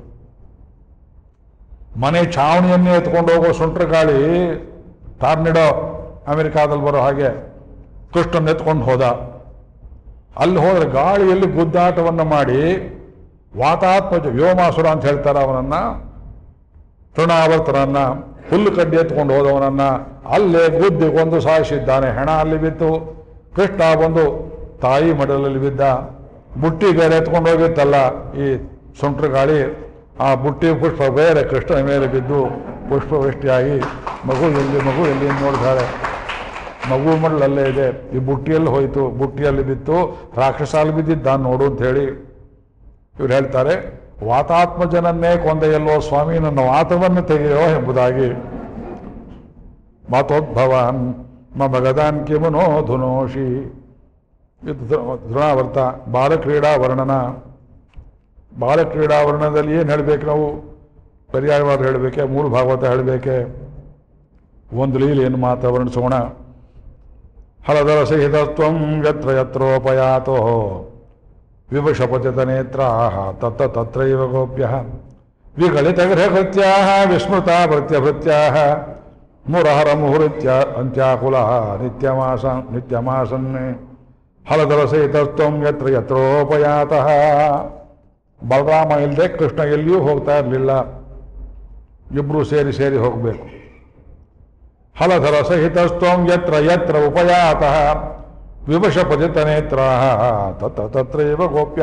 ಮನೆ ಛಾವಣಿಯನ್ನೇ ಎತ್ಕೊಂಡು ಹೋಗೋ ಸುಂಟ್ರ ಗಾಳಿ ಟಾರ್ನಿಡೋ ಅಮೆರಿಕಾದಲ್ಲಿ ಬರೋ ಹಾಗೆ ಕೃಷ್ಣನ್ ಎತ್ಕೊಂಡು ಹೋದ ಅಲ್ಲಿ ಹೋದ್ರೆ ಗಾಳಿಯಲ್ಲಿ ಗುದ್ದಾಟವನ್ನು ಮಾಡಿ ವಾತಾತ್ಮಜ ವ್ಯೋಮಾಸುರ ಅಂತ ಹೇಳ್ತಾರೆ ಅವನನ್ನ ತೃಣಾವರ್ತನನ್ನ ಹುಲ್ಲು ಕಡ್ಡಿ ಎತ್ಕೊಂಡು ಹೋದವನನ್ನ ಅಲ್ಲೇ ಗುದ್ದಿ ಕೊಂದು ಸಾಯಿಸಿದ್ದಾನೆ ಹೆಣ ಅಲ್ಲಿ ಬಿತ್ತು ಕೃಷ್ಣ ಬಂದು ತಾಯಿ ಮಡಲಲ್ಲಿ ಬಿದ್ದ ಬುಟ್ಟಿ ಬೇರೆ ಎತ್ಕೊಂಡು ಹೋಗಿತ್ತಲ್ಲ ಈ ಸುಂಟ್ರ ಗಾಳಿ ಆ ಬುಟ್ಟಿ ಪುಷ್ಪ ಬೇರೆ ಕೃಷ್ಣನ ಮೇಲೆ ಬಿದ್ದು ಪುಷ್ಪವೃಷ್ಟಿಯಾಗಿ ಮಗು ಎಲ್ಲಿ ಮಗು ಎಲ್ಲಿ ಅಂತ ನೋಡಿದಾಳೆ ಮಗು ಮಡಲಲ್ಲೇ ಇದೆ ಈ ಬುಟ್ಟಿಯಲ್ಲಿ ಹೋಯಿತು ಬುಟ್ಟಿಯಲ್ಲಿ ಬಿತ್ತು ರಾಕ್ಷಸ ಅಲ್ಲಿ ಬಿದ್ದಿದ್ದ ನೋಡು ಅಂತ ಹೇಳಿ ಇವ್ರು ಹೇಳ್ತಾರೆ ವಾತಾತ್ಮಜನನ್ನೇ ಕೊಂದೆಯಲ್ಲೋ ಸ್ವಾಮಿ ನನ್ನ ವಾತವನ್ನು ತೆಗೆಯೋ ಎಂಬುದಾಗಿ ಮಾತೋದ್ಭವಾನ್ ಮಮ ಗದಾನ್ ಕಿಮನೋ ಧುನೋಷಿ ಇದು ಧೃ- ಧೃಣಾವರ್ತ ಬಾಲಕ್ರೀಡಾ ವರ್ಣನ ಬಾಲಕ್ರೀಡಾ ವರ್ಣನದಲ್ಲಿ ಏನು ಹೇಳಬೇಕು ನಾವು ಪರ್ಯಾಯವಾದ ಹೇಳಬೇಕೆ ಮೂಲ ಭಾಗವತ ಹೇಳಬೇಕೆ ಒಂದು ಲೀಲೆಯನ್ನು ಮಾತ್ರ ವರ್ಣಿಸೋಣ ಹಲದರ ಸಹಿತತ್ವಂ ಯತ್ರ ಯತ್ರೋಪಯಾತೋ ವಿವಶಪತಿತನೇತ್ರಾ ತತ್ತ ತತ್ರೈವ ಗೋಪ್ಯ ವಿಗಳಿತಗೃಹಕೃತ್ಯಾ ವಿಸ್ಮೃತ ಭೃತ್ಯಭೃತ್ಯಾ ಮುರಹರ ಮುಹುರಿತ್ಯ ಅಂತ್ಯಾಕುಲ ನಿತ್ಯಮಾಸ ನಿತ್ಯಮಾಸನ್ ಹಲದರ ಸಹಿತತ್ವಂ ಯತ್ರ ಯತ್ರೋಪಯಾತಃ ಬಲರಾಮ ಇಲ್ಲದೆ ಕೃಷ್ಣ ಎಲ್ಲಿಯೂ ಹೋಗ್ತಾ ಇರಲಿಲ್ಲ ಇಬ್ಬರು ಸೇರಿ ಸೇರಿ ಹೋಗಬೇಕು ಹಲಧರ ಸಹಿತಸ್ತ್ವಂ ಯತ್ರ ಯತ್ರ ಉಪಯಾತಃ ವಿವಶಪತಿತನೇತ್ರ ತತ್ರ ತತ್ರೈವ ಗೋಪ್ಯ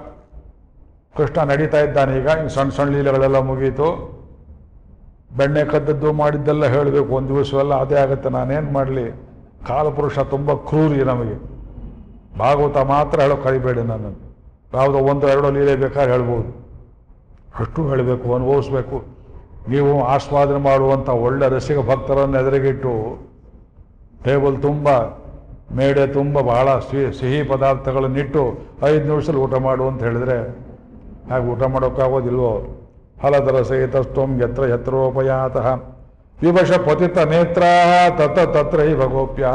ಕೃಷ್ಣ ನಡೀತಾ ಇದ್ದಾನೆ ಈಗ ಈ ಸಣ್ಣ ಸಣ್ಣ ಲೀಲೆಗಳೆಲ್ಲ ಮುಗೀತು ಬೆಣ್ಣೆ ಕದ್ದದ್ದು ಮಾಡಿದ್ದೆಲ್ಲ ಹೇಳಬೇಕು ಒಂದು ದಿವಸವೆಲ್ಲ ಅದೇ ಆಗುತ್ತೆ ನಾನೇನು ಮಾಡಲಿ ಕಾಲಪುರುಷ ತುಂಬ ಕ್ರೂರಿ ನಮಗೆ ಭಾಗವತ ಮಾತ್ರ ಹೇಳೋ ಕರಿಬೇಡಿ ನನ್ನನ್ನು ಯಾವುದೋ ಒಂದು ಎರಡೋ ಲೀಲೆ ಬೇಕಾದ್ರೆ ಹೇಳ್ಬೋದು ಅಷ್ಟು ಹೇಳಬೇಕು ಅನುಭವಿಸ್ಬೇಕು ನೀವು ಆಸ್ವಾದನೆ ಮಾಡುವಂಥ ಒಳ್ಳೆ ರಸಿಕ ಭಕ್ತರನ್ನು ಎದುರಿಗಿಟ್ಟು ಟೇಬಲ್ ತುಂಬ ಮೇಡೆ ತುಂಬ ಬಹಳ ಸಿಹಿ ಸಿಹಿ ಪದಾರ್ಥಗಳನ್ನಿಟ್ಟು ಐದು ನಿಮಿಷದಲ್ಲಿ ಊಟ ಮಾಡು ಅಂತ ಹೇಳಿದ್ರೆ ಹಾಗೆ ಊಟ ಮಾಡೋಕ್ಕಾಗೋದಿಲ್ವೋ ಹಲದರ ಸಹಿತಸ್ತ್ವಂ ಯತ್ರ ಯತ್ರೋಪಯಾತಃ ವಿವಶ ಪತಿತ ನೇತ್ರ ತತ್ತ ತತ್ರ ಇವ ಗೋಪ್ಯ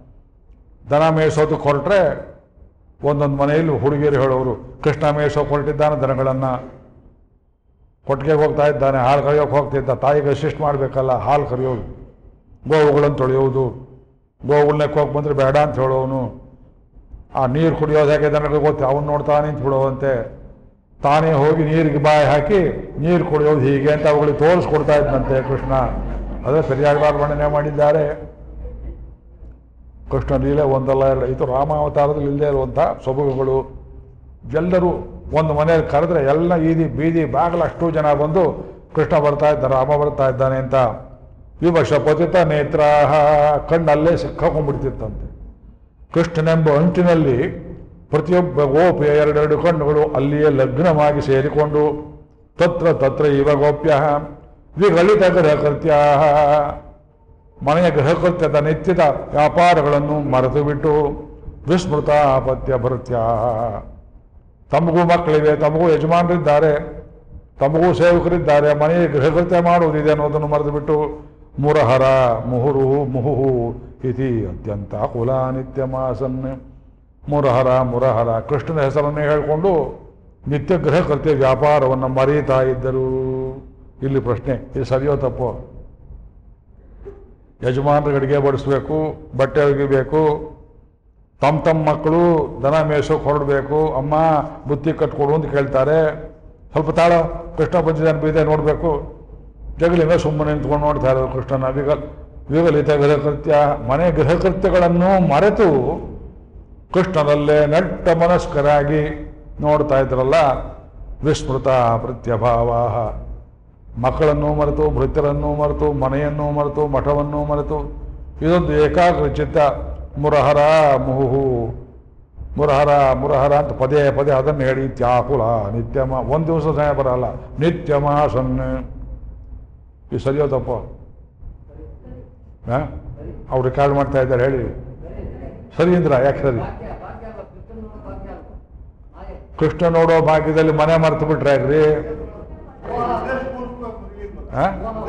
ದನ ಮೇಯಿಸೋದಕ್ಕೆ ಹೊರಟ್ರೆ ಒಂದೊಂದು ಮನೆಯಲ್ಲಿ ಹುಡುಗಿಯರು ಹೇಳೋರು ಕೃಷ್ಣ ಮೇಯಿಸೋಕೆ ಹೊರಟಿದ್ದಾನೆ ದನಗಳನ್ನು ಕೊಟ್ಟಿಗೆಗೆ ಹೋಗ್ತಾ ಇದ್ದಾನೆ ಹಾಲು ಕರೆಯೋಕೆ ಹೋಗ್ತಿದ್ದ ತಾಯಿಗೆ ಅಸಿಸ್ಟ್ ಮಾಡಬೇಕಲ್ಲ ಹಾಲು ಕರೆಯೋದು ಗೋವುಗಳನ್ನು ತೊಳೆಯೋದು ಗೋವುಗಳನ್ನ ಹೋಗಿ ಬಂದರೆ ಬೇಡ ಅಂತ ಹೇಳೋನು ಆ ನೀರು ಕುಡಿಯೋದು ಹೇಗೆ ದನಗಳಿಗೆ ಗೊತ್ತು ಅವನು ನೋಡ್ತಾ ನಿಂತು ಬಿಡೋವಂತೆ ತಾನೇ ಹೋಗಿ ನೀರಿಗೆ ಬಾಯಿ ಹಾಕಿ ನೀರು ಕುಡಿಯೋದು ಹೀಗೆ ಅಂತ ಅವುಗಳಿಗೆ ತೋರಿಸ್ಕೊಡ್ತಾ ಇದ್ದಂತೆ ಕೃಷ್ಣ ಅದೇ ಸರಿಯಾಗಿ ವರ್ಣನೆ ಮಾಡಿದ್ದಾರೆ ಕೃಷ್ಣ ಲೀಲೆ ಒಂದಲ್ಲ ಎರಡು ಇದು ರಾಮಾವತಾರದಲ್ಲಿ ಇಲ್ಲದೆ ಇರುವಂಥ ಸೊಬಗುಗಳು ಎಲ್ಲರೂ ಒಂದು ಮನೆಯಲ್ಲಿ ಕರೆದ್ರೆ ಎಲ್ಲ ಈದಿ ಬೀದಿ ಬಾಗಿಲು ಅಷ್ಟು ಜನ ಬಂದು ಕೃಷ್ಣ ಬರ್ತಾ ಇದ್ದಾರೆ ರಾಮ ಬರ್ತಾ ಇದ್ದಾನೆ ಅಂತ ವಿವಶ ಪತಿತ ನೇತ್ರ ಕಣ್ಣಲ್ಲೇ ಸಿಕ್ಕಾಕೊಂಡ್ಬಿಡ್ತಿತ್ತಂತೆ ಕೃಷ್ಣನೆಂಬ ಅಂಟಿನಲ್ಲಿ ಪ್ರತಿಯೊಬ್ಬ ಗೋಪಿಯ ಎರಡೆರಡು ಕಣ್ಣುಗಳು ಅಲ್ಲಿಯೇ ಲಗ್ನವಾಗಿ ಸೇರಿಕೊಂಡು ತತ್ರ ತತ್ರ ಇವ ಗೋಪ್ಯ ವಿಗಳಿತ ಗೃಹಕೃತ್ಯ ಮನೆಯ ಗೃಹಕೃತ್ಯದ ನಿತ್ಯದ ವ್ಯಾಪಾರಗಳನ್ನು ಮರೆತು ಬಿಟ್ಟು ವಿಸ್ಮೃತ ಅಪತ್ಯ ಭೃತ್ಯ ತಮಗೂ ಮಕ್ಕಳಿವೆ ತಮಗೂ ಯಜಮಾನರಿದ್ದಾರೆ ತಮಗೂ ಸೇವಕರಿದ್ದಾರೆ ಮನೆಯ ಗೃಹಕೃತ್ಯ ಮಾಡುವುದಿದೆ ಅನ್ನೋದನ್ನು ಮರೆತು ಬಿಟ್ಟು ಮುರಹರ ಮುಹುರು ಮುಹುಹು ಇತಿ ಅತ್ಯಂತ ಕುಲ ನಿತ್ಯ ಮಾಸನ್ ಮುರಹರ ಮುರಹರ ಕೃಷ್ಣನ ಹೆಸರನ್ನೇ ಹೇಳಿಕೊಂಡು ನಿತ್ಯ ಗೃಹಕೃತ್ಯ ವ್ಯಾಪಾರವನ್ನು ಮರೀತಾ ಇದ್ದರು ಇಲ್ಲಿ ಪ್ರಶ್ನೆ ಇದು ಸರಿಯೋ ತಪ್ಪೋ ಯಜಮಾನರಿಗೆ ಅಡುಗೆ ಬಡಿಸ್ಬೇಕು ಬಟ್ಟೆ ಒಗಿಬೇಕು ತಮ್ಮ ತಮ್ಮ ಮಕ್ಕಳು ದನ ಮೇಯ್ಸೋಕೆ ಹೊರಡಬೇಕು ಅಮ್ಮ ಬುತ್ತಿ ಕಟ್ಕೊಡು ಅಂತ ಕೇಳ್ತಾರೆ ಸ್ವಲ್ಪ ತಾಳ ಕೃಷ್ಣ ಬಂದಿದ್ದಾನೆ ಬೀದೆ ನೋಡಬೇಕು ಜಗಲಿನ ಸುಮ್ಮನೆ ನಿಂತ್ಕೊಂಡು ನೋಡ್ತಾ ಇರೋದು ಕೃಷ್ಣನ ವಿಗಲ್ ವಿಗಲಿತ ಗೃಹಕೃತ್ಯ ಮನೆ ಗೃಹಕೃತ್ಯಗಳನ್ನು ಮರೆತು ಕೃಷ್ಣನಲ್ಲೇ ನೆಟ್ಟ ಮನಸ್ಕರಾಗಿ ನೋಡ್ತಾ ಇದ್ರಲ್ಲ ವಿಸ್ಮೃತ ಪ್ರತ್ಯಭಾವ ಮಕ್ಕಳನ್ನು ಮರೆತು ಭೃತ್ಯರನ್ನು ಮರೆತು ಮನೆಯನ್ನು ಮರೆತು ಮಠವನ್ನು ಮರೆತು ಇದೊಂದು ಏಕಾಗ್ರ ಚಿತ್ತ ಮುರಹರ ಮುಹುಹು ಮುರಹರ ಮುರಹರ ಅಂತ ಪದೇ ಪದೇ ಅದನ್ನು ಹೇಳಿ ತ್ಯಾಕುಲ ನಿತ್ಯಮ ಒಂದು ದಿವಸ ಸಮಯ ಬರಲ್ಲ ನಿತ್ಯಮ ಸೊನ್ನೆ ಇದು ಸರಿಯೋ ತಪ್ಪು ಹಾಂ ಅವ್ರು ರೆಕಾರ್ಡ್ ಮಾಡ್ತಾ ಇದ್ದಾರೆ ಹೇಳಿ ಸರಿ ಇಂದ್ರ ಯಾಕೆ ಸರಿ ಕೃಷ್ಣ ನೋಡೋ ಭಾಗ್ಯದಲ್ಲಿ ಮನೆ ಮರೆತು ಬಿಟ್ರೆ ಯಾಕ್ರಿ ಆ?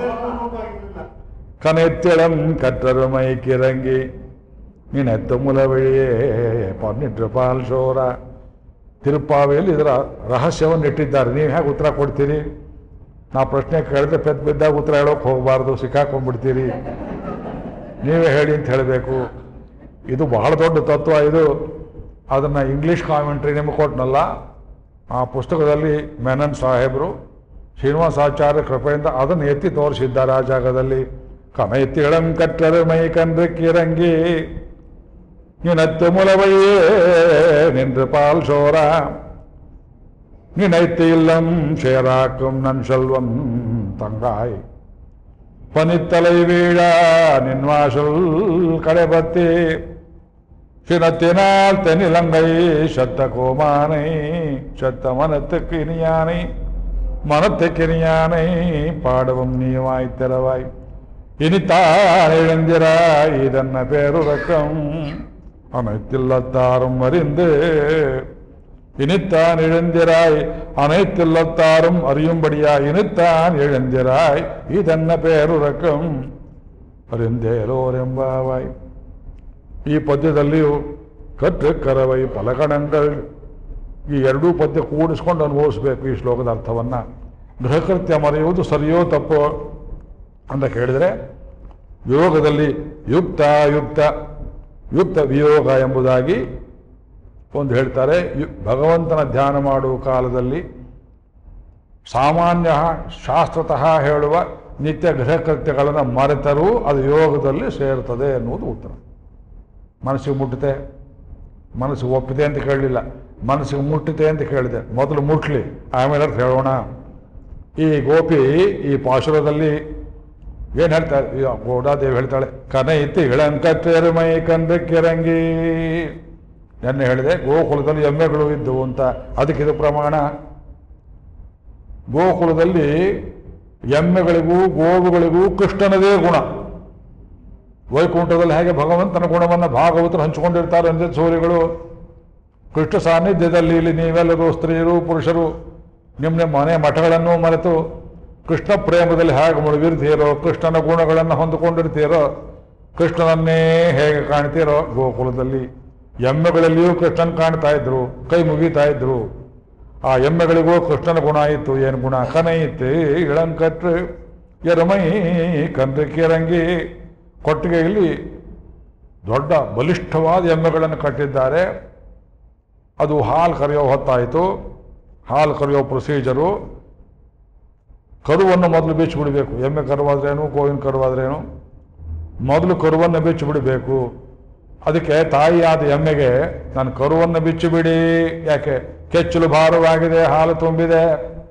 ಕನೆತ್ತಿಳಂ ಕಟ್ಟರು ಮೈ ಕಿರಂಗಿ ನಿನೆತ್ತ ಮುಲವಳಿಯೇ ಪನ್ನಿಟ್ರು ಪಾಲ್ ಶೋರ ತಿರುಪಾವೆಯಲ್ಲಿ ಇದರ ರಹಸ್ಯವನ್ನು ಇಟ್ಟಿದ್ದಾರೆ ನೀವು ಹೇಗೆ ಉತ್ತರ ಕೊಡ್ತೀರಿ ನಾ ಪ್ರಶ್ನೆ ಕೇಳಿದ್ರೆ ಪೆದ್ ಬಿದ್ದಾಗ ಉತ್ತರ ಹೇಳೋಕೆ ಹೋಗಬಾರ್ದು ಸಿಕ್ಕಾಕೊಂಡ್ಬಿಡ್ತೀರಿ ನೀವೇ ಹೇಳಿ ಅಂತ ಹೇಳಬೇಕು ಇದು ಬಹಳ ದೊಡ್ಡ ತತ್ವ ಇದು ಅದನ್ನು ಇಂಗ್ಲೀಷ್ ಕಾಮೆಂಟ್ರಿ ನಿಮಗೆ ಕೊಟ್ಟನಲ್ಲ ಆ ಪುಸ್ತಕದಲ್ಲಿ ಮೆನನ್ ಸಾಹೇಬರು ಶ್ರೀನಿವಾಸಾಚಾರ್ಯ ಕೃಪೆಯಿಂದ ಅದನ್ನು ಎತ್ತಿ ತೋರಿಸಿದ್ದಾರೆ ಆ ಜಾಗದಲ್ಲಿ ಕಮ ಎತ್ತಿ ಇಳಂ ಕಟ್ಟರು ಮೈ ಕಂಡ್ರೆ ಕಿರಂಗಿ ನಿನತ್ತು ಮುಲವಯ್ಯೇ ನಿன்று பால் சோர நினைத்து இல்லம் சேராக்கும் நன் செல்வம் தங்காய் பனித்தலை வீழா நின்வாசல் கடைபத்தி சினத்தினால் தென்னிலங்கை சத்த கோமானை சத்த மனத்துக்கு இனியானை மனத்துக்கு இனியானை பாடவும் நீவாய் திறவாய் இனித்தான் இழந்திராய் இதென்ன பேருறக்கம் அனைத்தில்லத்தாரும் அறிந்து இனித்தான் இழந்திராய் அனைத்தில்லத்தாரும் அறியும்படியாய் இனித்தான் இழந்திராய் இதென்ன பேருறக்கம் ಅರಿಂದೇಲೋರೆಂಬಾವಾಯ್ ಈ ಪದ್ಯದಲ್ಲಿಯೂ ಕಟ್ಟು ಕರವೈ ಫಲಗಣங்கள் ಈ ಎರಡೂ ಪದ್ಯ ಕೂಡಿಸ್ಕೊಂಡು ಅನುಭವಿಸ್ಬೇಕು ಈ ಶ್ಲೋಕದ ಅರ್ಥವನ್ನು ಗೃಹಕೃತ್ಯ ಮರೆಯುವುದು ಸರಿಯೋ ತಪ್ಪೋ ಅಂತ ಕೇಳಿದರೆ ಯೋಗದಲ್ಲಿ ಯುಕ್ತ ಯುಕ್ತ ಯುಕ್ತ ವಿಯೋಗ ಎಂಬುದಾಗಿ ಒಂದು ಹೇಳ್ತಾರೆ ಯು- ಭಗವಂತನ ಧ್ಯಾನ ಮಾಡುವ ಕಾಲದಲ್ಲಿ ಸಾಮಾನ್ಯ ಶಾಸ್ತ್ರತಃ ಹೇಳುವ ನಿತ್ಯ ಗೃಹಕೃತ್ಯಗಳನ್ನು ಮರೆತರೂ ಅದು ಯೋಗದಲ್ಲಿ ಸೇರ್ತದೆ ಎನ್ನುವುದು ಉತ್ತರ ಮನಸ್ಸಿಗೆ ಮುಟ್ಟುತ್ತೆ ಮನಸ್ಸಿಗೆ ಒಪ್ಪಿದೆ ಅಂತ ಕೇಳಲಿಲ್ಲ ಮನಸ್ಸಿಗೆ ಮುಟ್ಟಿದೆ ಅಂತ ಕೇಳಿದೆ ಮೊದಲು ಮುಟ್ಲಿ ಆಮೇಲೆ ಅರ್ಥ ಹೇಳೋಣ ಈ ಗೋಪಿ ಈ ಪಾಶುರದಲ್ಲಿ ಏನು ಹೇಳ್ತಾರೆ ಈ ಗೋಡಾದೇವಿ ಹೇಳ್ತಾಳೆ ಕನ ಇತ್ತಿ ಇಳಂಕತ್ತೇರು ಮೈ ಕಂದ್ರೆ ಕಿರಂಗಿ ನೆನ್ನೆ ಹೇಳಿದೆ ಗೋಕುಲದಲ್ಲಿ ಎಮ್ಮೆಗಳು ಇದ್ದವು ಅಂತ ಅದಕ್ಕೆ ಇದು ಪ್ರಮಾಣ ಗೋಕುಲದಲ್ಲಿ ಎಮ್ಮೆಗಳಿಗೂ ಗೋವುಗಳಿಗೂ ಕೃಷ್ಣನದೇ ಗುಣ ವೈಕುಂಠದಲ್ಲಿ ಹೇಗೆ ಭಗವಂತನ ಗುಣವನ್ನು ಭಾಗವತರು ಹಂಚಿಕೊಂಡಿರ್ತಾರೆ ಅಂದ್ರೆ ಸೂರ್ಯಗಳು ಕೃಷ್ಣ ಸಾನ್ನಿಧ್ಯದಲ್ಲಿ ಇಲ್ಲಿ ನೀವೆಲ್ಲರೂ ಸ್ತ್ರೀಯರು ಪುರುಷರು ನಿಮ್ಮ ನಿಮ್ಮ ಮನೆ ಮಠಗಳನ್ನು ಮರೆತು ಕೃಷ್ಣ ಪ್ರೇಮದಲ್ಲಿ ಹೇಗೆ ಮುಳುಗಿರ್ತೀರೋ ಕೃಷ್ಣನ ಗುಣಗಳನ್ನು ಹೊಂದಿಕೊಂಡಿರ್ತೀರೋ ಕೃಷ್ಣನನ್ನೇ ಹೇಗೆ ಕಾಣ್ತೀರೋ ಗೋಕುಲದಲ್ಲಿ ಎಮ್ಮೆಗಳಲ್ಲಿಯೂ ಕೃಷ್ಣನ್ ಕಾಣ್ತಾ ಇದ್ರು ಕೈ ಮುಗಿತಾ ಇದ್ರು ಆ ಎಮ್ಮೆಗಳಿಗೂ ಕೃಷ್ಣನ ಗುಣ ಇತ್ತು ಏನು ಗುಣ ಕನ ಇತ್ತು ಇಳಂಕಟ್ಟು ಎರಮೈ ಕಂದ್ರೆ ಕಿರಂಗಿ ಕೊಟ್ಟಿಗೆಯಲ್ಲಿ ದೊಡ್ಡ ಬಲಿಷ್ಠವಾದ ಎಮ್ಮೆಗಳನ್ನು ಕಟ್ಟಿದ್ದಾರೆ ಅದು ಹಾಲು ಕರೆಯೋ ಹೊತ್ತಾಯಿತು ಹಾಲು ಕರೆಯೋ ಪ್ರೊಸೀಜರು ಕರುವನ್ನು ಮೊದಲು ಬಿಚ್ಚಿಬಿಡಬೇಕು ಎಮ್ಮೆ ಕರುವಾದ್ರೇನು ಗೋವಿನ ಕರುವಾದ್ರೇನು ಮೊದಲು ಕರುವನ್ನು ಬಿಚ್ಚಿಬಿಡಬೇಕು ಅದಕ್ಕೆ ತಾಯಿಯಾದ ಎಮ್ಮೆಗೆ ನಾನು ಕರುವನ್ನು ಬಿಚ್ಚಿಬಿಡಿ ಯಾಕೆ ಕೆಚ್ಚಲು ಭಾರವಾಗಿದೆ ಹಾಲು ತುಂಬಿದೆ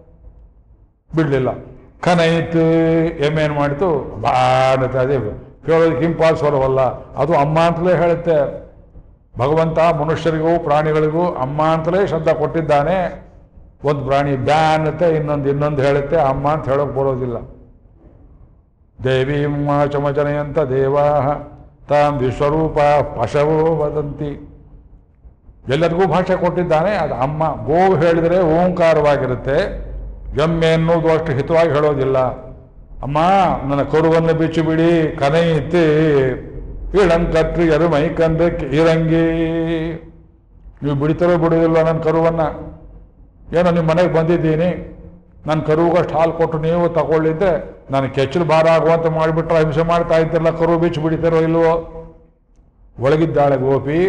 ಬಿಡಲಿಲ್ಲ ಕನೈತು ಎಮ್ಮೆ ಏನು ಮಾಡಿತು ಬಾಡುತ್ತೆ ಅದೇ ಕೇಳೋದಕ್ಕೆ ಇಂಪಾಲ್ ಸ್ವರವಲ್ಲ ಅದು ಅಮ್ಮ ಅಂತಲೇ ಹೇಳುತ್ತೆ ಭಗವಂತ ಮನುಷ್ಯರಿಗೂ ಪ್ರಾಣಿಗಳಿಗೂ ಅಮ್ಮ ಅಂತಲೇ ಶಬ್ದ ಕೊಟ್ಟಿದ್ದಾನೆ ಒಂದು ಪ್ರಾಣಿ ಬ್ಯಾ ಅನ್ನುತ್ತೆ ಇನ್ನೊಂದು ಇನ್ನೊಂದು ಹೇಳುತ್ತೆ ಅಮ್ಮ ಅಂತ ಹೇಳೋಕೆ ಬರೋದಿಲ್ಲ ದೇವಿ ಚಮಚನೆಯಂತ ದೇವಾ ತಾಂ ವಿಶ್ವರೂಪ ಪಶವೋ ವದಂತಿ ಎಲ್ಲರಿಗೂ ಭಾಷೆ ಕೊಟ್ಟಿದ್ದಾನೆ ಅದು ಅಮ್ಮ ಗೋವು ಹೇಳಿದರೆ ಓಂಕಾರವಾಗಿರುತ್ತೆ ಎಮ್ಮೆ ಎನ್ನುವುದು ಅಷ್ಟು ಹಿತವಾಗಿ ಹೇಳೋದಿಲ್ಲ ಅಮ್ಮ ನನ್ನ ಕರುವನ್ನು ಬಿಚ್ಚು ಬಿಡಿ ಕನೈತಿ ಇಳಂಕಟ್ರಿ ಎರುಮೈ ಕಂದ್ರೆ ಇರಂಗಿ ನೀವು ಬಿಡ್ತಾರೋ ಬಿಡೋದಿಲ್ಲ ನನ್ನ ಕರುವನ್ನು ಏನೋ ನಿಮ್ಮ ಮನೆಗೆ ಬಂದಿದ್ದೀನಿ ನನ್ನ ಕರುಗಷ್ಟು ಹಾಲು ಕೊಟ್ಟು ನೀವು ತಗೊಳ್ಳಿದ್ರೆ ನಾನು ಕೆಚ್ಚಲು ಭಾರ ಆಗುವಂತೆ ಮಾಡಿಬಿಟ್ರೆ ಹಿಂಸೆ ಮಾಡ್ತಾ ಇದ್ದಿರಲ್ಲ ಕರು ಬಿಚ್ಚು ಬಿಡಿತಾರೋ ಇಲ್ವೋ ಒಳಗಿದ್ದಾಳೆ ಗೋಪಿ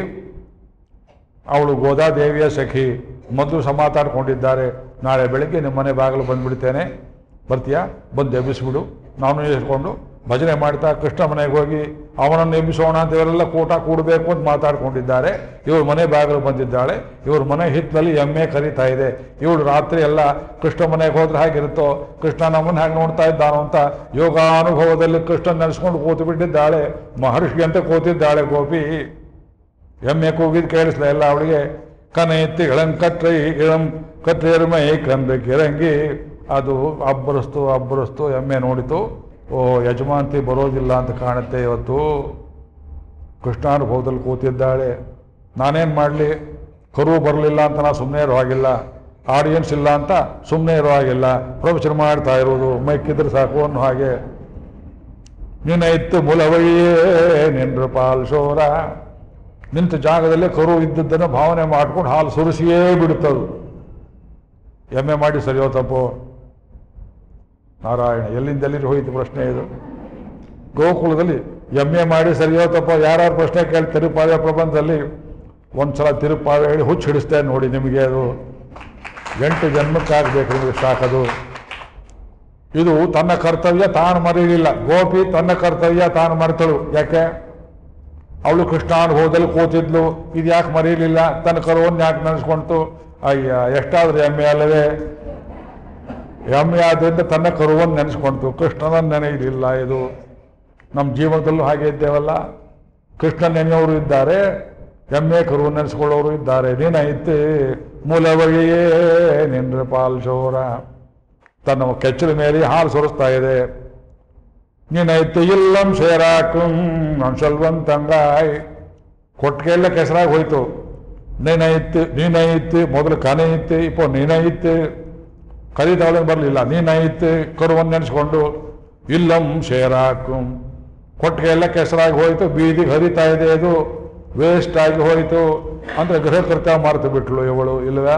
ಅವಳು ಗೋದಾದೇವಿಯ ಸಖಿ ಮೊದಲು ಸಮಾತಾಡ್ಕೊಂಡಿದ್ದಾರೆ ನಾಳೆ ಬೆಳಗ್ಗೆ ನಿಮ್ಮ ಮನೆ ಬಾಗಿಲು ಬಂದ್ಬಿಡ್ತೇನೆ ಬರ್ತೀಯಾ ಬಂದು ಎಬ್ಬಿಸ್ಬಿಡು ನಾನು ಎಸ್ಕೊಂಡು ಭಜನೆ ಮಾಡ್ತಾ ಕೃಷ್ಣ ಮನೆಗೆ ಹೋಗಿ ಅವನನ್ನು ಎಬ್ಬಿಸೋಣ ಅಂತ ಇವರೆಲ್ಲ ಕೂಟ ಕೂಡಬೇಕು ಅಂತ ಮಾತಾಡ್ಕೊಂಡಿದ್ದಾರೆ ಇವ್ರ ಮನೆ ಬಾಗಿಲು ಬಂದಿದ್ದಾಳೆ ಇವ್ರ ಮನೆ ಹಿತ್ತಲಲ್ಲಿ ಎಮ್ಮೆ ಕರೀತಾ ಇದೆ ಇವಳು ರಾತ್ರಿ ಎಲ್ಲ ಕೃಷ್ಣ ಮನೆಗೆ ಹೋದ್ರೆ ಹೇಗಿರುತ್ತೋ ಕೃಷ್ಣ ನಮ್ಮನ್ನ ಹೇಗೆ ನೋಡ್ತಾ ಇದ್ದಾನೋ ಅಂತ ಯೋಗಾನುಭವದಲ್ಲಿ ಕೃಷ್ಣ ನೆನೆಸ್ಕೊಂಡು ಕೂತು ಬಿಟ್ಟಿದ್ದಾಳೆ ಮಹರ್ಷಿ ಅಂತ ಕೂತಿದ್ದಾಳೆ ಗೋಪಿ ಎಮ್ಮೆ ಕೂಗಿದ್ ಕೇಳಿಸ್ಲ ಎಲ್ಲ ಅವಳಿಗೆ ಕನ ಎತ್ತಿ ಇಳಂ ಕಟ್ರೈ ಇಳಂ ಕಟ್ರೇರ್ಮೈ ಕಂದ ಕಿರಂಗಿ ಅದು ಅಬ್ಬರಿಸ್ತು ಅಬ್ಬರಿಸ್ತು ಎಮ್ಮೆ ನೋಡಿತು ಓ ಯಜಮಾಂತಿ ಬರೋದಿಲ್ಲ ಅಂತ ಕಾಣುತ್ತೆ ಇವತ್ತು ಕೃಷ್ಣಾನುಭವದಲ್ಲಿ ಕೂತಿದ್ದಾಳೆ ನಾನೇನು ಮಾಡಲಿ ಕರು ಬರಲಿಲ್ಲ ಅಂತ ನಾ ಸುಮ್ಮನೆ ಇರೋ ಹಾಗಿಲ್ಲ ಆಡಿಯನ್ಸ್ ಇಲ್ಲ ಅಂತ ಸುಮ್ಮನೆ ಇರೋ ಹಾಗಿಲ್ಲ ಪ್ರವಚನ ಮಾಡ್ತಾ ಇರೋದು ಮೈಕಿದ್ರೆ ಸಾಕು ಅನ್ನೋ ಹಾಗೆ ನಿನ್ನೈತ್ತು ಮುಲವಯ್ಯೇ ನಿನ್ರ ಪಾಲ್ಸೋರ ನಿಂತ ಜಾಗದಲ್ಲೇ ಕರು ಇದ್ದದ್ದನ್ನು ಭಾವನೆ ಮಾಡ್ಕೊಂಡು ಹಾಲು ಸುರಿಸಿಯೇ ಬಿಡುತ್ತದು ಎಮ್ಮೆ ಮಾಡಿ ಸರಿಯೋ ತಪ್ಪೋ ನಾರಾಯಣ ಎಲ್ಲಿಂದ ಎಲ್ಲಿಂದ ಹೋಯಿತು ಪ್ರಶ್ನೆ ಇದು ಗೋಕುಲದಲ್ಲಿ ಎಮ್ಮೆ ಮಾಡಿ ಸರಿಯೋ ತಪ್ಪೋ ಯಾರ್ಯಾರು ಪ್ರಶ್ನೆ ಕೇಳಿ ತಿರುಪಾವ್ಯ ಪ್ರಬಂಧದಲ್ಲಿ ಒಂದ್ಸಲ ತಿರುಪಾವ್ಯ ಹೇಳಿ ಹುಚ್ಚು ಹಿಡಿಸ್ತೇನೆ ನೋಡಿ ನಿಮಗೆ ಅದು ಎಂಟು ಜನ್ಮಕ್ಕಾಗಬೇಕು ನಿಮಗೆ ಸಾಕದು ಇದು ತನ್ನ ಕರ್ತವ್ಯ ತಾನು ಮರೆಯಲಿಲ್ಲ ಗೋಪಿ ತನ್ನ ಕರ್ತವ್ಯ ತಾನು ಮರೆತಳು ಯಾಕೆ ಅವಳು ಕೃಷ್ಣಾನುಭವದಲ್ಲಿ ಕೂತಿದ್ಲು ಇದು ಯಾಕೆ ಮರೆಯಲಿಲ್ಲ ತನ್ನ ಕರುವನ್ನು ಯಾಕೆ ನೆನೆಸ್ಕೊಂತು ಅಯ್ಯ ಎಷ್ಟಾದ್ರೂ ಎಮ್ಮೆ ಅಲ್ಲವೇ ಎಮ್ಮೆ ಆದ್ರಿಂದ ತನ್ನ ಕರುವನ್ನು ನೆನೆಸ್ಕೊಂತು ಕೃಷ್ಣನನ್ನು ನೆನೆಯಲಿಲ್ಲ ಇದು ನಮ್ಮ ಜೀವನದಲ್ಲೂ ಹಾಗೆ ಇದ್ದೇವಲ್ಲ ಕೃಷ್ಣ ನೆನೆಯೋರು ಇದ್ದಾರೆ ಎಮ್ಮೆ ಕರುವನ್ನು ನೆನೆಸ್ಕೊಳ್ಳೋರು ಇದ್ದಾರೆ ನೀನೈತೆ ಮೂಲವಳಿಯೇ ನಿನ್ರ ಪಾಲ್ಸೋರ ತನ್ನ ಕೆಚ್ಚಲ ಮೇಲೆ ಹಾಲು ಸುರಿಸ್ತಾ ಇದೆ ನೀನೈತೆ ಇಲ್ಲಂ ಸೇರಾಕುಂ ನಾನು ಸಲ್ವಂತಂಗಾಯ್ ಕೊಟ್ಟಿಗೆಲ್ಲ ಕೆಸರಾಗಿ ಹೋಯ್ತು ನೀನೈತೆ ನೀನೈತೆ ಮೊದಲು ಕನೆಯಿತ್ತೆ ಇಪ್ಪೋ ನೀನೈತೆ ಕಲಿದವಳನ್ನು ಬರಲಿಲ್ಲ ನೀನೈತೆ ಕರುವನ್ನು ನೆನೆಸ್ಕೊಂಡು ಇಲ್ಲಂ ಸೇರಾಕುಂ ಕೊಟ್ಟಿಗೆ ಎಲ್ಲ ಕೆಸರಾಗಿ ಹೋಯ್ತು ಬೀದಿಗೆ ಹರಿತಾ ಇದೆ ಇದು ವೇಸ್ಟ್ ಆಗಿ ಹೋಯ್ತು ಅಂದ್ರೆ ಗೃಹಕೃತ್ಯ ಮರೆತು ಬಿಟ್ಲು ಇವಳು ಇಲ್ವಾ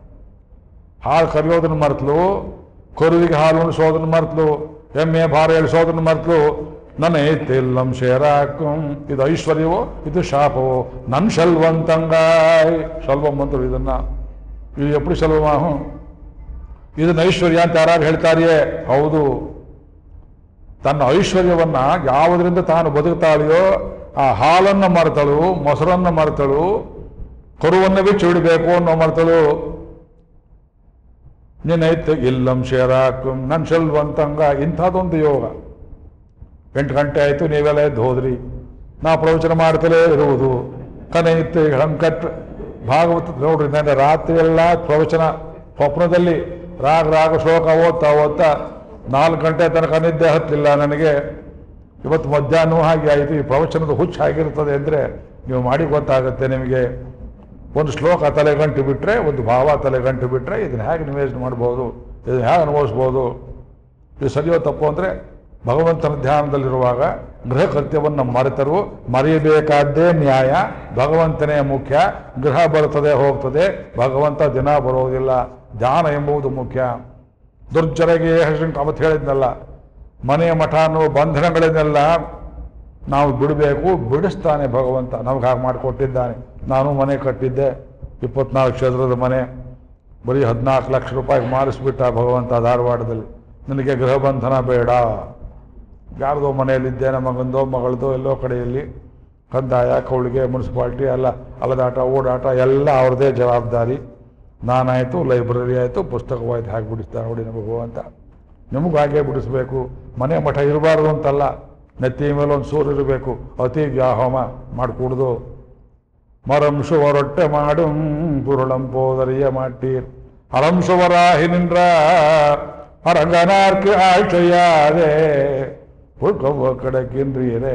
ಹಾಲು ಕರೆಯೋದನ್ನ ಮರೆತಲು ಕರುವಿಗೆ ಹಾಲು ಉಣಿಸೋದನ್ನ ಮರೆತಲು ಎಮ್ಮೆ ಭಾರ ಎಳಿಸೋದನ್ನ ಮರೆತಲು ನನ್ನ ಏತಿಲ್ಲಂ ಶೇರಾಕಂ ಇದು ಐಶ್ವರ್ಯವೋ ಇದು ಶಾಪವೋ ನನ್ ಶಲ್ವಂತಂಗಾಯ್ ಶಲ್ವಂ ಅಂದ್ರು ಇದನ್ನ ಇದು ಎಪ್ಪಡಿ ಶಲ್ವಮಾಹು ಇದನ್ನ ಐಶ್ವರ್ಯ ಅಂತ ಯಾರು ಹೇಳ್ತಾರಿಯೇ ಹೌದು ತನ್ನ ಐಶ್ವರ್ಯವನ್ನ ಯಾವುದರಿಂದ ತಾನು ಬದುಕ್ತಾಳೆಯೋ ಆ ಹಾಲನ್ನು ಮರೆತಳು ಮೊಸರನ್ನು ಮರೆತಳು ಕರುವನ್ನು ಬಿಚ್ಚಿ ಬಿಡಬೇಕು ಅನ್ನೋ ಮರೆತಳು ನಿನ್ನೈತೆ ಇಲ್ಲಂ ಶೇರಾಕಂ ನನ್ ಶಲ್ವಂತಂಗ ಇಂಥದ್ದೊಂದು ಯೋಗ ಎಂಟು ಗಂಟೆ ಆಯಿತು ನೀವೆಲ್ಲ ಎದ್ದು ಹೋದ್ರಿ ನಾ ಪ್ರವಚನ ಮಾಡ್ತಲೇ ಇರುವುದು ಕನೈತೆ ಹಂಕಟ್ ಭಾಗವತ ನೋಡ್ರಿ ನನ್ನ ರಾತ್ರಿ ಎಲ್ಲ ಪ್ರವಚನ ಸ್ವಪ್ನದಲ್ಲಿ ರಾಗ ರಾಗ ಶ್ಲೋಕ ಓದ್ತಾ ಓದ್ತಾ ನಾಲ್ಕು ಗಂಟೆ ತನಕ ನಿದ್ದೆ ಹತ್ತಿಲ್ಲ ನನಗೆ ಇವತ್ತು ಮಧ್ಯಾಹ್ನ ಹಾಗೆ ಆಯಿತು ಈ ಪ್ರವಚನದ ಹುಚ್ಚು ಆಗಿರ್ತದೆ ಅಂದರೆ ನೀವು ಮಾಡಿ ಗೊತ್ತಾಗುತ್ತೆ ನಿಮಗೆ ಒಂದು ಶ್ಲೋಕ ತಲೆಗಂಟು ಬಿಟ್ಟರೆ ಒಂದು ಭಾವ ತಲೆಗಂಟು ಬಿಟ್ಟರೆ ಇದನ್ನ ಹೇಗೆ ನಿವೇಶನ ಮಾಡ್ಬೋದು ಇದನ್ನ ಹೇಗೆ ಅನುಭವಿಸ್ಬೋದು ಇದು ಸರಿಯೋ ತಪ್ಪು ಅಂದರೆ ಭಗವಂತನ ಧ್ಯಾನದಲ್ಲಿರುವಾಗ ಗೃಹ ಕೃತ್ಯವನ್ನು ಮರೆತರು ಮರೆಯಬೇಕಾದ್ದೇ ನ್ಯಾಯ ಭಗವಂತನೇ ಮುಖ್ಯ ಗೃಹ ಬರುತ್ತದೆ ಹೋಗ್ತದೆ ಭಗವಂತ ದಿನ ಬರೋದಿಲ್ಲ ಧ್ಯಾನ ಎಂಬುದು ಮುಖ್ಯ ದುರ್ಜರಗೆ ಹರ್ಷಂಕ ಅವತ್ತು ಹೇಳಿದ್ನಲ್ಲ ಮನೆಯ ಮಠ ಅನ್ನೋ ಬಂಧನಗಳನ್ನೆಲ್ಲ ನಾವು ಬಿಡಬೇಕು ಬಿಡಿಸ್ತಾನೆ ಭಗವಂತ ನಮ್ಗೆ ಹಾಗೆ ಮಾಡಿಕೊಟ್ಟಿದ್ದಾನೆ ನಾನು ಮನೆ ಕಟ್ಟಿದ್ದೆ ಇಪ್ಪತ್ನಾಲ್ಕು ಕ್ಷೇತ್ರದ ಮನೆ ಬರೀ ಹದಿನಾಲ್ಕು ಲಕ್ಷ ರೂಪಾಯಿಗೆ ಮಾರಿಸ್ಬಿಟ್ಟ ಭಗವಂತ ಧಾರವಾಡದಲ್ಲಿ ನನಗೆ ಗೃಹ ಬಂಧನ ಬೇಡ ಯಾರ್ದೋ ಮನೆಯಲ್ಲಿದ್ದೆ ನಮ್ಮ ಮಗಂದೋ ಮಗಳದೋ ಎಲ್ಲೋ ಕಡೆಯಲ್ಲಿ ಕಂದಾಯ ಕೌಳಿಗೆ ಮುನ್ಸಿಪಾಲ್ಟಿ ಎಲ್ಲ ಅಲದಾಟ ಓಡಾಟ ಎಲ್ಲ ಅವ್ರದ್ದೇ ಜವಾಬ್ದಾರಿ ನಾನಾಯಿತು ಲೈಬ್ರರಿ ಆಯಿತು ಪುಸ್ತಕವಾಯ್ತು ಹಾಗೆ ಬಿಡಿಸ್ತಾನೆ ನೋಡಿ ನಮ್ಮ ಭಗವಂತ ನಿಮಗೂ ಹಾಗೆ ಬಿಡಿಸ್ಬೇಕು ಮನೆ ಮಠ ಇರಬಾರ್ದು ಅಂತಲ್ಲ ನೆತ್ತಿ ಮೇಲೆ ಒಂದು ಸೂರು ಇರಬೇಕು ಅತಿ ವ್ಯಾಹೋಮ ಮಾಡಿಕೂಡ್ದು மரம்சுவ ரொட்ட மாடும் புருளம் போதறிய மாட்டீர் அறம்சுவராகி நின்ற அரங்கனார்க்கு ஆழ்ச்செய்யாதே ಉಳ್ಕೊಬ್ಬ ಕಡಕ್ಕಿನ್ರೀರೇ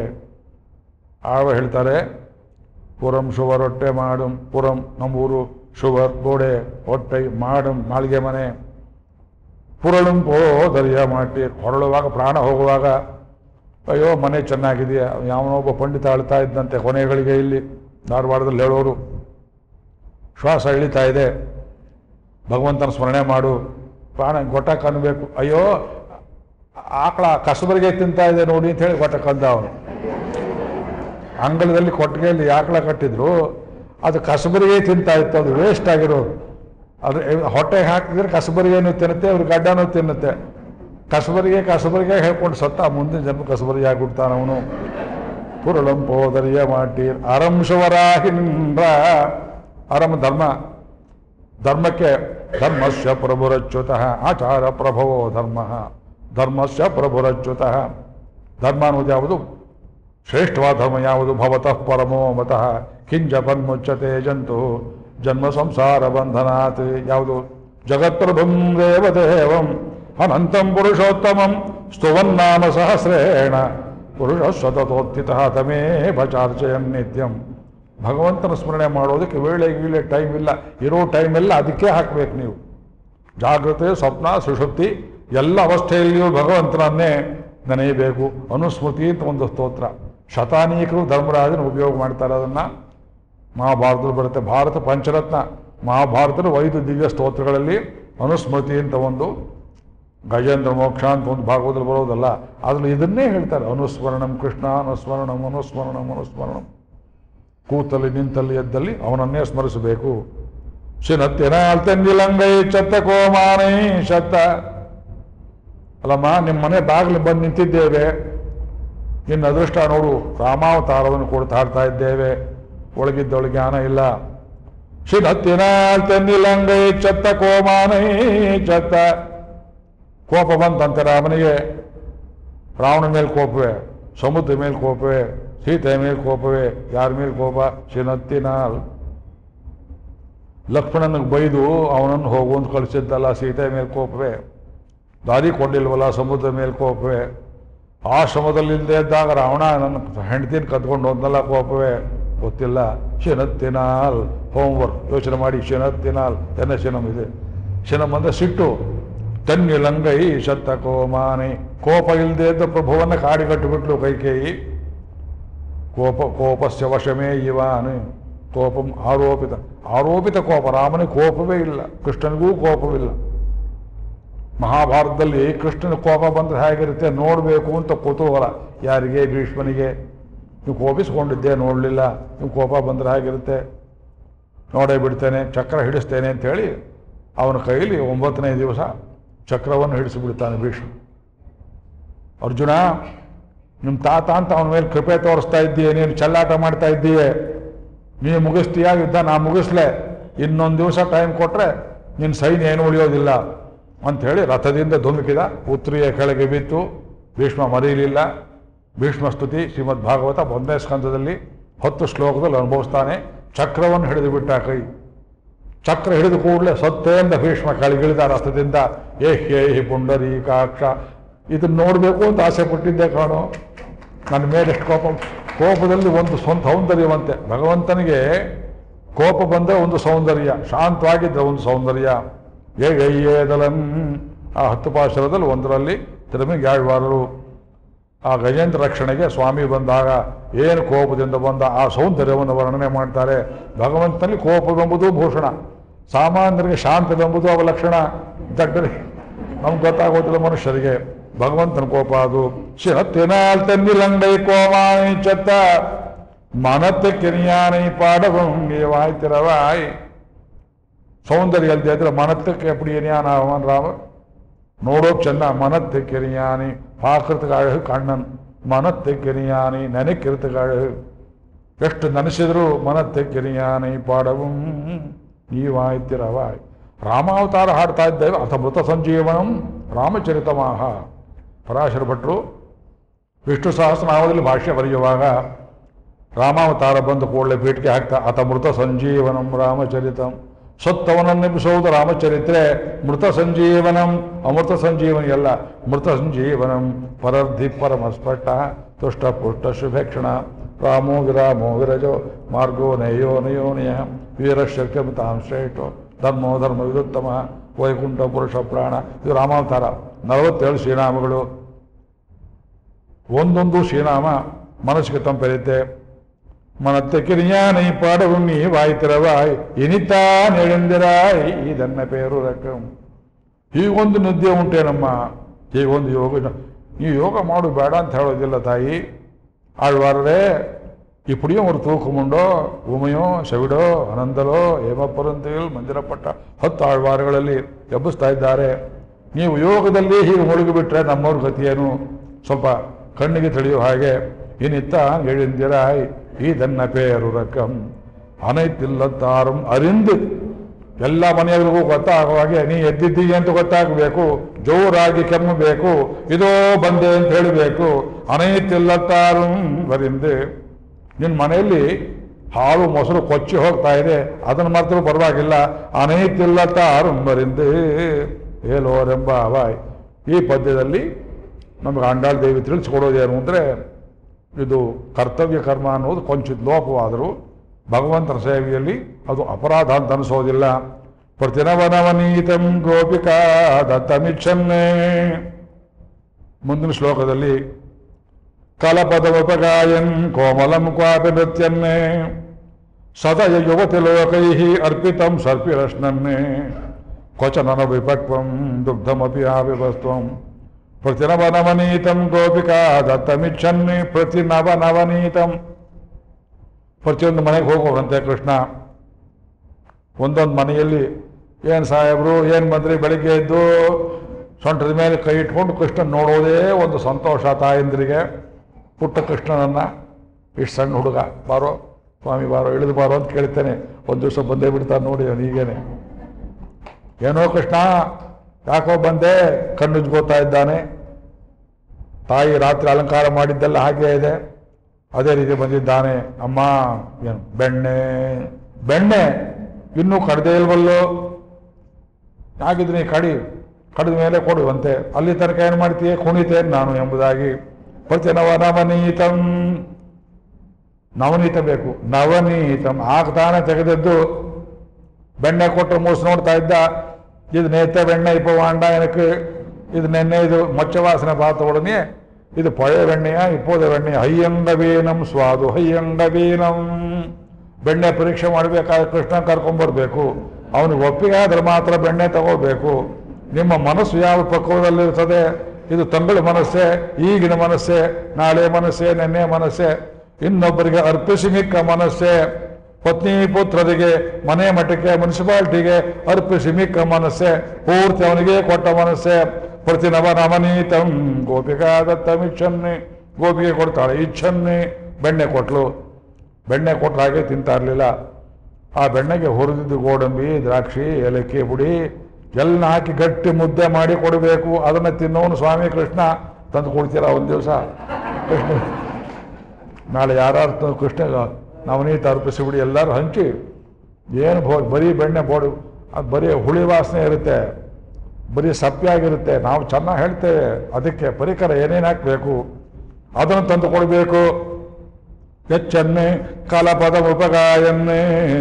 ಆವ ಹೇಳ್ತಾರೆ ಪುರಂ ಶುವ ರೊಟ್ಟೆ ಮಾಡು ಪುರಂ ನಮ್ಮೂರು ಶುವರ್ ಗೋಡೆ ಹೊಟ್ಟೆ ಮಾಡು ಮಾಳಿಗೆ ಮನೆ ಪುರಳುಂ ಪೋದರಿಯ ಮಾಟಿ ಹೊರಳುವಾಗ ಪ್ರಾಣ ಹೋಗುವಾಗ ಅಯ್ಯೋ ಮನೆ ಚೆನ್ನಾಗಿದೆಯಾ ಯಾವನೊಬ್ಬ ಪಂಡಿತ ಅಳ್ತಾ ಇದ್ದಂತೆ ಕೊನೆಗಳಿಗೆ ಇಲ್ಲಿ ಧಾರವಾಡದಲ್ಲಿ ಹೇಳೋರು ಶ್ವಾಸ ಇಳಿತಾ ಇದೆ ಭಗವಂತನ ಸ್ಮರಣೆ ಮಾಡು ಪ್ರಾಣ ಗೊಟ್ಟ ಕನ್ಬೇಕು ಅಯ್ಯೋ ಆಕಳ ಕಸಬರಿಗೆ ತಿಂತಾ ಇದೆ ನೋಡಿ ಅಂತ ಹೇಳಿ ಗೊಟ್ಟ ಕಂದ ಅವನು ಅಂಗಳದಲ್ಲಿ ಕೊಟ್ಟಿಗೆಯಲ್ಲಿ ಆಕಳ ಕಟ್ಟಿದ್ರು ಅದು ಕಸಬರಿಗೆ ತಿಂತಾ ಇತ್ತು ಅದು ವೇಸ್ಟ್ ಆಗಿರೋದು ಅದು ಹೊಟ್ಟೆಗೆ ಹಾಕಿದ್ರೆ ಕಸಬರಿಗೆನೂ ತಿನ್ನುತ್ತೆ ಅವ್ರ ಗಡ್ಡನೂ ತಿನ್ನುತ್ತೆ ಕಸಬರಿಗೆ ಕಸಬರಿಗೆ ಹೇಳ್ಕೊಂಡು ಸತ್ತ ಮುಂದಿನ ಜನ್ಮ ಕಸಬರಿಗೆ ಆಗ್ಬಿಡ್ತಾನ ಅವನು ಪುರಳಂ ಪೋದರಿಯ ಮಾಟೀರ್ ಅರಂಶವರಾಹಿ ನಿಂದ್ರ ಅರಂ ಧರ್ಮ ಧರ್ಮಕ್ಕೆ ಧರ್ಮಸ್ಯ ಪ್ರಭುರಚ್ಯುತಃ ಆಚಾರ ಪ್ರಭವೋ ಧರ್ಮ ಧರ್ಮಸ್ಯ ಪ್ರಭುರಚ್ಯುತಃ ಧರ್ಮ ಅನ್ನೋದು ಯಾವುದು ಶ್ರೇಷ್ಠವಾದ ಧರ್ಮ ಯಾವುದು ಭವತಃ ಪರಮೋ ಮತಃ ಕಿಂಜಪನ್ಮುಚ್ಚತೆ ಜಂತು ಜನ್ಮ ಸಂಸಾರ ಬಂಧನಾತ್ ಯಾವುದು ಜಗತ್ಪ್ರಭುಂ ದೇವದೇವಂ ಅನಂತಂ ಪುರುಷೋತ್ತಮಂ ಸ್ತುವನ್ನಾಮ ಸಹಸ್ರೇಣ ಪುರುಷ ಸತತೋತ್ಥಿತಃ ತಮೇವ ಚಾರ್ಚಯನ್ ನಿತ್ಯಂ ಭಗವಂತನ ಸ್ಮರಣೆ ಮಾಡೋದಕ್ಕೆ ವೇಳೆ ಗೀಳೆ ಟೈಮ್ ಇಲ್ಲ ಇರೋ ಟೈಮ್ ಎಲ್ಲ ಅದಕ್ಕೆ ಹಾಕಬೇಕು ನೀವು ಜಾಗೃತೆ ಸ್ವಪ್ನ ಸುಷುಪ್ತಿ ಎಲ್ಲ ಅವಸ್ಥೆಯಲ್ಲಿಯೂ ಭಗವಂತನನ್ನೇ ನೆನೆಯಬೇಕು ಅನುಸ್ಮೃತಿ ಅಂತ ಒಂದು ಸ್ತೋತ್ರ ಶತಾನೀಕರು ಧರ್ಮರಾಜನ ಉಪಯೋಗ ಮಾಡ್ತಾರೆ ಅದನ್ನು ಮಹಾಭಾರತದಲ್ಲಿ ಬರುತ್ತೆ ಭಾರತ ಪಂಚರತ್ನ ಮಹಾಭಾರತದ ಐದು ದಿವ್ಯ ಸ್ತೋತ್ರಗಳಲ್ಲಿ ಅನುಸ್ಮೃತಿ ಅಂತ ಒಂದು ಗಜೇಂದ್ರ ಮೋಕ್ಷ ಅಂತ ಒಂದು ಭಾಗವತದಲ್ಲಿ ಬರೋದಲ್ಲ ಅದ್ರಲ್ಲಿ ಇದನ್ನೇ ಹೇಳ್ತಾರೆ ಅನುಸ್ಮರಣಂ ಕೃಷ್ಣ ಅನುಸ್ಮರಣಂ ಅನುಸ್ಮರಣಂ ಅನುಸ್ಮರಣಂ ಕೂತಲ್ಲಿ ನಿಂತಲ್ಲಿ ಎದ್ದಲ್ಲಿ ಅವನನ್ನೇ ಸ್ಮರಿಸಬೇಕು ಶಿನತ್ತಿನಾಲ್ ತೆಂದಿಲಂಗೈ ಚತ್ತ ಕೋಮಾನೈ ಶತ್ತ ಅಲ್ಲಮ್ಮ ನಿಮ್ಮ ಮನೆ ಬಾಗಿಲು ಬಂದು ನಿಂತಿದ್ದೇವೆ ನಿನ್ನ ಅದೃಷ್ಟ ನೋಡು ರಾಮಾವತಾರವನ್ನು ಕೊಡ್ತಾ ಹಾಡ್ತಾ ಇದ್ದೇವೆ ಒಳಗಿದ್ದೊಳಗೆ ಜ್ಞಾನ ಇಲ್ಲ ಶಿನತ್ತಿನಾಲ್ ತೆಂದಿಲಂಗೈ ಚತ್ತ ಕೋಮಾನೈ ಚತ್ತ ಕೋಪ ಬಂತಂತೆ ರಾಮನಿಗೆ ರಾವಣ ಮೇಲೆ ಕೋಪವೇ ಸಮುದ್ರ ಮೇಲೆ ಕೋಪವೇ ಸೀತೆ ಮೇಲೆ ಕೋಪವೇ ಯಾರ ಮೇಲೆ ಕೋಪ ಶಿನತ್ತಿನಾಲ್ ಲಕ್ಷ್ಮಣನಿಗೆ ಬೈದು ಅವನನ್ನು ಹೋಗುವಂತ ಕಳಿಸಿದ್ದಲ್ಲ ಸೀತೆ ಮೇಲೆ ಕೋಪವೇ ದಾರಿ ಕೊಡ್ಲಿಲ್ವಲ್ಲ ಸಮುದ್ರ ಮೇಲೆ ಕೋಪವೇ ಆಶ್ರಮದಲ್ಲಿ ಇಲ್ಲದೆ ಇದ್ದಾಗ ರಾವಣ ನನ್ನ ಹೆಂಡತಿನ ಕದ್ಕೊಂಡು ಹೋದ್ನಲ್ಲ ಕೋಪವೇ ಗೊತ್ತಿಲ್ಲ ಶಿನತ್ತಿನಾಲ್ ಹೋಮ್ವರ್ಕ್ ಯೋಚನೆ ಮಾಡಿ ಶಿನತ್ತಿನಾಲ್ ಎನ್ನ ಶಿನಮ್ ಇದೆ ಶಿನಮ್ ಅಂದ್ರೆ ಸಿಟ್ಟು ತನ್ನಿಲಂಗೈ ಶತ್ತ ಕೋಮಾನಿ ಕೋಪ ಇಲ್ಲದೆ ಇದ್ದ ಪ್ರಭುವನ್ನ ಕಾಡಿಗಟ್ಟುಬಿಟ್ಲು ಕೈಕೇಯಿ ಕೋಪ ಕೋಪಸ್ಯ ವಶಮೇ ಇವಾನು ಕೋಪಂ ಆರೋಪಿತ ಆರೋಪಿತ ಕೋಪ ರಾಮನಿಗೆ ಕೋಪವೇ ಇಲ್ಲ ಕೃಷ್ಣನಿಗೂ ಕೋಪವಿಲ್ಲ ಮಹಾಭಾರತದಲ್ಲಿ ಕೃಷ್ಣನ ಕೋಪ ಬಂದ್ರೆ ಹೇಗಿರುತ್ತೆ ನೋಡಬೇಕು ಅಂತ ಕುತೂಹಲ ಯಾರಿಗೆ ಭೀಷ್ಮನಿಗೆ ನೀವು ಕೋಪಿಸ್ಕೊಂಡಿದ್ದೆ ನೋಡಲಿಲ್ಲ ನೀವು ಕೋಪ ಬಂದ್ರೆ ಹೇಗಿರುತ್ತೆ ನೋಡೇ ಬಿಡ್ತೇನೆ ಚಕ್ರ ಹಿಡಿಸ್ತೇನೆ ಅಂತ ಹೇಳಿ ಅವನ ಕೈಲಿ ಒಂಬತ್ತನೇ ದಿವಸ ಚಕ್ರವನ್ನು ಹಿಡಿಸಿಬಿಡ್ತಾನೆ ಭೀಷ್ಮ ಅರ್ಜುನ ನಿಮ್ಮ ತಾತ ಅಂತ ಅವನ ಮೇಲೆ ಕೃಪೆ ತೋರಿಸ್ತಾ ಇದ್ದೀಯ ನೀನು ಚೆಲ್ಲಾಟ ಮಾಡ್ತಾ ಇದ್ದೀಯೆ ನೀನು ಮುಗಿಸ್ತೀಯ ಯುದ್ಧ ನಾ ಮುಗಿಸ್ಲೆ ಇನ್ನೊಂದು ದಿವಸ ಟೈಮ್ ಕೊಟ್ರೆ ನಿನ್ನ ಸೈನ್ಯ ಏನು ಉಳಿಯೋದಿಲ್ಲ ಅಂತ ಹೇಳಿ ರಥದಿಂದ ಧುಮುಕಿದ ಪುತ್ರಿಯ ಕೆಳಗೆ ಬಿತ್ತು ಭೀಷ್ಮ ಮರೆಯಲಿಲ್ಲ ಭೀಷ್ಮ ಸ್ತುತಿ ಶ್ರೀಮದ್ ಭಾಗವತ ಒಂದನೇ ಸ್ಕಂದದಲ್ಲಿ ಹತ್ತು ಶ್ಲೋಕದಲ್ಲಿ ಅನುಭವಿಸ್ತಾನೆ ಚಕ್ರವನ್ನು ಹಿಡಿದು ಬಿಟ್ಟ ಕೈ ಚಕ್ರ ಹಿಡಿದು ಕೂಡಲೇ ಸತ್ತೆಯಿಂದ ಭೀಷ್ಮ ಕೆಳಗಿಳಿದ ರಥದಿಂದ ಏ ಹೇ ಹಿ ಪುಂಡರೀಕಾಕ್ಷ ಇದನ್ನ ನೋಡಬೇಕು ಅಂತ ಆಸೆ ಪಟ್ಟಿದ್ದೆ ಕಾಣೋ ನನ್ನ ಮೇಲೆ ಎಷ್ಟು ಕೋಪ ಕೋಪದಲ್ಲಿ ಒಂದು ಸ್ವಂತ ಸೌಂದರ್ಯವಂತೆ ಭಗವಂತನಿಗೆ ಕೋಪ ಬಂದರೆ ಒಂದು ಸೌಂದರ್ಯ ಶಾಂತವಾಗಿದ್ದರೆ ಒಂದು ಸೌಂದರ್ಯ ಏಗಯ್ಯೇದಲಂ ಆ ಹತ್ತು ಪಾಶರದಲ್ಲಿ ಒಂದರಲ್ಲಿ ತಿರುಮಿಗಾಳ್ವಾರರು ಆ ಗಜೇಂದ್ರ ರಕ್ಷಣೆಗೆ ಸ್ವಾಮಿ ಬಂದಾಗ ಏನು ಕೋಪದಿಂದ ಬಂದ ಆ ಸೌಂದರ್ಯವನ್ನು ವರ್ಣನೆ ಮಾಡ್ತಾರೆ ಭಗವಂತನಲ್ಲಿ ಕೋಪವೆಂಬುದು ಭೂಷಣ ಸಾಮಾನ್ಯರಿಗೆ ಶಾಂತವೆಂಬುದು ಅವ ಲಕ್ಷಣ ದಡ್ಡರಿಗೆ ನಮ್ಗೆ ಗೊತ್ತಾಗೋದಿಲ್ಲ ಮನುಷ್ಯರಿಗೆ ಭಗವಂತನ ಕೋಪ ಅದು ಶಿರತ್ತಿനാൽ തെന്നിലങ്കൈ കോമാണി ചത്ത മനത്തെ കിരിയാനൈ പാടവും വായ് തിറവായ് ಸೌಂದರ್ಯ ಅಲ್ಲದೆ ಇದ್ರೆ ಮನತ್ತಕ್ಕೆ ಎಪ್ಪಡಿ ಏನಿಯಾನ ಅವನ್ ರಾಮ ನೋಡೋಕ್ ಚೆನ್ನ ಮನತ್ತೆ ಕೆರಿಯಾನಿ ಪಾಕೃತಗ ಅழகு ಕಣ್ಣನ್ ಮನತ್ತೆ ಕೆರಿಯಾನಿ ನೆನಕಿರ್ತಗ ಅழகு ಎಷ್ಟು ನೆನೆಸಿದ್ರು ಮನತ್ತೆ ಕೆರಿಯಾನಿ ಪಾಡவும் ನೀವಾಯ್ತಿರವಾಯ್ ರಾಮಾವತಾರ ಹಾಡ್ತಾ ಇದ್ದೇವೆ ಅಥ ಮೃತ ಸಂಜೀವನಂ ರಾಮಚರಿತಮಾಹ ಪರಾಶರ ಭಟ್ರು ವಿಷ್ಣು ಸಹಸ್ರನಾಮದಲ್ಲಿ ಭಾಷ್ಯ ಬರೆಯುವಾಗ ರಾಮಾವತಾರ ಬಂದ ಕೂಡಲೇ ಪೀಠಿಗೆ ಹಾಕ್ತಾ ಅತ ಮೃತ ಸಂಜೀವನಂ ರಾಮಚರಿತಂ ಸತ್ತವನನ್ನೆಬ್ಬಿಸೋದು ರಾಮಚರಿತ್ರೆ ಮೃತ ಸಂಜೀವನಂ ಅಮೃತ ಸಂಜೀವನಿ ಅಲ್ಲ ಮೃತ ಸಂಜೀವನಂ ಪರರ್ಧಿ ಪರಮಸ್ಪಷ್ಟ ತುಷ್ಟ ಪುಷ್ಟ ಶುಭೇಕ್ಷಣ ರಾಮೋ ವಿರಾಮೋ ವಿರಜೋ ಮಾರ್ಗೋ ನಯೋ ನಯೋನಯ ವೀರಶಕ್ತಿಮತಾಂ ಶ್ರೇಷ್ಠೋ ಧರ್ಮೋ ಧರ್ಮ ವಿದುತ್ತಮ ವೈಕುಂಠ ಪುರುಷ ಪ್ರಾಣ ಇದು ರಾಮಾವತಾರ ನಲವತ್ತೇಳು ಶ್ರೀನಾಮಗಳು ಒಂದೊಂದು ಶ್ರೀನಾಮ ಮನಸ್ಸಿಗೆ ತಂಪೆರುತ್ತೆ மனத்து கிரியானை பாடவும் நீ வாய்த்திரவாய் ಇನಿತಾನ್ ಎಳೆಂದಿರಾಯ್ ಇದನ್ನ ಪೇರು ರಕಂ ಹೀಗೊಂದು ನಿದ್ದೆ ಉಂಟೇನಮ್ಮ ಹೀಗೊಂದು ಯೋಗ ನೀವು ಯೋಗ ಮಾಡು ಬೇಡ ಅಂತ ಹೇಳೋದಿಲ್ಲ ತಾಯಿ ಆಳ್ವಾರರೇ இப்படியும் ஒரு தூக்கம் உண்டோ ಉಮೆಯೋ ಶವಿಡೋ ಅನಂದಲೋ ಹೇಮಪ್ಪರಂತೇಳಿ ಮಂದಿರಪಟ್ಟ ಹತ್ತು ಆಳ್ವಾರಗಳಲ್ಲಿ ಎಬ್ಬಿಸ್ತಾ ಇದ್ದಾರೆ ನೀವು ಯೋಗದಲ್ಲಿ ಹೀಗೆ ಮುಳುಗಿಬಿಟ್ರೆ ನಮ್ಮವ್ರ ಗತಿಯೇನು ಸ್ವಲ್ಪ ಕಣ್ಣಿಗೆ ತಿಳಿಯುವ ಹಾಗೆ ಇನಿತ್ತ ಎಳಿಂದಿರಾಯ್ ಇದನ್ನ ಪೇರು ರಕಂ ಅನೈತಿಲ್ಲತ್ತಾರಂ ಅರಿಂದು ಎಲ್ಲ ಮನೆಯವರಿಗೂ ಗೊತ್ತಾಗುವ ಹಾಗೆ ನೀ ಎದ್ದಿದ್ದೀಯ ಅಂತ ಗೊತ್ತಾಗಬೇಕು ಜೋರಾಗಿ ಕೆಮ್ಮಬೇಕು ಇದೋ ಬಂದೆ ಅಂತ ಹೇಳಬೇಕು ಅನೈತಿಲ್ಲತ್ತಾರು ಬರಿಂದೆ ನಿನ್ನ ಮನೆಯಲ್ಲಿ ಹಾಲು ಮೊಸರು ಕೊಚ್ಚಿ ಹೋಗ್ತಾ ಇದೆ ಅದನ್ನು ಮಾತ್ರ ಪರವಾಗಿಲ್ಲ ಅನೈತಿಲ್ಲತ್ತಾರು ಬರಿಂದೆ ಹೇಳೋರೆಂಬ ಅವಾಯ್ ಈ ಪದ್ಯದಲ್ಲಿ ನಮಗೆ ಆಂಡಾಳ್ ದೇವಿ ತಿಳಿಸ್ಕೊಡೋದೇನು ಅಂದರೆ ಇದು ಕರ್ತವ್ಯ ಕರ್ಮ ಅನ್ನೋದು ಕೊಂಚಿತ ಲೋಪವಾದರೂ ಭಗವಂತನ ಸೇವೆಯಲ್ಲಿ ಅದು ಅಪರಾಧ ಅಂತ ಅನಿಸೋದಿಲ್ಲ ಪ್ರತಿನವನವನೀತಂ ಗೋಪಿಕಾ ದತ್ತಮಿಚ್ಛನ್ನೇ ಮುಂದಿನ ಶ್ಲೋಕದಲ್ಲಿ ಕಲಪದಮುಪಗಾಯನ್ ಕೋಮಲಂ ಕ್ವಾಪಿ ನೃತ್ಯನ್ನೇ ಸದಯ ಯುವತಿ ಲೋಕೈ ಅರ್ಪಿತಂ ಸರ್ಪಿರಶ್ನನ್ನೇ ಕ್ವಚನನ ವಿಪಕ್ವಂ ದುಗ್ಧಮಪಿ ಆವಿವಸ್ತ್ವಂ ಪ್ರತಿನವನವನೀತಂ ಗೋಪಿಕಾ ದತ್ತಮಿಚ್ಛನ್ನೇ ಪ್ರತಿನವನವನೀತಂ ಪ್ರತಿಯೊಂದು ಮನೆಗೆ ಹೋಗೋರಂತೆ ಕೃಷ್ಣ ಒಂದೊಂದು ಮನೆಯಲ್ಲಿ ಏನು ಸಾಹೇಬರು ಏನು ಬಂದ್ರಿ ಬೆಳಿಗ್ಗೆ ಎದ್ದು ಸೊಂಟದ ಮೇಲೆ ಕೈ ಇಟ್ಕೊಂಡು ಕೃಷ್ಣನ್ ನೋಡೋದೇ ಒಂದು ಸಂತೋಷ ತಾಯಂದ್ರಿಗೆ ಪುಟ್ಟ ಕೃಷ್ಣನನ್ನು ಇಷ್ಟು ಸಣ್ಣ ಹುಡುಗ ಬಾರೋ ಸ್ವಾಮಿ ಬಾರೋ ಇಳಿದು ಬಾರೋ ಅಂತ ಕೇಳ್ತೇನೆ ಒಂದು ದಿವಸ ಬಂದೇ ಬಿಡ್ತಾನೆ ನೋಡಿ ಅವನು ಹೀಗೇನೆ ಏನೋ ಕೃಷ್ಣ ಯಾಕೋ ಬಂದೆ ಕಣ್ಣುಜ್ಗೋತಾ ಇದ್ದಾನೆ ತಾಯಿ ರಾತ್ರಿ ಅಲಂಕಾರ ಮಾಡಿದ್ದೆಲ್ಲ ಹಾಗೇ ಇದೆ ಅದೇ ರೀತಿ ಬಂದಿದ್ದಾನೆ ಅಮ್ಮ ಏನು ಬೆಣ್ಣೆ ಬೆಣ್ಣೆ ಇನ್ನೂ ಕಡ್ದೇ ಇಲ್ವಲ್ಲೋ ಆಗಿದ್ರೆ ನೀ ಕಡಿ ಕಡಿದ ಮೇಲೆ ಕೊಡುವಂತೆ ಅಲ್ಲಿ ತನಕ ಏನು ಮಾಡ್ತೀಯ ಕುಣಿತೇನೆ ನಾನು ಎಂಬುದಾಗಿ ಪ್ರತಿ ನವನವನೀತಂ ನವನೀತ ಬೇಕು ನವನೀತಂ ಆಗ ತಾನೇ ತೆಗೆದದ್ದು ಬೆಣ್ಣೆ ಕೊಟ್ಟು ಮೂಸಿ ನೋಡ್ತಾ ಇದ್ದ ಇದು ನೇತ ಬೆಣ್ಣೆ ಇಪ್ಪ ವಾಂಡ ಎನಕ್ಕೆ ಇದು ನೆನ್ನೆ ಇದು ಮೊಚ್ಚ ವಾಸನೆ ಪಾತ ಉಡನೆ ಇದು ಪழைய ಬೆಣ್ಣೆಯ ಇಪ್ಪೋದ ಬೆಣ್ಣೆ ಹಯ್ಯಂಗವೀನಂ ಸ್ವಾದು ಹಯ್ಯಂಗವೀನಂ ಬೆಣ್ಣೆ ಪರೀಕ್ಷೆ ಮಾಡಬೇಕಾದ್ರೆ ಕೃಷ್ಣ ಕರ್ಕೊಂಬರ್ಬೇಕು ಅವನಿಗೆ ಒಪ್ಪಿಗೆ ಆದ್ರೆ ಮಾತ್ರ ಬೆಣ್ಣೆ ತಗೋಬೇಕು ನಿಮ್ಮ ಮನಸ್ಸು ಯಾವ ಪಕ್ವದಲ್ಲಿರ್ತದೆ ಇದು ತಂಗಳ ಮನಸ್ಸೇ ಈಗಿನ ಮನಸ್ಸೇ ನಾಳೆ ಮನಸ್ಸೇ ನೆನ್ನೆ ಮನಸ್ಸೇ ಇನ್ನೊಬ್ಬರಿಗೆ ಅರ್ಪಿಸಿ ಮಿಕ್ಕ ಮನಸ್ಸೇ ಪತ್ನಿ ಪುತ್ರರಿಗೆ ಮನೆ ಮಠಕ್ಕೆ ಮುನ್ಸಿಪಾಲ್ಟಿಗೆ ಅರ್ಪಿಸಿ ಮಿಕ್ಕ ಮನಸ್ಸೆ ಪೂರ್ತಿ ಅವನಿಗೆ ಕೊಟ್ಟ ಮನಸ್ಸೆ ಪ್ರತಿ ನವ ನವನೀತಂ ಗೋಪಿಕಾದತ್ತಮಿಚ್ಛನ್ನಿ ಗೋಪಿಗೆ ಕೊಡ್ತಾಳೆ ಇಚ್ಛನ್ನಿ ಬೆಣ್ಣೆ ಕೊಟ್ಲು ಬೆಣ್ಣೆ ಕೊಟ್ಟ ಹಾಗೆ ತಿಂತಾ ಇರಲಿಲ್ಲ ಆ ಬೆಣ್ಣೆಗೆ ಹುರಿದಿದ್ದು ಗೋಡಂಬಿ ದ್ರಾಕ್ಷಿ ಏಲಕ್ಕಿ ಪುಡಿ ಎಲ್ಲ ಹಾಕಿ ಗಟ್ಟಿ ಮುದ್ದೆ ಮಾಡಿ ಕೊಡಬೇಕು ಅದನ್ನು ತಿನ್ನೋನು ಸ್ವಾಮಿ ಕೃಷ್ಣ ತಂದು ಕೊಡ್ತೀರಾ ಒಂದು ದಿವಸ ಕೃಷ್ಣ ನಾಳೆ ಯಾರು ಕೃಷ್ಣ ನವನೀತ ಅರ್ಪಿಸಿಬಿಡಿ ಎಲ್ಲರೂ ಹಂಚಿ ಏನು ಭೋ ಬರೀ ಬೆಣ್ಣೆ ಬೋಡು ಅದು ಬರೀ ಹುಳಿ ವಾಸನೆ ಇರುತ್ತೆ ಬರೀ ಸಪ್ಯಾಗಿರುತ್ತೆ ನಾವು ಚೆನ್ನಾಗಿ ಹೇಳ್ತೇವೆ ಅದಕ್ಕೆ ಪರಿಕರ ಏನೇನು ಹಾಕಬೇಕು ಅದನ್ನು ತಂದು ಕೊಡಬೇಕು ಹೆಚ್ಚನ್ನೇ ಕಲಪದ ಉಪಗಾಯನ್ನೇ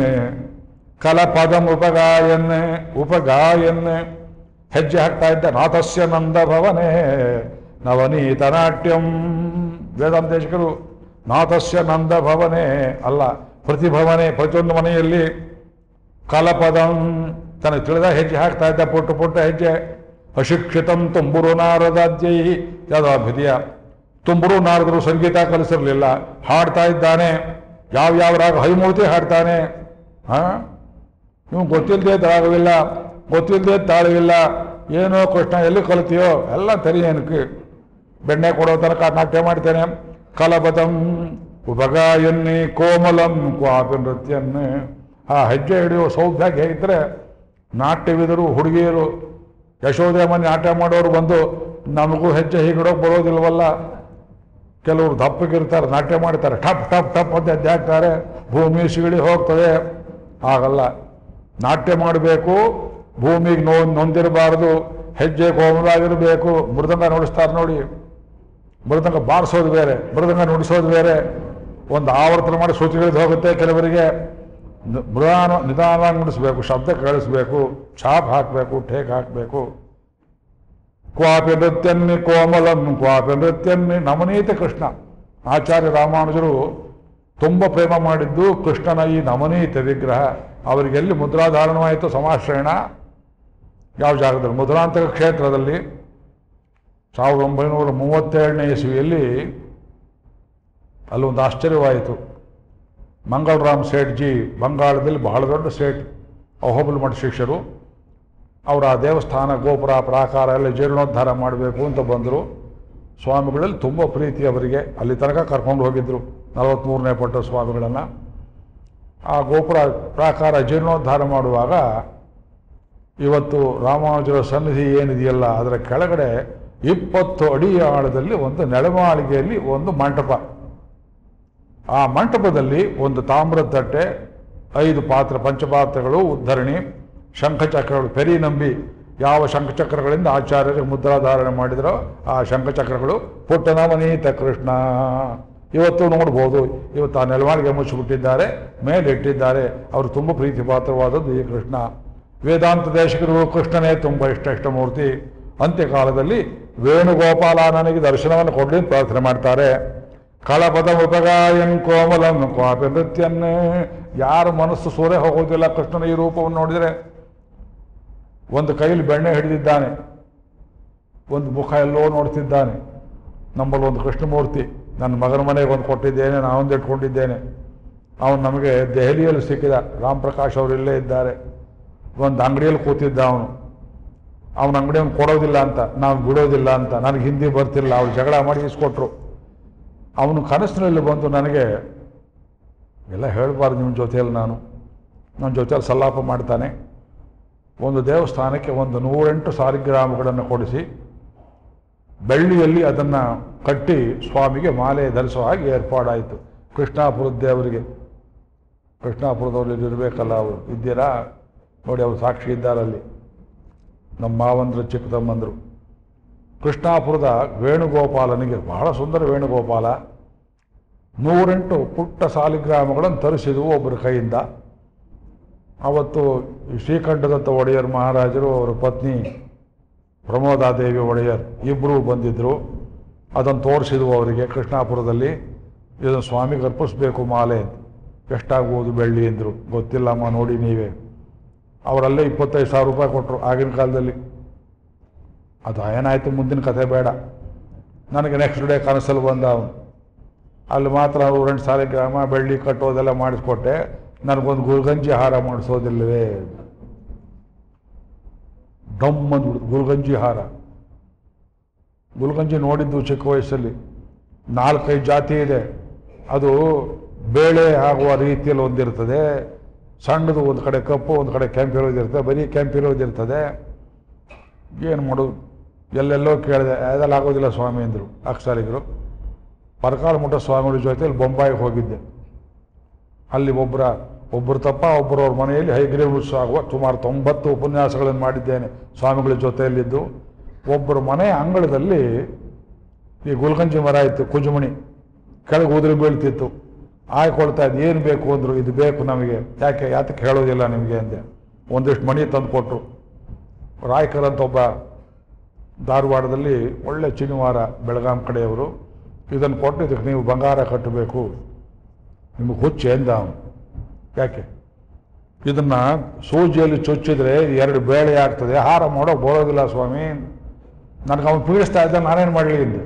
ಕಲಪದಂ ಉಪಗಾಯನ್ನೇ ಉಪಗಾಯನ್ನೇ ಹೆಜ್ಜೆ ಹಾಕ್ತಾ ಇದ್ದ ನಾಥಸ್ಯ ನಂದ ಭವನೇ ನವನೀತ ನಾಟ್ಯಂ ವೇದಾಂತೇಶಕರು ನಾಥಸ್ಯ ನಂದ ಭವನೇ ಅಲ್ಲ ಪ್ರತಿಭವನೆ ಪ್ರತಿಯೊಂದು ಮನೆಯಲ್ಲಿ ಕಲಪದಂ ತನಗೆ ತಿಳಿದ ಹೆಜ್ಜೆ ಹಾಕ್ತಾ ಇದ್ದ ಪುಟ್ಟ ಪುಟ್ಟ ಹೆಜ್ಜೆ ಅಶಿಕ್ಷಿತಂ ತುಂಬುರು ನಾರದಾದ್ಯೈ ಯಾವ್ದಾಭಿದೆಯ ತುಂಬುರು ನಾರದರು ಸಂಗೀತ ಕಲಿಸಿರಲಿಲ್ಲ ಹಾಡ್ತಾ ಇದ್ದಾನೆ ಯಾವ ಯಾವ ರಾಗ ಹೈಮೂರ್ತಿ ಹಾಡ್ತಾನೆ ಹಾ ನೀವು ಗೊತ್ತಿಲ್ಲದೆ ರಾಗವಿಲ್ಲ ಗೊತ್ತಿಲ್ಲದೆ ತಾಳವಿಲ್ಲ ಏನೋ ಕೃಷ್ಣ ಎಲ್ಲಿ ಕಲಿತೀಯೋ ಎಲ್ಲ ತರಿ ಏನಕ್ಕೆ ಬೆಣ್ಣೆ ಕೊಡೋ ತನಕ ನಾಟ್ಯ ಮಾಡ್ತೇನೆ ಕಲಬದಂ ಉಪಗಾಯನ್ನಿ ಕೋಮಲಂ ಕ್ವಾಪಿ ನೃತ್ಯನ್ನೇ ಆ ಹೆಜ್ಜೆ ಹಿಡಿಯೋ ಸೌಭಾಗ್ಯ ಹೇಗಿದ್ರೆ ನಾಟ್ಯವಿದರು ಹುಡುಗಿಯರು ಯಶೋದೆ ಮನೆ ನಾಟ್ಯ ಮಾಡೋರು ಬಂದು ನಮಗೂ ಹೆಜ್ಜೆ ಹೀಗಿಡೋಕೆ ಬರೋದಿಲ್ವಲ್ಲ ಕೆಲವರು ದಪ್ಪಗಿರ್ತಾರೆ ನಾಟ್ಯ ಮಾಡ್ತಾರೆ ಟಪ್ ಟಪ್ ಟಪ್ ಅಂತ ಹೆಜ್ಜೆ ಹಾಕ್ತಾರೆ ಭೂಮಿ ಸಿಗಡಿ ಹೋಗ್ತದೆ ಆಗಲ್ಲ ನಾಟ್ಯ ಮಾಡಬೇಕು ಭೂಮಿಗೆ ನೋ ನೊಂದಿರಬಾರದು ಹೆಜ್ಜೆ ಕೋಮಲಾಗಿರಬೇಕು ಮೃದಂಗ ನುಡಿಸ್ತಾರೆ ನೋಡಿ ಮೃದಂಗ ಬಾರಿಸೋದು ಬೇರೆ ಮೃದಂಗ ನುಡಿಸೋದು ಬೇರೆ ಒಂದು ಆವರ್ತನ ಮಾಡಿ ಶ್ರುತಿಗಳಿದ್ದು ಹೋಗುತ್ತೆ ಕೆಲವರಿಗೆ ನ- ನಿಧಾನ ನಿಧಾನ ನುಡಿಸ್ಬೇಕು ಶಬ್ದ ಕೇಳಿಸ್ಬೇಕು ಛಾಪ್ ಹಾಕಬೇಕು ಟೇಕ್ ಹಾಕಬೇಕು ಕ್ವಾಪಿ ನೃತ್ಯನ್ನಿ ಕೋಮಲಂ ಕ್ವಾಪಿ ನೃತ್ಯನ್ನಿ ನವನೀತ ಕೃಷ್ಣ ಆಚಾರ್ಯ ರಾಮಾನುಜರು ತುಂಬ ಪ್ರೇಮ ಮಾಡಿದ್ದು ಕೃಷ್ಣನ ಈ ನವನೀತ ವಿಗ್ರಹ ಅವರಿಗೆ ಎಲ್ಲಿ ಮುದ್ರಾಧಾರಣವಾಯಿತು ಸಮಾಶ್ರಯಣ ಯಾವ ಜಾಗದಲ್ಲಿ ಮುದ್ರಾಂತಕ ಕ್ಷೇತ್ರದಲ್ಲಿ ಸಾವಿರದ ಒಂಬೈನೂರ ಮೂವತ್ತೇಳನೇ ಇಸ್ವಿಯಲ್ಲಿ ಅಲ್ಲೊಂದು ಆಶ್ಚರ್ಯವಾಯಿತು ಮಂಗಳರಾಮ್ ಸೇಠ್ಜಿ ಬಂಗಾಳದಲ್ಲಿ ಬಹಳ ದೊಡ್ಡ ಸೇಠ್ ಅಹೋಬಲ್ ಮಠ ಶಿಷ್ಯರು ಅವರ ಆ ದೇವಸ್ಥಾನ ಗೋಪುರ ಪ್ರಾಕಾರ ಎಲ್ಲ ಜೀರ್ಣೋದ್ಧಾರ ಮಾಡಬೇಕು ಅಂತ ಬಂದರು ಸ್ವಾಮಿಗಳಲ್ಲಿ ತುಂಬ ಪ್ರೀತಿ ಅವರಿಗೆ ಅಲ್ಲಿ ತನಕ ಕರ್ಕೊಂಡು ಹೋಗಿದ್ದರು ನಲವತ್ತ್ಮೂರನೇ ಪಟ್ಟ ಸ್ವಾಮಿಗಳನ್ನು ಆ ಗೋಪುರ ಪ್ರಾಕಾರ ಜೀರ್ಣೋದ್ಧಾರ ಮಾಡುವಾಗ ಇವತ್ತು ರಾಮಾನುಜರ ಸನ್ನಿಧಿ ಏನಿದೆಯಲ್ಲ ಅದರ ಕೆಳಗಡೆ ಇಪ್ಪತ್ತು ಅಡಿ ಆಳದಲ್ಲಿ ಒಂದು ನೆಲಮಾಳಿಗೆಯಲ್ಲಿ ಒಂದು ಮಂಟಪ ಆ ಮಂಟಪದಲ್ಲಿ ಒಂದು ತಾಮ್ರದ ತಟ್ಟೆ ಐದು ಪಾತ್ರ ಪಂಚಪಾತ್ರಗಳು ಉದ್ಧರಣಿ ಶಂಖಚಕ್ರಗಳು ಪೆರಿ ನಂಬಿ ಯಾವ ಶಂಖಚಕ್ರಗಳಿಂದ ಆಚಾರ್ಯರಿಗೆ ಮುದ್ರಾಧಾರಣೆ ಮಾಡಿದರೋ ಆ ಶಂಖಚಕ್ರಗಳು ಪುಟ್ಟನವನೀತ ಕೃಷ್ಣ ಇವತ್ತು ನೋಡ್ಬೋದು ಇವತ್ತು ಆ ನೆಲಮಾಳಿಗೆ ಮುಚ್ಚಿಬಿಟ್ಟಿದ್ದಾರೆ ಮೇಲೆ ಇಟ್ಟಿದ್ದಾರೆ ಅವರು ತುಂಬ ಪ್ರೀತಿ ಪಾತ್ರವಾದದ್ದು ಈ ಕೃಷ್ಣ ವೇದಾಂತ ದೇಶಕರು ಕೃಷ್ಣನೇ ತುಂಬ ಇಷ್ಟ ಇಷ್ಟಮೂರ್ತಿ ಅಂತ್ಯಕಾಲದಲ್ಲಿ ವೇಣುಗೋಪಾಲ ನನಗೆ ದರ್ಶನವನ್ನು ಕೊಡಲಿ ಅಂತ ಪ್ರಾರ್ಥನೆ ಮಾಡ್ತಾರೆ ಕಳಪದ ಉಪಗಾಯನ್ ಕೋಮಲಂ ಕ್ವಾಪಿ ನೃತ್ಯನ್ ಯಾರ ಮನಸ್ಸು ಸೂರ್ಯ ಹೋಗೋದಿಲ್ಲ ಕೃಷ್ಣನ ಈ ರೂಪವನ್ನು ನೋಡಿದರೆ ಒಂದು ಕೈಲಿ ಬೆಣ್ಣೆ ಹಿಡಿದಿದ್ದಾನೆ ಒಂದು ಮುಖ ಎಲ್ಲೋ ನೋಡ್ತಿದ್ದಾನೆ ನಮ್ಮಲ್ಲಿ ಒಂದು ಕೃಷ್ಣಮೂರ್ತಿ ನನ್ನ ಮಗನ ಮನೆಗೆ ಒಂದು ಕೊಟ್ಟಿದ್ದೇನೆ ನಾವೊಂದು ಇಟ್ಕೊಂಡಿದ್ದೇನೆ ಅವನು ನಮಗೆ ದೆಹಲಿಯಲ್ಲಿ ಸಿಕ್ಕಿದ ರಾಮ್ ಪ್ರಕಾಶ್ ಅವರು ಇಲ್ಲೇ ಇದ್ದಾರೆ ಒಂದು ಅಂಗಡಿಯಲ್ಲಿ ಕೂತಿದ್ದ ಅವನು ಅವನ ಅಂಗಡಿಯನ್ನು ಕೊಡೋದಿಲ್ಲ ಅಂತ ನಾವು ಬಿಡೋದಿಲ್ಲ ಅಂತ ನನಗೆ ಹಿಂದಿ ಬರ್ತಿಲ್ಲ ಅವ್ರು ಜಗಳ ಮಾಡಿ ಇಸ್ಕೊಟ್ರು ಅವನು ಕನಸಿನಲ್ಲಿ ಬಂದು ನನಗೆ ಎಲ್ಲ ಹೇಳಬಾರ್ದು ನಿಮ್ಮ ಜೊತೆಯಲ್ಲಿ ನಾನು ನನ್ನ ಜೊತೆಯಲ್ಲಿ ಸಲ್ಲಾಪ ಮಾಡ್ತಾನೆ ಒಂದು ದೇವಸ್ಥಾನಕ್ಕೆ ಒಂದು ನೂರೆಂಟು ಸಾಲಿಗ್ರಾಮಗಳನ್ನು ಕೊಡಿಸಿ ಬೆಳ್ಳಿಯಲ್ಲಿ ಅದನ್ನು ಕಟ್ಟಿ ಸ್ವಾಮಿಗೆ ಮಾಲೆ ಧರಿಸೋ ಹಾಗೆ ಏರ್ಪಾಡಾಯಿತು ಕೃಷ್ಣಾಪುರದ ದೇವರಿಗೆ ಕೃಷ್ಣಾಪುರದವ್ರು ಇರಬೇಕಲ್ಲ ಅವರು ಇದ್ದೀರಾ ನೋಡಿ ಅವರು ಸಾಕ್ಷಿ ಇದ್ದಾರಲ್ಲಿ ನಮ್ಮ ಮಾವಂದ್ರು ಚಿಕ್ಕ ತಮ್ಮಂದರು ಕೃಷ್ಣಾಪುರದ ವೇಣುಗೋಪಾಲನಿಗೆ ಬಹಳ ಸುಂದರ ವೇಣುಗೋಪಾಲ ನೂರೆಂಟು ಪುಟ್ಟ ಸಾಲಿಗ್ರಾಮಗಳನ್ನು ತರಿಸಿದವು ಒಬ್ಬರ ಕೈಯಿಂದ ಅವತ್ತು ಈ ಶ್ರೀಕಂಠದತ್ತ ಒಡೆಯರ್ ಮಹಾರಾಜರು ಅವರ ಪತ್ನಿ ಪ್ರಮೋದಾದೇವಿ ಒಡೆಯರ್ ಇಬ್ಬರು ಬಂದಿದ್ದರು ಅದನ್ನು ತೋರಿಸಿದ್ವು ಅವರಿಗೆ ಕೃಷ್ಣಾಪುರದಲ್ಲಿ ಇದನ್ನು ಸ್ವಾಮಿಗೆ ಅರ್ಪಿಸ್ಬೇಕು ಮಾಲೆ ಅಂತ ಎಷ್ಟಾಗ್ಬೋದು ಬೆಳ್ಳಿ ಅಂದರು ಗೊತ್ತಿಲ್ಲಮ್ಮ ನೋಡಿ ನೀವೇ ಅವರಲ್ಲೇ ಇಪ್ಪತ್ತೈದು ಸಾವಿರ ರೂಪಾಯಿ ಕೊಟ್ಟರು ಆಗಿನ ಕಾಲದಲ್ಲಿ ಅದು ಏನಾಯಿತು ಮುಂದಿನ ಕಥೆ ಬೇಡ ನನಗೆ ನೆಕ್ಸ್ಟ್ ಡೇ ಕನಸಲ್ಲಿ ಬಂದ ಅವನು ಅಲ್ಲಿ ಮಾತ್ರ ಊರೆಂಟು ಸಾಲಿಗ್ರಾಮ ಬೆಳ್ಳಿ ಕಟ್ಟೋದೆಲ್ಲ ಮಾಡಿಸ್ಕೊಟ್ಟೆ ನನಗೊಂದು ಗುಲ್ಗಂಜಿ ಹಾರ ಮಾಡಿಸೋದಿಲ್ಲವೇ ಡಮ್ ಅಂದ್ಬಿಡ್ತು ಗುಲ್ಗಂಜಿ ಹಾರ ಗುಲ್ಗಂಜಿ ನೋಡಿದ್ದು ಚಿಕ್ಕ ವಯಸ್ಸಲ್ಲಿ ನಾಲ್ಕೈದು ಜಾತಿ ಇದೆ ಅದು ಬೇಳೆ ಆಗುವ ರೀತಿಯಲ್ಲಿ ಒಂದಿರ್ತದೆ ಸಣ್ಣದು ಒಂದು ಕಡೆ ಕಪ್ಪು ಒಂದು ಕಡೆ ಕೆಂಪಿರೋದಿರ್ತದೆ ಬರೀ ಕೆಂಪಿರೋದಿರ್ತದೆ ಏನು ಮಾಡೋದು ಎಲ್ಲೆಲ್ಲೋ ಕೇಳಿದೆ ಅದೆಲ್ಲ ಆಗೋದಿಲ್ಲ ಸ್ವಾಮಿ ಅಂದರು ಅಕ್ಷರಿಗರು ಪರಕಾಲ ಮಠ ಸ್ವಾಮಿಗಳ ಜೊತೆಲಿ ಬೊಂಬಾಯಿಗೆ ಹೋಗಿದ್ದೆ ಅಲ್ಲಿ ಒಬ್ಬರ ಒಬ್ಬರು ತಪ್ಪ ಒಬ್ಬರವ್ರ ಮನೆಯಲ್ಲಿ ಹೈಗ್ರೀವ್ ಉತ್ಸವ ಆಗುವ ಸುಮಾರು ತೊಂಬತ್ತು ಉಪನ್ಯಾಸಗಳನ್ನು ಮಾಡಿದ್ದೇನೆ ಸ್ವಾಮಿಗಳ ಜೊತೆಯಲ್ಲಿದ್ದು ಒಬ್ಬರ ಮನೆ ಅಂಗಳದಲ್ಲಿ ಈ ಗುಲ್ಗಂಜಿ ಮರ ಇತ್ತು ಕುಜುಮಣಿ ಕೆಳಗೆ ಉದುರಿ ಬೀಳ್ತಿತ್ತು ಆಯ್ಕೊಳ್ತಾ ಇದ್ದು ಏನು ಬೇಕು ಅಂದರು ಇದು ಬೇಕು ನಮಗೆ ಯಾಕೆ ಯಾತಕ್ಕೆ ಹೇಳೋದಿಲ್ಲ ನಿಮಗೆ ಅಂದೆ ಒಂದಿಷ್ಟು ಮಣಿ ತಂದು ಕೊಟ್ಟರು ರಾಯ್ಕರ್ ಅಂತ ಒಬ್ಬ ಧಾರವಾಡದಲ್ಲಿ ಒಳ್ಳೆ ಚಿನಿವಾರ ಬೆಳಗಾಂ ಕಡೆಯವರು ಇದನ್ನು ಕೊಟ್ಟು ಇದಕ್ಕೆ ನೀವು ಬಂಗಾರ ಕಟ್ಟಬೇಕು ನಿಮಗೆ ಹುಚ್ಚು ಎಂದ ಅವನು ಯಾಕೆ ಇದನ್ನು ಸೂಜಿಯಲ್ಲಿ ಚುಚ್ಚಿದ್ರೆ ಎರಡು ಬೇಳೆ ಆಗ್ತದೆ ಹಾರ ಮಾಡೋಕೆ ಬರೋದಿಲ್ಲ ಸ್ವಾಮಿ ನನಗೆ ಅವನು ಪೀಡಿಸ್ತಾ ಇದ್ದ ನಾನೇನು ಮಾಡಲಿ ಅಂದೆ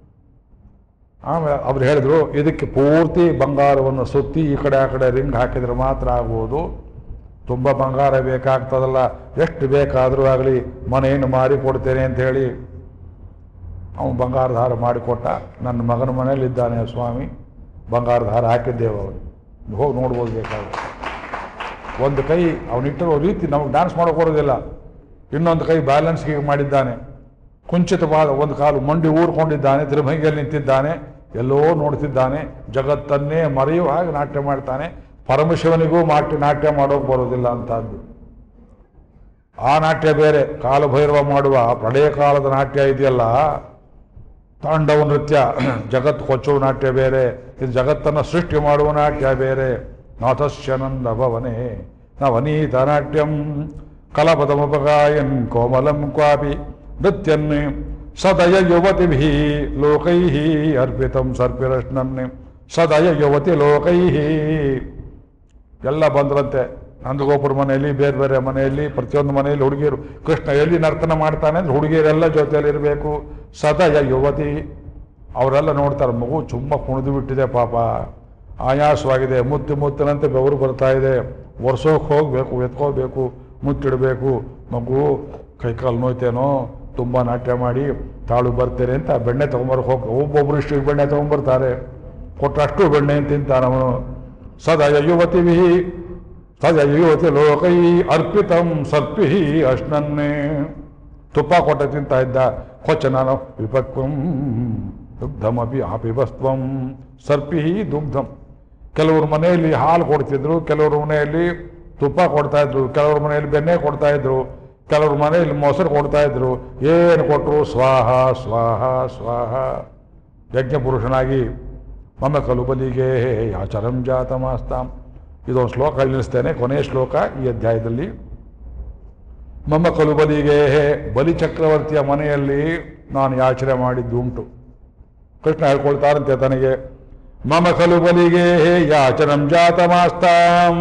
ಆಮೇಲೆ ಅವ್ರು ಹೇಳಿದ್ರು ಇದಕ್ಕೆ ಪೂರ್ತಿ ಬಂಗಾರವನ್ನು ಸುತ್ತಿ ಈ ಕಡೆ ಆ ಕಡೆ ರಿಂಗ್ ಹಾಕಿದ್ರೆ ಮಾತ್ರ ಆಗ್ಬೋದು ತುಂಬ ಬಂಗಾರ ಬೇಕಾಗ್ತದಲ್ಲ ಎಷ್ಟು ಬೇಕಾದರೂ ಆಗಲಿ ಮನೆಯನ್ನು ಮಾರಿ ಕೊಡ್ತೇನೆ ಅಂತ ಹೇಳಿ ಅವನು ಬಂಗಾರದ ಹಾರ ಮಾಡಿಕೊಟ್ಟ ನನ್ನ ಮಗನ ಮನೆಯಲ್ಲಿದ್ದಾನೆ ಸ್ವಾಮಿ ಬಂಗಾರದ ಹಾರ ಹಾಕಿದ್ದೇವೆ ಅವನು ಹೋಗಿ ನೋಡ್ಬೋದು ಬೇಕಾದ್ರೆ ಒಂದು ಕೈ ಅವನಿಟ್ಟಿರೋ ರೀತಿ ನಮಗೆ ಡ್ಯಾನ್ಸ್ ಮಾಡೋಕೆ ಬರೋದಿಲ್ಲ ಇನ್ನೊಂದು ಕೈ ಬ್ಯಾಲೆನ್ಸ್ಗೆ ಮಾಡಿದ್ದಾನೆ ಕುಂಚಿತವಾದ ಒಂದು ಕಾಲು ಮಂಡಿ ಊರ್ಕೊಂಡಿದ್ದಾನೆ ತಿರುಭಂಗಿಯಲ್ಲಿ ನಿಂತಿದ್ದಾನೆ ಎಲ್ಲೋ ನೋಡ್ತಿದ್ದಾನೆ ಜಗತ್ತನ್ನೇ ಮರೆಯುವ ಹಾಗೆ ನಾಟ್ಯ ಮಾಡ್ತಾನೆ ಪರಮಶಿವನಿಗೂ ನಾಟ್ಯ ನಾಟ್ಯ ಮಾಡೋಕೆ ಬರೋದಿಲ್ಲ ಅಂತದ್ದು ಆ ನಾಟ್ಯ ಬೇರೆ ಕಾಲಭೈರವ ಮಾಡುವ ಪ್ರಳಯ ಕಾಲದ ನಾಟ್ಯ ಇದೆಯಲ್ಲ ತಾಂಡವ ನೃತ್ಯ ಜಗತ್ತು ಕೊಚ್ಚುವ ನಾಟ್ಯ ಬೇರೆ ಇದು ಜಗತ್ತನ್ನು ಸೃಷ್ಟಿ ಮಾಡುವ ನಾಟ್ಯ ಬೇರೆ ನಾಥಸ್ಯನಂದ ಭವನೇ ನವನೀತ ನಾಟ್ಯಂ ಕಲಪದಮುಪಗಾಯನ್ ಕೋಮಲಂ ಕ್ವಾಪಿ ನೃತ್ಯನ್ ಸದಯ ಯುವತಿಭಿ ಲೋಕೈ ಅರ್ಪಿತಂ ಸರ್ಪಿರಶ್ನನ್ ಸದಯ ಯುವತಿ ಲೋಕೈ ಎಲ್ಲ ಬಂದ್ರಂತೆ ನಂದಗೋಪುರ ಮನೆಯಲ್ಲಿ ಬೇರೆ ಬೇರೆ ಮನೆಯಲ್ಲಿ ಪ್ರತಿಯೊಂದು ಮನೆಯಲ್ಲಿ ಹುಡುಗಿಯರು ಕೃಷ್ಣ ಎಲ್ಲಿ ನರ್ತನ ಮಾಡ್ತಾನೆ ಅಂದ್ರೆ ಹುಡುಗಿಯರೆಲ್ಲ ಜೊತೆಯಲ್ಲಿ ಇರಬೇಕು ಸದಯ ಯುವತಿ ಅವರೆಲ್ಲ ನೋಡ್ತಾರೆ ಮಗು ಚುಮ್ಮ ಕುಣಿದು ಬಿಟ್ಟಿದೆ ಪಾಪ ಆಯಾಸವಾಗಿದೆ ಮುತ್ತು ಮುತ್ತಿನಂತೆ ಬೆವರು ಬರ್ತಾ ಇದೆ ವರ್ಷೋಕೆ ಹೋಗಬೇಕು ಎತ್ಕೋಬೇಕು ಮುತ್ತಿಡಬೇಕು ಮಗು ಕೈಕಾಲು ನೋಯ್ತೇನೋ ತುಂಬ ನಾಟ್ಯ ಮಾಡಿ ತಾಳು ಬರ್ತೇನೆ ಅಂತ ಬೆಣ್ಣೆ ತೊಗೊಂಬರಕ್ಕೆ ಹೋಗಿ ಒಬ್ಬೊಬ್ರು ಇಷ್ಟು ಬೆಣ್ಣೆ ತೊಗೊಂಬರ್ತಾರೆ ಕೊಟ್ಟಷ್ಟು ಬೆಣ್ಣೆ ತಿಂತಾನೆ ಅವನು ಸದಯ ಯುವತಿ ಸದಯ ಯುವತಿ ಲೋಕೈ ಅರ್ಪಿತಂ ಸರ್ಪಿ ಅಶ್ನನ್ನೇ ತುಪ್ಪ ಕೊಟ್ಟ ತಿಂತಾ ಇದ್ದ ಕ್ವಚನ ವಿಪಕ್ವಂ ದುಗ್ಧಮಪಿ ಆಪಿಬಸ್ತ್ವಂ ಸರ್ಪಿ ದುಗ್ಧಂ ಕೆಲವ್ರ ಮನೆಯಲ್ಲಿ ಹಾಲು ಕೊಡ್ತಿದ್ರು ಕೆಲವ್ರ ಮನೆಯಲ್ಲಿ ತುಪ್ಪ ಕೊಡ್ತಾ ಇದ್ರು ಕೆಲವ್ರ ಮನೆಯಲ್ಲಿ ಬೆಣ್ಣೆ ಕೊಡ್ತಾ ಇದ್ರು ಕೆಲವ್ರ ಮನೆಯಲ್ಲಿ ಮೊಸರು ಕೊಡ್ತಾ ಇದ್ರು ಏನು ಕೊಟ್ಟರು ಸ್ವಾಹ ಸ್ವಾಹ ಸ್ವಾಹ ಯಜ್ಞ ಪುರುಷನಾಗಿ ಮಮ ಕಲು ಬಲಿಗೆ ಯಾಚರಂ ಜಾತಮಾಸ್ತಾಂ ಇದೊಂದು ಶ್ಲೋಕ ನಿಲ್ಲಿಸ್ತೇನೆ ಕೊನೆಯ ಶ್ಲೋಕ ಈ ಅಧ್ಯಾಯದಲ್ಲಿ ಮಮ್ಮ ಕಲು ಬಲಿಗೆ ಬಲಿ ಚಕ್ರವರ್ತಿಯ ಮನೆಯಲ್ಲಿ ನಾನು ಯಾಚನೆ ಮಾಡಿದ್ದು ಉಂಟು ಕೃಷ್ಣ ಹೇಳ್ಕೊಳ್ತಾರಂತೆ ತನಗೆ ಮಮ ಕಲು ಬಲಿಗೆ ಯಾಚನಂ ಜಾತಮಾಸ್ತಾಂ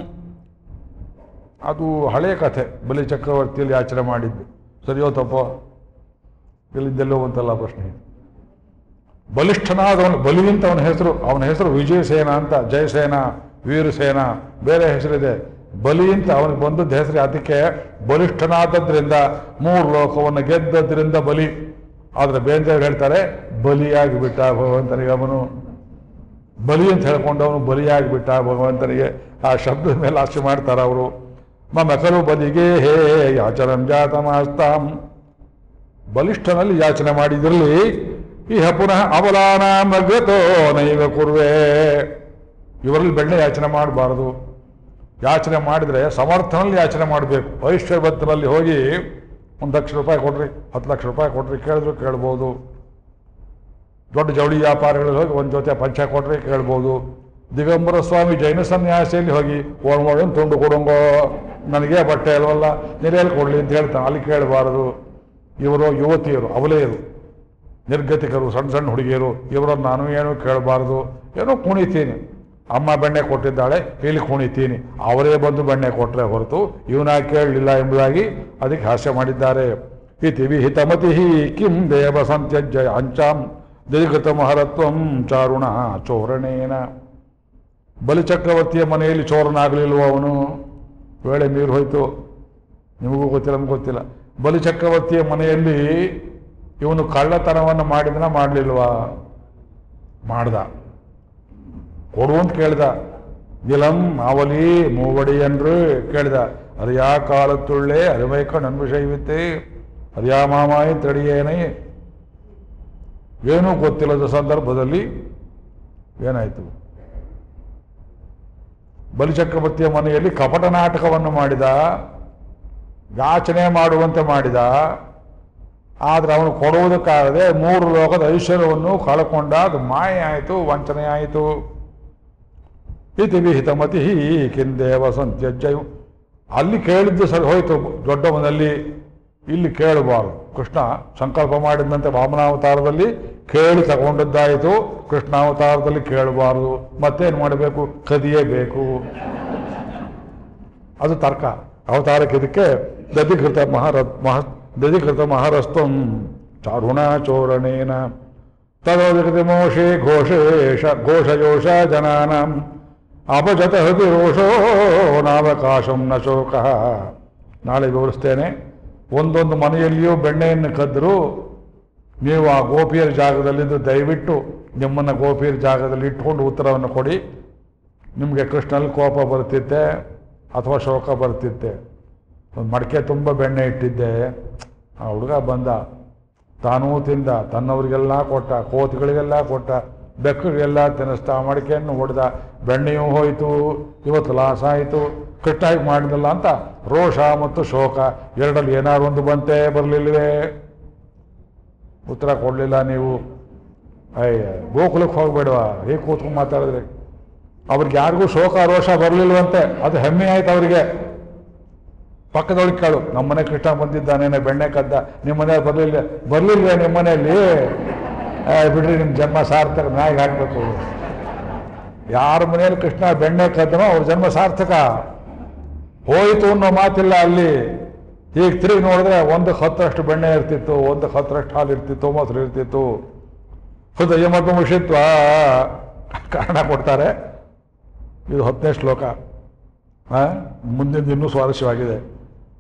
ಅದು ಹಳೆ ಕಥೆ ಬಲಿ ಚಕ್ರವರ್ತಿಯಲ್ಲಿ ಯಾಚನೆ ಮಾಡಿದ್ದು ಸರಿಯೋ ತಪ್ಪೋ ಇಲ್ಲಿದ್ದೆಲ್ಲೋ ಅಂತಲ್ಲ ಪ್ರಶ್ನೆ ಬಲಿಷ್ಠನಾದವನು ಬಲಿಗಿಂತ ಅವನ ಹೆಸರು ಅವನ ಹೆಸರು ವಿಜಯಸೇನ ಅಂತ ಜಯಸೇನ ವೀರಸೇನ ಬೇರೆ ಹೆಸರಿದೆ ಬಲಿ ಅಂತ ಅವನಿಗೆ ಬಂದದ್ದು ಹೆಸರು ಅದಕ್ಕೆ ಬಲಿಷ್ಠನಾದದ್ರಿಂದ ಮೂರು ಲೋಕವನ್ನು ಗೆದ್ದದ್ರಿಂದ ಬಲಿ ಆದರೆ ಬೇಂದ್ರವ್ರು ಹೇಳ್ತಾರೆ ಬಲಿಯಾಗಿ ಬಿಟ್ಟ ಭಗವಂತನಿಗೆ ಅವನು ಬಲಿ ಅಂತ ಹೇಳ್ಕೊಂಡವನು ಬಲಿಯಾಗಿ ಬಿಟ್ಟ ಭಗವಂತನಿಗೆ ಆ ಶಬ್ದದ ಮೇಲೆ ಆಸೆ ಮಾಡ್ತಾರೆ ಅವರು ಮಮ ಕಲು ಬಲಿಗೆ ಹೇ ಯಾಚನಂ ಜಾತಮಾಸ್ತಾಂ ಬಲಿಷ್ಠನಲ್ಲಿ ಯಾಚನೆ ಮಾಡಿದಿರಲಿ ಇಹ ಪುನಃ ಅವಲಾನಾಮಗತೋ ನೈವ ಕುರ್ವೆ ಇವರಲ್ಲಿ ಬೆಣ್ಣೆ ಯಾಚನೆ ಮಾಡಬಾರದು ಯಾಚನೆ ಮಾಡಿದರೆ ಸಮರ್ಥನಲ್ಲಿ ಯಾಚನೆ ಮಾಡಬೇಕು ಐಶ್ವರ್ಯವಂತನಲ್ಲಿ ಹೋಗಿ ಒಂದು ಲಕ್ಷ ರೂಪಾಯಿ ಕೊಡ್ರಿ ಹತ್ತು ಲಕ್ಷ ರೂಪಾಯಿ ಕೊಡ್ರಿ ಕೇಳಿದ್ರು ಕೇಳ್ಬೋದು ದೊಡ್ಡ ಜವಳಿ ವ್ಯಾಪಾರಿಗಳಲ್ಲಿ ಹೋಗಿ ಒಂದು ಜೊತೆ ಪಂಚ ಕೊಟ್ರೆ ಕೇಳ್ಬೋದು ದಿಗಂಬರ ಸ್ವಾಮಿ ಜೈನ ಸನ್ಯಾಸಿಯಲ್ಲಿ ಹೋಗಿ ಒಂದು ತುಂಡು ಕೊಡಂಗೋ ನನಗೆ ಬಟ್ಟೆ ಅಲ್ವಲ್ಲ ನೆರೆಯಲ್ಲಿ ಕೊಡಲಿ ಅಂತ ಹೇಳ್ತಾನೆ ಅಲ್ಲಿ ಕೇಳಬಾರದು ಇವರು ಯುವತಿಯರು ಅವಲೆಯರು ನಿರ್ಗತಿಕರು ಸಣ್ಣ ಸಣ್ಣ ಹುಡುಗಿಯರು ಇವರನ್ನು ನಾನು ಏನು ಕೇಳಬಾರ್ದು ಏನೋ ಕುಣಿತೀನಿ ಅಮ್ಮ ಬೆಣ್ಣೆ ಕೊಟ್ಟಿದ್ದಾಳೆ ಇಲ್ಲಿ ಕುಣಿತೀನಿ ಅವರೇ ಬಂದು ಬೆಣ್ಣೆ ಕೊಟ್ಟರೆ ಹೊರತು ಇವನ ಕೇಳಲಿಲ್ಲ ಎಂಬುದಾಗಿ ಅದಕ್ಕೆ ಹಾಸ್ಯ ಮಾಡಿದ್ದಾರೆ ಇತಿ ವಿಹಿತಮತಿ ಕಿಂ ದೇವ ಸಂತ್ಯಜ್ಯ ಅಂಚಾಂ ದೀರ್ಘತ ಮಹರತ್ವಂ ಚಾರುಣ ಚೋರಣೇನ ಬಲಿಚಕ್ರವರ್ತಿಯ ಮನೆಯಲ್ಲಿ ಚೋರನಾಗಲಿಲ್ವ ಅವನು ವೇಳೆ ಮೀರು ಹೋಯ್ತು ನಿಮಗೂ ಗೊತ್ತಿಲ್ಲ ನಮಗೂ ಗೊತ್ತಿಲ್ಲ ಬಲಿಚಕ್ರವರ್ತಿಯ ಮನೆಯಲ್ಲಿ ಇವನು ಕಳ್ಳತನವನ್ನು ಮಾಡಿದನ ಮಾಡಲಿಲ್ವಾ ಮಾಡ್ದ ಕೊಡು ಅಂತ ಕೇಳ್ದ ಇಲಂ ಅವಲಿ ಮೂವಡಿ என்று ಕೇಳ್ದ ಅರಿಯಾ ಕಾಲತ್ತುಳ್ಳೆ ಅರಿಮೈಕ ನನ್ವಿಷಯವಿತ್ತೆ ಅರಿಯಾ ಮಾಮಾಯಿ ತಡಿಯೇನೆ ಏನೂ ಗೊತ್ತಿಲ್ಲದ ಸಂದರ್ಭದಲ್ಲಿ ಏನಾಯಿತು ಬಲಿಚಕ್ರವರ್ತಿಯ ಮನೆಯಲ್ಲಿ ಕಪಟ ನಾಟಕವನ್ನು ಮಾಡಿದ ಯಾಚನೆ ಮಾಡುವಂತೆ ಮಾಡಿದ ಆದರೆ ಅವನು ಕೊಡುವುದಕ್ಕಾಗದೆ ಮೂರು ಲೋಕದ ಐಶ್ವರ್ಯವನ್ನು ಕಳ್ಕೊಂಡ ಅದು ಮಾಯ ಆಯಿತು ವಂಚನೆ ಆಯಿತು ಇತಿ ವಿಹಿತಮತಿ ಕಿಂದೇವ ಸಂತ್ಯಜ್ಜಯು ಅಲ್ಲಿ ಕೇಳಿದ್ದು ಸರಿ ಹೋಯಿತು ದೊಡ್ಡವನಲ್ಲಿ ಇಲ್ಲಿ ಕೇಳಬಾರದು ಕೃಷ್ಣ ಸಂಕಲ್ಪ ಮಾಡಿದಂತೆ ವಾಮನಾವತಾರದಲ್ಲಿ ಕೇಳಿ ತಗೊಂಡದ್ದಾಯಿತು ಕೃಷ್ಣಾವತಾರದಲ್ಲಿ ಕೇಳಬಾರದು ಮತ್ತೇನು ಮಾಡಬೇಕು ಕದಿಯೇಬೇಕು ಅದು ತರ್ಕ ಅವತಾರಕ್ಕೆ ಇದಕ್ಕೆ ದಧಿಕೃತ ಮಹಾರ ಮಹ ದಧಿಕೃತ ಮಹಾರಸ್ತಂ ಚಾರುಣಾಚೋರಣೇನ ತದೋದಿಕೃತಿ ಮೋಷೆ ಘೋಷೇಶ ಘೋಷಯೋಷ ಜನಾನಾಂ ಅಪಜತ ಹೃದಯ ರೋಷೋ ನಾವಕಾಶಂ ನ ಶೋಕ ನಾಳೆ ವಿವರಿಸ್ತೇನೆ ಒಂದೊಂದು ಮನೆಯಲ್ಲಿಯೂ ಬೆಣ್ಣೆಯನ್ನು ಕದ್ದರು ನೀವು ಆ ಗೋಪಿಯರ ಜಾಗದಲ್ಲಿದ್ದು ದಯವಿಟ್ಟು ನಿಮ್ಮನ್ನು ಗೋಪಿಯರ ಜಾಗದಲ್ಲಿ ಇಟ್ಕೊಂಡು ಉತ್ತರವನ್ನು ಕೊಡಿ ನಿಮಗೆ ಕೃಷ್ಣಲ್ಲಿ ಕೋಪ ಬರ್ತಿತ್ತೆ ಅಥವಾ ಶೋಕ ಬರ್ತಿತ್ತೆ ಒಂದು ಮಡಕೆ ತುಂಬ ಬೆಣ್ಣೆ ಇಟ್ಟಿದ್ದೆ ಆ ಹುಡುಗ ಬಂದ ತಾನೂ ತಿಂದ ತನ್ನವರಿಗೆಲ್ಲ ಕೊಟ್ಟ ಕೋತಿಗಳಿಗೆಲ್ಲ ಕೊಟ್ಟ ಬೆಕ್ಕರಿಗೆಲ್ಲ ತಿನ್ನಿಸ್ದ ಆ ಮಡಿಕೆಯನ್ನು ಹೊಡೆದ ಬೆಣ್ಣೆಯೂ ಹೋಯಿತು ಇವತ್ತು ಲಾಸ್ ಆಯಿತು ಕೃಷ್ಣಾಗಿ ಮಾಡಿದಲ್ಲ ಅಂತ ರೋಷ ಮತ್ತು ಶೋಕ ಎರಡಲ್ಲಿ ಏನಾದ್ರು ಒಂದು ಬಂತೆ ಬರಲಿಲ್ವೇ ಉತ್ತರ ಕೊಡಲಿಲ್ಲ ನೀವು ಅಯ್ಯ ಗೋಕುಲಕ್ಕೆ ಹೋಗ್ಬೇಡವಾ ಹೇಗೆ ಕೂತ್ಕೊಂಡು ಮಾತಾಡಿದ್ರಿ ಅವ್ರಿಗೆ ಯಾರಿಗೂ ಶೋಕ ರೋಷ ಬರಲಿಲ್ವಂತೆ ಅದು ಹೆಮ್ಮೆ ಆಯ್ತು ಅವರಿಗೆ ಪಕ್ಕದೊಳಗೆ ಕೇಳು ನಮ್ಮ ಮನೆ ಕೃಷ್ಣ ಬಂದಿದ್ದಾನೇನೆ ಬೆಣ್ಣೆ ಕದ್ದ ನಿಮ್ಮ ಮನೆಯಲ್ಲಿ ಬರಲಿಲ್ಲ ಬರಲಿಲ್ವೇ ನಿಮ್ಮ ಮನೆಯಲ್ಲಿ ಏ, ಬಿಡ್ರಿ ನಿಮ್ಮ ಜನ್ಮ ಸಾರ್ಥಕ ನಾಯಿಗೆ ಹಾಕಬೇಕು ಯಾರ ಮನೆಯಲ್ಲಿ ಕೃಷ್ಣ ಬೆಣ್ಣೆ ಕದ್ದನೋ ಅವ್ರ ಜನ್ಮ ಸಾರ್ಥಕ ಹೋಯಿತು ಅನ್ನೋ ಮಾತಿಲ್ಲ ಅಲ್ಲಿ ಈಗ ತಿರುಗಿ ನೋಡಿದ್ರೆ ಒಂದಕ್ಕೆ ಹತ್ತರಷ್ಟು ಬೆಣ್ಣೆ ಇರ್ತಿತ್ತು ಒಂದಕ್ಕೆ ಹತ್ತರಷ್ಟು ಹಾಲು ಇರ್ತಿತ್ತು ಮೊಸರು ಇರ್ತಿತ್ತು ಹೃದಯ ಮತ್ತು ಮುಷಿತ್ವ ಕಾರಣ ಕೊಡ್ತಾರೆ ಇದು ಹತ್ತನೇ ಶ್ಲೋಕ ಆ? ಮುಂದಿನ ಇನ್ನೂ ಸ್ವಾರಸ್ಯವಾಗಿದೆ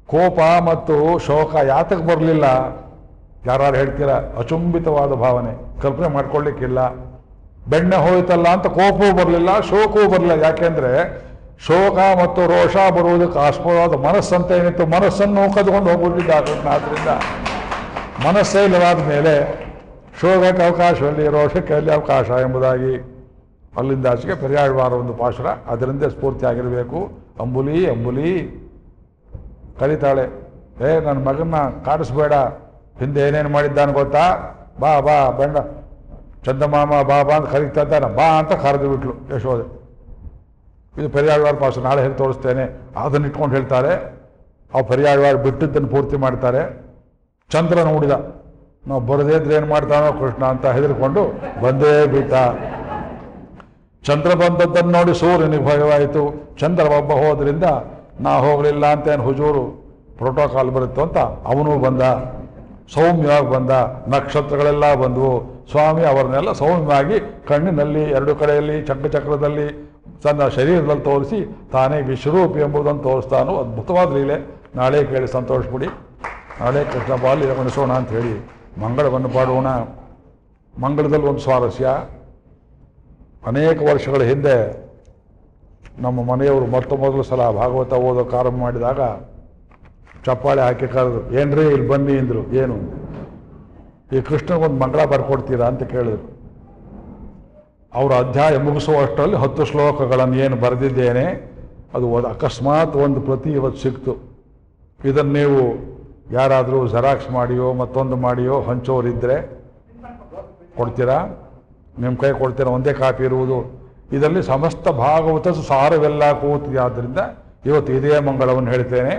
ಕೋಪ ಮತ್ತು ಶೋಕ ಯಾತಕ್ಕೆ ಬರಲಿಲ್ಲ ಯಾರು ಹೇಳ್ತೀರಾ ಅಚುಂಬಿತವಾದ ಭಾವನೆ ಕಲ್ಪನೆ ಮಾಡ್ಕೊಳ್ಳಿಕ್ಕಿಲ್ಲ ಬೆಣ್ಣೆ ಹೋಯ್ತಲ್ಲ ಅಂತ ಕೋಪವೂ ಬರಲಿಲ್ಲ ಶೋಕವೂ ಬರಲಿಲ್ಲ ಯಾಕೆಂದ್ರೆ ಶೋಕ ಮತ್ತು ರೋಷ ಬರುವುದಕ್ಕೆ ಆಸ್ಪದವಾದ ಮನಸ್ಸಂತ ಏನಿತ್ತು ಮನಸ್ಸನ್ನು ಕದ್ಕೊಂಡು ಹೋಗ್ಬಿಟ್ಟಿದ್ದ ಆದ್ರಿಂದ ಮನಸ್ಸೇ ಇಲ್ಲವಾದ ಮೇಲೆ ಶೋಕಕ್ಕೆ ಅವಕಾಶದಲ್ಲಿ ರೋಷಕ್ಕೆ ಅಲ್ಲಿ ಅವಕಾಶ ಎಂಬುದಾಗಿ ಅಲ್ಲಿಂದ ಆಚೆಗೆ ಪರ್ಯಾಯವಾರ ಒಂದು ಪಾಶುರ ಅದರಿಂದ ಸ್ಫೂರ್ತಿ ಆಗಿರಬೇಕು ಅಂಬುಲಿ ಅಂಬುಲಿ ಕರೀತಾಳೆ ಏ ನನ್ನ ಮಗನ್ನ ಕಾಡಿಸ್ಬೇಡ ಹಿಂದೆ ಏನೇನು ಮಾಡಿದ್ದಾನೆ ಗೊತ್ತಾ ಬಾ ಬಾ ಬೆಂಡ ಚಂದಮಾಮ ಬಾ ಬಾ ಅಂತ ಕರೀತಾ ಇದ್ದಾನೆ ಬಾ ಅಂತ ಕರೆದು ಬಿಟ್ಲು ಯಶೋದೆ ಇದು ಪರ್ಯಾಯವಾರ ಪಾಶ ನಾಳೆ ಹೇಳಿ ತೋರಿಸ್ತೇನೆ ಅದನ್ನ ಇಟ್ಕೊಂಡು ಹೇಳ್ತಾರೆ ಆ ಪರ್ಯಾಯವಾರ ಬಿಟ್ಟಿದ್ದನ್ನು ಪೂರ್ತಿ ಮಾಡ್ತಾರೆ ಚಂದ್ರ ನೋಡಿದ ನಾವು ಬರದೇ ಇದ್ರೆ ಏನು ಮಾಡ್ತಾನೋ ಕೃಷ್ಣ ಅಂತ ಹೆದರ್ಕೊಂಡು ಬಂದೇ ಬಿಟ್ಟ ಚಂದ್ರ ಬಂದದ್ದನ್ನು ನೋಡಿ ಸೂರ್ಯನಿಗೆ ಭಯವಾಯಿತು ಚಂದ್ರ ಒಬ್ಬ ಹೋದ್ರಿಂದ ನಾ ಹೋಗಲಿಲ್ಲ ಅಂತ ಏನು ಹುಜೂರು ಪ್ರೋಟೋಕಾಲ್ ಬರುತ್ತೋ ಅಂತ ಅವನು ಬಂದ ಸೌಮ್ಯವಾಗಿ ಬಂದ ನಕ್ಷತ್ರಗಳೆಲ್ಲ ಬಂದವು ಸ್ವಾಮಿ ಅವರನ್ನೆಲ್ಲ ಸೌಮ್ಯವಾಗಿ ಕಣ್ಣಿನಲ್ಲಿ ಎರಡು ಕಡೆಯಲ್ಲಿ ಚಕ್ರ ಚಕ್ರದಲ್ಲಿ ತನ್ನ ಶರೀರದಲ್ಲಿ ತೋರಿಸಿ ತಾನೇ ವಿಶ್ವರೂಪಿ ಎಂಬುದನ್ನು ತೋರಿಸ್ತಾನು ಅದ್ಭುತವಾದ ಲೀಲೆ ನಾಳೆ ಕೇಳಿ ಸಂತೋಷಪಡಿ ನಾಳೆ ಕೃಷ್ಣ ಬಾಲಿ ಗಮನಿಸೋಣ ಅಂತ ಹೇಳಿ ಮಂಗಳವನ್ನು ಪಾಡೋಣ ಮಂಗಳದಲ್ಲಿ ಒಂದು ಸ್ವಾರಸ್ಯ ಅನೇಕ ವರ್ಷಗಳ ಹಿಂದೆ ನಮ್ಮ ಮನೆಯವರು ಮೊತ್ತ ಮೊದಲು ಸಲ ಭಾಗವತ ಓದೋಕೆ ಆರಂಭ ಮಾಡಿದಾಗ ಚಪ್ಪಾಳೆ ಹಾಕಿ ಕರೆದ್ರು ಏನ್ರಿ ಇಲ್ಲಿ ಬನ್ನಿ ಅಂದರು ಏನು ಈ ಕೃಷ್ಣಗೊಂದು ಮಂಗಳ ಬರ್ಕೊಡ್ತೀರಾ ಅಂತ ಕೇಳಿದ್ರು ಅವರ ಅಧ್ಯಾಯ ಮುಗಿಸುವಷ್ಟರಲ್ಲಿ ಹತ್ತು ಶ್ಲೋಕಗಳನ್ನು ಏನು ಬರೆದಿದ್ದೇನೆ ಅದು ಒಂದು ಅಕಸ್ಮಾತ್ ಒಂದು ಪ್ರತಿ ಇವತ್ತು ಸಿಕ್ತು ಇದನ್ನು ನೀವು ಯಾರಾದರೂ ಜೆರಾಕ್ಸ್ ಮಾಡಿಯೋ ಮತ್ತೊಂದು ಮಾಡಿಯೋ ಹಂಚೋರಿದ್ದರೆ ಕೊಡ್ತೀರಾ ನಿಮ್ಮ ಕೈ ಕೊಡ್ತೀರಾ ಒಂದೇ ಕಾಪಿ ಇರುವುದು ಇದರಲ್ಲಿ ಸಮಸ್ತ ಭಾಗವತ ಸಾರವೆಲ್ಲ ಕೂತಿದೆ ಆದ್ದರಿಂದ ಇವತ್ತು ಇದೇ ಮಂಗಳವನ್ನು ಹೇಳ್ತೇನೆ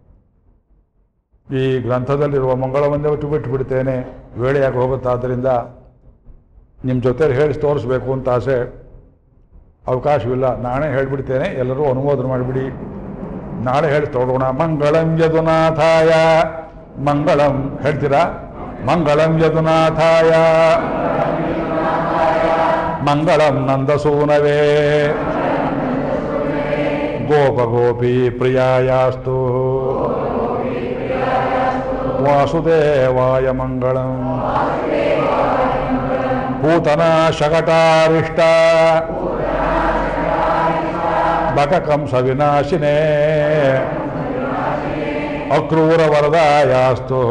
ಈ ಗ್ರಂಥದಲ್ಲಿರುವ ಮಂಗಳವನ್ನೇ ಬಿಟ್ಟು ಬಿಟ್ಟು ಬಿಡ್ತೇನೆ ವೇಳೆಯಾಗಿ ಹೋಗುತ್ತಾದ್ದರಿಂದ ನಿಮ್ಮ ಜೊತೆ ಹೇಳಿ ತೋರಿಸ್ಬೇಕು ಅಂತ ಆಸೆ ಅವಕಾಶವಿಲ್ಲ ನಾನೇ ಹೇಳಿಬಿಡ್ತೇನೆ ಎಲ್ಲರೂ ಅನುಮೋದನೆ ಮಾಡಿಬಿಡಿ ನಾಳೆ ಹೇಳಿ ತೊಡೋಣ ಮಂಗಳಂ ಯದುನಾಥಾಯ ಮಂಗಳಂ ಹೇಳ್ತೀರಾ ಮಂಗಳಂ ಯದುನಾಥಾಯ ಮಂಗಳಂ ನಂದಸೂನವೇ ಗೋಪ ಗೋಪಿ ಪ್ರಿಯಾಯಾಸ್ತು ವಾಸುದೇವಾಯ ಮಂಗಳಂ ಪೂತನ ಶಕಟಾರಿಷ್ಟ ಬಕಕಂಸ ವಿನಾಶಿನೇ ಅಕ್ರೂರ ವರದಾಯಾಸ್ತು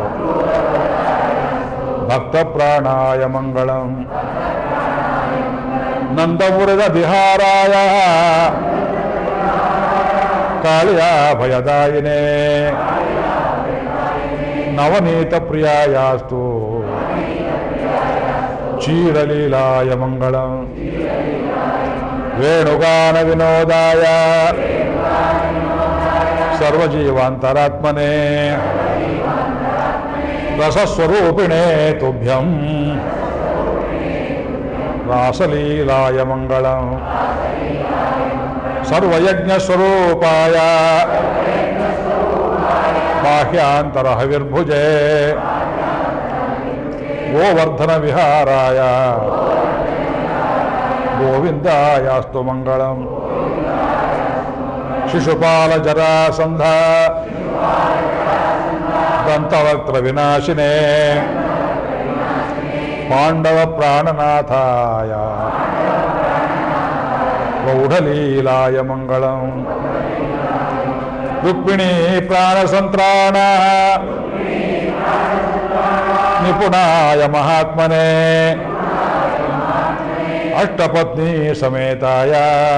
ಭಕ್ತ ಪ್ರಾಣಾಯ ಮಂಗಳಂ ನಂದಪುರದ ಬಿಹಾರಾಯ ಕಾಳಿಯ ಭಯದಾಯಿನೇ ನವನೀತ ಪ್ರಿಯಾಯಾಸ್ತು ಚೀರಲೀಲಾಯ ಮಂಗಳಂ ವೇಣುಗಾನ ವಿನೋದಾಯ ಸರ್ವಜೀವಾಂತರಾತ್ಮನೆ ರಸಸ್ವರೂಪಿಣೆ ತುಭ್ಯಂ ರಾಸಲೀಲಾಯ ಮಂಗಳಂ ಸರ್ವಯಜ್ಞಸ್ವರೂಪಾಯ ಬಾಹ್ಯಾಂತರ ಹವಿರ್ಭುಜೆ ಗೋವರ್ಧನ ವಿಹಾರಾಯ ಗೋವಿಂದಾಯಾಸ್ತು ಮಂಗಳಂ ಶಿಶುಪಾಲ ಜರಾಸಂಧ ದಂತವಕ್ತ್ರ ವಿನಾಶಿನೇ ಪಾಂಡವ ಪ್ರಾಣನಾಥಾಯ ಪ್ರೌಢಲೀಲಾಯ ಮಂಗಳಂ ರುಕ್ಮಿಣಿ ಪ್ರಾಣಸಂತ್ರಾಣ ನಿಪುಣಾಯ ಮಹಾತ್ಮನೆ ಅಷ್ಟಪತ್ನಿ ಸಮೇತಾಯ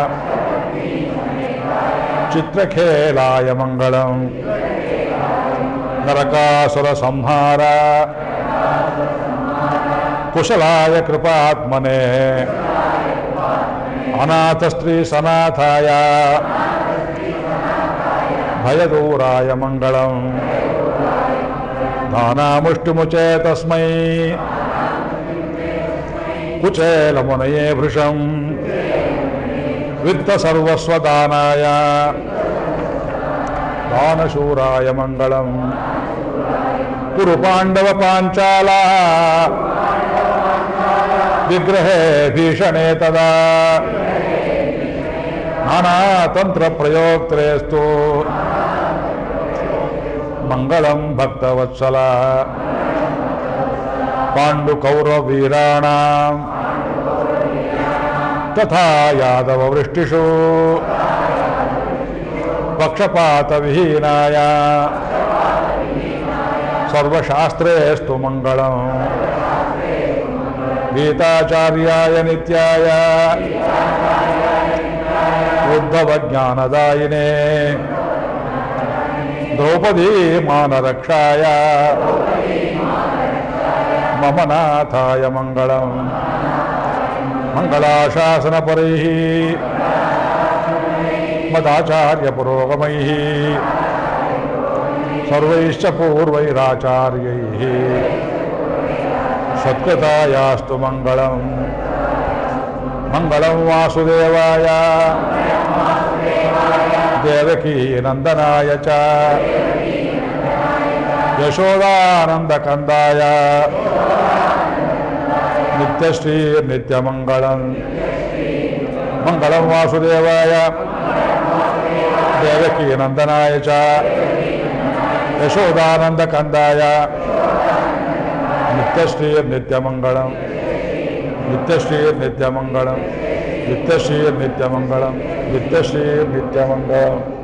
ಚಿತ್ರಖೇಲಾಯ ಮಂಗಳಂ ನರಕಾಸುರ ಸಂಹಾರ ಕುಶಲಾಯ ಕೃಪಾತ್ಮನೆ ಅನಾಥ ಸ್ತ್ರೀ ಸನಾಥಾಯ ಭಯದೂರಾಯ ಮಂಗಳಂ ದಾನಾಮುಷ್ಟಿಮುಚೆ ತಸ್ಮೈ ಕುಚೇಲಮುನಯೇ ಭೃಶಂ ವಿತ್ತ ಸರ್ವಸ್ವದಾನಾಯ ದಾನಶೂರಾಯ ಮಂಗಳಂ ಕುರು ಪಾಂಡವ ಪಾಂಚಾಲ ವಿಗ್ರಹೇ ಭೀಷಣೆ ತದಾ ನಾನಾ ತಂತ್ರ ಪ್ರಯೋಕ್ತ್ರೇಸ್ತು ಮಂಗಳಂ ಭಕ್ತವತ್ಸಲ ಪಾಂಡುಕೌರವೀರಾಣ ತಥಾ ಯಾದವವೃಷ್ಟಿಷು ಪಕ್ಷಪಾತವಿಹೀನಾಯ ಸರ್ವಶಾಸ್ತ್ರೇಸ್ತು ಮಂಗಳಂ ಗೀತಾಚಾರ್ಯಾಯ ನಿತ್ಯಾಯ ಉದ್ಧವಜ್ಞಾನದಾಯಿನೇ ದ್ರೌಪದಿ ಮಾನರಕ್ಷಾಯ ಮಮ ನಾಥಾಯ ಮಂಗಳಂ ಮಂಗಳಾಶಾಸನಪರೈः ಮದಾಚಾರ್ಯಪುರೋಗಮೈः ಸರ್ವೈಶ್ಚ ಪೂರ್ವೈರಾಚಾರ್ಯೈः ಸತ್ಕೃತಾಯಾಸ್ತು ಮಂಗಳಂ ಮಂಗಳಂ ವಾಸುದೇವಾಯ ದೇವಕೀ ನಂದನಾಯ ಚ ಯಶೋದಾನಂದಕಂದಾಯ ನಿತ್ಯಶ್ರೀ ನಿತ್ಯಮಂಗಳಂ ಮಂಗಳಂ ವಾಸುದೇವಾಯ ದೇವಕೀ ನಂದನಾಯ ಚ ಯಶೋದಾನಂದಕಂದಾಯ ನಿತ್ಯಶ್ರೀ ನಿತ್ಯಮಂಗಳಂ ನಿತ್ಯಶ್ರೀ ನಿತ್ಯಮಂಗಳಂ ನಿತ್ಯಶ್ರೀ ನಿತ್ಯಮಂಗಳಂ ನಿತ್ಯಶ್ರೀ ನಿತ್ಯಮಂಗಳಂ